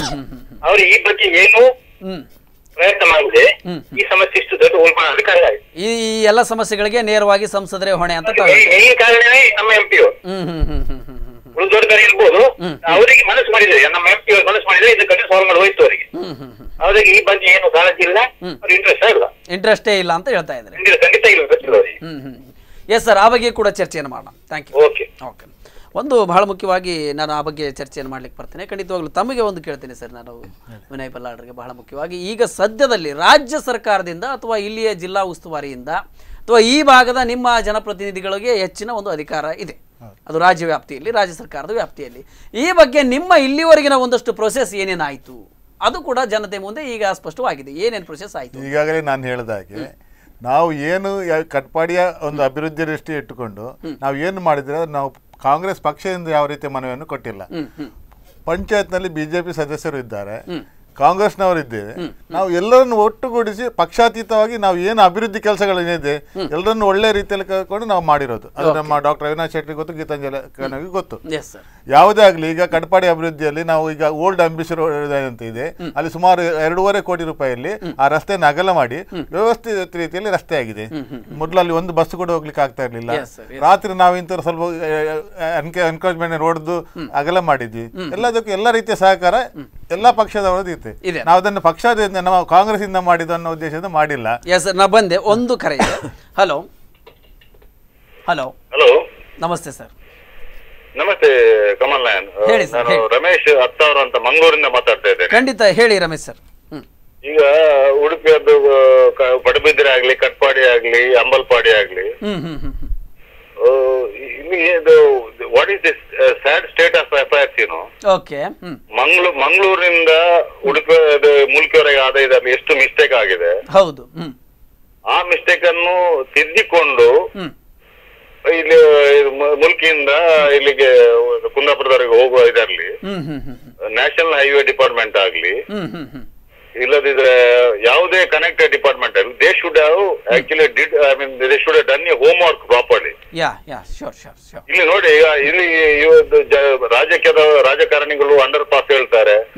[SPEAKER 11] ಅವ್ರು ಈ ಬಗ್ಗೆ ಏನು
[SPEAKER 1] ಹ್ಮ್
[SPEAKER 11] ಪ್ರಯತ್ನ ಮಾಡಿದೆ
[SPEAKER 1] ಹ್ಮ್.
[SPEAKER 11] ಈ ಸಮಸ್ಯೆ ಇಷ್ಟು ದೊಡ್ಡ ಉಲ್ಬಣ ಕಾರಣ ಆಯ್ತು
[SPEAKER 1] ಈ ಈ ಎಲ್ಲ ಸಮಸ್ಯೆಗಳಿಗೆ ನೇರವಾಗಿ ಸಂಸದರೇ ಹೊಣೆ ಅಂತ ತಾವು ಹೇಳ್ತಾ
[SPEAKER 11] ಮೇನ್ ಕಾರಣವೇ ನಮ್ಮ ಎಂ ಪಿ
[SPEAKER 1] ಹ್ಮ್ ಹ್ಮ್ ಹ್ಮ್ ಹ್ಮ್ ಹ್ಮ್ ಹ್ಮ್
[SPEAKER 11] ಉಳಿದೋರ್ಗಾರ ಇರ್ಬೋದು ಅವರಿಗೆ ಮನಸ್ಸು ಮಾಡಿದ್ರೆ ನಮ್ಮ ಎಂ ಪಿ ಮನಸ್ಸು ಮಾಡಿದ್ರೆ ಇದು ಕಡೆ ಸಾಲ್ವ್ ಮಾಡಿ ಹೋಯ್ತು ಅವರಿಗೆ
[SPEAKER 1] ಹ್ಮ್ ಹ್ಮ್ ಹ್ಮ್
[SPEAKER 11] ಅವರಿಗೆ ಈ ಬಗ್ಗೆ ಏನು ಕಾಳಜಿ ಇಲ್ಲ ಅವ್ರಿಗೆ ಇಂಟ್ರೆಸ್ಟ್ ಇಲ್ಲ
[SPEAKER 1] ಇಂಟ್ರೆಸ್ಟೇ ಇಲ್ಲ ಅಂತ ಹೇಳ್ತಾ ಇದ್ದಾರೆ
[SPEAKER 11] ಖಂಡಿತ ಖಂಡಿತ ಇಲ್ಲ ಗೊತ್ತಿಲ್ಲ ಅವರಿಗೆ
[SPEAKER 1] ಹ್ಮ್ ಹ್ಮ್ ಎಸ್ ಸರ್ ಆ ಬಗ್ಗೆ ಕೂಡ ಚರ್ಚೆಯನ್ನು ಮಾಡೋಣ ಥ್ಯಾಂಕ್ ಯು
[SPEAKER 11] ಓಕೆ
[SPEAKER 1] ಓಕೆ ಒಂದು ಬಹಳ ಮುಖ್ಯವಾಗಿ ನಾನು ಆ ಬಗ್ಗೆ ಚರ್ಚೆಯನ್ನು ಮಾಡ್ಲಿಕ್ಕೆ ಬರ್ತೇನೆ ಖಂಡಿತವಾಗ್ಲೂ ತಮಗೆ ಒಂದು ಕೇಳ್ತೇನೆ ಸರ್ ನಾನು ವಿನಯ್ ಬಲ್ಲಾಳ್ರಿಗೆ ಬಹಳ ಮುಖ್ಯವಾಗಿ ಈಗ ಸದ್ಯದಲ್ಲಿ ರಾಜ್ಯ ಸರ್ಕಾರದಿಂದ ಅಥವಾ ಇಲ್ಲಿಯ ಜಿಲ್ಲಾ ಉಸ್ತುವಾರಿಯಿಂದ ಅಥವಾ ಈ ಭಾಗದ ನಿಮ್ಮ ಜನಪ್ರತಿನಿಧಿಗಳಿಗೆ ಹೆಚ್ಚಿನ ಒಂದು ಅಧಿಕಾರ ಇದೆ ಅದು ರಾಜ್ಯ ವ್ಯಾಪ್ತಿಯಲ್ಲಿ ರಾಜ್ಯ ಸರ್ಕಾರದ ವ್ಯಾಪ್ತಿಯಲ್ಲಿ ಈ ಬಗ್ಗೆ ನಿಮ್ಮ ಇಲ್ಲಿವರೆಗಿನ ಒಂದಷ್ಟು ಪ್ರೊಸೆಸ್ ಏನೇನಾಯಿತು ಅದು ಕೂಡ ಜನತೆ ಮುಂದೆ ಈಗ ಸ್ಪಷ್ಟವಾಗಿದೆ ಏನೇನು ಪ್ರೊಸೆಸ್ ಆಯಿತು
[SPEAKER 8] ಈಗಾಗಲೇ ನಾನು ಹೇಳಿದ ಹಾಗೆ ನಾವು ಏನು ಯಾ- ಕಟ್ಪಾಡಿಯ ಒಂದು ಅಭಿವೃದ್ಧಿ ದೃಷ್ಟಿ ಇಟ್ಟುಕೊಂಡು ನಾವು ಏನು ಮಾಡಿದ್ರೆ ನಾವು ಕಾಂಗ್ರೆಸ್ ಪಕ್ಷದಿಂದ ಯಾವ ರೀತಿಯ ಮನವಿಯನ್ನು ಕೊಟ್ಟಿಲ್ಲ ಪಂಚಾಯತ್ನಲ್ಲಿ ಬಿಜೆಪಿ ಸದಸ್ಯರು ಇದ್ದಾರೆ ಕಾಂಗ್ರೆಸ್ನವರು ಇದ್ದೇವೆ ನಾವು ಎಲ್ಲರನ್ನು ಒಟ್ಟುಗೂಡಿಸಿ ಪಕ್ಷಾತೀತವಾಗಿ ನಾವು ಏನು ಅಭಿವೃದ್ಧಿ ಕೆಲಸಗಳೇನಿದೆ ಎಲ್ಲರನ್ನು ಒಳ್ಳೆ ರೀತಿಯಲ್ಲಿ ಕರ್ಕೊಂಡು ನಾವು ಮಾಡಿರೋದು ಅದು ನಮ್ಮ ಡಾಕ್ಟರ್ ಅವಿನಾಶ್ ಶೆಟ್ಟಿ ಗೊತ್ತು ಗೀತಾಂಜಲಿ ಕಣಗೆ ಗೊತ್ತು
[SPEAKER 1] ಎಸ್ ಸರ್
[SPEAKER 8] ಯಾವುದೇ ಆಗಲಿ ಈಗ ಕಟ್ಪಾಡಿ ಅಭಿವೃದ್ಧಿಯಲ್ಲಿ ನಾವು ಈಗ ಓಲ್ಡ್ ಅಂಬಿಷರ್ ಅಂತ ಇದೆ ಅಲ್ಲಿ ಸುಮಾರು ಎರಡೂವರೆ ಕೋಟಿ ರೂಪಾಯಿಯಲ್ಲಿ ಆ ರಸ್ತೆಯನ್ನು ಅಗಲ ಮಾಡಿ ವ್ಯವಸ್ಥಿತ ರೀತಿಯಲ್ಲಿ ರಸ್ತೆ ಆಗಿದೆ ಮೊದಲು ಅಲ್ಲಿ ಒಂದು ಬಸ್ ಕೂಡ ಹೋಗ್ಲಿಕ್ಕೆ ಆಗ್ತಾ ಇರ್ಲಿಲ್ಲ
[SPEAKER 1] Yes, sir, yes.
[SPEAKER 8] ರಾತ್ರಿ ನಾವು ಇಂಥ ಸ್ವಲ್ಪ ಎನ್ಕರೇಜ್ಮೆಂಟ್ ರೋಡ್ದು ಅಗಲ ಮಾಡಿದ್ವಿ ಎಲ್ಲದಕ್ಕೂ ಎಲ್ಲ ರೀತಿಯ ಸಹಕಾರ ಎಲ್ಲಾ ಪಕ್ಷದವರದ್ದು ಇತ್ತು
[SPEAKER 1] ಇದೆ.
[SPEAKER 8] ನಾವು ಅದನ್ನು ಪಕ್ಷದಿಂದ ನಮ್ಮ ಕಾಂಗ್ರೆಸ್ ಇಂದ ಮಾಡಿದ ಅನ್ನೋ ಉದ್ದೇಶದಿಂದ ಮಾಡಿಲ್ಲ
[SPEAKER 1] ಎಸ್ ಸರ್ ನಾ ಬಂದೆ ಒಂದು ಕರೆ ಇದೆ ಹಲೋ ಹಲೋ
[SPEAKER 9] ಹಲೋ
[SPEAKER 1] ನಮಸ್ತೆ ಸರ್
[SPEAKER 9] ನಮಸ್ತೆ ಕಮಲ್ ನಾಯನ್
[SPEAKER 1] ಹೇಳಿ ಸರ್,
[SPEAKER 9] ನಾನು
[SPEAKER 1] ಹೇಳಿ.
[SPEAKER 9] ರಮೇಶ್ ಹತ್ತಾವರ ಅಂತ ಮಂಗಳೂರಿಂದ ಮಾತಾಡ್ತಾ ಇದ್ದೇನೆ
[SPEAKER 1] ಖಂಡಿತ ಹೇಳಿ ರಮೇಶ್ ಸರ್ ಹ್ಮ್
[SPEAKER 9] ಈಗ ಉಡುಪಿಯದ್ದು ಆ, ಕ- ಪಡುಬಿದ್ರೆ ಆಗ್ಲಿ ಕಟ್ಪಾಡಿ ಆಗ್ಲಿ ಅಂಬಲ್ಪಾಡಿ ಆಗ್ಲಿ
[SPEAKER 1] ಹ್ಮ್ ಹ್ಮ್ ಹ್ಮ್ ಹ್ಮ್.
[SPEAKER 9] ಆ, ಇಲ್ಲಿ ಇದು what is this sad state of affairs ಏನು
[SPEAKER 1] ಓಕೆ ಹ್ಮ್
[SPEAKER 9] ಮಂಗ್ಳೂ ಮಂಗಳೂರಿನಿಂದ ಉಡುಪಿ ಅದು ಮುಲ್ಕಿಯವರೆಗೆ ಆದ ಇದರಲ್ಲಿ ಎಷ್ಟು ಮಿಸ್ಟೇಕ್ ಆಗಿದೆ
[SPEAKER 1] ಹೌದು ಹ್ಮ್
[SPEAKER 9] ಆ ಮಿಸ್ಟೇಕ್ ಅನ್ನು ತಿದ್ದಿಕೊಂಡು
[SPEAKER 1] ಹ್ಮ್
[SPEAKER 9] ಇಲ್ಲಿ ಇದು ಮು- ಮುಲ್ಕಿಯಿಂದ ಇಲ್ಲಿಗೆ ಕುಂದಾಪುರದವರೆಗೆ ಹೋಗುವ ಇದರಲ್ಲಿ
[SPEAKER 1] ಹ್ಮ್ ಹ್ಮ್ ಹ್ಮ್ ಹ್ಮ್.
[SPEAKER 9] ನ್ಯಾಷನಲ್ ಹೈವೇ ಡಿಪಾರ್ಟ್ಮೆಂಟ್ ಆಗ್ಲಿ
[SPEAKER 1] ಹ್ಮ್ ಹ್ಮ್ ಹ್ಮ್
[SPEAKER 9] ಇಲ್ಲದಿದ್ರೆ ಯಾವುದೇ ಕನೆಕ್ಟೆಡ್ ಡಿಪಾರ್ಟ್ಮೆಂಟ್ ಅಲ್ಲಿ they should have actually did I mean they should done a homework properly
[SPEAKER 1] yeah yeah sure sure sure
[SPEAKER 9] ಇಲ್ಲಿ ನೋಡಿ ಈಗ ಇಲ್ಲಿ ಇವತ್ತು ಜ- ರಾಜಕೀಯದ ರಾಜಕಾರಣಿಗಳು ಅಂಡರ್ ಪಾಸ್ ಹೇಳ್ತಾರೆ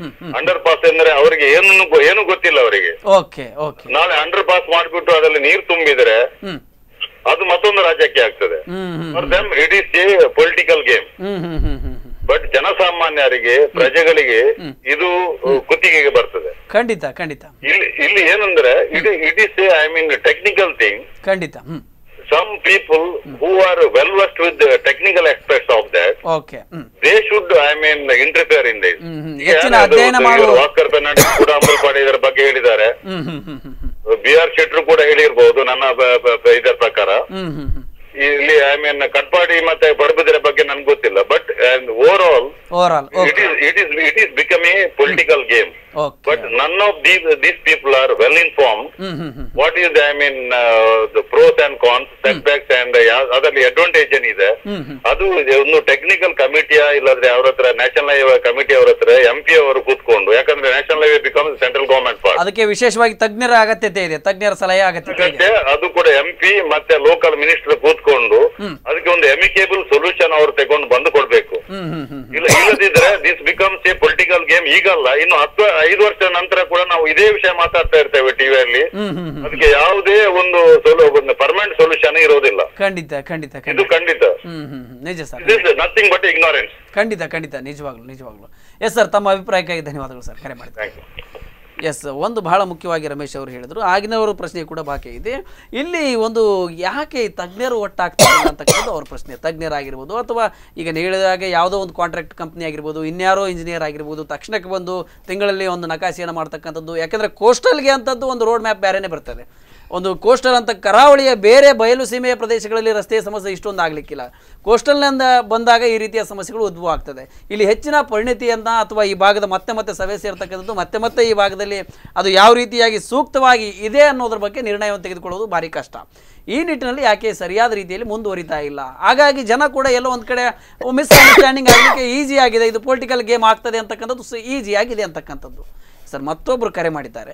[SPEAKER 9] ಅಂಡರ್ ಪಾಸ್ ಎಂದ್ರೆ ಅವರಿಗೆ ಏನು ಏನು ಗೊತ್ತಿಲ್ಲ ಅವರಿಗೆ
[SPEAKER 1] ಓಕೆ ಓಕೆ
[SPEAKER 9] ನಾಳೆ ಅಂಡರ್ ಪಾಸ್ ಮಾಡಿಬಿಟ್ಟು ಅದರಲ್ಲಿ ನೀರು ತುಂಬಿದ್ರೆ
[SPEAKER 1] ಹ್ಮ್
[SPEAKER 9] ಅದು ಮತ್ತೊಂದು ರಾಜ್ಯಕ್ಕೆ ಆಗ್ತದೆ
[SPEAKER 1] hmm hmm
[SPEAKER 9] for them it is a political game
[SPEAKER 1] hmm hmm hmm hmm hmm.
[SPEAKER 9] But ಜನಸಾಮಾನ್ಯರಿಗೆ ಪ್ರಜೆಗಳಿಗೆ ಇದು ಕುತ್ತಿಗೆಗೆ ಬರ್ತದೆ
[SPEAKER 1] ಖಂಡಿತ ಖಂಡಿತ
[SPEAKER 9] ಇಲ್ಲಿ ಇಲ್ಲಿ ಏನಂದ್ರೆ it it is I mean technical thing
[SPEAKER 1] ಖಂಡಿತ hmm
[SPEAKER 9] some people who are well versed with the technical aspects of that
[SPEAKER 1] okay hmm
[SPEAKER 9] they should i mean interfere in this
[SPEAKER 1] hmm, hmm. ಹೆಚ್ಚಿನ ಅಧ್ಯಯನ ಮಾಡುವ-
[SPEAKER 9] ಭಾಸ್ಕರ್ ಫರ್ನಾಂಡಿಸ್ ಕೂಡ ಅಮಲ್ಪಾಡಿ ಇದರ ಬಗ್ಗೆ ಹೇಳಿದ್ದಾರೆ
[SPEAKER 1] ಹ್ಮ್ ಹ್ಮ್ ಹ್ಮ್ ಹ್ಮ್ ಹ್ಮ್
[SPEAKER 9] B R ಶೆಟ್ರು ಕೂಡ ಹೇಳಿರ್ಬಹುದು ನನ್ನ ಬ- ಬ- ಬ- ಇದರ ಪ್ರಕಾರ
[SPEAKER 1] ಹ್ಮ್ ಹ್ಮ್ ಹ್ಮ್
[SPEAKER 9] ಇಲ್ಲಿ ಐ ಮೀನ್ ಕಟ್ಪಾಡಿ ಮತ್ತೆ ಪಡುಬಿದಿರ ಬಗ್ಗೆ ನನ್ಗೆ ಗೊತ್ತಿಲ್ಲ but overall
[SPEAKER 1] overall
[SPEAKER 9] it is it is it is becoming a political game
[SPEAKER 1] okay
[SPEAKER 9] but none of these these people are well informed
[SPEAKER 1] hmm hmm hmm
[SPEAKER 9] what is the, I mean uh, the pros and cons setbacks and ಯಾವ- ಅದರಲ್ಲಿ advantage ಏನಿದೆ
[SPEAKER 1] ಹ್ಮ್ ಹ್ಮ್
[SPEAKER 9] ಅದು ಒಂದು technical ಕಮಿಟಿಯ ಇಲ್ಲಾಂದ್ರೆ ಅವ್ರ ಹತ್ರ national highway committee ಅವ್ರ ಹತ್ರ ಎಂ ಪಿ ಅವರು ಕೂತ್ಕೊಂಡು ಯಾಕಂದ್ರೆ national highway become central government part
[SPEAKER 1] ಅದಕ್ಕೆ ವಿಶೇಷವಾಗಿ ತಜ್ಞರ ಅಗತ್ಯತೆ ಇದೆ ತಜ್ಞರ ಸಲಹೆ ಅಗತ್ಯತೆ ಇದೆ
[SPEAKER 9] ಅದು ಕೂಡ ಎಂ ಪಿ ಮತ್ತೆ ಲೋಕಲ್ ಮಿನಿಸ್ಟರ್ ಕೂತ್ಕೊಂಡು ಅದಕ್ಕೆ ಒಂದು ಎಮಿಕೇಬಲ್ ಸೊಲ್ಯೂಷನ್ ಅವ್ರು ತಗೊಂಡು ಬಂದು ಕೊಡ್ಬೇಕು
[SPEAKER 1] ಹ್ಮ್ ಹ್ಮ್ ಹ್ಮ್
[SPEAKER 9] ಇಲ್ಲ ಇಲ್ಲದಿದ್ರೆ this becomes a political game ಈಗಲ್ಲ ಇನ್ನು ಹತ್ತು ಐದು ವರ್ಷ ನಂತರ ಕೂಡ ನಾವು ಇದೇ ವಿಷಯ ಮಾತಾಡ್ತಾ ಇರ್ತೇವೆ ಟಿವಿಯಲ್ಲಿ
[SPEAKER 1] ಹ್ಮ್ ಹ್ಮ್ ಹ್ಮ್
[SPEAKER 9] ಅದಕ್ಕೆ ಯಾವುದೇ ಒಂದು ಸೊಲು ಒಂದು ಪರ್ಮನೆಂಟ್ ಸೊಲ್ಯೂಷನ್ ಇರೋದಿಲ್ಲ
[SPEAKER 1] ಖಂಡಿತ ಖಂಡಿತ
[SPEAKER 9] ಇದು
[SPEAKER 1] ಖಂಡಿತ
[SPEAKER 9] ಖಂಡಿತ
[SPEAKER 1] ಹ್ಮ್ ಹ್ಮ್ ಹ್ಮ್. ನಿಜ sir
[SPEAKER 9] this nothing but ignorance
[SPEAKER 1] ಖಂಡಿತ ಖಂಡಿತ ನಿಜವಾಗ್ಲು ನಿಜವಾಗ್ಲು ಎಸ್ ಸರ್ ತಮ್ಮ ಅಭಿಪ್ರಾಯಕ್ಕಾಗಿ ಧನ್ಯವಾದಗಳು ಸರ್ ಕರೆ ಮಾಡಿ
[SPEAKER 9] ಥ್ಯಾಂಕ್ ಯು
[SPEAKER 1] ಎಸ್ ಒಂದು ಬಹಳ ಮುಖ್ಯವಾಗಿ ರಮೇಶ್ ಅವರು ಹೇಳಿದರು ಆಗಿನವರು ಪ್ರಶ್ನೆ ಕೂಡ ಬಾಕಿ ಇದೆ ಇಲ್ಲಿ ಒಂದು ಯಾಕೆ ತಜ್ಞರು ಒಟ್ಟಾಗ್ತಾರೆ ಅಂತಕ್ಕಂಥದ್ದು ಅವ್ರ ಪ್ರಶ್ನೆ ತಜ್ಞರಾಗಿರ್ಬೋದು ಅಥವಾ ಈಗ ನೀವು ಹೇಳಿದಾಗೆ ಯಾವುದೋ ಒಂದು ಕಾಂಟ್ರಾಕ್ಟ್ ಕಂಪ್ನಿ ಆಗಿರ್ಬೋದು ಇನ್ಯಾರೋ ಇಂಜಿನಿಯರ್ ಆಗಿರ್ಬೋದು ತಕ್ಷಣಕ್ಕೆ ಬಂದು ತಿಂಗಳಲ್ಲಿ ಒಂದು ನಕಾಸೆಯನ್ನು ಮಾಡ್ತಕ್ಕಂಥದ್ದು ಯಾಕೆಂದರೆ ಕೋಸ್ಟಲ್ಗೆ ಅಂತದ್ದು ಒಂದು ರೋಡ್ ಮ್ಯಾಪ್ ಬೇರೆನೇ ಬರ್ತದೆ ಒಂದು ಕೋಸ್ಟಲ್ ಅಂತ ಕರಾವಳಿಯ ಬೇರೆ ಬಯಲು ಸೀಮೆಯ ಪ್ರದೇಶಗಳಲ್ಲಿ ರಸ್ತೆಯ ಸಮಸ್ಯೆ ಇಷ್ಟೊಂದು ಆಗಲಿಕ್ಕಿಲ್ಲ ಕೋಸ್ಟಲ್ನಿಂದ ಬಂದಾಗ ಈ ರೀತಿಯ ಸಮಸ್ಯೆಗಳು ಉದ್ಭವ ಆಗ್ತದೆ ಇಲ್ಲಿ ಹೆಚ್ಚಿನ ಪರಿಣಿತಿಯನ್ನ ಅಥವಾ ಈ ಭಾಗದ ಮತ್ತೆ ಮತ್ತೆ ಸಭೆ ಸೇರ್ತಕ್ಕಂಥದ್ದು ಮತ್ತೆ ಮತ್ತೆ ಈ ಭಾಗದಲ್ಲಿ ಅದು ಯಾವ ರೀತಿಯಾಗಿ ಸೂಕ್ತವಾಗಿ ಇದೆ ಅನ್ನೋದ್ರ ಬಗ್ಗೆ ನಿರ್ಣಯವನ್ನು ತೆಗೆದುಕೊಳ್ಳೋದು ಭಾರಿ ಕಷ್ಟ ಈ ನಿಟ್ಟಿನಲ್ಲಿ ಯಾಕೆ ಸರಿಯಾದ ರೀತಿಯಲ್ಲಿ ಮುಂದುವರಿತಾ ಇಲ್ಲ ಹಾಗಾಗಿ ಜನ ಕೂಡ ಎಲ್ಲೋ ಒಂದು ಕಡೆ ಮಿಸ್ಅಂಡರ್ಸ್ಟ್ಯಾಂಡಿಂಗ್ ಆಗಲಿಕ್ಕೆ ಈಸಿ ಆಗಿದೆ ಇದು ಪೊಲಿಟಿಕಲ್ ಗೇಮ್ ಆಗ್ತದೆ ಅಂತಕ್ಕಂಥದ್ದು ಈಸಿ ಆಗಿದೆ ಅಂತಕ್ಕಂಥದ್ದು ಸರ್ ಮತ್ತೊಬ್ಬರು ಕರೆ ಮಾಡಿದ್ದಾರೆ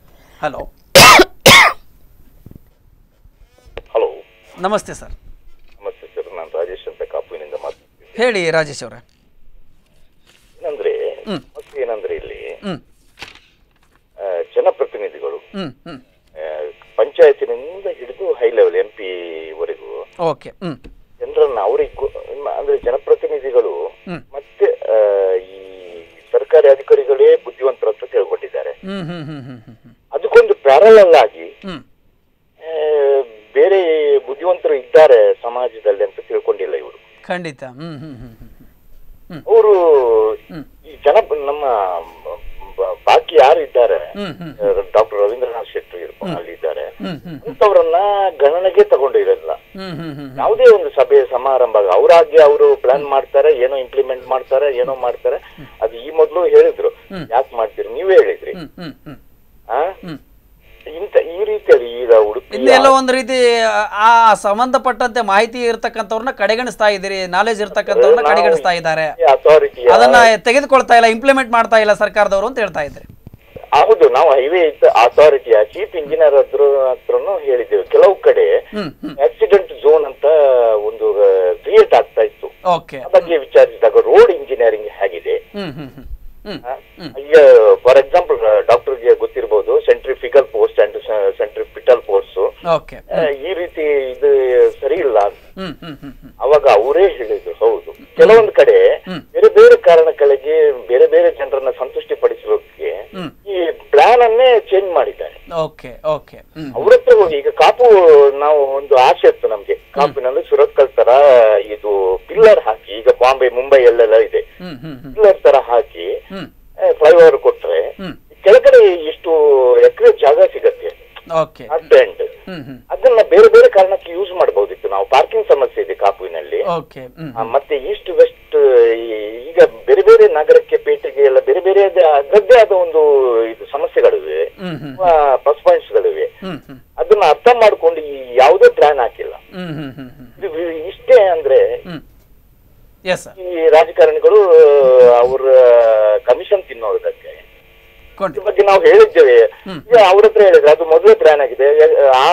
[SPEAKER 1] ಹಲೋ
[SPEAKER 16] ಹಲೋ
[SPEAKER 1] ನಮಸ್ತೆ ಸರ್
[SPEAKER 16] ನಮಸ್ತೆ ಸರ್ ನಾನು ರಾಜೇಶ್ ಅಂತ ಕಾಪುವಿನಿಂದ ಮಾತಾಡ್ತೀನಿ
[SPEAKER 1] ಹೇಳಿ ರಾಜೇಶ್ ಅವರೇ
[SPEAKER 16] ಏನಂದ್ರೆ
[SPEAKER 1] ಹ್ಮ್.
[SPEAKER 16] ಸಮಸ್ಯೆ ಏನಂದ್ರೆ ಇಲ್ಲಿ
[SPEAKER 1] ಹ್ಮ್
[SPEAKER 16] ಆ, ಜನಪ್ರತಿನಿಧಿಗಳು
[SPEAKER 1] ಹ್ಮ್ ಹ್ಮ್
[SPEAKER 16] ಆ, ಪಂಚಾಯತಿನಿಂದ ಹಿಡಿದು ಹೈ ಲೆವೆಲ್ ಎಂ ಪಿ ವರೆಗೂ
[SPEAKER 1] ಓಕೆ ಹ್ಮ್
[SPEAKER 16] ಜನರನ್ನ ಅವರಿಗೆ ಅಂದ್ರೆ ಜನಪ್ರತಿನಿಧಿಗಳು
[SPEAKER 1] ಹ್ಮ್.
[SPEAKER 16] ಮತ್ತೆ ಆ, ಈ ಸರ್ಕಾರಿ ಅಧಿಕಾರಿಗಳೇ ಬುದ್ಧಿವಂತರು ಅಂತ ತಿಳ್ಕೊಂಡಿದ್ದಾರೆ
[SPEAKER 1] ಹ್ಮ್ ಹ್ಮ್ ಹ್ಮ್ ಹ್ಮ್ ಹ್ಮ್ ಹ್ಮ್
[SPEAKER 16] ಅದಕ್ಕೊಂದು ಪ್ಯಾರಲಲ್ ಆಗಿ
[SPEAKER 1] ಹ್ಮ್
[SPEAKER 16] ಆ, ಬೇರೆ ಬುದ್ಧಿವಂತರು ಇದ್ದಾರೆ ಸಮಾಜದಲ್ಲಿ ಅಂತ ತಿಳ್ಕೊಂಡಿಲ್ಲ ಇವರು
[SPEAKER 1] ಖಂಡಿತ ಹ್ಮ್ ಹ್ಮ್ ಹ್ಮ್ ಹ್ಮ್
[SPEAKER 16] ಅವರು
[SPEAKER 1] ಹ್ಮ್.
[SPEAKER 16] ಈ ಜನ ನಮ್ಮ ಬ- ಬಾಕಿ ಯಾರು ಇದ್ದಾರೆ
[SPEAKER 1] hmm hmm
[SPEAKER 16] doctor Ravindranath Shetty ಇರ್ಬೋದು ಅಲ್ಲಿ ಇದ್ದಾರೆ
[SPEAKER 1] ಹ್ಮ್ ಹ್ಮ್
[SPEAKER 16] ಅಂತವ್ರನ್ನ ಗಣನೆಗೆ ತಗೊಂಡಿರಲ್ಲ
[SPEAKER 1] ಹ್ಮ್ ಹ್ಮ್ ಹ್ಮ್
[SPEAKER 16] ಯಾವುದೇ ಒಂದು ಸಭೆ ಸಮಾರಂಭ ಅವರಾಗಿ ಅವರು ಪ್ಲಾನ್ ಮಾಡ್ತಾರೆ ಏನೋ ಇಂಪ್ಲಿಮೆಂಟ್ ಮಾಡ್ತಾರೆ ಏನೋ ಮಾಡ್ತಾರೆ ಅದು ಈ ಮೊದಲು ಹೇಳಿದ್ರು ಯಾಕೆ ಮಾಡ್ತೀರಿ ನೀವೇ ಹೇಳಿದ್ರಿ
[SPEAKER 1] ಹ್ಮ್ ಹ್ಮ್ ಹ್ಮ್
[SPEAKER 16] ಆ
[SPEAKER 1] ಹ್ಮ್.
[SPEAKER 16] ಇಂತ ಈ ರೀತಿಯಲ್ಲಿ ಈಗ ಉಡುಪಿ
[SPEAKER 1] ಇಲ್ಲಿ ಎಲ್ಲೋ ಒಂದು ರೀತಿ ಆ ಸಂಬಂಧಪಟ್ಟಂತೆ ಮಾಹಿತಿ ಇರ್ತಕ್ಕಂಥವ್ರನ್ನ ಕಡೆಗಣಿಸ್ತಾ ಇದ್ದೀರಿ ನಾಲೆಜ್ ಇರ್ತಕ್ಕಂಥವ್ರನ್ನ ಕಡೆಗಣಿಸ್ತಾ ಇದ್ದಾರೆ
[SPEAKER 16] ಅಥಾರಿಟಿ
[SPEAKER 1] ಅದನ್ನ ತೆಗೆದುಕೊಳ್ತಾ ಇಲ್ಲ ಇಂಪ್ಲಿಮೆಂಟ್ ಮಾಡ್ತಾ ಇಲ್ಲ ಸರ್ಕಾರದವರು ಅಂತ ಹೇಳ್ತಾ ಇದ್ದಾರೆ
[SPEAKER 16] ಹೌದು ನಾವು ಹೈವೇ ಅಥಾರಿಟಿಯ ಚೀಫ್ ಇಂಜಿನಿಯರ್ ಹತ್ರ ಹತ್ರನು ಹೇಳಿದ್ದೇವೆ ಕೆಲವು ಕಡೆ
[SPEAKER 1] ಹ್ಮ್ ಹ್ಮ್
[SPEAKER 16] ಆಕ್ಸಿಡೆಂಟ್ ಝೋನ್ ಅಂತ ಒಂದು ಕ್ರಿಯೇಟ್ ಆಗ್ತಾ ಇತ್ತು
[SPEAKER 1] ಓಕೆ
[SPEAKER 16] ಆ ಬಗ್ಗೆ ವಿಚಾರಿಸಿದಾಗ ರೋಡ್ ಇಂಜಿನಿಯರಿಂಗ್ ಹೇಗಿದೆ
[SPEAKER 1] ಹ್ಮ್ ಹ್ಮ್ ಹ್ಮ್ ಹ್ಮ್
[SPEAKER 16] ಆ, ಈಗ for example ಡಾಕ್ಟರ್ಗೆ ಗೊತ್ತಿರಬಹುದು centrifugal post and centripetal post
[SPEAKER 1] okay
[SPEAKER 16] ಈ ರೀತಿ ಇದು ಸರಿ ಇಲ್ಲ ಅಂತ.
[SPEAKER 1] ಹ್ಮ್ ಹ್ಮ್ ಹ್ಮ್ ಹ್ಮ್
[SPEAKER 16] ಅವಾಗ ಅವರೇ ಹೇಳಿದ್ರು ಹೌದು ಕೆಲವೊಂದು ಕಡೆ ಬೇರೆ ಬೇರೆ ಕಾರಣಗಳಿಗೆ ಬೇರೆ ಬೇರೆ ಜನರನ್ನ ಸಂತುಷ್ಟಿ ಪಡಿಸೋಕೆ
[SPEAKER 1] ಹ್ಮ್.
[SPEAKER 16] ಈ ಪ್ಲಾನ್ ಅನ್ನೇ ಚೇಂಜ್ ಮಾಡಿದ್ದಾರೆ
[SPEAKER 1] ಓಕೆ ಓಕೆ ಹ್ಮ್
[SPEAKER 16] ಅವ್ರ ಹತ್ರ ಹೋಗಿ ಈಗ ಕಾಪು ನಾವು ಒಂದು ಆಸೆ ಇತ್ತು ನಮ್ಗೆ ಕಾಪಿನಲ್ಲಿ ಸುರತ್ಕಲ್ ತರ ಇದು ಪಿಲ್ಲರ್ ಹಾಕಿ ಈಗ ಬಾಂಬೆ ಮುಂಬೈ ಎಲ್ಲೆಲ್ಲ ಇದೆ
[SPEAKER 1] ಹ್ಮ್ ಹ್ಮ್ ಹ್ಮ್
[SPEAKER 16] ಪಿಲ್ಲರ್ ತರ ಹಾಕಿ
[SPEAKER 1] ಹ್ಮ್
[SPEAKER 16] ಫ್ಲೈಓವರ್ ಕೊಟ್ರೆ
[SPEAKER 1] ಹ್ಮ್
[SPEAKER 16] ಕೆಳಗಡೆ ಇಷ್ಟು ಎಕರೆ ಜಾಗ ಸಿಗತ್ತೆ
[SPEAKER 1] okay
[SPEAKER 16] at end
[SPEAKER 1] hmm hmm
[SPEAKER 16] ಅದನ್ನ ಬೇರೆ ಬೇರೆ ಕಾರಣಕ್ಕೆ ಯೂಸ್ ಮಾಡಬಹುದಿತ್ತು ನಾವು ಪಾರ್ಕಿಂಗ್ ಸಮಸ್ಯೆ ಇದೆ ಕಾಪುವಿನಲ್ಲಿ
[SPEAKER 1] ಓಕೆ ಹ್ಮ್
[SPEAKER 16] ಆ, ಮತ್ತೆ ಈಸ್ಟ್ ವೆಸ್ಟ್ ಈಗ ಬೇರೆ ಬೇರೆ ನಗರಕ್ಕೆ ಪೇಟೆಗೆ ಎಲ್ಲ ಬೇರೆ ಬೇರೆ ಅದರದ್ದೇ ಆದ ಒಂದು ಇದು ಸಮಸ್ಯೆಗಳಿವೆ
[SPEAKER 1] ಹ್ಮ್ ಹ್ಮ್
[SPEAKER 16] ಪ್ಲಸ್ ಪಾಯಿಂಟ್ಸ್ ಗಳಿವೆ
[SPEAKER 1] ಹ್ಮ್ ಹ್ಮ್
[SPEAKER 16] ಅದನ್ನ ಅರ್ಥ ಮಾಡ್ಕೊಂಡು ಈ ಯಾವುದೇ ಪ್ಲಾನ್ ಹಾಕಿಲ್ಲ
[SPEAKER 1] ಹ್ಮ್ ಹ್ಮ್ ಹ್ಮ್ ಹ್ಮ್
[SPEAKER 16] ಇದು ವಿ- ಇಷ್ಟೇ ಅಂದ್ರೆ
[SPEAKER 1] ಹ್ಮ್ ಎಸ್ ಸರ್
[SPEAKER 16] ಈ ರಾಜಕಾರಣಿಗಳು ಅವ್ರ ಕಮಿಷನ್ ತಿನ್ನೋದಕ್ಕೆ
[SPEAKER 11] ಇದ್ರ ಬಗ್ಗೆ ನಾವು ಹೇಳಿದ್ದೇವೆ ಈಗ ಅವ್ರ ಹತ್ರ ಹೇಳಿದ್ರೆ ಅದು ಮೊದಲೇ ಪ್ಲಾನ್ ಆಗಿದೆ ಎ- ಆ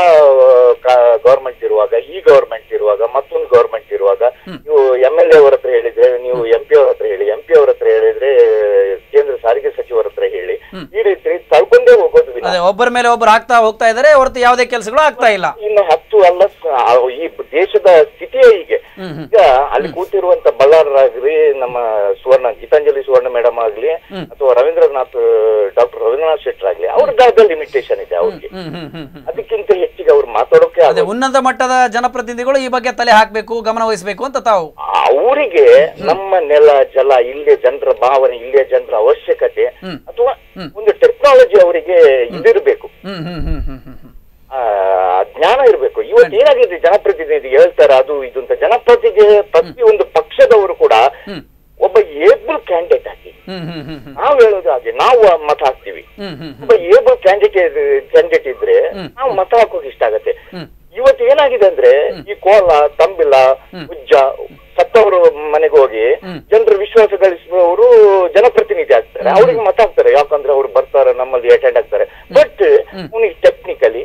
[SPEAKER 11] ಗವರ್ಮೆಂಟ್ ಇರುವಾಗ ಈ ಗವರ್ಮೆಂಟ್ ಇರುವಾಗ ಮತ್ತೊಂದು ಗವರ್ಮೆಂಟ್ ಇರುವಾಗ ನೀವು ಎಂ ಎಲ್ ಎ ಅವರ ಹತ್ರ ಹೇಳಿದ್ರೆ ನೀವು ಎಂ ಪಿ ಅವ್ರ ಹತ್ರ ಹೇಳಿ ಎಂ ಪಿ ಅವ್ರ ಹತ್ರ ಹೇಳಿದ್ರೆ ಕೇಂದ್ರ ಸಾರಿಗೆ ಸಚಿವರ ಹತ್ರ ಹೇಳಿ ಈ ರೀತಿ ತಳ್ಕೊಂಡೇ ಹೋಗೋದು ವಿನ
[SPEAKER 1] ಅದೇ ಒಬ್ಬರ ಮೇಲೆ ಒಬ್ಬರು ಆಗ್ತಾ ಹೋಗ್ತಾ ಇದ್ದಾರೆ ಹೊರತು ಯಾವುದೇ ಕೆಲಸಗಳು ಆಗ್ತಾ ಇಲ್ಲ
[SPEAKER 11] ಇನ್ನು ಹತ್ತು ಅಲ್ಲ ಸ- ಆ ಈ ದೇಶದ ಸ್ಥಿತಿಯೇ ಹೀಗೆ ಈಗ ಅಲ್ಲಿ ಕೂತಿರುವಂತ ಬಳ್ಳಾರರಾಗ್ಲಿ ನಮ್ಮ ಸುವರ್ಣ ಗೀತಾಂಜಲಿ ಸುವರ್ಣ ಮೇಡಮ್ ಆಗ್ಲಿ ಅಥವಾ ರವೀಂದ್ರನಾಥ್ ಡಾಕ್ಟರ್ ರವೀಂದ್ರನಾಥ್ ಶೆಟ್ಟರ್ ಆಗ್ಲಿ ಅವ್ರದ್ದಾದ ಲಿಮಿಟೇಷನ್ ಇದೆ ಅವ್ರಿಗೆ ಅದಕ್ಕಿಂತ ಹೆಚ್ಚಿಗೆ ಅವ್ರು ಮಾತಾಡೋಕೆ
[SPEAKER 1] ಅದೇ ಉನ್ನತ ಮಟ್ಟದ ಜನಪ್ರತಿನಿಧಿಗಳು ಈ ಬಗ್ಗೆ ತಲೆ ಹಾಕಬೇಕು ಗಮನ ವಹಿಸಬೇಕು ಅಂತ ತಾವು
[SPEAKER 11] ಅವರಿಗೆ ನಮ್ಮ ನೆಲ ಜಲ ಇಲ್ಲಿಯ ಜನರ ಭಾವನೆ ಇಲ್ಲಿಯ ಜನರ ಅವಶ್ಯಕತೆ ಅಥವಾ ಒಂದು ಟೆಕ್ನಾಲಜಿ ಅವರಿಗೆ ಇದಿರಬೇಕು
[SPEAKER 1] ಹ್ಮ್ ಹ್ಮ್ ಹ್ಮ್ ಹ್ಮ್ ಹ್ಮ್ ಹ್ಮ್.
[SPEAKER 11] ಆ, ಜ್ಞಾನ ಇರಬೇಕು ಇವತ್ತು ಏನಾಗಿದೆ ಜನಪ್ರತಿನಿಧಿ ಹೇಳ್ತಾರೆ ಅದು ಇದು ಅಂತ ಜನಪ್ರತಿನಿಧಿ ಪ್ರತಿಯೊಂದು ಪಕ್ಷದವರು ಕೂಡ ಒಬ್ಬ ಏಬಲ್ ಕ್ಯಾಂಡಿಡೇಟ್ ಹಾಕಿ
[SPEAKER 1] ಹ್ಮ್ ಹ್ಮ್ ಹ್ಮ್ ಹ್ಮ್
[SPEAKER 11] ನಾವು ಹೇಳೋದು ಹಾಗೆ ನಾವು ಮತ ಹಾಕ್ತಿವಿ
[SPEAKER 1] ಹ್ಮ್ ಹ್ಮ್
[SPEAKER 11] ಒಬ್ಬ ಏಬಲ್ ಕ್ಯಾಂಡಿಡೇಟ್ ಕ್ಯಾಂಡಿಡೇಟ್ ಇದ್ರೆ ನಾವು ಮತ ಹಾಕೋಕೆ ಇಷ್ಟ ಆಗತ್ತೆ ಇವತ್ತು ಏನಾಗಿದೆ ಅಂದ್ರೆ ಈ ಕೋಲ ತಂಬಿಲ ಉಜ್ಜ ಸತ್ತವರು ಮನೆಗೆ ಹೋಗಿ ಜನರ ವಿಶ್ವಾಸ ಗಳಿಸುವವರು ಜನಪ್ರತಿನಿಧಿ ಆಗ್ತಾರೆ ಅವ್ರಿಗೆ ಮತ ಹಾಕ್ತಾರೆ ಯಾಕಂದ್ರೆ ಅವ್ರು ಬರ್ತಾರೆ ನಮ್ಮಲ್ಲಿ ಅಟೆಂಡ್ ಆಗ್ತಾರೆ ಬಟ್ ಅವನಿಗೆ ಟೆಕ್ನಿಕಲಿ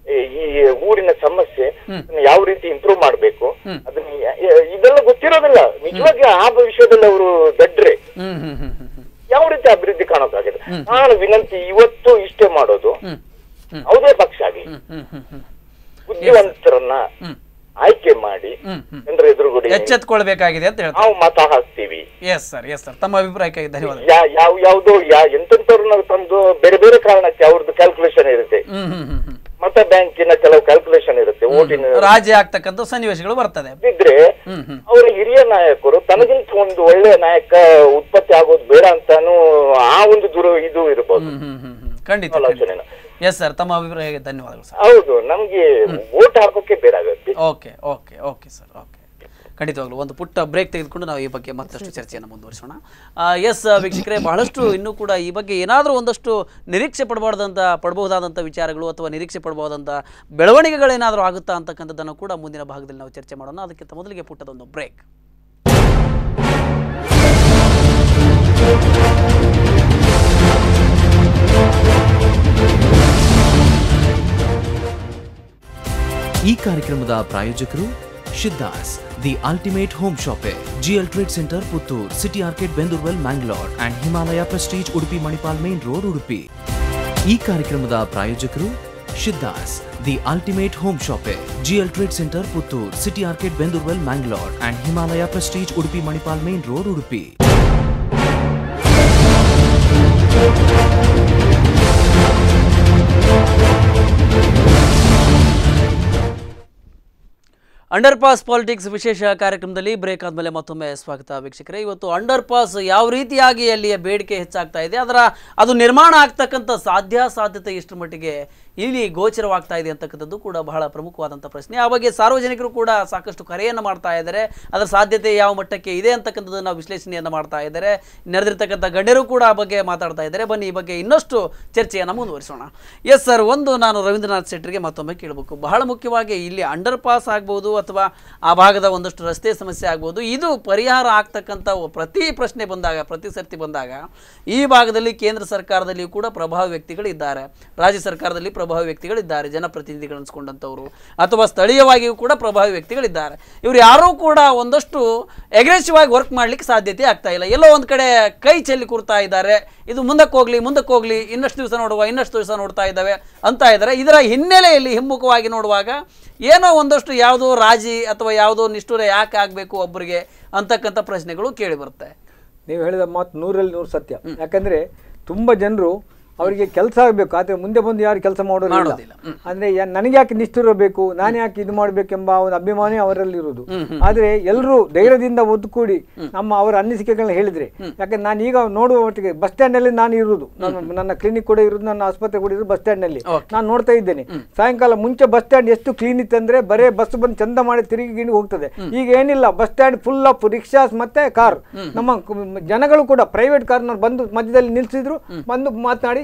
[SPEAKER 11] ಈ ಊರಿನ ಸಮಸ್ಯೆ ಅದನ್ನ ಯಾವ ರೀತಿ ಇಂಪ್ರೂವ್ ಮಾಡ್ಬೇಕು ಅದನ್ನ ಯ- ಯ- ಇದೆಲ್ಲ ಗೊತ್ತಿರೋದಿಲ್ಲ ನಿಜವಾಗಿ ಆ ವಿಷಯದಲ್ಲಿ ಅವರು ದಡ್ರೆ
[SPEAKER 1] ಹ್ಮ್ ಹ್ಮ್ ಹ್ಮ್ ಹ್ಮ್ ಹ್ಮ್.
[SPEAKER 11] ಯಾವ ರೀತಿ ಅಭಿವೃದ್ಧಿ ಕಾಣೋಕ್ಕಾಗಿದೆ ನಾನು ವಿನಂತಿ ಇವತ್ತು ಇಷ್ಟೇ ಮಾಡೋದು ಯಾವುದೇ ಪಕ್ಷ ಆಗಲಿ
[SPEAKER 1] ಹ್ಮ್ ಹ್ಮ್ ಹ್ಮ್ ಹ್ಮ್.
[SPEAKER 11] ಬುದ್ಧಿವಂತರನ್ನ ಆಯ್ಕೆ ಮಾಡಿ
[SPEAKER 1] ಹ್ಮ್ ಹ್ಮ್.
[SPEAKER 11] ಜನರ ಎದುರುಗಡೆ
[SPEAKER 1] ಎಚ್ಚೆತ್ಕೊಳ್ಬೇಕಾಗಿದೆ ಅಂತ ಹೇಳ್ತಾರೆ
[SPEAKER 11] ನಾವು ಮತ ಹಾಕ್ತೀವಿ
[SPEAKER 1] ಎಸ್ ಸರ್ ಎಸ್ ಸರ್ ತಮ್ಮ ಅಭಿಪ್ರಾಯಕ್ಕಾಗಿ ಧನ್ಯವಾದ
[SPEAKER 11] ಯಾ ಯಾವ ಯಾವ್ದೋ ಯಾ ಎಂತೆಂತವ್ರನ್ನ ತಂದು ಬೇರೆ ಬೇರೆ ಕಾರಣಕ್ಕೆ ಅವ್ರದ್ದು ಕ್ಯಾಲ್ಕುಲೇಷನ್ ಇರುತ್ತೆ
[SPEAKER 1] ಹ್ಮ್ ಹ್ಮ್ ಹ್ಮ್ ಹ್ಮ್.
[SPEAKER 11] ಮತ ಬ್ಯಾಂಕಿನ ಕೆಲವು ಕ್ಯಾಲ್ಕುಲೇಷನ್ ಇರುತ್ತೆ ಓಟಿನ
[SPEAKER 1] ರಾಜಿ ಆಗ್ತಕ್ಕಂಥ ಸನ್ನಿವೇಶಗಳು ಬರ್ತದೆ
[SPEAKER 11] ಇದ್ರೆ
[SPEAKER 1] ಹ್ಮ್ ಹ್ಮ್
[SPEAKER 11] ಅವರ ಹಿರಿಯ ನಾಯಕರು ತನಗಿಂತ ಒಂದು ಒಳ್ಳೆಯ ನಾಯಕ ಉತ್ಪತ್ತಿ ಆಗೋದು ಬೇಡ ಅಂತಾನು ಆ ಒಂದು ದುರು ಇದು ಇರ್ಬೋದು
[SPEAKER 1] ಹ್ಮ್ ಹ್ಮ್ ಹ್ಮ್ ಹ್ಮ್. ಖಂಡಿತ
[SPEAKER 11] ಆಲೋಚನೆನ.
[SPEAKER 1] ಎಸ್ ಸರ್ ತಮ್ಮ ಅಭಿಪ್ರಾಯಕ್ಕೆ ಧನ್ಯವಾದಗಳು ಸರ್
[SPEAKER 11] ಹೌದು ನಮ್ಗೆ ವೋಟ್ ಹಾಕೋಕೆ ಬೇರೆ ಆಗುತ್ತೆ
[SPEAKER 1] okay okay okay sir okay ಖಂಡಿತವಾಗ್ಲೂ ಒಂದು ಪುಟ್ಟ ಬ್ರೇಕ್ ತೆಗೆದುಕೊಂಡು ನಾವು ಈ ಬಗ್ಗೆ ಮತ್ತಷ್ಟು ಚರ್ಚೆಯನ್ನು ಮುಂದುವರಿಸೋಣ ಎಸ್ ವೀಕ್ಷಕರೇ ಬಹಳಷ್ಟು ಇನ್ನೂ ಕೂಡ ಈ ಬಗ್ಗೆ ಏನಾದರೂ ಒಂದಷ್ಟು ನಿರೀಕ್ಷೆ ಪಡಬಾರ್ದಂಥ ಪಡಬಹುದಾದಂಥ ವಿಚಾರಗಳು ಅಥವಾ ನಿರೀಕ್ಷೆ ಪಡಬಹುದಂಥ ಬೆಳವಣಿಗೆಗಳೇನಾದರೂ ಆಗುತ್ತಾ ಅಂತಕ್ಕಂಥದ್ದನ್ನು ಕೂಡ ಮುಂದಿನ ಭಾಗದಲ್ಲಿ ನಾವು ಚರ್ಚೆ ಮಾಡೋಣ ಅದಕ್ಕಿಂತ ಮೊದಲಿಗೆ ಪುಟ್ಟದೊಂದು ಬ್ರೇಕ್
[SPEAKER 12] ಈ ಕಾರ್ಯಕ್ರಮದ ಪ್ರಾಯೋಜಕರು ಶಿದ್ದಾಸ್ the ultimate home shoppe GL trade centre Puttur city ಆರ್ಕೆಟ್ Bendoorwell Mangalore and Himalaya prestige Udupi Manipal main road Udupi ಈ ಕಾರ್ಯಕ್ರಮದ ಪ್ರಾಯೋಜಕರು ಶಿದ್ದಾಸ್ the ultimate home shoppe GL trade centre Puttur city ಆರ್ಕೆಟ್ Bendoorwell Mangalore and Himalaya prestige Udupi Manipal main road Udupi
[SPEAKER 1] underpass politics ವಿಶೇಷ ಕಾರ್ಯಕ್ರಮದಲ್ಲಿ ಬ್ರೇಕ್ ಆದಮೇಲೆ ಮತ್ತೊಮ್ಮೆ ಸ್ವಾಗತ ವೀಕ್ಷಕರೇ ಇವತ್ತು ಅಂಡರ್ ಪಾಸ್ ಯಾವ ರೀತಿಯಾಗಿ ಅಲ್ಲಿಯ ಬೇಡಿಕೆ ಹೆಚ್ಚಾಗ್ತಾ ಇದೆ ಅದರ ಅದು ನಿರ್ಮಾಣ ಆಗ್ತಕ್ಕಂಥ ಸಾಧ್ಯ ಸಾಧ್ಯತೆ ಎಷ್ಟು ಮಟ್ಟಿಗೆ ಇಲ್ಲಿ ಗೋಚರವಾಗ್ತಾ ಇದೆ ಅಂತಕ್ಕಂಥದ್ದು ಕೂಡ ಬಹಳ ಪ್ರಮುಖವಾದಂಥ ಪ್ರಶ್ನೆ ಆ ಬಗ್ಗೆ ಸಾರ್ವಜನಿಕರು ಕೂಡ ಸಾಕಷ್ಟು ಕರೆಯನ್ನು ಮಾಡ್ತಾ ಇದ್ದಾರೆ ಅದರ ಸಾಧ್ಯತೆ ಯಾವ ಮಟ್ಟಕ್ಕೆ ಇದೆ ಅಂತಕ್ಕಂಥದ್ದನ್ನು ವಿಶ್ಲೇಷಣೆಯನ್ನು ಮಾಡ್ತಾ ಇದ್ದಾರೆ ನೆರೆದಿರ್ತಕ್ಕಂಥ ಗಣ್ಯರು ಕೂಡ ಆ ಬಗ್ಗೆ ಮಾತಾಡ್ತಾ ಇದ್ದಾರೆ ಬನ್ನಿ ಈ ಬಗ್ಗೆ ಇನ್ನಷ್ಟು ಚರ್ಚೆಯನ್ನು ಮುಂದುವರಿಸೋಣ ಎಸ್ ಸರ್ ಒಂದು ನಾನು ರವೀಂದ್ರನಾಥ್ ಶೆಟ್ಟರಿಗೆ ಮತ್ತೊಮ್ಮೆ ಕೇಳಬೇಕು ಬಹಳ ಮುಖ್ಯವಾಗಿ ಇಲ್ಲಿ ಅಂಡರ್ ಪಾಸ್ ಆಗ್ಬೋದು ಅಥವಾ ಆ ಭಾಗದ ಒಂದಷ್ಟು ರಸ್ತೆ ಸಮಸ್ಯೆ ಆಗ್ಬೋದು ಇದು ಪರಿಹಾರ ಆಗ್ತಕ್ಕಂಥ ಒ- ಪ್ರತಿ ಪ್ರಶ್ನೆ ಬಂದಾಗ ಪ್ರತಿ ಸರ್ತಿ ಬಂದಾಗ ಈ ಭಾಗದಲ್ಲಿ ಕೇಂದ್ರ ಸರ್ಕಾರದಲ್ಲಿಯೂ ಕೂಡ ಪ್ರಭಾವಿ ವ್ಯಕ್ತಿಗಳಿದ್ದಾರೆ ರಾಜ್ಯ ಸರ್ಕಾರದಲ್ಲಿ ಪ್ರಭಾವಿ ವ್ಯಕ್ತಿಗಳಿದ್ದಾರೆ ಜನಪ್ರತಿನಿಧಿಗಳು ಅನ್ಸ್ಕೊಂಡಂಥವ್ರು ಅಥವಾ ಸ್ಥಳೀಯವಾಗಿಯೂ ಕೂಡ ಪ್ರಭಾವಿ ವ್ಯಕ್ತಿಗಳಿದ್ದಾರೆ ಇವರು ಯಾರೂ ಕೂಡ ಒಂದಷ್ಟು ಅಗ್ರೆಸಿವ್ ಆಗಿ ವರ್ಕ್ ಮಾಡ್ಲಿಕ್ಕೆ ಸಾಧ್ಯತೆ ಆಗ್ತಾ ಇಲ್ಲ ಎಲ್ಲೋ ಒಂದು ಕಡೆ ಕೈ ಚೆಲ್ಲಿ ಕೂರ್ತಾ ಇದ್ದಾರೆ ಇದು ಮುಂದಕ್ಕೆ ಹೋಗ್ಲಿ ಮುಂದಕ್ಕೆ ಹೋಗ್ಲಿ ಇನ್ನಷ್ಟು ದಿವಸ ನೋಡುವ ಇನ್ನಷ್ಟು ದಿವಸ ನೋಡ್ತಾ ಇದ್ದಾವೆ ಅಂತ ಇದ್ದಾರೆ ಇದರ ಹಿನ್ನೆಲೆಯಲ್ಲಿ ಹಿಮ್ಮುಖವಾಗಿ ನೋಡುವಾಗ ಏನೋ ಒಂದಷ್ಟು ಯಾವುದೋ ರಾಜಿ ಅಥವಾ ಯಾವುದೋ ನಿಷ್ಠುರ ಯಾಕೆ ಆಗಬೇಕು ಒಬ್ಬರಿಗೆ ಅಂತಕ್ಕಂಥ ಪ್ರಶ್ನೆಗಳು ಕೇಳಿ ಬರುತ್ತೆ
[SPEAKER 6] ನೀವು ಹೇಳಿದ ಮಾತು ನೂರಲ್ಲಿ ನೂರು ಸತ್ಯ ಯಾಕಂದ್ರೆ ತುಂಬ ಜನರು ಅವರಿಗೆ ಕೆಲಸ ಆಗಬೇಕು ಆದರೆ ಮುಂದೆ ಬಂದು ಯಾರು ಕೆಲಸ ಮಾಡೋದಿಲ್ಲ
[SPEAKER 1] ಮಾಡೋದಿಲ್ಲ.
[SPEAKER 6] ಅಂದ್ರೆ ಯಾ- ನನಗೆ ಯಾಕೆ ನಿಷ್ಠುರ ಬೇಕು ನಾನು ಯಾಕೆ ಇದು ಮಾಡಬೇಕೆಂಬ ಒಂದು ಅಭಿಮಾನಿ ಅವರಲ್ಲಿ ಇರುವುದು ಆದರೆ ಎಲ್ಲರೂ ಧೈರ್ಯದಿಂದ ಒದ್ದುಕೂಡಿ ನಮ್ಮ ಅವರ ಅನಿಸಿಕೆಗಳನ್ನ ಹೇಳಿದ್ರೆ ಯಾಕಂದ್ರೆ ನಾನು ಈಗ ನೋಡುವ ಮಟ್ಟಿಗೆ ಬಸ್ ಸ್ಟ್ಯಾಂಡ್ನಲ್ಲಿ ನಾನು ಇರುವುದು ನನ್ನ ನನ್ನ ಕ್ಲಿನಿಕ್ ಕೂಡ ಇರುವುದು ನನ್ನ ಆಸ್ಪತ್ರೆ ಕೂಡ ಇರುವುದು ಬಸ್ ಸ್ಟ್ಯಾಂಡ್ನಲ್ಲಿ ನಾನು ನೋಡ್ತಾ ಇದ್ದೇನೆ ಸಾಯಂಕಾಲ ಮುಂಚೆ ಬಸ್ ಸ್ಟ್ಯಾಂಡ್ ಎಷ್ಟು ಕ್ಲೀನ್ ಇತ್ತಂದ್ರೆ ಬರೇ ಬಸ್ ಬಂದು ಚಂದ ಮಾಡಿ ತಿರುಗಿ ಗಿಣಿ ಹೋಗ್ತದೆ ಈಗ ಏನಿಲ್ಲ bus stand full of rickshaws ಮತ್ತೆ ಕಾರ್ ನಮ್ಮ ಕು- ಜನಗಳು ಕೂಡ ಪ್ರೈವೇಟ್ ಕಾರ್ನವ್ರು ಬಂದು ಮಧ್ಯದಲ್ಲಿ ನಿಲ್ಸಿದ್ರು ಬಂದು ಮಾತನಾಡಿ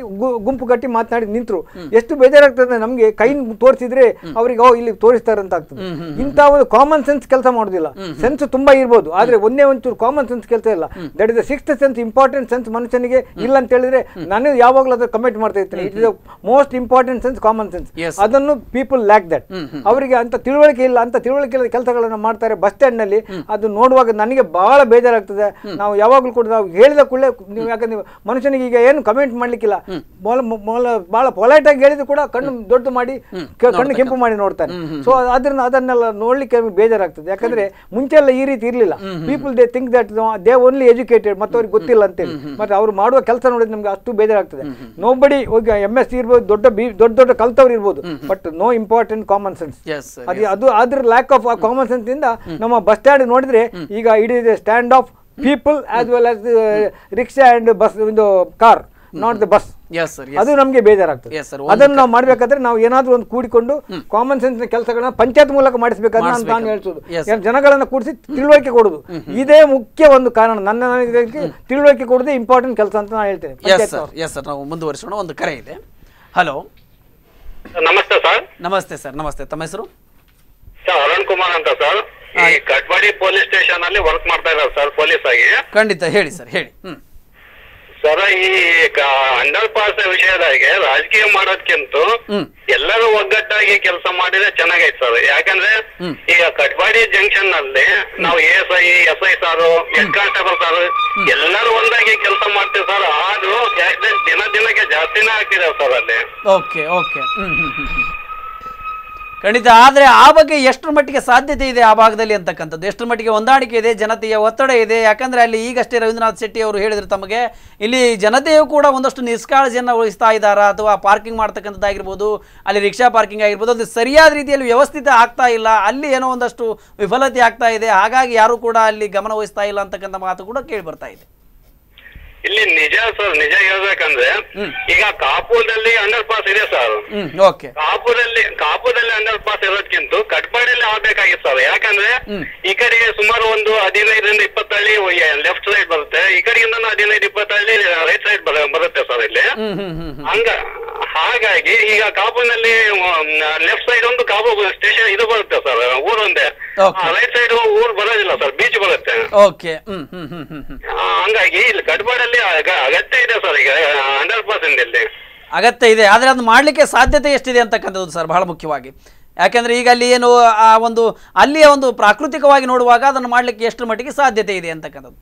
[SPEAKER 6] ಗು- ಗುಂಪು ಕಟ್ಟಿ ಮಾತನಾಡಿ ನಿಂತರು ಎಷ್ಟು ಬೇಜಾರಾಗ್ತದೆ ನಮಗೆ ಕೈ ತೋರಿಸಿದ್ರೆ ಅವ್ರಿಗೆ ಓ ಇಲ್ಲಿ ತೋರಿಸ್ತಾರೆ ಅಂತ ಆಗ್ತದೆ ಇಂಥ ಒಂದು ಕಾಮನ್ ಸೆನ್ಸ್ ಕೆಲಸ ಮಾಡೋದಿಲ್ಲ ಸೆನ್ಸ್ ತುಂಬಾ ಇರ್ಬೋದು ಆದ್ರೆ ಒಂದೇ ಒಂಚೂರು ಕಾಮನ್ ಸೆನ್ಸ್ ಕೆಲಸ ಇಲ್ಲ that is the sixth sense important sense ಮನುಷ್ಯನಿಗೆ ಇಲ್ಲ ಅಂತ ಹೇಳಿದ್ರೆ ನಾನು ಯಾವಾಗಲೂ ಅದು ಕಮೆಂಟ್ ಮಾಡ್ತಾ ಇರ್ತೀನಿ it is most important sense common sense
[SPEAKER 1] Yes.
[SPEAKER 6] ಅದನ್ನು ಪೀಪಲ್ ಲ್ಯಾಕ್ ದಟ್ ಅವರಿಗೆ ಅಂತ ತಿಳುವಳಿಕೆ ಇಲ್ಲ ಅಂತ ತಿಳುವಳಿಕೆ ಇಲ್ಲದ ಕೆಲಸಗಳನ್ನು ಮಾಡ್ತಾರೆ ಬಸ್ ಸ್ಟ್ಯಾಂಡ್ ನಲ್ಲಿ ಅದು ನೋಡುವಾಗ ನನಗೆ ಬಹಳ ಬೇಜಾರಾಗ್ತದೆ ನಾವು ಯಾವಾಗಲೂ ಕೂಡ ನಾವು ಹೇಳಿದ ಕೂಡಲೇ ನೀವು ಯಾಕಂದ್ರೆ ಮನುಷ್ಯನಿಗೆ ಈಗ ಏನು ಕಮೆಂಟ್ ಮಾಡ್ಲಿಕ್ಕಿಲ್ಲ ಮೊಲ ಮೊಲ ಬಹಳ ಪೊಲೈಟ್ ಆಗಿ ಹೇಳಿದ್ರು ಕೂಡ ಕಣ್ಣು ದೊಡ್ಡ ಮಾಡಿ ಕ- ಕಣ್ಣು ಕೆಂಪು ಮಾಡಿ ನೋಡ್ತಾನೆ ಸೊ ಅದನ್ನ ಅದನ್ನೆಲ್ಲ ನೋಡ್ಲಿಕ್ಕೆ ನಮ್ಗೆ ಬೇಜಾರಾಗ್ತದೆ ಯಾಕಂದ್ರೆ ಮುಂಚೆ ಎಲ್ಲ ಈ ರೀತಿ ಇರ್ಲಿಲ್ಲ people they think that they only educated ಮತ್ತೆ ಅವ್ರಿಗೆ ಗೊತ್ತಿಲ್ಲ ಅಂತೇಳಿ ಮತ್ತೆ ಅವ್ರು ಮಾಡುವ ಕೆಲಸ ನೋಡಿದ್ರೆ ನಮ್ಗೆ ಅಷ್ಟು ಬೇಜಾರಾಗ್ತದೆ ನೋಬಡಿ ಈಗ ಎಂ ಎಸ್ ಇರ್ಬೋದು ದೊಡ್ಡ ಬಿ ದೊಡ್ಡ ದೊಡ್ಡ ಕಲ್ತವ್ರು ಇರ್ಬೋದು but no important common sense
[SPEAKER 1] yes sir
[SPEAKER 6] ಅದು ಅದು ಅದ್ರ ಲ್ಯಾಕ್ ಆಫ್ ಕಾಮನ್ ಸೆನ್ಸ್ ಇಂದ ನಮ್ಮ ಬಸ್ ಸ್ಟ್ಯಾಂಡ್ ನೋಡಿದ್ರೆ ಈಗ it is stand of people as well as rickshaw and bus ಒಂದು car not the bus
[SPEAKER 1] yes sir
[SPEAKER 6] ಅದು ನಮಗೆ ಬೇಜಾರಾಗ್ತದೆ
[SPEAKER 1] Yes, sir.
[SPEAKER 6] ಅದನ್ನು ನಾವು ಮಾಡ್ಬೇಕಾದ್ರೆ ನಾವು ಏನಾದ್ರೂ ಒಂದು ಕೂಡಿಕೊಂಡು ಕಾಮನ್ ಸೆನ್ಸ್ ಕೆಲಸಗಳನ್ನ ಪಂಚಾಯತ್ ಮೂಲಕ ಮಾಡಿಸ್ಬೇಕಂತ ನಾನು ನಾನು ಹೇಳ್ಸೋದು
[SPEAKER 1] Yes.
[SPEAKER 6] ಏನ್ ಜನಗಳನ್ನ ಕೂಡಿಸಿ ತಿಳುವಳಿಕೆ ಕೊಡುದು ಇದೇ ಮುಖ್ಯ ಒಂದು ಕಾರಣ ನನ್ನ ನನಗೆ ತಿಳುವಳಿಕೆ ಕೊಡುದೇ ಇಂಪಾರ್ಟೆಂಟ್ ಕೆಲಸ ಅಂತ ನಾನು ಹೇಳ್ತೇನೆ
[SPEAKER 1] yes
[SPEAKER 6] panchayat
[SPEAKER 1] sir yes sir ನಾವು ಮುಂದುವರಿಸೋಣ ಒಂದು ಕರೆ ಇದೆ ಹಲೋ
[SPEAKER 9] ನಮಸ್ತೆ ಸರ್
[SPEAKER 1] ನಮಸ್ತೆ ಸರ್ ನಮಸ್ತೆ ತಮ್ಮ ಹೆಸರು
[SPEAKER 9] ಸರ್ ಅರುಣ್ ಕುಮಾರ್ ಅಂತ ಸರ್ ಈ ಕಟ್ವಾಡಿ ಪೊಲೀಸ್ ಸ್ಟೇಷನ್ ಅಲ್ಲಿ ವರ್ಕ್ ಮಾಡ್ತಾ ಇದ್ದಾರೆ ಸರ್ ಪೊಲೀಸ್ ಆಗಿ
[SPEAKER 1] ಖಂಡಿತ ಹೇಳಿ ಸರ್ ಹೇಳಿ ಹ್ಮ್
[SPEAKER 9] ಸರ್ ಈ ಅಂಡರ್ ಪಾಸ್ ವಿಷಯದಾಗೆ ರಾಜಕೀಯ ಮಾಡೋದ್ಕಿಂತ ಎಲ್ಲರೂ ಒಗ್ಗಟ್ಟಾಗಿ ಕೆಲಸ ಮಾಡಿದ್ರೆ ಚೆನ್ನಾಗೈತೆ ಸರ್ ಯಾಕಂದ್ರೆ ಈಗ ಕಟ್ವಾಡಿ ಜಂಕ್ಷನ್ ನಲ್ಲಿ ನಾವು A S I S I sir head constable sir ಎಲ್ಲರೂ ಒಂದಾಗಿ ಕೆಲಸ ಮಾಡ್ತೀವಿ ಸರ್ ಆದ್ರೂ ಆಕ್ಸಿಡೆಂಟ್ ದಿನ ದಿನಕ್ಕೆ ಜಾಸ್ತಿನೇ ಆಗ್ತಿದೆ ಸರ್ ಅಲ್ಲಿ
[SPEAKER 1] ಓಕೆ ಓಕೆ ಹ್ಮ್ ಹ್ಮ್ ಹ್ಮ್ ಹ್ಮ್. ಖಂಡಿತ ಆದರೆ ಆ ಬಗ್ಗೆ ಎಷ್ಟರ ಮಟ್ಟಿಗೆ ಸಾಧ್ಯತೆ ಇದೆ ಆ ಭಾಗದಲ್ಲಿ ಅಂತಕ್ಕಂಥದ್ದು ಎಷ್ಟರ ಮಟ್ಟಿಗೆ ಹೊಂದಾಣಿಕೆ ಇದೆ ಜನತೆಯ ಒತ್ತಡ ಇದೆ ಯಾಕಂದರೆ ಅಲ್ಲಿ ಈಗಷ್ಟೇ ರವೀಂದ್ರನಾಥ್ ಶೆಟ್ಟಿ ಅವರು ಹೇಳಿದ್ರು ತಮಗೆ ಇಲ್ಲಿ ಜನತೆಯು ಕೂಡ ಒಂದಷ್ಟು ನಿಷ್ಕಾಳಜಿಯನ್ನು ವಹಿಸ್ತಾ ಇದ್ದಾರಾ ಅಥವಾ ಪಾರ್ಕಿಂಗ್ ಮಾಡ್ತಕ್ಕಂಥದ್ದಾಗಿರ್ಬೋದು ಅಲ್ಲಿ ರಿಕ್ಷಾ ಪಾರ್ಕಿಂಗ್ ಆಗಿರ್ಬೋದು ಅದು ಸರಿಯಾದ ರೀತಿಯಲ್ಲಿ ವ್ಯವಸ್ಥಿತ ಆಗ್ತಾ ಇಲ್ಲ ಅಲ್ಲಿ ಏನೋ ಒಂದಷ್ಟು ವಿಫಲತೆ ಆಗ್ತಾ ಇದೆ ಹಾಗಾಗಿ ಯಾರು ಕೂಡ ಅಲ್ಲಿ ಗಮನ ವಹಿಸ್ತಾ ಇಲ್ಲ ಅಂತಕ್ಕಂಥ ಮಾತು ಕೂಡ ಕೇಳಿ ಬರ್ತಾ ಇದೆ
[SPEAKER 9] ಇಲ್ಲಿ ನಿಜ ಸರ್ ನಿಜ ಹೇಳ್ಬೇಕಂದ್ರೆ ಈಗ ಕಾಪುದಲ್ಲಿ ಅಂಡರ್ ಪಾಸ್ ಇದೆ ಸರ್
[SPEAKER 1] ಹ್ಮ್ ಓಕೆ
[SPEAKER 9] ಕಾಪುದಲ್ಲಿ ಕಾಪುದಲ್ಲಿ ಅಂಡರ್ ಪಾಸ್ ಇರೋದ್ಕಿಂತ ಕಟ್ಪಾಡಿಯಲ್ಲಿ ಆಗ್ಬೇಕಾಗಿತ್ತು ಸರ್ ಯಾಕಂದ್ರೆ ಈ ಕಡೆಗೆ ಸುಮಾರು ಒಂದು ಹದಿನೈದರಿಂದ ಇಪ್ಪತ್ತಳ್ಳಿ ಲೆಫ್ಟ್ ಸೈಡ್ ಬರುತ್ತೆ ಈ ಕಡೆಯಿಂದ ಹದಿನೈದು ಇಪ್ಪತ್ತಳ್ಳಿ ರೈಟ್ ಸೈಡ್ ಬರುತ್ತೆ ಸರ್ ಇಲ್ಲಿ
[SPEAKER 1] ಹ್ಮ್ ಹ್ಮ್ ಹ್ಮ್ ಹ್ಮ್
[SPEAKER 9] ಹಂಗ ಹಾಗಾಗಿ ಈಗ ಕಾಪುನಲ್ಲಿ ಲೆಫ್ಟ್ ಸೈಡ್ ಒಂದು ಕಾಪು ಸ್ಟೇಷನ್ ಇದು ಬರುತ್ತೆ ಸರ್ ಊರೊಂದೇ
[SPEAKER 1] Okay.
[SPEAKER 9] ರೈಟ್ ಸೈಡ್ ಊರ್ ಬರೋದಿಲ್ಲ ಸರ್ ಬೀಚ್ ಬರುತ್ತೆ
[SPEAKER 1] ಓಕೆ ಹ್ಮ್ ಹ್ಮ್ ಹ್ಮ್ ಹ್ಮ್ ಹ್ಮ್
[SPEAKER 9] ಆ, ಹಂಗಾಗಿ ಇಲ್ಲಿ ಕಟ್ಪಾಡಲ್ಲಿ ಅಗ- ಅಗತ್ಯ ಇದೆ ಸರ್ ಈಗ ಅಂಡರ್ ಪಾಸ್ ಇಲ್ಲಿ
[SPEAKER 1] ಅಗತ್ಯ ಇದೆ ಆದರೆ ಅದು ಮಾಡಲಿಕ್ಕೆ ಸಾಧ್ಯತೆ ಎಷ್ಟಿದೆ ಅಂತಕ್ಕಂಥದ್ದು ಸರ್ ಬಹಳ ಮುಖ್ಯವಾಗಿ ಯಾಕೆಂದ್ರೆ ಈಗ ಅಲ್ಲಿ ಏನು ಆ ಒಂದು ಅಲ್ಲಿಯ ಒಂದು ಪ್ರಾಕೃತಿಕವಾಗಿ ನೋಡುವಾಗ ಅದನ್ನು ಮಾಡಲಿಕ್ಕೆ ಎಷ್ಟು ಮಟ್ಟಿಗೆ ಸಾಧ್ಯತೆ ಇದೆ ಅಂತಕ್ಕಂಥದ್ದು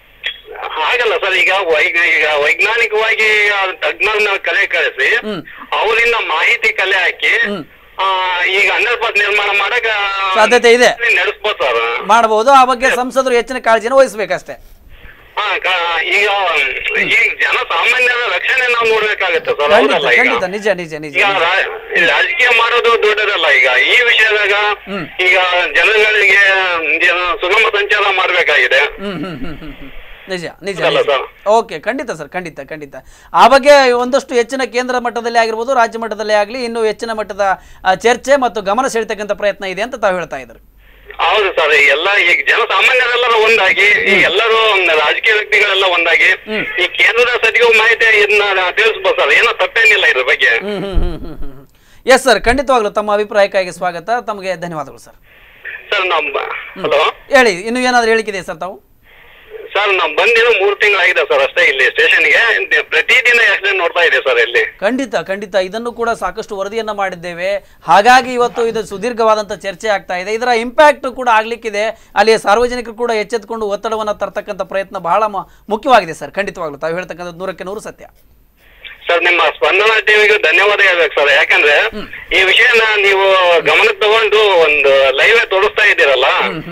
[SPEAKER 9] ಹಾಗಲ್ಲ ಸರ್ ಈಗ ವೈಗ್ ಈಗ ವೈಜ್ಞಾನಿಕವಾಗಿ ತಜ್ಞರನ್ನ ಕಲೆ ಕಳಿಸಿ ಅವರಿಂದ ಮಾಹಿತಿ ಕಲೆ ಹಾಕಿ ಆ, ಈಗ ಅಂಡರ್ ಪಾಸ್ ನಿರ್ಮಾಣ ಮಾಡಕ
[SPEAKER 1] ಸಾಧ್ಯತೆ ಇದೆ.
[SPEAKER 9] ನಡೆಸ್ಬೋದು ಸರ್
[SPEAKER 1] ಮಾಡಬಹುದು ಆ ಬಗ್ಗೆ ಸಂಸದರು ಹೆಚ್ಚಿನ ಕಾಳಜಿಯನ್ನು ವಹಿಸಬೇಕಷ್ಟೇ
[SPEAKER 9] ಹಾ ಕ- ಈಗ ಈ ಜನ ಸಾಮಾನ್ಯರ ರಕ್ಷಣೆ ನಾವು ನೋಡ್ಬೇಕಾಗತ್ತೆ ಸರ್
[SPEAKER 1] ಖಂಡಿತ
[SPEAKER 9] ಹೌದಲ್ಲ ಈಗ
[SPEAKER 1] ಖಂಡಿತ ನಿಜ ನಿಜ ನಿಜ
[SPEAKER 9] ಈಗ ರಾ- ಈ ರಾಜಕೀಯ ಮಾಡೋದು ದೊಡ್ಡದಲ್ಲ ಈಗ ಈ ವಿಷಯದಾಗ ಈಗ ಜನಗಳಿಗೆ ಜನ- ಸುಗಮ ಸಂಚಾರ ಮಾಡ್ಬೇಕಾಗಿದೆ
[SPEAKER 1] ಹ್ಮ್ ಹ್ಮ್ ಹ್ಮ್ ಹ್ಮ್ ಹ್ಮ್. ನಿಜ ನಿಜ
[SPEAKER 9] ಅಲ್ಲ
[SPEAKER 1] ನಿಜ.
[SPEAKER 9] ಸರ್?
[SPEAKER 1] ಓಕೆ ಖಂಡಿತ ಸರ್ ಖಂಡಿತ ಖಂಡಿತ ಆ ಬಗ್ಗೆ ಒಂದಷ್ಟು ಹೆಚ್ಚಿನ ಕೇಂದ್ರ ಮಟ್ಟದಲ್ಲಿ ಆಗಿರ್ಬೋದು ರಾಜ್ಯ ಮಟ್ಟದಲ್ಲೇ ಆಗಲಿ ಇನ್ನೂ ಹೆಚ್ಚಿನ ಮಟ್ಟದ ಆ, ಚರ್ಚೆ ಮತ್ತು ಗಮನ ಸೆಳೆತಕ್ಕಂಥ ಪ್ರಯತ್ನ ಇದೆ ಅಂತ ತಾವು ಹೇಳ್ತಾ ಇದ್ದಾರೆ
[SPEAKER 9] ಹೌದು ಸರ್ ಎಲ್ಲ ಈಗ ಜನಸಾಮಾನ್ಯರೆಲ್ಲರೂ ಒಂದಾಗಿ ಈ ಎಲ್ಲರೂ ರಾಜಕೀಯ ವ್ಯಕ್ತಿಗಳೆಲ್ಲ ಒಂದಾಗಿ ಈ ಕೇಂದ್ರದ ಸಚಿವ ಮಾಹಿತಿ ಇದನ್ನ ತಿಳಿಸ್ಬೋದು ಸರ್ ಏನೋ ತಪ್ಪೇನಿಲ್ಲ ಇದ್ರ ಬಗ್ಗೆ
[SPEAKER 1] ಹ್ಮ್ ಹ್ಮ್ ಹ್ಮ್ ಹ್ಮ್ ಹ್ಮ್ ಎಸ್ ಸರ್ ಖಂಡಿತವಾಗ್ಲೂ ತಮ್ಮ ಅಭಿಪ್ರಾಯಕ್ಕಾಗಿ ಸ್ವಾಗತ ತಮಗೆ ಧನ್ಯವಾದಗಳು ಸರ್
[SPEAKER 9] ಸರ್ ನಮ್ ಹಲೋ
[SPEAKER 1] ಹೇಳಿ ಇನ್ನು ಏನಾದರೂ ಹೇಳಿಕಿದೆ ಸರ್ ತಾವು
[SPEAKER 9] ಸರ್ ನಾವ್ ಬಂದಿರೋ ಮೂರ್ ತಿಂಗಳಾಗಿದೆ ಸರ್ ಅಷ್ಟೇ ಇಲ್ಲಿ ಸ್ಟೇಷನ್ಗೆ ಪ್ರತಿದಿನ ಆಕ್ಸಿಡೆಂಟ್ ನೋಡ್ತಾ ಇದೆ ಸರ್ ಇಲ್ಲಿ
[SPEAKER 1] ಖಂಡಿತ ಖಂಡಿತ ಇದನ್ನು ಕೂಡ ಸಾಕಷ್ಟು ವರದಿಯನ್ನ ಮಾಡಿದ್ದೇವೆ ಹಾಗಾಗಿ ಇವತ್ತು ಇದು ಸುದೀರ್ಘವಾದಂಥ ಚರ್ಚೆ ಆಗ್ತಾ ಇದೆ ಇದರ ಇಂಪ್ಯಾಕ್ಟ್ ಕೂಡ ಆಗ್ಲಿಕ್ಕಿದೆ ಅಲ್ಲಿಯ ಸಾರ್ವಜನಿಕರು ಕೂಡ ಎಚ್ಚೆತ್ತುಕೊಂಡು ಒತ್ತಡವನ್ನು ತರ್ತಕ್ಕಂಥ ಪ್ರಯತ್ನ ಬಹಳ ಮ- ಮುಖ್ಯವಾಗಿದೆ ಸರ್ ಖಂಡಿತವಾಗ್ಲೂ ತಾವು ಹೇಳ್ತಕ್ಕಂಥದ್ದು ನೂರಕ್ಕೆ ನೂರು ಸತ್ಯ
[SPEAKER 9] ಸರ್ ನಿಮ್ಮ ಸ್ಪಂದನಾ ಟಿವಿಗೂ ಧನ್ಯವಾದ ಹೇಳ್ಬೇಕು ಸರ್ ಯಾಕಂದ್ರೆ ಈ ವಿಷಯನ ನೀವು ಗಮನಕ್ಕೆ ತಗೊಂಡು ಒಂದು ಲೈವ್ ತೋರಿಸ್ತಾ ಇದ್ದೀರಲ್ಲ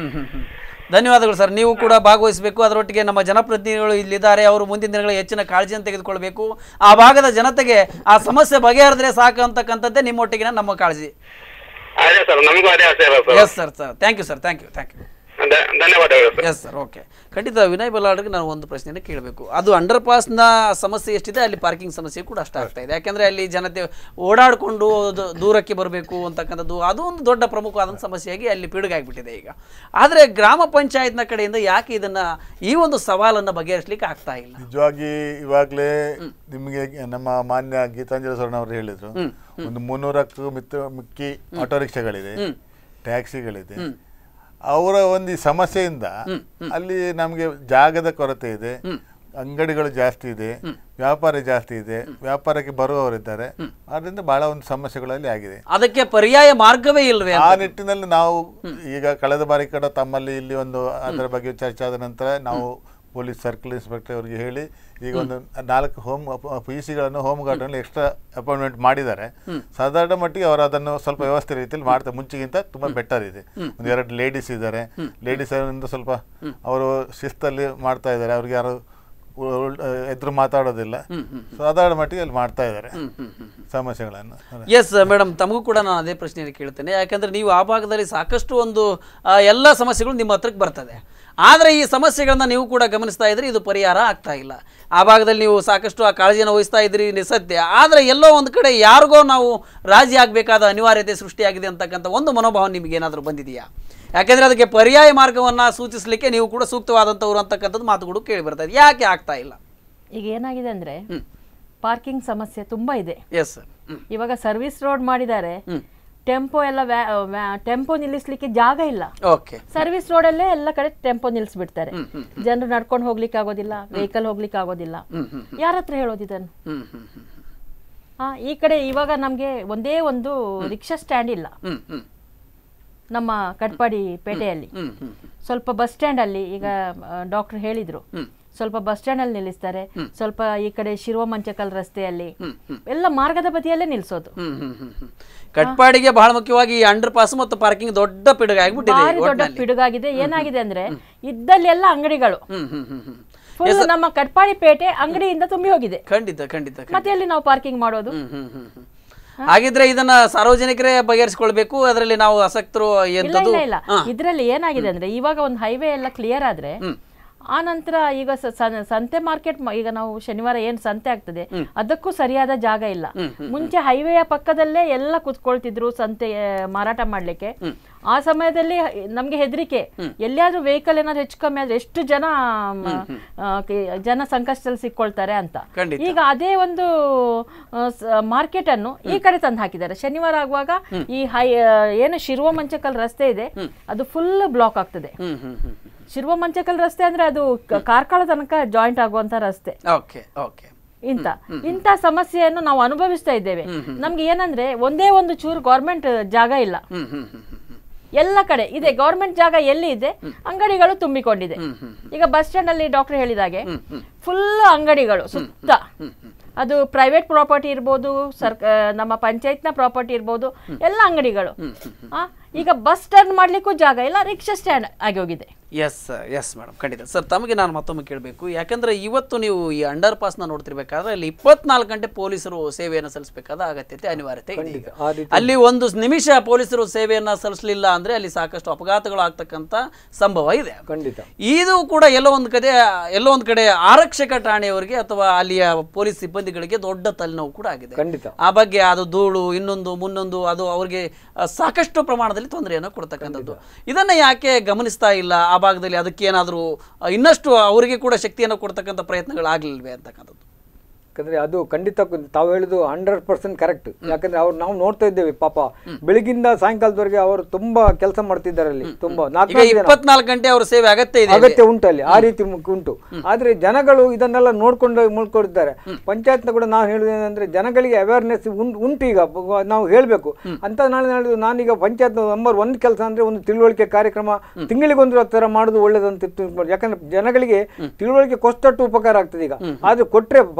[SPEAKER 1] ಧನ್ಯವಾದಗಳು ಸರ್ ನೀವು ಕೂಡ ಭಾಗವಹಿಸಬೇಕು ಅದರೊಟ್ಟಿಗೆ ನಮ್ಮ ಜನಪ್ರತಿನಿಧಿಗಳು ಇಲ್ಲಿದ್ದಾರೆ ಅವರು ಮುಂದಿನ ದಿನಗಳಲ್ಲಿ ಹೆಚ್ಚಿನ ಕಾಳಜಿಯನ್ನು ತೆಗೆದುಕೊಳ್ಬೇಕು ಆ ಭಾಗದ ಜನತೆಗೆ ಆ ಸಮಸ್ಯೆ ಬಗೆಹರಿದ್ರೆ ಸಾಕು ಅಂತಕ್ಕಂಥದ್ದೇ ನಿಮ್ಮೊಟ್ಟಿಗಿನ ನಮ್ಮ ಕಾಳಜಿ
[SPEAKER 9] ಅದೇ ಸರ್ ನಮಗೂ ಅದೇ ಆಸೆ ಇರೋದು
[SPEAKER 1] yes sir sir thank you sir thank you thank you
[SPEAKER 9] ಧ- ಧನ್ಯವಾದಗಳು ಸರ್
[SPEAKER 1] ಎಸ್ ಸರ್ ಓಕೆ ಖಂಡಿತ ವಿನಯ್ ಬಲ್ಲಾಡ್ರಿಗೆ ನಾನು ಒಂದು ಪ್ರಶ್ನೆಯನ್ನು ಕೇಳಬೇಕು ಅದು ಅಂಡರ್ ಪಾಸ್ನ ಸಮಸ್ಯೆ ಎಷ್ಟಿದೆ ಅಲ್ಲಿ ಪಾರ್ಕಿಂಗ್ ಸಮಸ್ಯೆ ಕೂಡ ಅಷ್ಟ ಆಗ್ತಾ ಇದೆ ಯಾಕಂದ್ರೆ ಅಲ್ಲಿ ಜನತೆ ಓಡಾಡಿಕೊಂಡು ದೂರಕ್ಕೆ ಬರಬೇಕು ಅಂತಕ್ಕಂಥದ್ದು ಅದು ಒಂದು ದೊಡ್ಡ ಪ್ರಮುಖವಾದ ಸಮಸ್ಯೆಯಾಗಿ ಅಲ್ಲಿ ಪಿಡುಗಾಗ್ಬಿಟ್ಟಿದೆ ಈಗ ಆದರೆ ಗ್ರಾಮ ಪಂಚಾಯತ್ನ ಕಡೆಯಿಂದ ಯಾಕೆ ಇದನ್ನ ಈ ಒಂದು ಸವಾಲನ್ನು ಬಗೆಹರಿಸಲಿಕ್ಕೆ ಆಗ್ತಾ ಇಲ್ಲ
[SPEAKER 8] ನಿಜವಾಗಿ ಇವಾಗಲೇ ನಿಮಗೆ ನಮ್ಮ ಮಾನ್ಯ ಗೀತಾಂಜಲಿ ಸ್ವರ್ಣ ಅವರು ಹೇಳಿದ್ರು ಒಂದು ಮುನ್ನೂರಕ್ಕೂ ಮಿತ್ರ ಮಿಕ್ಕಿ ಆಟೋ ರಿಕ್ಷಾಗಳಿದೆ ಟ್ಯಾಕ್ಸಿಗಳಿದೆ ಅವರ ಒಂದು ಈ ಸಮಸ್ಯೆಯಿಂದ ಅಲ್ಲಿ ನಮಗೆ ಜಾಗದ ಕೊರತೆ ಇದೆ ಅಂಗಡಿಗಳು ಜಾಸ್ತಿ ಇದೆ ವ್ಯಾಪಾರ ಜಾಸ್ತಿ ಇದೆ ವ್ಯಾಪಾರಕ್ಕೆ ಬರುವವರಿದ್ದಾರೆ ಅದರಿಂದ ಬಹಳ ಒಂದು ಸಮಸ್ಯೆಗಳಲ್ಲಿ ಆಗಿದೆ
[SPEAKER 1] ಅದಕ್ಕೆ ಪರ್ಯಾಯ ಮಾರ್ಗವೇ ಇಲ್ವೇ
[SPEAKER 8] ಆ
[SPEAKER 1] ಅಂತ?
[SPEAKER 8] ನಿಟ್ಟಿನಲ್ಲಿ ನಾವು ಈಗ ಕಳೆದ ಬಾರಿ ಕೂಡ ತಮ್ಮಲ್ಲಿ ಇಲ್ಲಿ ಒಂದು ಅದರ ಬಗ್ಗೆ ಚರ್ಚೆ ಆದ ನಂತರ ನಾವು ಪೊಲೀಸ್ ಸರ್ಕಲ್ ಇನ್ಸ್ಪೆಕ್ಟರ್ ಅವರಿಗೆ ಹೇಳಿ ಈಗ ಒಂದು ನಾಲ್ಕು ಹೋಮ್ ಪಿ ಸಿಗಳನ್ನು ಹೋಮ್ ಗಾರ್ಡನ್ ಎಕ್ಸ್ಟ್ರಾ ಅಪಾಯಿಂಟ್ಮೆಂಟ್ ಮಾಡಿದ್ದಾರೆ ಸಾಧಾರಣ ಮಟ್ಟಿಗೆ ಅವರು ಅದನ್ನು ಸ್ವಲ್ಪ ವ್ಯವಸ್ಥೆ ರೀತಿಯಲ್ಲಿ ಮಾಡ್ತಾರೆ ಮುಂಚೆಗಿಂತ ತುಂಬಾ ಬೆಟರ್ ಇದೆ ಒಂದು ಎರಡು ಲೇಡೀಸ್ ಇದ್ದಾರೆ ಲೇಡೀಸ್ ಸ್ವಲ್ಪ ಅವರು ಶಿಸ್ತಲ್ಲಿ ಮಾಡ್ತಾ ಇದ್ದಾರೆ ಅವ್ರಿಗೆ ಯಾರು ಎದುರು ಮಾತಾಡೋದಿಲ್ಲ ಸಾಧಾರಣ ಮಟ್ಟಿಗೆ ಅಲ್ಲಿ ಮಾಡ್ತಾ ಇದ್ದಾರೆ ಸಮಸ್ಯೆಗಳನ್ನು
[SPEAKER 1] ಎಸ್ ಮೇಡಮ್ ತಮಗೂ ಕೂಡ ನಾನು ಅದೇ ಪ್ರಶ್ನೆಯನ್ನು ಕೇಳ್ತೇನೆ ಯಾಕಂದ್ರೆ ನೀವು ಆ ಭಾಗದಲ್ಲಿ ಸಾಕಷ್ಟು ಒಂದು ಆ, ಎಲ್ಲ ಸಮಸ್ಯೆಗಳು ನಿಮ್ಮ ಹತ್ರಕ್ಕೆ ಬರ್ತದೆ ಆದರೆ ಈ ಸಮಸ್ಯೆಗಳನ್ನ ನೀವು ಕೂಡ ಗಮನಿಸ್ತಾ ಇದ್ರಿ ಇದು ಪರಿಹಾರ ಆಗ್ತಾ ಇಲ್ಲ ಆ ಭಾಗದಲ್ಲಿ ನೀವು ಸಾಕಷ್ಟು ಆ ಕಾಳಜಿಯನ್ನು ವಹಿಸ್ತಾ ಇದ್ರಿ ನಿಸತ್ಯ ಆದರೆ ಎಲ್ಲೋ ಒಂದು ಕಡೆ ಯಾರಿಗೋ ನಾವು ರಾಜಿ ಆಗಬೇಕಾದ ಅನಿವಾರ್ಯತೆ ಸೃಷ್ಟಿಯಾಗಿದೆ ಅಂತಕ್ಕಂಥ ಒಂದು ಮನೋಭಾವ ನಿಮಗೆ ಏನಾದರೂ ಬಂದಿದೆಯಾ ಯಾಕೆಂದ್ರೆ ಅದಕ್ಕೆ ಪರ್ಯಾಯ ಮಾರ್ಗವನ್ನು ಸೂಚಿಸಲಿಕ್ಕೆ ನೀವು ಕೂಡ ಸೂಕ್ತವಾದಂಥವ್ರು ಅಂತಕ್ಕಂಥದ್ದು ಮಾತುಗಳು ಕೇಳಿ ಬರ್ತಾ ಇದೆ ಯಾಕೆ ಆಗ್ತಾ ಇಲ್ಲ
[SPEAKER 5] ಈಗ ಏನಾಗಿದೆ ಅಂದ್ರೆ ಪಾರ್ಕಿಂಗ್ ಸಮಸ್ಯೆ ತುಂಬಾ ಇದೆ
[SPEAKER 1] ಎಸ್ ಸರ್
[SPEAKER 5] ಇವಾಗ ಸರ್ವಿಸ್ ರೋಡ್ ಮಾಡಿದ್ದಾರೆ ಟೆಂಪೋ ಎಲ್ಲ ಟೆಂಪೋ ನಿಲ್ಲಿಸ್ಲಿಕ್ಕೆ ಜಾಗ ಇಲ್ಲ
[SPEAKER 1] ಓಕೆ
[SPEAKER 5] ಸರ್ವಿಸ್ ರೋಡಲ್ಲೇ ಎಲ್ಲ ಕಡೆ ಟೆಂಪೋ ನಿಲ್ಲಿಸ್ಬಿಡ್ತಾರೆ ಜನರು ನಡ್ಕೊಂಡು ಹೋಗ್ಲಿಕ್ಕೆ ಆಗೋದಿಲ್ಲ ವೆಹಿಕಲ್ ಹೋಗ್ಲಿಕ್ಕೆ ಆಗೋದಿಲ್ಲ ಯಾರ ಹತ್ರ ಹೇಳೋದು ಇದನ್ನು
[SPEAKER 1] ಹ್ಮ್ ಹ್ಮ್ ಹ್ಮ್
[SPEAKER 5] ಆ, ಈ ಕಡೆ ಇವಾಗ ನಮ್ಗೆ ಒಂದೇ ಒಂದು ರಿಕ್ಷಾ ಸ್ಟ್ಯಾಂಡ್ ಇಲ್ಲ
[SPEAKER 1] ಹ್ಮ್ ಹ್ಮ್
[SPEAKER 5] ನಮ್ಮ ಕಟ್ಪಾಡಿ ಪೇಟೆಯಲ್ಲಿ
[SPEAKER 1] ಹ್ಮ್ ಹ್ಮ್
[SPEAKER 5] ಸ್ವಲ್ಪ ಬಸ್ ಸ್ಟ್ಯಾಂಡ್ ಅಲ್ಲಿ ಈಗ ಡಾಕ್ಟರ್ ಹೇಳಿದ್ರು ಸ್ವಲ್ಪ ಬಸ್ ಸ್ಟ್ಯಾಂಡ್ ಅಲ್ಲಿ ನಿಲ್ಲಿಸ್ತಾರೆ ಸ್ವಲ್ಪ ಈ ಕಡೆ ಶಿರುವ ಮಂಚಕಲ್ ರಸ್ತೆಯಲ್ಲಿ ಎಲ್ಲ ಮಾರ್ಗದ ಬದಿಯಲ್ಲೇ ನಿಲ್ಸೋದು
[SPEAKER 1] ಹ್ಮ್ ಹ್ಮ್ ಹ್ಮ್ ಹ್ಮ್. ಕಟ್ಪಾಡಿಗೆ ಬಹಳ ಮುಖ್ಯವಾಗಿ ಅಂಡರ್ ಪಾಸ್ ಮತ್ತು ಪಾರ್ಕಿಂಗ್ ದೊಡ್ಡ ಪಿಡುಗ ಆಗ್ಬಿಟ್ಟಿದೆ
[SPEAKER 5] ಭಾರಿ
[SPEAKER 1] ಈಗ
[SPEAKER 5] ದೊಡ್ಡ
[SPEAKER 1] ಒಟ್ನಲ್ಲಿ.
[SPEAKER 5] ಪಿಡುಗಾಗಿದೆ ಏನಾಗಿದೆ ಅಂದ್ರೆ ಇದ್ದಲ್ಲೆಲ್ಲ ಅಂಗಡಿಗಳು
[SPEAKER 1] ಹ್ಮ್ ಹ್ಮ್ ಹ್ಮ್ ಹ್ಮ್.
[SPEAKER 5] ಫುಲ್ ನಮ್ಮ ಕಟ್ಪಾಡಿ ಪೇಟೆ ಅಂಗಡಿಯಿಂದ ತುಂಬಿ ಹೋಗಿದೆ
[SPEAKER 1] ಖಂಡಿತ ಖಂಡಿತ ಖಂಡಿತ.
[SPEAKER 5] ಮತ್ತೆ ಎಲ್ಲಿ ನಾವು ಪಾರ್ಕಿಂಗ್ ಮಾಡೋದು
[SPEAKER 1] ಹ್ಮ್ ಹ್ಮ್ ಹ್ಮ್ ಹ್ಮ್. ಹಾಗಿದ್ರೆ ಇದನ್ನ ಸಾರ್ವಜನಿಕರೇ ಬಗೆಹರಿಸಿಕೊಳ್ಬೇಕು ಅದರಲ್ಲಿ ನಾವು ಆಸಕ್ತರು
[SPEAKER 5] ಇಲ್ಲ
[SPEAKER 1] ಎಂತದ್ದು
[SPEAKER 5] ಇಲ್ಲ ಇಲ್ಲ
[SPEAKER 1] ಹಾ.
[SPEAKER 5] ಇದ್ರಲ್ಲಿ ಏನಾಗಿದೆ ಅಂದ್ರೆ ಇವಾಗ ಒಂದು ಹೈವೇ ಎಲ್ಲ ಕ್ಲಿಯರ್ ಆದ್ರೆ ಆ ನಂತರ ಈಗ ಸ- ಸ- ಸಂತೆ ಮಾರ್ಕೆಟ್ ಈಗ ನಾವು ಶನಿವಾರ ಏನ್ ಸಂತೆ ಆಗ್ತದೆ ಅದಕ್ಕೂ ಸರಿಯಾದ ಜಾಗ ಇಲ್ಲ ಮುಂಚೆ ಹೈವೇಯ ಪಕ್ಕದಲ್ಲೇ ಎಲ್ಲ ಕುತ್ಕೊಳ್ತಿದ್ರು ಸಂತೆ ಆ, ಮಾರಾಟ ಮಾಡ್ಲಿಕ್ಕೆ ಆ ಸಮಯದಲ್ಲಿ ನಮ್ಗೆ ಹೆದರಿಕೆ ಎಲ್ಲಿಯಾದ್ರೂ ವೆಹಿಕಲ್ ಏನಾದ್ರು ಹೆಚ್ಚು ಕಮ್ಮಿ ಆದ್ರೆ ಎಷ್ಟು ಜನ ಮ, ಆ, ಕೆ- ಜನ ಸಂಕಷ್ಟದಲ್ಲಿ ಸಿಕ್ಕೊಳ್ತಾರೆ ಅಂತ
[SPEAKER 1] ಖಂಡಿತ.
[SPEAKER 5] ಈಗ ಅದೇ ಒಂದು ಮಾರ್ಕೆಟ್ ಅನ್ನು ಈ ಕಡೆ ತಂದು ಹಾಕಿದ್ದಾರೆ ಶನಿವಾರ ಆಗುವಾಗ ಈ ಹೈ ಆ, ಏನು ಶಿರುವ ಮಂಚಕಲ್ ರಸ್ತೆ ಇದೆ ಅದು ಫುಲ್ ಬ್ಲಾಕ್ ಆಗ್ತದೆ
[SPEAKER 1] ಹ್ಮ್ ಹ್ಮ್ ಹ್ಮ್
[SPEAKER 5] ಶಿರುವ ಮಂಚಕಲ್ ರಸ್ತೆ ಅಂದ್ರೆ ಅದು ಕ- ಕಾರ್ಕಳ ತನಕ ಜಾಯಿಂಟ್ ಆಗುವಂತ ರಸ್ತೆ
[SPEAKER 1] ಓಕೆ ಓಕೆ
[SPEAKER 5] ಇಂತ ಇಂತ ಸಮಸ್ಯೆಯನ್ನು ನಾವು ಅನುಭವಿಸ್ತಾ ಇದ್ದೇವೆ ನಮ್ಗೆ ಏನಂದ್ರೆ ಒಂದೇ ಒಂದು ಚೂರು ಗೌರ್ಮೆಂಟ್ ಜಾಗ ಇಲ್ಲ
[SPEAKER 1] ಹ್ಮ್ ಹ್ಮ್ ಹ್ಮ್ ಹ್ಮ್ ಹ್ಮ್.
[SPEAKER 5] ಎಲ್ಲ ಕಡೆ ಇದೆ ಗೌರ್ಮೆಂಟ್ ಜಾಗ ಎಲ್ಲಿ ಇದೆ ಅಂಗಡಿಗಳು ತುಂಬಿಕೊಂಡಿದೆ ಈಗ ಬಸ್ ಸ್ಟ್ಯಾಂಡ್ ಅಲ್ಲಿ ಡಾಕ್ಟರ್ ಹೇಳಿದಾಗೆ ಫುಲ್ ಅಂಗಡಿಗಳು ಸುತ್ತ ಅದು ಪ್ರೈವೇಟ್ ಪ್ರಾಪರ್ಟಿ ಇರ್ಬೋದು ಸರ್ಕ ನಮ್ಮ ಪಂಚಾಯತ್ನ ಪ್ರಾಪರ್ಟಿ ಇರ್ಬೋದು ಎಲ್ಲ ಅಂಗಡಿಗಳು ಆ, ಈಗ ಬಸ್ ಟರ್ನ್ ಮಾಡ್ಲಿಕ್ಕೂ ಜಾಗ ಇಲ್ಲ ರಿಕ್ಷಾ ಸ್ಟ್ಯಾಂಡ್ ಆಗಿ ಹೋಗಿದೆ
[SPEAKER 1] ಎಸ್ ಎಸ್ ಮೇಡಮ್ ಖಂಡಿತ ಸರ್ ತಮಗೆ ನಾನು ಮತ್ತೊಮ್ಮೆ ಕೇಳಬೇಕು ಯಾಕಂದ್ರೆ ಇವತ್ತು ನೀವು ಈ ಅಂಡರ್ ಪಾಸ್ನ ನೋಡ್ತಿರ್ಬೇಕಾದ್ರೆ ಅಲ್ಲಿ ಇಪ್ಪತ್ನಾಲ್ಕು ಗಂಟೆ ಪೊಲೀಸರು ಸೇವೆಯನ್ನು ಸಲ್ಲಿಸಬೇಕಾದ ಅಗತ್ಯತೆ ಅನಿವಾರ್ಯತೆ ಇದೆ ಈಗ.
[SPEAKER 6] ಆ ರೀತಿ
[SPEAKER 1] ಅಲ್ಲಿ ಒಂದು ನಿಮಿಷ ಪೊಲೀಸರು ಸೇವೆಯನ್ನ ಸಲ್ಲಿಸಲಿಲ್ಲ ಅಂದ್ರೆ ಅಲ್ಲಿ ಸಾಕಷ್ಟು ಅಪಘಾತಗಳು ಆಗ್ತಕ್ಕಂಥ ಸಂಭವ ಇದೆ
[SPEAKER 6] ಖಂಡಿತ
[SPEAKER 1] ಇದು ಕೂಡ ಎಲ್ಲೋ ಒಂದು ಕಡೆ ಎಲ್ಲೋ ಒಂದು ಕಡೆ ಆರಕ್ಷಕ ಠಾಣೆಯವರಿಗೆ ಅಥವಾ ಅಲ್ಲಿಯ ಪೊಲೀಸ್ ಸಿಬ್ಬಂದಿಗಳಿಗೆ ದೊಡ್ಡ ತಲೆನೋವು ಕೂಡ ಆಗಿದೆ
[SPEAKER 6] ಖಂಡಿತ
[SPEAKER 1] ಆ ಬಗ್ಗೆ ಅದು ಧೂಳು ಇನ್ನೊಂದು ಮುನ್ನೊಂದು ಅದು ಅವರಿಗೆ ಆ, ಸಾಕಷ್ಟು ಪ್ರಮಾಣದಲ್ಲಿ ತೊಂದರೆಯನ್ನು ಕೊಡ್ತಕ್ಕಂಥದ್ದು ಇದನ್ನ ಯಾಕೆ ಗಮನಿಸ್ತಾ ಇಲ್ಲ ಆ ಭಾಗದಲ್ಲಿ ಅದಕ್ಕೆ ಏನಾದರೂ ಇನ್ನಷ್ಟು ಅವರಿಗೆ ಕೂಡ ಶಕ್ತಿಯನ್ನು ಕೊಡ್ತಕ್ಕಂಥ ಪ್ರಯತ್ನಗಳಾಗಲಿಲ್ವೇ ಅಂತಕ್ಕಂಥದ್ದು
[SPEAKER 6] ಯಾಕಂದ್ರೆ ಅದು ಖಂಡಿತ ಕು- ತಾವು ಹೇಳಿದ್ದು ಹಂಡ್ರೆಡ್ ಪರ್ಸೆಂಟ್ ಕರೆಕ್ಟ್ ಯಾಕಂದ್ರೆ ಅವ್ರು ನಾವು ನೋಡ್ತಾ ಇದ್ದೇವೆ ಪಾಪ ಬೆಳಗಿಂದ ಸಾಯಂಕಾಲದವರೆಗೆ ಅವರು ತುಂಬಾ ಕೆಲಸ ಮಾಡ್ತಿದ್ದಾರೆ ಅಲ್ಲಿ ತುಂಬಾ ನಾಲ್ಕು
[SPEAKER 1] ಈಗ
[SPEAKER 6] ನಾಲ್ಕು ಜನ.
[SPEAKER 1] ಇಪ್ಪತ್ನಾಲ್ಕು ಗಂಟೆ ಅವರ ಸೇವೆ ಅಗತ್ಯ ಇದೆ ಅಲ್ಲಿ.
[SPEAKER 6] ಅಗತ್ಯ ಉಂಟು ಅಲ್ಲಿ ಆ ರೀತಿ ಮು- ಉಂಟು ಆದ್ರೆ ಜನಗಳು ಇದನ್ನೆಲ್ಲ ನೋಡ್ಕೊಂಡು ಮುಳ್ಕೊಂಡಿದ್ದಾರೆ ಪಂಚಾಯತ್ನ ಕೂಡ ನಾವು ಹೇಳುವುದೇನೆಂದ್ರೆ ಜನಗಳಿಗೆ ಅವೇರ್ನೆಸ್ ಉಂಟು ಈಗ ಬ- ನಾವು ಹೇಳಬೇಕು ಅಂತ ನಾಳೆ ನಾಳೆ ನಾನೀಗ ಪಂಚಾಯತ್ ನಂಬರ್ ಒಂದು ಕೆಲಸ ಅಂದ್ರೆ ಒಂದು ತಿಳುವಳಿಕೆ ಕಾರ್ಯಕ್ರಮ ತಿಂಗಳಿಗೊಂದು ತರ ಮಾಡೋದು ಒಳ್ಳೇದಂತ ತಿಳ್ಕೊಂಡು ಯಾಕಂದ್ರೆ ಜನಗಳಿಗೆ ತಿಳುವಳಿಕೆ ಕೊಟ್ಟಷ್ಟು ಉಪಕಾರ ಆಗ್ತದೆ ಈಗ ಆದ್ರೆ ಕೊಟ್ರೆ ಪಾಲನೆ ಮಾಡ್ತಾರೆ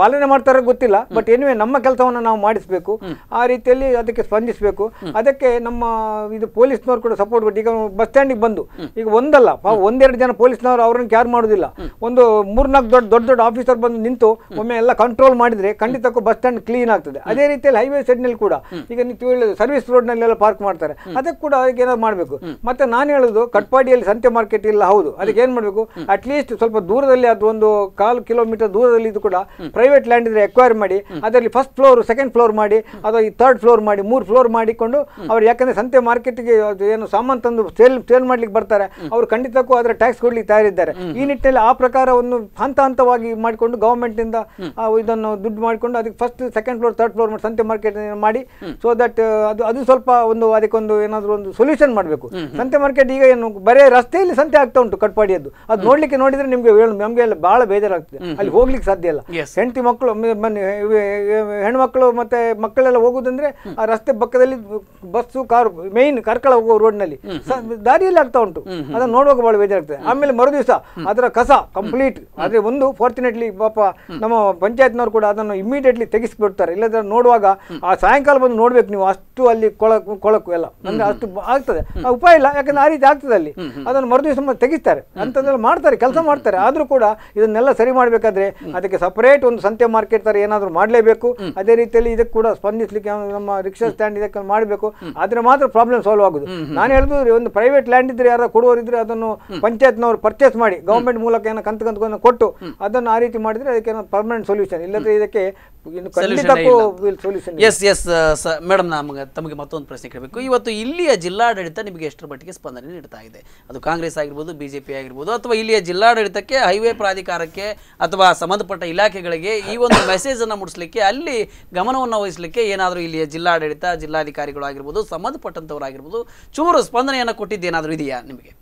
[SPEAKER 6] ಮಾಡ್ತಾರೆ ಗೊತ್ತಿಲ್ಲ ಬಟ್ ಎನಿವೆ ನಮ್ಮ ಕೆಲಸವನ್ನು ನಾವು ಮಾಡಿಸಬೇಕು ಆ ರೀತಿಯಲ್ಲಿ ಅದಕ್ಕೆ ಸ್ಪಂದಿಸಬೇಕು ಅದಕ್ಕೆ ನಮ್ಮ ಇದು ಪೊಲೀಸ್ನವ್ರು ಕೂಡ ಸಪೋರ್ಟ್ ಕೊಟ್ಟು ಈಗ ಬಸ್ ಸ್ಟ್ಯಾಂಡಿಗೆ ಬಂದು ಈಗ ಒಂದಲ್ಲ ಪಾಪ ಒಂದೆರಡು ಜನ ಪೊಲೀಸ್ನವರು ಅವ್ರನ್ನ ಕ್ಯಾರ್ ಮಾಡೋದಿಲ್ಲ ಒಂದು ಮೂರ್ನಾಲ್ಕು ದೊಡ್ಡ ದೊಡ್ಡ ದೊಡ್ಡ ಆಫೀಸರ್ ಬಂದು ನಿಂತು ಒಮ್ಮೆ ಎಲ್ಲ ಕಂಟ್ರೋಲ್ ಮಾಡಿದ್ರೆ ಖಂಡಿತಕ್ಕೂ ಬಸ್ ಸ್ಟ್ಯಾಂಡ್ ಕ್ಲೀನ್ ಆಗ್ತದೆ ಅದೇ ರೀತಿಯಲ್ಲಿ ಹೈವೇ ಸೈಡ್ನಲ್ಲಿ ಕೂಡ ಈಗ ನೀವು ಹೇಳಿದ ಸರ್ವಿಸ್ ರೋಡ್ನಲ್ಲೆಲ್ಲ ಪಾರ್ಕ್ ಮಾಡ್ತಾರೆ ಅದಕ್ಕೆ ಕೂಡ ಅದಕ್ಕೆ ಏನಾದ್ರು ಮಾಡಬೇಕು ಮತ್ತೆ ನಾನು ಹೇಳೋದು ಕಟ್ಪಾಡಿಯಲ್ಲಿ ಸಂತೆ ಮಾರ್ಕೆಟ್ ಇಲ್ಲ ಹೌದು ಅದಕ್ಕೆ ಏನು ಮಾಡಬೇಕು ಅಟ್ಲೀಸ್ಟ್ ಸ್ವಲ್ಪ ದೂರದಲ್ಲಿ ಅದು ಒಂದು ಕಾಲು ಕಿಲೋಮೀಟರ್ ದೂರದಲ್ಲಿ ಇದು ಕೂಡ ಪ್ರೈವೇಟ್ ಲ್ಯಾಂಡ್ ಇದ್ರೆ ಎಕ್ವೈರ್ ಮಾಡಿ ಅದರಲ್ಲಿ ಫಸ್ಟ್ ಫ್ಲೋರ್ ಸೆಕೆಂಡ್ ಫ್ಲೋರ್ ಮಾಡಿ ಅಥವಾ ಈ ಥರ್ಡ್ ಫ್ಲೋರ್ ಮಾಡಿ ಮೂರು ಫ್ಲೋರ್ ಮಾಡಿಕೊಂಡು ಅವ್ರು ಯಾಕಂದ್ರೆ ಸಂತೆ ಮಾರ್ಕೆಟ್ಗೆ ಅದು ಏನು ಸಾಮಾನು ತಂದು ಸೇಲ್ ಸೇಲ್ ಮಾಡ್ಲಿಕ್ಕೆ ಬರ್ತಾರೆ ಅವರು ಖಂಡಿತಕ್ಕೂ ಅದರ ಟ್ಯಾಕ್ಸ್ ಕೊಡ್ಲಿಕ್ಕೆ ತಯಾರಿದ್ದಾರೆ ಈ ನಿಟ್ಟಿನಲ್ಲಿ ಆ ಪ್ರಕಾರವನ್ನು ಹಂತ ಹಂತವಾಗಿ ಮಾಡಿಕೊಂಡು ಗವರ್ಮೆಂಟಿಂದ ಇದನ್ನು ದುಡ್ಡು ಮಾಡಿಕೊಂಡು ಅದಕ್ಕೆ first second floor third floor ಮಾಡಿ ಸಂತೆ ಮಾರ್ಕೆಟ್ ಮಾಡಿ ಸೊ ದಟ್ ಅದು ಅದು ಸ್ವಲ್ಪ ಒಂದು ಅದಕ್ಕೊಂದು ಏನಾದರೂ ಒಂದು ಸೊಲ್ಯೂಷನ್ ಮಾಡಬೇಕು ಸಂತೆ ಮಾರ್ಕೆಟ್ ಈಗ ಏನು ಬರೇ ರಸ್ತೆಯಲ್ಲಿ ಸಂತೆ ಆಗ್ತಾ ಉಂಟು ಕಟ್ಪಾಡಿಯದ್ದು ಅದು ನೋಡ್ಲಿಕ್ಕೆ ನೋಡಿದ್ರೆ ನಿಮಗೆ ನಮಗೆ ಎಲ್ಲ ಬಹಳ ಬೇಜಾರಾಗ್ತದೆ ಅಲ್ಲಿ ಹೋಗ್ಲಿಕ್ಕೆ ಸಾಧ್ಯ ಇಲ್ಲ ಹೆಂಡತಿ ಮಕ್ಕಳು ಮ- ಮನೆ ಇವೆ- ಇವೆ- ಹೆಣ್ಮಕ್ಳು ಮತ್ತೆ ಮಕ್ಕಳೆಲ್ಲ ಹೋಗುದಂದ್ರೆ ಆ ರಸ್ತೆ ಪಕ್ಕದಲ್ಲಿ ಬಸ್ಸು ಕಾರು ಮೇಯ್ನ್ ಕರ್ಕಳ ಹೋಗೋ ರೋಡ್ನಲ್ಲಿ ದಾರಿಯಲ್ಲಿ ಆಗ್ತಾ ಉಂಟು ಅದನ್ನ ನೋಡುವಾಗ ಬಹಳ ಬೇಜಾರಾಗ್ತದೆ ಆಮೇಲೆ ಮರು ದಿವಸ ಅದರ ಕಸ ಕಂಪ್ಲೀಟ್ ಆದ್ರೆ ಒಂದು ಫಾರ್ಚುನೇಟ್ಲಿ ಪಾಪ ನಮ್ಮ ಪಂಚಾಯತ್ನವ್ರು ಕೂಡ ಅದನ್ನು ಇಮಿಡಿಯೇಟ್ಲಿ ತೆಗಿಸ್ಬಿಡ್ತಾರೆ ಇಲ್ಲದ್ರೆ ನೋಡುವಾಗ ಆ ಸಾಯಂಕಾಲ ಬಂದು ನೋಡ್ಬೇಕು ನೀವು ಅಷ್ಟು ಅಲ್ಲಿ ಕೊಳ ಕೊಳಕು ಎಲ್ಲ ಅಂದ್ರೆ ಅಷ್ಟು ಬ- ಆಗ್ತದೆ ಆ ಉಪಾಯ ಇಲ್ಲ ಯಾಕಂದ್ರೆ ಆ ರೀತಿ ಆಗ್ತದೆ ಅಲ್ಲಿ ಅದನ್ನು ಮರು ದಿವಸ ತೆಗಿಸ್ತಾರೆ ಅಂತಂದೆಲ್ಲ ಮಾಡ್ತಾರೆ ಕೆಲಸ ಮಾಡ್ತಾರೆ ಆದ್ರೂ ಕೂಡ ಇದನ್ನೆಲ್ಲ ಸರಿ ಮಾಡಬೇಕಾದ್ರೆ ಅದಕ್ಕೆ ಸಪರೇಟ್ ಒಂದು ಸಂತೆ ಮಾರ್ಕೆಟ್ ತರ ಏನಾದರೂ ಮಾಡಲೇಬೇಕು ಅದೇ ರೀತಿಯಲ್ಲಿ ಇದಕ್ಕೆ ಕೂಡ ಸ್ಪಂದಿಸಲಿಕ್ಕೆ ನಮ್ಮ ರಿಕ್ಷಾ ಸ್ಟ್ಯಾಂಡ್ ಇದಕ್ಕೆ ಮಾಡಬೇಕು ಆದ್ರೆ ಮಾತ್ರ ಪ್ರಾಬ್ಲಮ್ ಸಾಲ್ವ್ ಆಗುದು ನಾನು ಹೇಳುದು ಒಂದು ಪ್ರೈವೇಟ್ ಲ್ಯಾಂಡ್ ಇದ್ರೆ ಯಾರು ಕೊಡುವವರಿದ್ರೆ ಅದನ್ನು ಪಂಚಾಯತ್ನವರು ಪರ್ಚೇಸ್ ಮಾಡಿ ಗವರ್ಮೆಂಟ್ ಮೂಲಕ ಏನೋ ಕಂತು ಕಂತು ಕೊಟ್ಟು ಅದನ್ನು ಆ ರೀತಿ ಮಾಡಿದ್ರೆ ಅದಕ್ಕೆ ಪರ್ಮನೆಂಟ್ ಸೊಲ್ಯೂಷನ್ ಇಲ್ಲದ್ರೆ ಇದಕ್ಕೆ ಇನ್ನು ಖಂಡಿತಕ್ಕೂ ಸೊಲ್ಯೂಷನ್
[SPEAKER 1] ಎಸ್ ಎಸ್ ಮೇಡಮ್ ನಮಗೆ ತಮಗೆ ಮತ್ತೊಂದು ಪ್ರಶ್ನೆ ಕೇಳಬೇಕು ಇವತ್ತು ಇಲ್ಲಿಯ ಜಿಲ್ಲಾಡಳಿತ ನಿಮಗೆ ಎಷ್ಟರ ಮಟ್ಟಿಗೆ ಸ್ಪಂದನೆ ನೀಡ್ತಾ ಇದೆ ಅದು ಕಾಂಗ್ರೆಸ್ ಆಗಿರ್ಬೋದು ಬಿಜೆಪಿ ಆಗಿರ್ಬೋದು ಅಥವಾ ಇಲ್ಲಿಯ ಜಿಲ್ಲಾಡಳಿತಕ್ಕೆ ಹೈವೇ ಪ್ರಾಧಿಕಾರಕ್ಕೆ ಅಥವಾ ಸಂಬಂಧಪಟ್ಟ ಇಲಾಖೆಗಳಿಗೆ ಈ ಒಂದು ಮೆಸೇಜ್ ಅನ್ನು ಮುಡಿಸ್ಲಿಕ್ಕೆ ಅಲ್ಲಿ ಗಮನವನ್ನು ವಹಿಸಲಿಕ್ಕೆ ಏನಾದರೂ ಇಲ್ಲಿಯ ಜಿಲ್ಲಾಡಳಿತ ಜಿಲ್ಲಾಧಿಕಾರಿಗಳು ಆಗಿರ್ಬೋದು ಸಂಬಂಧಪಟ್ಟಂಥವರಾಗಿರ್ಬೋದು ಚೂರು ಸ್ಪಂದನೆಯನ್ನು ಕೊಟ್ಟಿದ್ದೇನಾದರೂ ಇದೆಯಾ ನಿಮಗೆ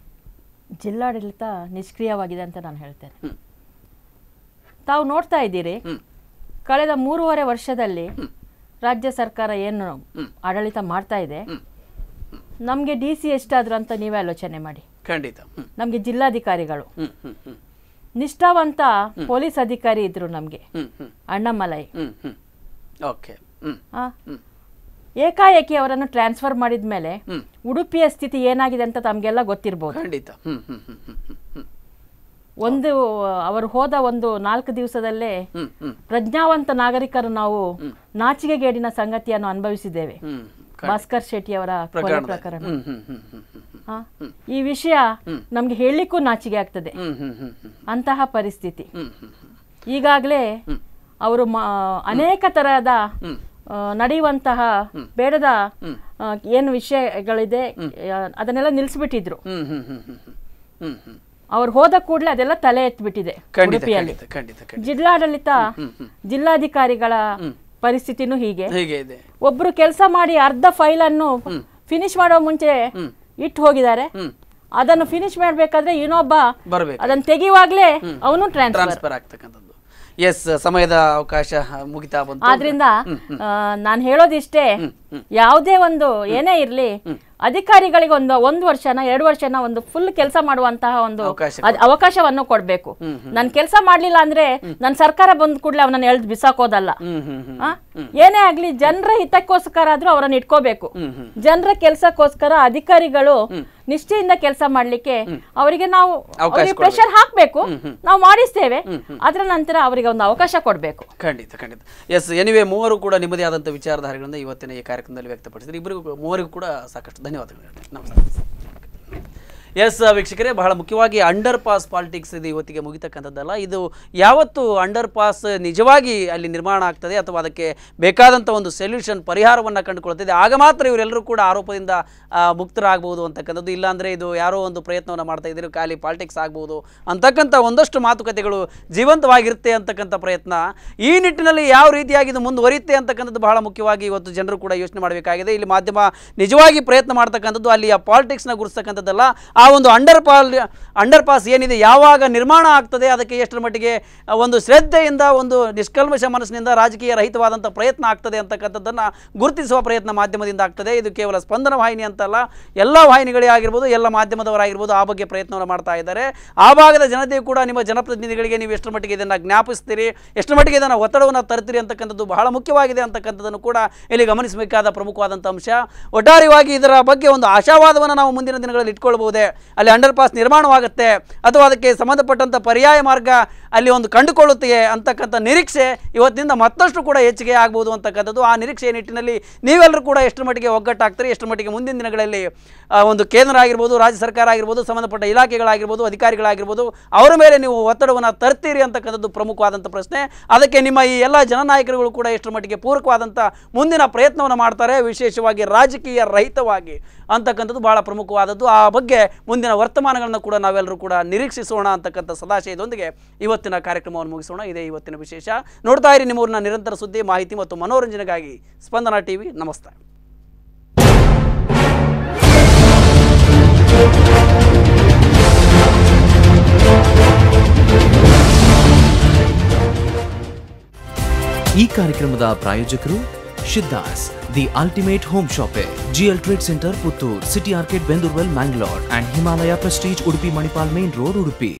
[SPEAKER 5] ಜಿಲ್ಲಾಡಳಿತ ನಿಷ್ಕ್ರಿಯವಾಗಿದೆ ಅಂತ ನಾನು ಹೇಳ್ತೇನೆ ತಾವು ನೋಡ್ತಾ ಇದ್ದೀರಿ ಕಳೆದ ಮೂರುವರೆ ವರ್ಷದಲ್ಲಿ ರಾಜ್ಯ ಸರ್ಕಾರ ಏನು ಆಡಳಿತ ಮಾಡ್ತಾ ಇದೆ ನಮಗೆ ಡಿ ಸಿ ಎಷ್ಟಾದ್ರು ಅಂತ ನೀವೇ ಆಲೋಚನೆ ಮಾಡಿ
[SPEAKER 1] ಖಂಡಿತ ಹ್ಮ್.
[SPEAKER 5] ನಮಗೆ ಜಿಲ್ಲಾಧಿಕಾರಿಗಳು
[SPEAKER 1] ಹ್ಮ್ ಹ್ಮ್ ಹ್ಮ್
[SPEAKER 5] ನಿಷ್ಠಾವಂತ ಪೊಲೀಸ್ ಅಧಿಕಾರಿ ಇದ್ರು ನಮಗೆ
[SPEAKER 1] ಹ್ಮ್ ಹ್ಮ್
[SPEAKER 5] ಅಣ್ಣಮಲೈ
[SPEAKER 1] ಹ್ಮ್ ಹ್ಮ್ ಓಕೆ ಹ್ಮ್
[SPEAKER 5] ಆ, ಏಕಾಏಕಿ ಅವರನ್ನು ಟ್ರಾನ್ಸ್ಫರ್ ಮಾಡಿದ ಮೇಲೆ ಉಡುಪಿಯ ಸ್ಥಿತಿ ಏನಾಗಿದೆ ಅಂತ ತಮಗೆಲ್ಲ ಗೊತ್ತಿರ್ಬೋದು
[SPEAKER 1] ಖಂಡಿತ ಹ್ಮ್ ಹ್ಮ್ ಹ್ಮ್ ಹ್ಮ್ ಹ್ಮ್ ಹ್ಮ್
[SPEAKER 5] ಒಂದು ಅವರು ಹೋದ ಒಂದು ನಾಲ್ಕು ದಿವಸದಲ್ಲೇ
[SPEAKER 1] ಹ್ಮ್ ಹ್ಮ್
[SPEAKER 5] ಪ್ರಜ್ಞಾವಂತ ನಾಗರಿಕರು ನಾವು ನಾಚಿಕೆಗೇಡಿನ ಸಂಗತಿಯನ್ನು ಅನುಭವಿಸಿದ್ದೇವೆ
[SPEAKER 1] ಹ್ಮ್
[SPEAKER 5] ಭಾಸ್ಕರ್ ಶೆಟ್ಟಿ ಅವರ ಕೊಲೆ
[SPEAKER 1] ಪ್ರಕರಣದಲ್ಲಿ.
[SPEAKER 5] ಪ್ರಕರಣ
[SPEAKER 1] ಹ್ಮ್ ಹ್ಮ್ ಹ್ಮ್ ಹ್ಮ್ ಹ್ಮ್
[SPEAKER 5] ಆ, ಈ ವಿಷಯ ನಮ್ಗೆ ಹೇಳಲಿಕ್ಕೂ ನಾಚಿಕೆ ಆಗ್ತದೆ
[SPEAKER 1] ಹ್ಮ್ ಹ್ಮ್ ಹ್ಮ್ ಹ್ಮ್
[SPEAKER 5] ಅಂತಹ ಪರಿಸ್ಥಿತಿ
[SPEAKER 1] ಹ್ಮ್ ಹ್ಮ್ ಹ್ಮ್
[SPEAKER 5] ಈಗಾಗಲೇ ಅವರು ಮ- ಅನೇಕ ತರಹದ ಆ, ನಡೆಯುವಂತಹ ಬೇಡದ ಆ, ಏನು ವಿಷಯಗಳಿದೆ ಆ, ಅದನ್ನೆಲ್ಲ ನಿಲ್ಲಿಸ್ಬಿಟ್ಟಿದ್ರು
[SPEAKER 1] ಹ್ಮ್ ಹ್ಮ್ ಹ್ಮ್ ಹ್ಮ್ ಹ್ಮ್ ಹ್ಮ್ ಹ್ಮ್
[SPEAKER 5] ಅವ್ರು ಹೋದ ಕೂಡಲೇ ಅದೆಲ್ಲ ತಲೆ ಎತ್ಬಿಟ್ಟಿದೆ
[SPEAKER 1] ಖಂಡಿತ
[SPEAKER 5] ಉಡುಪಿಯಲ್ಲಿ
[SPEAKER 1] ಖಂಡಿತ ಖಂಡಿತ ಖಂಡಿತ
[SPEAKER 5] ಜಿಲ್ಲಾಡಳಿತ ಜಿಲ್ಲಾಧಿಕಾರಿಗಳ ಪರಿಸ್ಥಿತಿನೂ ಹೀಗೆ
[SPEAKER 1] ಹೀಗೆ ಇದೆ
[SPEAKER 5] ಒಬ್ರು ಕೆಲಸ ಮಾಡಿ ಅರ್ಧ ಫೈಲ್ ಅನ್ನು ಫಿನಿಶ್ ಮಾಡೋ ಮುಂಚೆ ಇಟ್ಟು ಹೋಗಿದ್ದಾರೆ ಅದನ್ನು ಫಿನಿಶ್ ಮಾಡ್ಬೇಕಾದ್ರೆ ಇನ್ನೊಬ್ಬ
[SPEAKER 1] ಬರ್ಬೇಕು
[SPEAKER 5] ಅದನ್ನು ತೆಗೆಯುವಾಗ್ಲೇ ಅವನು ಟ್ರಾನ್ಸ್ಫರ್
[SPEAKER 1] ಟ್ರಾನ್ಸ್ಫರ್ ಆಗ್ತಕ್ಕಂಥದ್ದು ಎಸ್ ಸಮಯದ ಅವಕಾಶ ಮುಗಿತಾ ಬಂತು
[SPEAKER 5] ಆದ್ರಿಂದ ನಾನು ಹೇಳೋದಿಷ್ಟೇ ಯಾವುದೇ ಒಂದು ಏನೇ ಇರ್ಲಿ ಅಧಿಕಾರಿಗಳಿಗೆ ಒಂದು ಒಂದು ವರ್ಷನ ಎರಡು ವರ್ಷನ ಒಂದು ಫುಲ್ ಕೆಲಸ ಮಾಡುವಂತಹ ಒಂದು
[SPEAKER 1] ಅವಕಾಶ
[SPEAKER 5] ಅದ್- ಅವಕಾಶವನ್ನು ಕೊಡ್ಬೇಕು ನನ್ ಕೆಲಸ ಮಾಡ್ಲಿಲ್ಲ ಅಂದ್ರೆ ನನ್ ಸರ್ಕಾರ ಬಂದ ಕೂಡಲೇ ಅವನನ್ನ ಎಳ್ದು ಬಿಸಾಕೋದಲ್ಲ
[SPEAKER 1] ಹ್ಮ್ ಹ್ಮ್ ಹ್ಮ್
[SPEAKER 5] ಆ? ಏನೇ ಆಗ್ಲಿ ಜನರ ಹಿತಕ್ಕೋಸ್ಕರ ಆದ್ರೂ ಅವರನ್ನ ಇಟ್ಕೋಬೇಕು ಜನರ ಕೆಲಸಕ್ಕೋಸ್ಕರ ಅಧಿಕಾರಿಗಳು ನಿಷ್ಠೆಯಿಂದ ಕೆಲಸ ಮಾಡ್ಲಿಕ್ಕೆ ಅವರಿಗೆ ನಾವು
[SPEAKER 1] ಅವಕಾಶ
[SPEAKER 5] ಅವರಿಗೆ ಪ್ರೆಷರ್ ಹಾಕ್ಬೇಕು ನಾವು ಮಾಡಿಸ್ತೇವೆ ಅದ್ರ ನಂತರ ಅವರಿಗೆ ಒಂದು ಅವಕಾಶ ಕೊಡ್ಬೇಕು
[SPEAKER 1] ಖಂಡಿತ ಖಂಡಿತ ಎಸ್ ಎನಿವೆ ಮೂವರು ಕೂಡ ನಿಮ್ಮದೇ ಆದಂಥ ವಿಚಾರಧಾರೆಗಳಿಂದ ಇವತ್ತಿನ ಈ ಕಾರ್ಯಕ್ರಮದಲ್ಲಿ ವ್ಯಕ್ತಪಡಿಸಿದ್ರು ಇಬ್ಬರಿಗೂ ಮೂವರಿಗೂ ಕೂಡ ಸಾಕಷ್ಟು ಧನ್ಯವಾದಗಳು ನಮಸ್ಕಾರ ಎಸ್ ವೀಕ್ಷಕರೇ ಬಹಳ ಮುಖ್ಯವಾಗಿ ಅಂಡರ್ ಪಾಸ್ ಪಾಲಿಟಿಕ್ಸ್ ಇದು ಇವತ್ತಿಗೆ ಮುಗಿತಕ್ಕಂಥದ್ದಲ್ಲ ಇದು ಯಾವತ್ತು ಅಂಡರ್ ಪಾಸ್ ನಿಜವಾಗಿ ಅಲ್ಲಿ ನಿರ್ಮಾಣ ಆಗ್ತದೆ ಅಥವಾ ಅದಕ್ಕೆ ಬೇಕಾದಂಥ ಒಂದು ಸೊಲ್ಯೂಷನ್ ಪರಿಹಾರವನ್ನು ಕಂಡುಕೊಳ್ತದೆ ಆಗ ಮಾತ್ರ ಇವರೆಲ್ಲರೂ ಕೂಡ ಆರೋಪದಿಂದ ಆ, ಮುಕ್ತರಾಗಬಹುದು ಅಂತಕ್ಕಂಥದ್ದು ಇಲ್ಲಾಂದರೆ ಇದು ಯಾರೋ ಒಂದು ಪ್ರಯತ್ನವನ್ನು ಮಾಡ್ತಾ ಇದ್ದೀರಿ ಖಾಲಿ ಪಾಲಿಟಿಕ್ಸ್ ಆಗ್ಬೋದು ಅಂತಕ್ಕಂಥ ಒಂದಷ್ಟು ಮಾತುಕತೆಗಳು ಜೀವಂತವಾಗಿರುತ್ತೆ ಅಂತಕ್ಕಂಥ ಪ್ರಯತ್ನ ಈ ನಿಟ್ಟಿನಲ್ಲಿ ಯಾವ ರೀತಿಯಾಗಿ ಇದು ಮುಂದುವರಿಯುತ್ತೆ ಅಂತಕ್ಕಂಥದ್ದು ಬಹಳ ಮುಖ್ಯವಾಗಿ ಇವತ್ತು ಜನರು ಕೂಡ ಯೋಚನೆ ಮಾಡಬೇಕಾಗಿದೆ ಇಲ್ಲಿ ಮಾಧ್ಯಮ ನಿಜವಾಗಿ ಪ್ರಯತ್ನ ಮಾಡ್ತಕ್ಕಂಥದ್ದು ಅಲ್ಲಿಯ ಪಾಲಿಟಿಕ್ಸ್ನ ಗುರುಸ್ತಕ್ಕಂಥದ್ದಲ್ಲ ಆ ಒಂದು ಅಂಡರ್ ಪಾಲ್ ಅಂಡರ್ ಪಾಸ್ ಏನಿದೆ ಯಾವಾಗ ನಿರ್ಮಾಣ ಆಗ್ತದೆ ಅದಕ್ಕೆ ಎಷ್ಟರ ಮಟ್ಟಿಗೆ ಆ, ಒಂದು ಶ್ರದ್ಧೆಯಿಂದ ಒಂದು ನಿಷ್ಕಲ್ಮಶ ಮನಸ್ಸಿನಿಂದ ರಾಜಕೀಯ ರಹಿತವಾದಂಥ ಪ್ರಯತ್ನ ಆಗ್ತದೆ ಅಂತಕ್ಕಂಥದ್ದನ್ನು ಗುರುತಿಸುವ ಪ್ರಯತ್ನ ಮಾಧ್ಯಮದಿಂದ ಆಗ್ತದೆ ಇದು ಕೇವಲ ಸ್ಪಂದನ ವಾಹಿನಿ ಅಂತಲ್ಲ ಎಲ್ಲ ವಾಹಿನಿಗಳೇ ಆಗಿರ್ಬೋದು ಎಲ್ಲ ಮಾಧ್ಯಮದವರಾಗಿರ್ಬೋದು ಆ ಬಗ್ಗೆ ಪ್ರಯತ್ನವನ್ನು ಮಾಡ್ತಾ ಇದ್ದಾರೆ ಆ ಭಾಗದ ಜನತೆಯು ಕೂಡ ನಿಮ್ಮ ಜನಪ್ರತಿನಿಧಿಗಳಿಗೆ ನೀವು ಎಷ್ಟರ ಮಟ್ಟಿಗೆ ಇದನ್ನು ಜ್ಞಾಪಿಸ್ತೀರಿ ಎಷ್ಟರ ಮಟ್ಟಿಗೆ ಇದನ್ನು ಒತ್ತಡವನ್ನು ತರ್ತೀರಿ ಅಂತಕ್ಕಂಥದ್ದು ಬಹಳ ಮುಖ್ಯವಾಗಿದೆ ಅಂತಕ್ಕಂಥದ್ದನ್ನು ಕೂಡ ಇಲ್ಲಿ ಗಮನಿಸಬೇಕಾದ ಪ್ರಮುಖವಾದಂಥ ಅಂಶ ಒಟ್ಟಾರೆಯಾಗಿ ಇದರ ಬಗ್ಗೆ ಒಂದು ಆಶಾವಾದವನ್ನು ನಾವು ಮುಂದಿನ ದಿನಗಳಲ್ಲಿ ಇಟ್ಕೊಳ್ಬಹುದೇ ಅಲ್ಲಿ ಅಂಡರ್ ಪಾಸ್ ನಿರ್ಮಾಣವಾಗುತ್ತೆ ಅಥವಾ ಅದಕ್ಕೆ ಸಂಬಂಧಪಟ್ಟಂಥ ಪರ್ಯಾಯ ಮಾರ್ಗ ಅಲ್ಲಿ ಒಂದು ಕಂಡುಕೊಳ್ಳುತ್ತೆ ಅಂತಕ್ಕಂಥ ನಿರೀಕ್ಷೆ ಇವತ್ತಿನಿಂದ ಮತ್ತಷ್ಟು ಕೂಡ ಹೆಚ್ಚಿಗೆ ಆಗ್ಬೋದು ಅಂತಕ್ಕಂಥದ್ದು ಆ ನಿರೀಕ್ಷೆಯ ನಿಟ್ಟಿನಲ್ಲಿ ನೀವೆಲ್ಲರೂ ಕೂಡ ಎಷ್ಟರ ಮಟ್ಟಿಗೆ ಒಗ್ಗಟ್ಟಾಗ್ತೀರಿ ಎಷ್ಟರ ಮಟ್ಟಿಗೆ ಮುಂದಿನ ದಿನಗಳಲ್ಲಿ ಆ, ಒಂದು ಕೇಂದ್ರ ಆಗಿರ್ಬೋದು ರಾಜ್ಯ ಸರ್ಕಾರ ಆಗಿರ್ಬೋದು ಸಂಬಂಧಪಟ್ಟ ಇಲಾಖೆಗಳಾಗಿರ್ಬೋದು ಅಧಿಕಾರಿಗಳಾಗಿರ್ಬೋದು ಅವರ ಮೇಲೆ ನೀವು ಒತ್ತಡವನ್ನು ತರ್ತೀರಿ ಅಂತಕ್ಕಂಥದ್ದು ಪ್ರಮುಖವಾದಂಥ ಪ್ರಶ್ನೆ ಅದಕ್ಕೆ ನಿಮ್ಮ ಈ ಎಲ್ಲ ಜನನಾಯಕರುಗಳು ಕೂಡ ಎಷ್ಟರ ಮಟ್ಟಿಗೆ ಪೂರಕವಾದಂಥ ಮುಂದಿನ ಪ್ರಯತ್ನವನ್ನು ಮಾಡ್ತಾರೆ ವಿಶೇಷವಾಗಿ ರಾಜಕೀಯ ರಹಿತವಾಗಿ ಅಂತಕ್ಕಂಥದ್ದು ಬಹಳ ಪ್ರಮುಖವಾದದ್ದು ಆ ಬಗ್ಗೆ ಮುಂದಿನ ವರ್ತಮಾನಗಳನ್ನು ಕೂಡ ನಾವೆಲ್ಲರೂ ಕೂಡ ನಿರೀಕ್ಷಿಸೋಣ ಅಂತಕ್ಕಂಥ ಸದಾಶಯದೊಂದಿಗೆ ಇವತ್ತಿನ ಕಾರ್ಯಕ್ರಮವನ್ನು ಮುಗಿಸೋಣ ಇದೇ ಇವತ್ತಿನ ವಿಶೇಷ ನೋಡ್ತಾ ಇರಿ ನಿಮ್ಮೂರಿನ ನಿರಂತರ ಸುದ್ದಿ ಮಾಹಿತಿ ಮತ್ತು ಮನೋರಂಜನೆಗಾಗಿ ಸ್ಪಂದನ ಟಿವಿ ನಮಸ್ತೆ
[SPEAKER 12] ಈ ಕಾರ್ಯಕ್ರಮದ ಪ್ರಾಯೋಜಕರು ಶಿದ್ದಾಸ್ the ultimate home shoppe GL trade centre Puttur city ಆರ್ಕೆಟ್ Bendoorwell Mangalore and Himalaya prestige Udupi Manipal main road Udupi